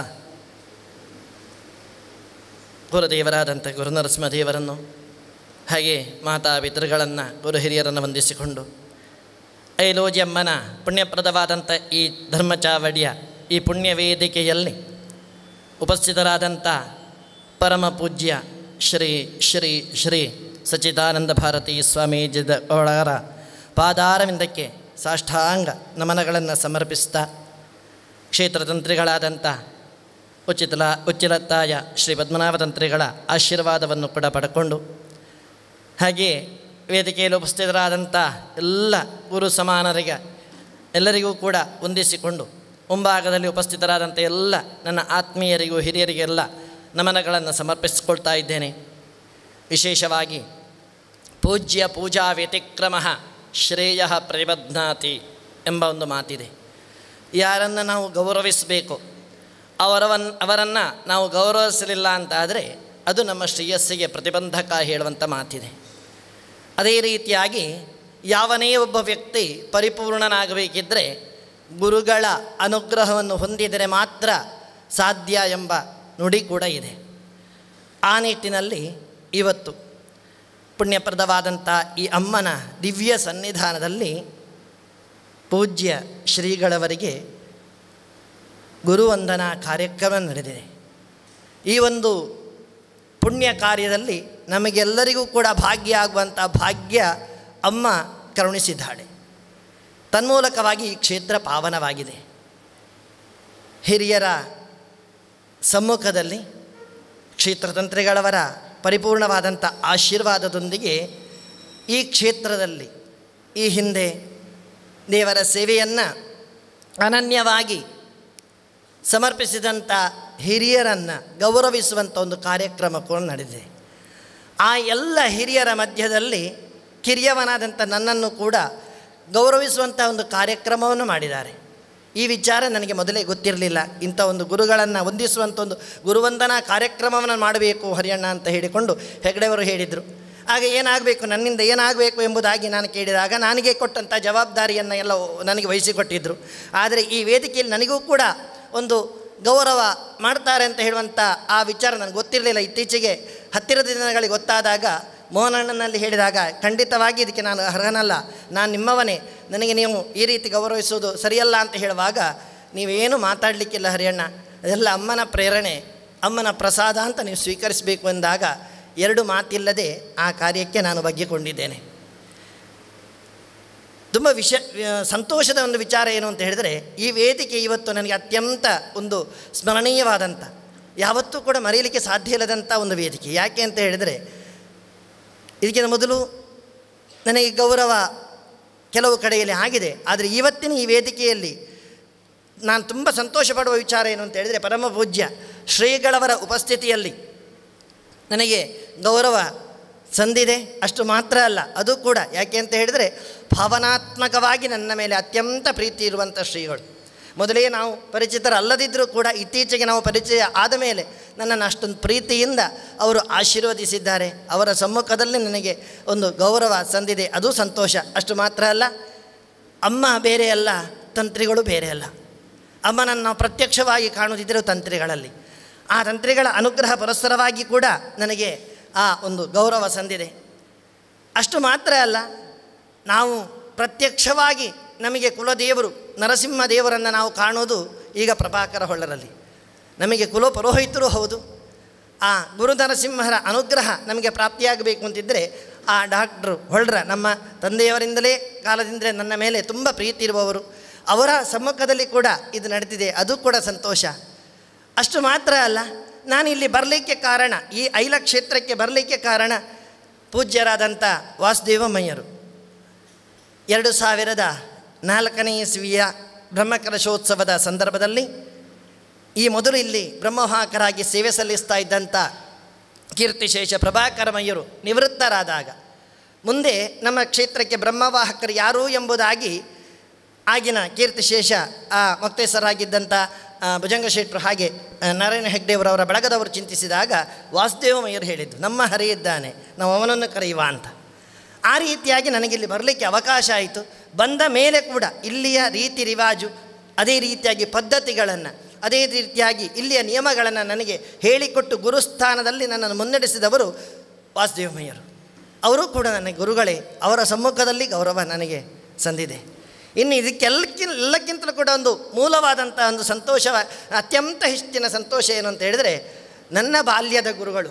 Speaker 1: ಗುರುದೇವರಾದಂಥ ಗುರು ನರಸಿಂಹದೇವರನ್ನು ಹಾಗೆ ಮಾತಾ ಪಿತೃಗಳನ್ನು ಗುರು ಹಿರಿಯರನ್ನು ವಂದಿಸಿಕೊಂಡು ಐಲೋಜಿ ಅಮ್ಮನ ಪುಣ್ಯಪ್ರದವಾದಂಥ ಈ ಧರ್ಮಚಾವಡಿಯ ಈ ಪುಣ್ಯ ವೇದಿಕೆಯಲ್ಲಿ ಉಪಸ್ಥಿತರಾದಂಥ ಪರಮ ಪೂಜ್ಯ ಶ್ರೀ ಶ್ರೀ ಶ್ರೀ ಸಚ್ಚಿದಾನಂದ ಭಾರತಿ ಸ್ವಾಮೀಜಿದ ಒಳಗರ ಪಾದಾರವಿಂದಕ್ಕೆ ಸಾಷ್ಟಾಂಗ ನಮನಗಳನ್ನು ಸಮರ್ಪಿಸ್ತಾ ಕ್ಷೇತ್ರತಂತ್ರಿಗಳಾದಂಥ ಉಚಿತಲ ಉಚ್ಚಿಲತ್ತಾಯ ಶ್ರೀ ಪದ್ಮನಾಭ ತಂತ್ರಿಗಳ ಆಶೀರ್ವಾದವನ್ನು ಕೂಡ ಪಡ್ಕೊಂಡು ಹಾಗೆಯೇ ವೇದಿಕೆಯಲ್ಲಿ ಉಪಸ್ಥಿತರಾದಂಥ ಎಲ್ಲ ಗುರು ಸಮಾನರಿಗೆ ಎಲ್ಲರಿಗೂ ಕೂಡ ಹೊಂದಿಸಿಕೊಂಡು ಮುಂಭಾಗದಲ್ಲಿ ಉಪಸ್ಥಿತರಾದಂಥ ಎಲ್ಲ ನನ್ನ ಆತ್ಮೀಯರಿಗೂ ಹಿರಿಯರಿಗೆಲ್ಲ ನಮನಗಳನ್ನು ಸಮರ್ಪಿಸಿಕೊಳ್ತಾ ಇದ್ದೇನೆ ವಿಶೇಷವಾಗಿ ಪೂಜ್ಯ ಪೂಜಾ ವ್ಯತಿಕ್ರಮ ಶ್ರೇಯ ಪ್ರತಿಬಧ್ನಾತಿ ಎಂಬ ಒಂದು ಮಾತಿದೆ ಯಾರನ್ನು ನಾವು ಗೌರವಿಸಬೇಕು ಅವರವನ್ ಅವರನ್ನು ನಾವು ಗೌರವಿಸಲಿಲ್ಲ ಅಂತಾದರೆ ಅದು ನಮ್ಮ ಶ್ರೇಯಸ್ಸಿಗೆ ಪ್ರತಿಬಂಧಕ ಹೇಳುವಂಥ ಮಾತಿದೆ ಅದೇ ರೀತಿಯಾಗಿ ಯಾವನೇ ಒಬ್ಬ ವ್ಯಕ್ತಿ ಪರಿಪೂರ್ಣನಾಗಬೇಕಿದ್ದರೆ ಗುರುಗಳ ಅನುಗ್ರಹವನ್ನು ಹೊಂದಿದರೆ ಮಾತ್ರ ಸಾಧ್ಯ ಎಂಬ ನುಡಿ ಕೂಡ ಇದೆ ಆ ನಿಟ್ಟಿನಲ್ಲಿ ಇವತ್ತು ಪುಣ್ಯಪ್ರದವಾದಂಥ ಈ ಅಮ್ಮನ ದಿವ್ಯ ಸನ್ನಿಧಾನದಲ್ಲಿ ಪೂಜ್ಯ ಶ್ರೀಗಳವರಿಗೆ ಗುರುವಂದನಾ ಕಾರ್ಯಕ್ರಮ ನಡೆದಿದೆ ಈ ಒಂದು ಪುಣ್ಯ ಕಾರ್ಯದಲ್ಲಿ ನಮಗೆಲ್ಲರಿಗೂ ಕೂಡ ಭಾಗ್ಯ ಆಗುವಂಥ ಭಾಗ್ಯ ಅಮ್ಮ ಕರುಣಿಸಿದ್ದಾಳೆ ತನ್ಮೂಲಕವಾಗಿ ಈ ಕ್ಷೇತ್ರ ಪಾವನವಾಗಿದೆ ಹಿರಿಯರ ಸಮ್ಮುಖದಲ್ಲಿ ಕ್ಷೇತ್ರತಂತ್ರಿಗಳವರ ಪರಿಪೂರ್ಣವಾದಂಥ ಆಶೀರ್ವಾದದೊಂದಿಗೆ ಈ ಕ್ಷೇತ್ರದಲ್ಲಿ ಈ ಹಿಂದೆ ದೇವರ ಸೇವೆಯನ್ನು ಅನನ್ಯವಾಗಿ ಸಮರ್ಪಿಸಿದಂಥ ಹಿರಿಯರನ್ನು ಗೌರವಿಸುವಂಥ ಒಂದು ಕಾರ್ಯಕ್ರಮ ಕೂಡ ನಡೆದಿದೆ ಆ ಎಲ್ಲ ಹಿರಿಯರ ಮಧ್ಯದಲ್ಲಿ ಕಿರಿಯವನಾದಂಥ ನನ್ನನ್ನು ಕೂಡ ಗೌರವಿಸುವಂಥ ಒಂದು ಕಾರ್ಯಕ್ರಮವನ್ನು ಮಾಡಿದ್ದಾರೆ ಈ ವಿಚಾರ ನನಗೆ ಮೊದಲೇ ಗೊತ್ತಿರಲಿಲ್ಲ ಇಂಥ ಒಂದು ಗುರುಗಳನ್ನು ವಂದಿಸುವಂಥ ಒಂದು ಗುರುವಂದನಾ ಕಾರ್ಯಕ್ರಮವನ್ನು ಮಾಡಬೇಕು ಹರಿಯಣ್ಣ ಅಂತ ಹೇಳಿಕೊಂಡು ಹೆಗಡೆಯವರು ಹೇಳಿದರು ಆಗ ಏನಾಗಬೇಕು ನನ್ನಿಂದ ಏನಾಗಬೇಕು ಎಂಬುದಾಗಿ ನಾನು ಕೇಳಿದಾಗ ನನಗೆ ಕೊಟ್ಟಂಥ ಜವಾಬ್ದಾರಿಯನ್ನು ಎಲ್ಲ ನನಗೆ ವಹಿಸಿಕೊಟ್ಟಿದ್ದರು ಆದರೆ ಈ ವೇದಿಕೆಯಲ್ಲಿ ನನಗೂ ಕೂಡ ಒಂದು ಗೌರವ ಮಾಡ್ತಾರೆ ಅಂತ ಹೇಳುವಂಥ ಆ ವಿಚಾರ ನನಗೆ ಗೊತ್ತಿರಲಿಲ್ಲ ಇತ್ತೀಚೆಗೆ ಹತ್ತಿರದ ದಿನಗಳಿಗೆ ಗೊತ್ತಾದಾಗ ಮೋಹನಣ್ಣನಲ್ಲಿ ಹೇಳಿದಾಗ ಖಂಡಿತವಾಗಿ ಇದಕ್ಕೆ ನಾನು ಅರ್ಹನಲ್ಲ ನಾನು ನಿಮ್ಮವನೇ ನನಗೆ ನೀವು ಈ ರೀತಿ ಗೌರವಿಸುವುದು ಸರಿಯಲ್ಲ ಅಂತ ಹೇಳುವಾಗ ನೀವೇನು ಮಾತಾಡಲಿಕ್ಕಿಲ್ಲ ಹರಿಯಣ್ಣ ಅದೆಲ್ಲ ಅಮ್ಮನ ಪ್ರೇರಣೆ ಅಮ್ಮನ ಪ್ರಸಾದ ಅಂತ ನೀವು ಸ್ವೀಕರಿಸಬೇಕು ಎಂದಾಗ ಎರಡು ಮಾತಿಲ್ಲದೆ ಆ ಕಾರ್ಯಕ್ಕೆ ನಾನು ಬಗ್ಗಿಕೊಂಡಿದ್ದೇನೆ ತುಂಬ ವಿಷ ಸಂತೋಷದ ಒಂದು ವಿಚಾರ ಏನು ಅಂತ ಹೇಳಿದರೆ ಈ ವೇದಿಕೆ ಇವತ್ತು ನನಗೆ ಅತ್ಯಂತ ಒಂದು ಸ್ಮರಣೀಯವಾದಂಥ ಯಾವತ್ತೂ ಕೂಡ ಮರೆಯಲಿಕ್ಕೆ ಸಾಧ್ಯ ಇಲ್ಲದಂಥ ಒಂದು ವೇದಿಕೆ ಯಾಕೆ ಅಂತ ಹೇಳಿದರೆ ಇದಕ್ಕಿಂತ ಮೊದಲು ನನಗೆ ಗೌರವ ಕೆಲವು ಕಡೆಯಲ್ಲಿ ಆಗಿದೆ ಆದರೆ ಇವತ್ತಿನ ಈ ವೇದಿಕೆಯಲ್ಲಿ ನಾನು ತುಂಬ ಸಂತೋಷ ಪಡುವ ವಿಚಾರ ಏನು ಅಂತ ಹೇಳಿದರೆ ಪರಮ ಪೂಜ್ಯ ಶ್ರೀಗಳವರ ಉಪಸ್ಥಿತಿಯಲ್ಲಿ ನನಗೆ ಗೌರವ ಸಂದಿದೆ ಅಷ್ಟು ಮಾತ್ರ ಅಲ್ಲ ಅದು ಕೂಡ ಯಾಕೆ ಅಂತ ಹೇಳಿದರೆ ಭಾವನಾತ್ಮಕವಾಗಿ ನನ್ನ ಮೇಲೆ ಅತ್ಯಂತ ಪ್ರೀತಿ ಇರುವಂಥ ಶ್ರೀಗಳು ಮೊದಲೇ ನಾವು ಪರಿಚಿತರಲ್ಲದಿದ್ದರೂ ಕೂಡ ಇತ್ತೀಚೆಗೆ ನಾವು ಪರಿಚಯ ಆದ ಮೇಲೆ ನನ್ನನ್ನು ಅಷ್ಟೊಂದು ಪ್ರೀತಿಯಿಂದ ಅವರು ಆಶೀರ್ವದಿಸಿದ್ದಾರೆ ಅವರ ಸಮ್ಮುಖದಲ್ಲಿ ನನಗೆ ಒಂದು ಗೌರವ ಸಂದಿದೆ ಅದು ಸಂತೋಷ ಅಷ್ಟು ಮಾತ್ರ ಅಲ್ಲ ಅಮ್ಮ ಬೇರೆ ಅಲ್ಲ ತಂತ್ರಿಗಳು ಬೇರೆ ಅಲ್ಲ ಅಮ್ಮನನ್ನು ನಾವು ಪ್ರತ್ಯಕ್ಷವಾಗಿ ಕಾಣುತ್ತಿದ್ದರು ತಂತ್ರಿಗಳಲ್ಲಿ ಆ ತಂತ್ರಿಗಳ ಅನುಗ್ರಹ ಪುರಸ್ಸರವಾಗಿ ಕೂಡ ನನಗೆ ಆ ಒಂದು ಗೌರವ ಸಂದಿದೆ ಅಷ್ಟು ಮಾತ್ರ ಅಲ್ಲ ನಾವು ಪ್ರತ್ಯಕ್ಷವಾಗಿ ನಮಗೆ ಕುಲದೇವರು ನರಸಿಂಹ ದೇವರನ್ನು ನಾವು ಕಾಣೋದು ಈಗ ಪ್ರಭಾಕರ ಹೊಳ್ಳರಲ್ಲಿ ನಮಗೆ ಕುಲ ಪುರೋಹಿತರು ಹೌದು ಆ ಗುರು ನರಸಿಂಹರ ಅನುಗ್ರಹ ನಮಗೆ ಪ್ರಾಪ್ತಿಯಾಗಬೇಕು ಅಂತಿದ್ದರೆ ಆ ಡಾಕ್ಟ್ರು ಹೊಳ್ರ ನಮ್ಮ ತಂದೆಯವರಿಂದಲೇ ಕಾಲದಿಂದಲೇ ನನ್ನ ಮೇಲೆ ತುಂಬ ಪ್ರೀತಿ ಇರುವವರು ಅವರ ಸಮ್ಮುಖದಲ್ಲಿ ಕೂಡ ಇದು ನಡೆದಿದೆ ಅದು ಕೂಡ ಸಂತೋಷ ಅಷ್ಟು ಮಾತ್ರ ಅಲ್ಲ ನಾನು ಇಲ್ಲಿ ಬರಲಿಕ್ಕೆ ಕಾರಣ ಈ ಐಲ ಕ್ಷೇತ್ರಕ್ಕೆ ಬರಲಿಕ್ಕೆ ಕಾರಣ ಪೂಜ್ಯರಾದಂಥ ವಾಸುದೇವಮಯ್ಯರು ಎರಡು ಸಾವಿರದ ನಾಲ್ಕನೇ ಇಸ್ವಿಯ ಬ್ರಹ್ಮಕಲಶೋತ್ಸವದ ಸಂದರ್ಭದಲ್ಲಿ ಈ ಮೊದಲು ಇಲ್ಲಿ ಬ್ರಹ್ಮವಾಹಕರಾಗಿ ಸೇವೆ ಸಲ್ಲಿಸ್ತಾ ಇದ್ದಂಥ ಕೀರ್ತಿಶೇಷ ಪ್ರಭಾಕರಮಯ್ಯರು ನಿವೃತ್ತರಾದಾಗ ಮುಂದೆ ನಮ್ಮ ಕ್ಷೇತ್ರಕ್ಕೆ ಬ್ರಹ್ಮವಾಹಕರು ಯಾರು ಎಂಬುದಾಗಿ ಆಗಿನ ಕೀರ್ತಿಶೇಷ ಆ ಮೊಕ್ತೇಸರಾಗಿದ್ದಂಥ ಆ, ಭುಜಂಗ ಶೆಟ್ರು ಹಾಗೆ ಆ, ನಾರಾಯಣ ಹೆಗ್ಡೆಯವರವರ ಬಳಗದವರು ಚಿಂತಿಸಿದಾಗ ವಾಸುದೇವಮಯ್ಯರು ಹೇಳಿದ್ದು ನಮ್ಮ ಹರಿ ಇದ್ದಾನೆ ನಾವು ಅವನನ್ನು ಕರೆಯುವ ಅಂತ ಆ ರೀತಿಯಾಗಿ ನನಗಿಲ್ಲಿ ಬರಲಿಕ್ಕೆ ಅವಕಾಶ ಆಯಿತು ಬಂದ ಮೇಲೆ ಕೂಡ ಇಲ್ಲಿಯ ರೀತಿ ರಿವಾಜು ಅದೇ ರೀತಿಯಾಗಿ ಪದ್ಧತಿಗಳನ್ನು ಅದೇ ರೀತಿಯಾಗಿ ಇಲ್ಲಿಯ ನಿಯಮಗಳನ್ನು ನನಗೆ ಹೇಳಿಕೊಟ್ಟು ಗುರುಸ್ಥಾನದಲ್ಲಿ ನನ್ನನ್ನು ಮುನ್ನಡೆಸಿದವರು ವಾಸುದೇವಮಯ್ಯರು ಅವರು ಕೂಡ ನನಗೆ ಗುರುಗಳೇ ಅವರ ಸಮ್ಮುಖದಲ್ಲಿ ಗೌರವ ನನಗೆ ಸಂದಿದೆ ಇನ್ನು ಇದಕ್ಕೆಲ್ಲಕ್ಕಿಂತ ಎಲ್ಲಕ್ಕಿಂತಲೂ ಕೂಡ ಒಂದು ಮೂಲವಾದಂಥ ಒಂದು ಸಂತೋಷ ಅತ್ಯಂತ ಹೆಚ್ಚಿನ ಸಂತೋಷ ಏನು ಅಂತ ಹೇಳಿದರೆ ನನ್ನ ಬಾಲ್ಯದ ಗುರುಗಳು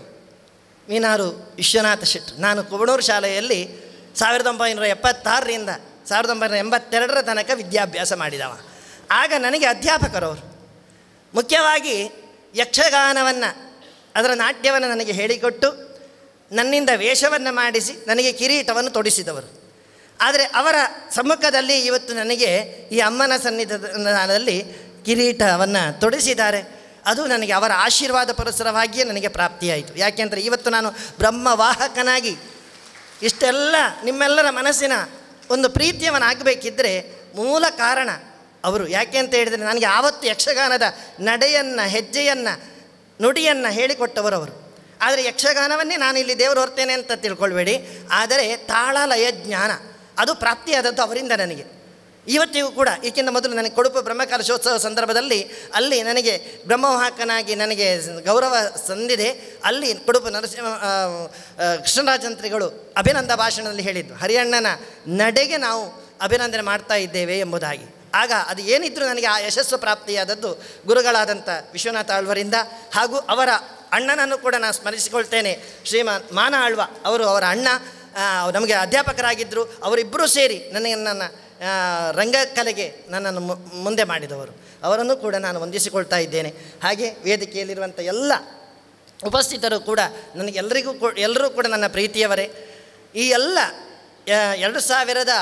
Speaker 1: ಮೀನಾರು ವಿಶ್ವನಾಥ ಶೆಟ್ರು ನಾನು ಕುಬಣೂರು ಶಾಲೆಯಲ್ಲಿ ಸಾವಿರದ ಒಂಬೈನೂರ ಎಪ್ಪತ್ತಾರರಿಂದ ಸಾವಿರದ ಒಂಬೈನೂರ ಎಂಬತ್ತೆರಡರ ತನಕ ವಿದ್ಯಾಭ್ಯಾಸ ಮಾಡಿದವ ಆಗ ನನಗೆ ಅಧ್ಯಾಪಕರವರು ಮುಖ್ಯವಾಗಿ ಯಕ್ಷಗಾನವನ್ನು ಅದರ ನಾಟ್ಯವನ್ನು ನನಗೆ ಹೇಳಿಕೊಟ್ಟು ನನ್ನಿಂದ ವೇಷವನ್ನು ಮಾಡಿಸಿ ನನಗೆ ಕಿರೀಟವನ್ನು ತೊಡಿಸಿದವರು ಆದರೆ ಅವರ ಸಮ್ಮುಖದಲ್ಲಿ ಇವತ್ತು ನನಗೆ ಈ ಅಮ್ಮನ ಸನ್ನಿಧಾನದಲ್ಲಿ ಕಿರೀಟವನ್ನು ತೊಡಿಸಿದ್ದಾರೆ ಅದು ನನಗೆ ಅವರ ಆಶೀರ್ವಾದ ಪುರಸ್ಸರವಾಗಿಯೇ ನನಗೆ ಪ್ರಾಪ್ತಿಯಾಯಿತು ಯಾಕೆಂದರೆ ಇವತ್ತು ನಾನು ಬ್ರಹ್ಮವಾಹಕನಾಗಿ ಇಷ್ಟೆಲ್ಲ ನಿಮ್ಮೆಲ್ಲರ ಮನಸ್ಸಿನ ಒಂದು ಪ್ರೀತಿಯವನಾಗಬೇಕಿದ್ದರೆ ಮೂಲ ಕಾರಣ ಅವರು ಯಾಕೆ ಅಂತ ಹೇಳಿದರೆ ನನಗೆ ಆವತ್ತು ಯಕ್ಷಗಾನದ ನಡೆಯನ್ನು ಹೆಜ್ಜೆಯನ್ನು ನುಡಿಯನ್ನು ಹೇಳಿಕೊಟ್ಟವರು ಅವರು ಆದರೆ ಯಕ್ಷಗಾನವನ್ನೇ ನಾನು ಇಲ್ಲಿ ದೇವರು ಹೊರ್ತೇನೆ ಅಂತ ತಿಳ್ಕೊಳ್ಬೇಡಿ ಆದರೆ ತಾಳ ಲಯ ಜ್ಞಾನ ಅದು ಪ್ರಾಪ್ತಿಯಾದದ್ದು ಅವರಿಂದ ನನಗೆ ಇವತ್ತಿಗೂ ಕೂಡ ಏಕೆಂದ ಮೊದಲು ನನಗೆ ಕೊಡುಪು ಬ್ರಹ್ಮಕಲಶೋತ್ಸವ ಸಂದರ್ಭದಲ್ಲಿ ಅಲ್ಲಿ ನನಗೆ ಬ್ರಹ್ಮವಾಹಕನಾಗಿ ನನಗೆ ಗೌರವ ಸಂದಿದೆ ಅಲ್ಲಿ ಕೊಡುಪು ನರಸಿಂಹ ಆ, ಆ, ಕೃಷ್ಣರಾಜಂತ್ರಿಗಳು ಅಭಿನಂದ ಭಾಷಣದಲ್ಲಿ ಹೇಳಿದ್ದು ಹರಿಯಣ್ಣನ ನಡೆಗೆ ನಾವು ಅಭಿನಂದನೆ ಮಾಡ್ತಾ ಇದ್ದೇವೆ ಎಂಬುದಾಗಿ ಆಗ ಅದು ಏನಿದ್ರೂ ನನಗೆ ಆ ಯಶಸ್ಸು ಪ್ರಾಪ್ತಿಯಾದದ್ದು ಗುರುಗಳಾದಂಥ ವಿಶ್ವನಾಥ ಆಳ್ವರಿಂದ ಹಾಗೂ ಅವರ ಅಣ್ಣನನ್ನು ಕೂಡ ನಾನು ಸ್ಮರಿಸಿಕೊಳ್ತೇನೆ ಶ್ರೀಮಾನ್ ಮಾನ ಆಳ್ವ ಅವರು ಅವರ ಅಣ್ಣ ಆ, ನಮಗೆ ಅಧ್ಯಾಪಕರಾಗಿದ್ದರು ಅವರಿಬ್ಬರೂ ಸೇರಿ ನನಗೆ ನನ್ನ ಆ, ರಂಗಕಲೆಗೆ ನನ್ನನ್ನು ಮು- ಮುಂದೆ ಮಾಡಿದವರು ಅವರನ್ನು ಕೂಡ ನಾನು ವಂದಿಸಿಕೊಳ್ತಾ ಇದ್ದೇನೆ ಹಾಗೆ ವೇದಿಕೆಯಲ್ಲಿರುವಂಥ ಎಲ್ಲ ಉಪಸ್ಥಿತರು ಕೂಡ ನನಗೆ ಎಲ್ಲರಿಗೂ ಕೂ ಎಲ್ಲರೂ ಕೂಡ ನನ್ನ ಪ್ರೀತಿಯವರೇ ಈ ಎಲ್ಲ ಆ, ಎರಡು ಸಾವಿರದ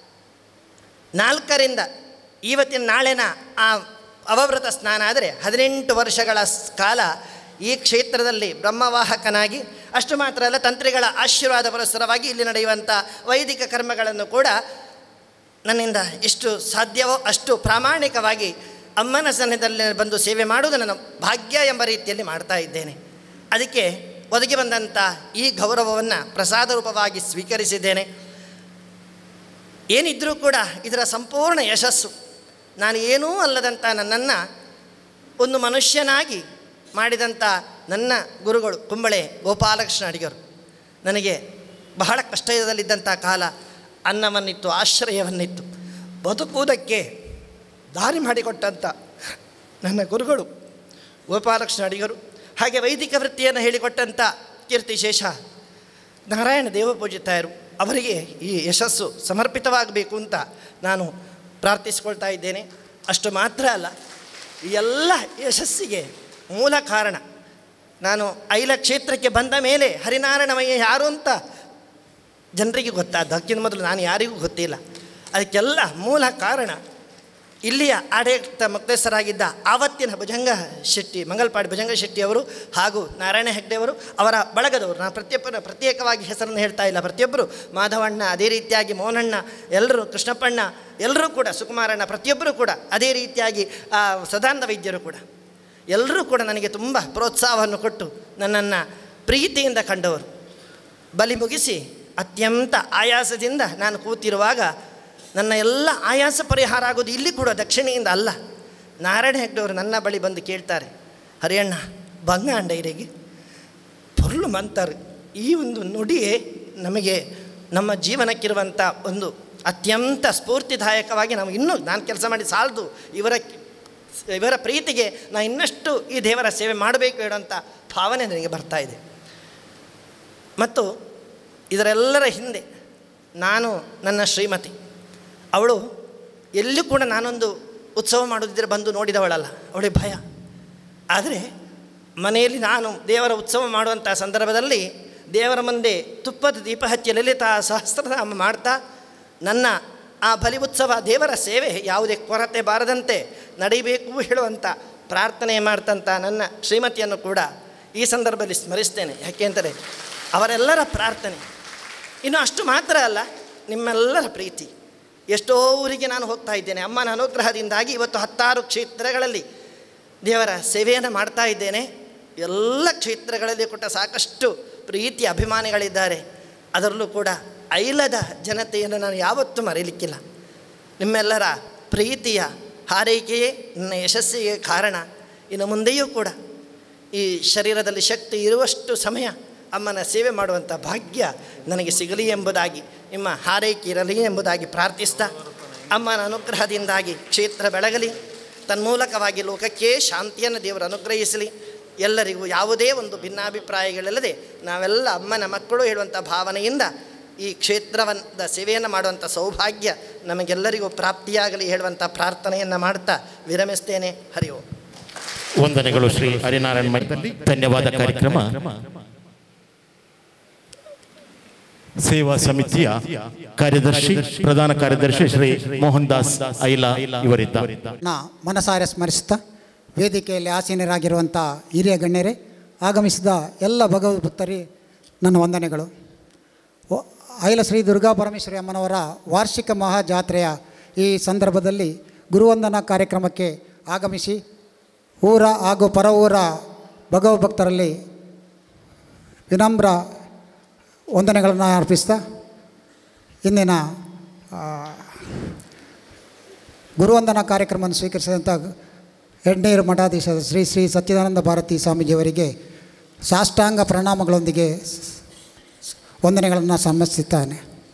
Speaker 1: ನಾಲ್ಕರಿಂದ ಇವತ್ತಿನ ನಾಳೆನ ಆ ಅವಭೃತ ಸ್ನಾನ ಆದರೆ ಹದಿನೆಂಟು ವರ್ಷಗಳ ಸ್- ಕಾಲ ಈ ಕ್ಷೇತ್ರದಲ್ಲಿ ಬ್ರಹ್ಮವಾಹಕನಾಗಿ ಅಷ್ಟು ಮಾತ್ರ ಅಲ್ಲ ತಂತ್ರಿಗಳ ಆಶೀರ್ವಾದ ಪುರಸ್ಸರವಾಗಿ ಇಲ್ಲಿ ನಡೆಯುವಂಥ ವೈದಿಕ ಕರ್ಮಗಳನ್ನು ಕೂಡ ನನ್ನಿಂದ ಎಷ್ಟು ಸಾಧ್ಯವೋ ಅಷ್ಟು ಪ್ರಾಮಾಣಿಕವಾಗಿ ಅಮ್ಮನ ಸನ್ನಿಧದಲ್ಲಿ ಬಂದು ಸೇವೆ ಮಾಡುವುದು ನನ್ನ ಭಾಗ್ಯ ಎಂಬ ರೀತಿಯಲ್ಲಿ ಮಾಡ್ತಾ ಇದ್ದೇನೆ ಅದಕ್ಕೆ ಒದಗಿ ಬಂದಂಥ ಈ ಗೌರವವನ್ನು ಪ್ರಸಾದ ರೂಪವಾಗಿ ಸ್ವೀಕರಿಸಿದ್ದೇನೆ ಏನಿದ್ರೂ ಕೂಡ ಇದರ ಸಂಪೂರ್ಣ ಯಶಸ್ಸು ನಾನು ಏನೂ ಅಲ್ಲದಂಥ ನನ್ನನ್ನು ಒಂದು ಮನುಷ್ಯನಾಗಿ ಮಾಡಿದಂಥ ನನ್ನ ಗುರುಗಳು ಕುಂಬಳೆ ಗೋಪಾಲಕೃಷ್ಣ ಅಡಿಗರು ನನಗೆ ಬಹಳ ಕಷ್ಟದಲ್ಲಿದ್ದಂಥ ಕಾಲ ಅನ್ನವನ್ನಿತ್ತು ಆಶ್ರಯವನ್ನಿತ್ತು ಬದುಕುವುದಕ್ಕೆ ದಾರಿ ಮಾಡಿಕೊಟ್ಟಂಥ ನನ್ನ ಗುರುಗಳು ಗೋಪಾಲಕೃಷ್ಣ ಅಡಿಗರು ಹಾಗೆ ವೈದಿಕ ವೃತ್ತಿಯನ್ನು ಹೇಳಿಕೊಟ್ಟಂಥ ಕೀರ್ತಿಶೇಷ ನಾರಾಯಣ ದೇವಪೂಜಿತಾಯರು ಅವರಿಗೆ ಈ ಯಶಸ್ಸು ಸಮರ್ಪಿತವಾಗಬೇಕು ಅಂತ ನಾನು ಪ್ರಾರ್ಥಿಸ್ಕೊಳ್ತಾ ಇದ್ದೇನೆ ಅಷ್ಟು ಮಾತ್ರ ಅಲ್ಲ ಈ ಎಲ್ಲ ಯಶಸ್ಸಿಗೆ ಮೂಲ ಕಾರಣ ನಾನು ಐಲ ಕ್ಷೇತ್ರಕ್ಕೆ ಬಂದ ಮೇಲೆ ಹರಿನಾರಾಯಣಮಯ್ಯ ಯಾರು ಅಂತ ಜನರಿಗೆ ಗೊತ್ತಾದ ಅದಕ್ಕಿಂತ ಮೊದಲು ನಾನು ಯಾರಿಗೂ ಗೊತ್ತಿಲ್ಲ ಅದಕ್ಕೆಲ್ಲ ಮೂಲ ಕಾರಣ ಇಲ್ಲಿಯ ಆಡಳಿತ ಮುಕ್ತೇಸರಾಗಿದ್ದ ಆವತ್ತಿನ ಭುಜಂಗ ಶೆಟ್ಟಿ ಮಂಗಲ್ಪಾಡಿ ಭುಜಂಗ ಶೆಟ್ಟಿಯವರು ಹಾಗೂ ನಾರಾಯಣ ಹೆಗ್ಡೆಯವರು ಅವರ ಬಳಗದವರು ನಾನು ಪ್ರತಿಯೊಬ್ಬರ ಪ್ರತ್ಯೇಕವಾಗಿ ಹೆಸರನ್ನು ಹೇಳ್ತಾ ಇಲ್ಲ ಪ್ರತಿಯೊಬ್ಬರು ಮಾಧವಣ್ಣ ಅದೇ ರೀತಿಯಾಗಿ ಮೋಹನಣ್ಣ ಎಲ್ಲರೂ ಕೃಷ್ಣಪ್ಪಣ್ಣ ಎಲ್ಲರೂ ಕೂಡ ಸುಕುಮಾರಣ್ಣ ಪ್ರತಿಯೊಬ್ಬರು ಕೂಡ ಅದೇ ರೀತಿಯಾಗಿ ಆ, ಸದಾನಂದ ವೈದ್ಯರು ಕೂಡ ಎಲ್ಲರೂ ಕೂಡ ನನಗೆ ತುಂಬ ಪ್ರೋತ್ಸಾಹವನ್ನು ಕೊಟ್ಟು ನನ್ನನ್ನು ಪ್ರೀತಿಯಿಂದ ಕಂಡವರು ಬಲಿ ಮುಗಿಸಿ ಅತ್ಯಂತ ಆಯಾಸದಿಂದ ನಾನು ಕೂತಿರುವಾಗ ನನ್ನ ಎಲ್ಲ ಆಯಾಸ ಪರಿಹಾರ ಆಗೋದು ಇಲ್ಲಿ ಕೂಡ ದಕ್ಷಿಣೆಯಿಂದ ಅಲ್ಲ ನಾರಾಯಣ ಹೆಗ್ಡೆಯವರು ನನ್ನ ಬಳಿ ಬಂದು ಕೇಳ್ತಾರೆ ಹರಿಯಣ್ಣ ಬಂಗಾಂಡ ಇರಿಗೆ ಪೊರ್ಲು ಮಂತಾರೆ ಈ ಒಂದು ನುಡಿಯೇ ನಮಗೆ ನಮ್ಮ ಜೀವನಕ್ಕಿರುವಂಥ ಒಂದು ಅತ್ಯಂತ ಸ್ಫೂರ್ತಿದಾಯಕವಾಗಿ ನಾವು ಇನ್ನೂ ನಾನು ಕೆಲಸ ಮಾಡಿ ಸಾಲದು ಇವರ ಇವರ ಪ್ರೀತಿಗೆ ನಾನು ಇನ್ನಷ್ಟು ಈ ದೇವರ ಸೇವೆ ಮಾಡಬೇಕು ಹೇಳುವಂಥ ಭಾವನೆ ನನಗೆ ಬರ್ತಾ ಇದೆ ಮತ್ತು ಇದರೆಲ್ಲರ ಹಿಂದೆ ನಾನು ನನ್ನ ಶ್ರೀಮತಿ ಅವಳು ಎಲ್ಲಿಯೂ ಕೂಡ ನಾನೊಂದು ಉತ್ಸವ ಮಾಡೋದಿದ್ದರೆ ಬಂದು ನೋಡಿದವಳಲ್ಲ ಅವಳಿಗೆ ಭಯ ಆದರೆ ಮನೆಯಲ್ಲಿ ನಾನು ದೇವರ ಉತ್ಸವ ಮಾಡುವಂಥ ಸಂದರ್ಭದಲ್ಲಿ ದೇವರ ಮುಂದೆ ತುಪ್ಪದ ದೀಪ ಹಚ್ಚಿ ಲಲಿತಾ ಸಹಸ್ರನಾಮ ಮಾಡ್ತಾ ನನ್ನ ಆ ಬಲಿ ಉತ್ಸವ ದೇವರ ಸೇವೆ ಯಾವುದೇ ಕೊರತೆ ಬಾರದಂತೆ ನಡೀಬೇಕು ಹೇಳುವಂಥ ಪ್ರಾರ್ಥನೆ ಮಾಡ್ತಂಥ ನನ್ನ ಶ್ರೀಮತಿಯನ್ನು ಕೂಡ ಈ ಸಂದರ್ಭದಲ್ಲಿ ಸ್ಮರಿಸ್ತೇನೆ ಯಾಕೆಂದರೆ ಅವರೆಲ್ಲರ ಪ್ರಾರ್ಥನೆ ಇನ್ನು ಅಷ್ಟು ಮಾತ್ರ ಅಲ್ಲ ನಿಮ್ಮೆಲ್ಲರ ಪ್ರೀತಿ ಎಷ್ಟೋ ಊರಿಗೆ ನಾನು ಹೋಗ್ತಾ ಇದ್ದೇನೆ ಅಮ್ಮನ ಅನುಗ್ರಹದಿಂದಾಗಿ ಇವತ್ತು ಹತ್ತಾರು ಕ್ಷೇತ್ರಗಳಲ್ಲಿ ದೇವರ ಸೇವೆಯನ್ನು ಮಾಡ್ತಾ ಇದ್ದೇನೆ ಎಲ್ಲ ಕ್ಷೇತ್ರಗಳಲ್ಲಿ ಕೂಡ ಸಾಕಷ್ಟು ಪ್ರೀತಿ ಅಭಿಮಾನಿಗಳಿದ್ದಾರೆ ಅದರಲ್ಲೂ ಕೂಡ ಐಲದ ಜನತೆಯನ್ನು ನಾನು ಯಾವತ್ತೂ ಮರೆಯಲಿಕ್ಕಿಲ್ಲ ನಿಮ್ಮೆಲ್ಲರ ಪ್ರೀತಿಯ ಹಾರೈಕೆಯೇ ನನ್ನ ಯಶಸ್ಸಿಗೆ ಕಾರಣ ಇನ್ನು ಮುಂದೆಯೂ ಕೂಡ ಈ ಶರೀರದಲ್ಲಿ ಶಕ್ತಿ ಇರುವಷ್ಟು ಸಮಯ ಅಮ್ಮನ ಸೇವೆ ಮಾಡುವಂಥ ಭಾಗ್ಯ ನನಗೆ ಸಿಗಲಿ ಎಂಬುದಾಗಿ ನಿಮ್ಮ ಹಾರೈಕೆ ಇರಲಿ ಎಂಬುದಾಗಿ ಪ್ರಾರ್ಥಿಸ್ತಾ ಅಮ್ಮನ ಅನುಗ್ರಹದಿಂದಾಗಿ ಕ್ಷೇತ್ರ ಬೆಳಗಲಿ ತನ್ಮೂಲಕವಾಗಿ ಲೋಕಕ್ಕೆ ಶಾಂತಿಯನ್ನು ದೇವರು ಅನುಗ್ರಹಿಸಲಿ ಎಲ್ಲರಿಗೂ ಯಾವುದೇ ಒಂದು ಭಿನ್ನಾಭಿಪ್ರಾಯಗಳಿಲ್ಲದೆ ನಾವೆಲ್ಲ ಅಮ್ಮನ ಮಕ್ಕಳು ಹೇಳುವಂಥ ಭಾವನೆಯಿಂದ ಈ ಕ್ಷೇತ್ರವನ್ನ ಸೇವೆಯನ್ನು ಮಾಡುವಂಥ ಸೌಭಾಗ್ಯ ನಮಗೆಲ್ಲರಿಗೂ ಪ್ರಾಪ್ತಿಯಾಗಲಿ ಹೇಳುವಂಥ ಪ್ರಾರ್ಥನೆಯನ್ನು ಮಾಡ್ತಾ ವಿರಮಿಸ್ತೇನೆ ಹರಿ ಓಂ
Speaker 3: ವಂದನೆಗಳು ಶ್ರೀ ಹರಿನಾರಾಯಣ ಮಠದಲ್ಲಿ ಧನ್ಯವಾದ ಕಾರ್ಯಕ್ರಮ ಸೇವಾ ಸಮಿತಿಯ ಕಾರ್ಯದರ್ಶಿ ಪ್ರಧಾನ ಕಾರ್ಯದರ್ಶಿ ಶ್ರೀ ಮೋಹನ್ ದಾಸ್ ಐಲಾ ಇವರಿದ್ದ
Speaker 12: ನಾ ಮನಸಾರೆ ಸ್ಮರಿಸುತ್ತಾ ವೇದಿಕೆಯಲ್ಲಿ ಆಸೀನರಾಗಿರುವಂಥ ಹಿರಿಯ ಗಣ್ಯರೇ ಆಗಮಿಸಿದ ಎಲ್ಲ ಭಗವದ್ಭಕ್ತರಿ ನನ್ನ ವಂದನೆಗಳು ವ- ಐಲ ಶ್ರೀ ದುರ್ಗಾ ಪರಮೇಶ್ವರಿ ಅಮ್ಮನವರ ವಾರ್ಷಿಕ ಮಹಾಜಾತ್ರೆಯ ಈ ಸಂದರ್ಭದಲ್ಲಿ ಗುರುವಂದನಾ ಕಾರ್ಯಕ್ರಮಕ್ಕೆ ಆಗಮಿಸಿ ಊರ ಹಾಗೂ ಪರ ಊರ ಭಗವದ್ಭಕ್ತರಲ್ಲಿ ವಿನಮ್ರ ವಂದನೆಗಳನ್ನು ಅರ್ಪಿಸ್ತಾ ಇಂದಿನ ಆ, ಗುರುವಂದನಾ ಕಾರ್ಯಕ್ರಮವನ್ನು ಸ್ವೀಕರಿಸಿದಂಥ ಎಡ್ನೇರು ಮಠಾಧೀಶ ಶ್ರೀ ಶ್ರೀ ಸಚ್ಚಿದಾನಂದ ಭಾರತಿ ಸ್ವಾಮೀಜಿಯವರಿಗೆ ಸಾಷ್ಟಾಂಗ ಪ್ರಣಾಮಗಳೊಂದಿಗೆ ಸ್- ವಂದನೆಗಳನ್ನು ಸಮರ್ಪಿಸುತ್ತಾನೆ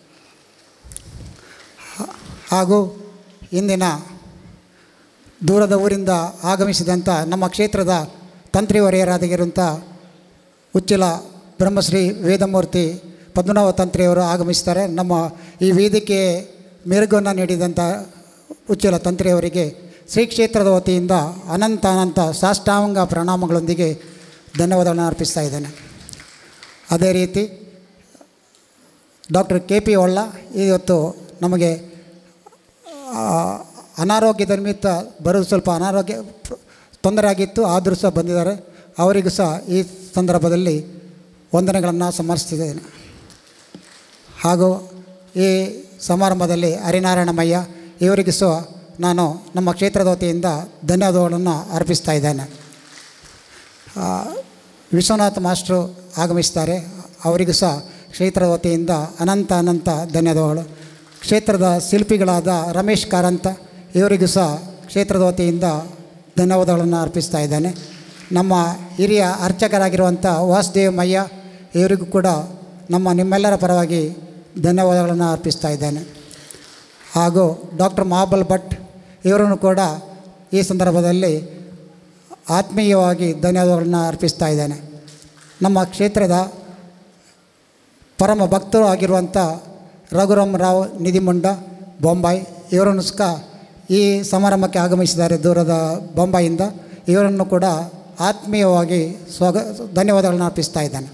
Speaker 12: ಹಾ- ಹಾಗೂ ಇಂದಿನ ದೂರದ ಊರಿಂದ ಆಗಮಿಸಿದಂಥ ನಮ್ಮ ಕ್ಷೇತ್ರದ ತಂತ್ರಿ ವರೆಯರಾಗಿರುವಂಥ ಉಚ್ಚಿಲ ಬ್ರಹ್ಮಶ್ರೀ ವೇದಮೂರ್ತಿ ಪದ್ಮನಾಭ ತಂತ್ರಿಯವರು ಆಗಮಿಸ್ತಾರೆ ನಮ್ಮ ಈ ವೇದಿಕೆ ಮೆರುಗನ್ನು ನೀಡಿದಂಥ ಉಚ್ಚಿಲ ತಂತ್ರಿಯವರಿಗೆ ಶ್ರೀ ಕ್ಷೇತ್ರದ ವತಿಯಿಂದ ಅನಂತ ಅನಂತ ಸಾಷ್ಟಾಂಗ ಪ್ರಣಾಮಗಳೊಂದಿಗೆ ಧನ್ಯವಾದಗಳನ್ನು ಅರ್ಪಿಸ್ತಾ ಇದ್ದೇನೆ ಅದೇ ರೀತಿ ಡಾಕ್ಟರ್ ಕೆ ಪಿ ಹೊಳ್ಳ ಇವತ್ತು ನಮಗೆ ಆ, ಅನಾರೋಗ್ಯದ ನಿಮಿತ್ತ ಬರೋದು ಸ್ವಲ್ಪ ಅನಾರೋಗ್ಯ ಪ್ರ- ತೊಂದರೆ ಆಗಿತ್ತು ಆದರೂ ಸಹ ಬಂದಿದ್ದಾರೆ ಅವರಿಗೂ ಸಹ ಈ ಸಂದರ್ಭದಲ್ಲಿ ವಂದನೆಗಳನ್ನು ಸಮರ್ಪಿಸ್ತಿದ್ದೇನೆ ಹಾಗೂ ಈ ಸಮಾರಂಭದಲ್ಲಿ ಹರಿನಾರಾಯಣಮಯ್ಯ ಇವರಿಗೂ ಸಹ ನಾನು ನಮ್ಮ ಕ್ಷೇತ್ರದ ವತಿಯಿಂದ ಧನ್ಯವಾದಗಳನ್ನು ಅರ್ಪಿಸ್ತಾ ಇದ್ದೇನೆ ಆ, ವಿಶ್ವನಾಥ್ ಮಾಸ್ಟ್ರು ಆಗಮಿಸ್ತಾರೆ ಅವರಿಗೂ ಸಹ ಕ್ಷೇತ್ರದ ವತಿಯಿಂದ ಅನಂತ ಅನಂತ ಧನ್ಯವಾದಗಳು ಕ್ಷೇತ್ರದ ಶಿಲ್ಪಿಗಳಾದ ರಮೇಶ್ ಕಾರಂತ ಇವರಿಗೂ ಸಹ ಕ್ಷೇತ್ರದ ವತಿಯಿಂದ ಧನ್ಯವಾದಗಳನ್ನು ಅರ್ಪಿಸ್ತಾ ಇದ್ದೇನೆ ನಮ್ಮ ಹಿರಿಯ ಅರ್ಚಕರಾಗಿರುವಂಥ ವಾಸುದೇವ ಮಯ್ಯ ಇವರಿಗೂ ಕೂಡ ನಮ್ಮ ನಿಮ್ಮೆಲ್ಲರ ಪರವಾಗಿ ಧನ್ಯವಾದಗಳನ್ನು ಅರ್ಪಿಸ್ತಾ ಇದ್ದೇನೆ ಹಾಗೂ ಡಾಕ್ಟರ್ ಮಹಾಬಲ್ ಭಟ್ ಇವರನ್ನು ಕೂಡ ಈ ಸಂದರ್ಭದಲ್ಲಿ ಆತ್ಮೀಯವಾಗಿ ಧನ್ಯವಾದಗಳನ್ನು ಅರ್ಪಿಸ್ತಾ ಇದ್ದೇನೆ ನಮ್ಮ ಕ್ಷೇತ್ರದ ಪರಮ ಭಕ್ತರು ಆಗಿರುವಂಥ ರಘುರಾಮ್ ರಾವ್ ನಿಧಿಮುಂಡ ಬೊಂಬಾಯಿ ಇವರನ್ನು ಸಹ ಈ ಸಮಾರಂಭಕ್ಕೆ ಆಗಮಿಸಿದ್ದಾರೆ ದೂರದ ಬೊಂಬಾಯಿಂದ ಇವರನ್ನು ಕೂಡ ಆತ್ಮೀಯವಾಗಿ ಸ್ವಾಗ ಧನ್ಯವಾದಗಳನ್ನು ಅರ್ಪಿಸ್ತಾ ಇದ್ದೇನೆ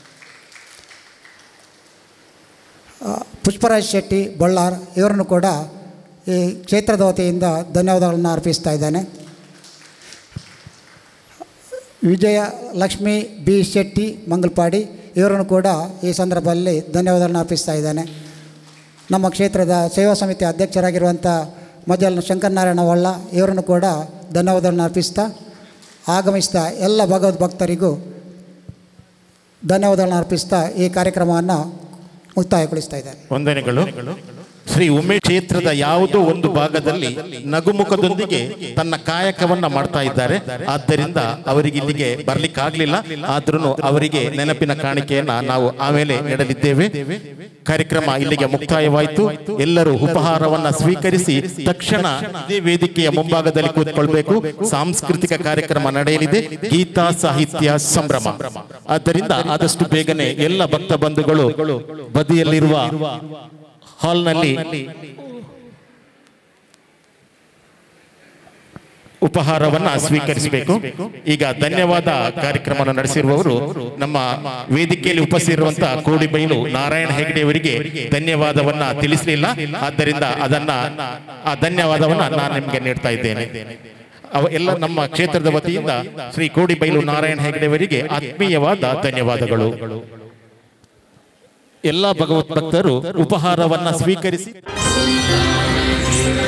Speaker 12: ಆ, ಪುಷ್ಪರಾಜ್ ಶೆಟ್ಟಿ ಬಳ್ಳಾರ್ ಇವರನ್ನು ಕೂಡ ಈ ಕ್ಷೇತ್ರದ ವತಿಯಿಂದ ಧನ್ಯವಾದಗಳನ್ನು ಅರ್ಪಿಸ್ತಾ ಇದ್ದೇನೆ ವಿಜಯ ಲಕ್ಷ್ಮಿ ಬಿ ಶೆಟ್ಟಿ ಮಂಗಲ್ಪಾಡಿ ಇವರನ್ನು ಕೂಡ ಈ ಸಂದರ್ಭದಲ್ಲಿ ಧನ್ಯವಾದಗಳನ್ನು ಅರ್ಪಿಸ್ತಾ ಇದ್ದೇನೆ ನಮ್ಮ ಕ್ಷೇತ್ರದ ಸೇವಾ ಸಮಿತಿ ಅಧ್ಯಕ್ಷರಾಗಿರುವಂಥ ಮಜಲ್ ಶಂಕರನಾರಾಯಣ ಹೊಳ್ಳ ಇವರನ್ನು ಕೂಡ ಧನ್ಯವಾದಗಳನ್ನು ಅರ್ಪಿಸ್ತಾ ಆಗಮಿಸಿದ ಎಲ್ಲ ಭಗವದ್ ಭಕ್ತರಿಗೂ ಧನ್ಯವಾದಗಳನ್ನು ಅರ್ಪಿಸ್ತಾ ಈ ಕಾರ್ಯಕ್ರಮವನ್ನು ಮುಕ್ತಾಯಗೊಳಿಸ್ತಾ ಇದ್ದೇನೆ
Speaker 3: ವಂದನೆಗಳು ಶ್ರೀ ಉಮೇಶ್ ಕ್ಷೇತ್ರದ ಯಾವುದೋ ಒಂದು ಭಾಗದಲ್ಲಿ ನಗುಮುಖದೊಂದಿಗೆ ತನ್ನ ಕಾಯಕವನ್ನ ಮಾಡ್ತಾ ಇದ್ದಾರೆ ಆದ್ದರಿಂದ ಅವರಿಗೆ ಇಲ್ಲಿಗೆ ಬರ್ಲಿಕ್ಕಾಗ್ಲಿಲ್ಲ ಆದ್ರೂ ಅವರಿಗೆ ನೆನಪಿನ ಕಾಣಿಕೆಯನ್ನ ನಾವು ಆಮೇಲೆ ನೀಡಲಿದ್ದೇವೆ ಕಾರ್ಯಕ್ರಮ ಇಲ್ಲಿಗೆ ಮುಕ್ತಾಯವಾಯಿತು ಎಲ್ಲರೂ ಉಪಹಾರವನ್ನ ಸ್ವೀಕರಿಸಿ ತಕ್ಷಣ ಇದೇ ವೇದಿಕೆಯ ಮುಂಭಾಗದಲ್ಲಿ ಕೂತ್ಕೊಳ್ಬೇಕು ಸಾಂಸ್ಕೃತಿಕ ಕಾರ್ಯಕ್ರಮ ನಡೆಯಲಿದೆ ಗೀತಾ ಸಾಹಿತ್ಯ ಸಂಭ್ರಮ ಆದ್ದರಿಂದ ಆದಷ್ಟು ಬೇಗನೆ ಎಲ್ಲ ಭಕ್ತ ಬಂಧುಗಳು ಬದಿಯಲ್ಲಿರುವ ಹಾಲ್ನಲ್ಲಿ ಉಪಹಾರವನ್ನ ಸ್ವೀಕರಿಸಬೇಕು ಈಗ ಧನ್ಯವಾದ ಕಾರ್ಯಕ್ರಮವನ್ನು ನಡೆಸಿರುವವರು ನಮ್ಮ ವೇದಿಕೆಯಲ್ಲಿ ಉಪಸ್ಥಿತಿರುವಂತಹ ಕೋಡಿಬೈಲು ನಾರಾಯಣ ಹೆಗಡೆ ಅವರಿಗೆ ಧನ್ಯವಾದವನ್ನ ತಿಳಿಸಲಿಲ್ಲ ಆದ್ದರಿಂದ ಅದನ್ನ ಆ ಧನ್ಯವಾದವನ್ನ ನಾನು ನಿಮಗೆ ನೀಡ್ತಾ ಇದ್ದೇನೆ ಅವ ಎಲ್ಲ ನಮ್ಮ ಕ್ಷೇತ್ರದ ವತಿಯಿಂದ ಶ್ರೀ ಕೋಡಿಬೈಲು ನಾರಾಯಣ ಹೆಗಡೆ ಅವರಿಗೆ ಆತ್ಮೀಯವಾದ ಧನ್ಯವಾದಗಳು ಎಲ್ಲ ಭಗವತ್ ಭಕ್ತರು ಉಪಹಾರವನ್ನ ಸ್ವೀಕರಿಸಿ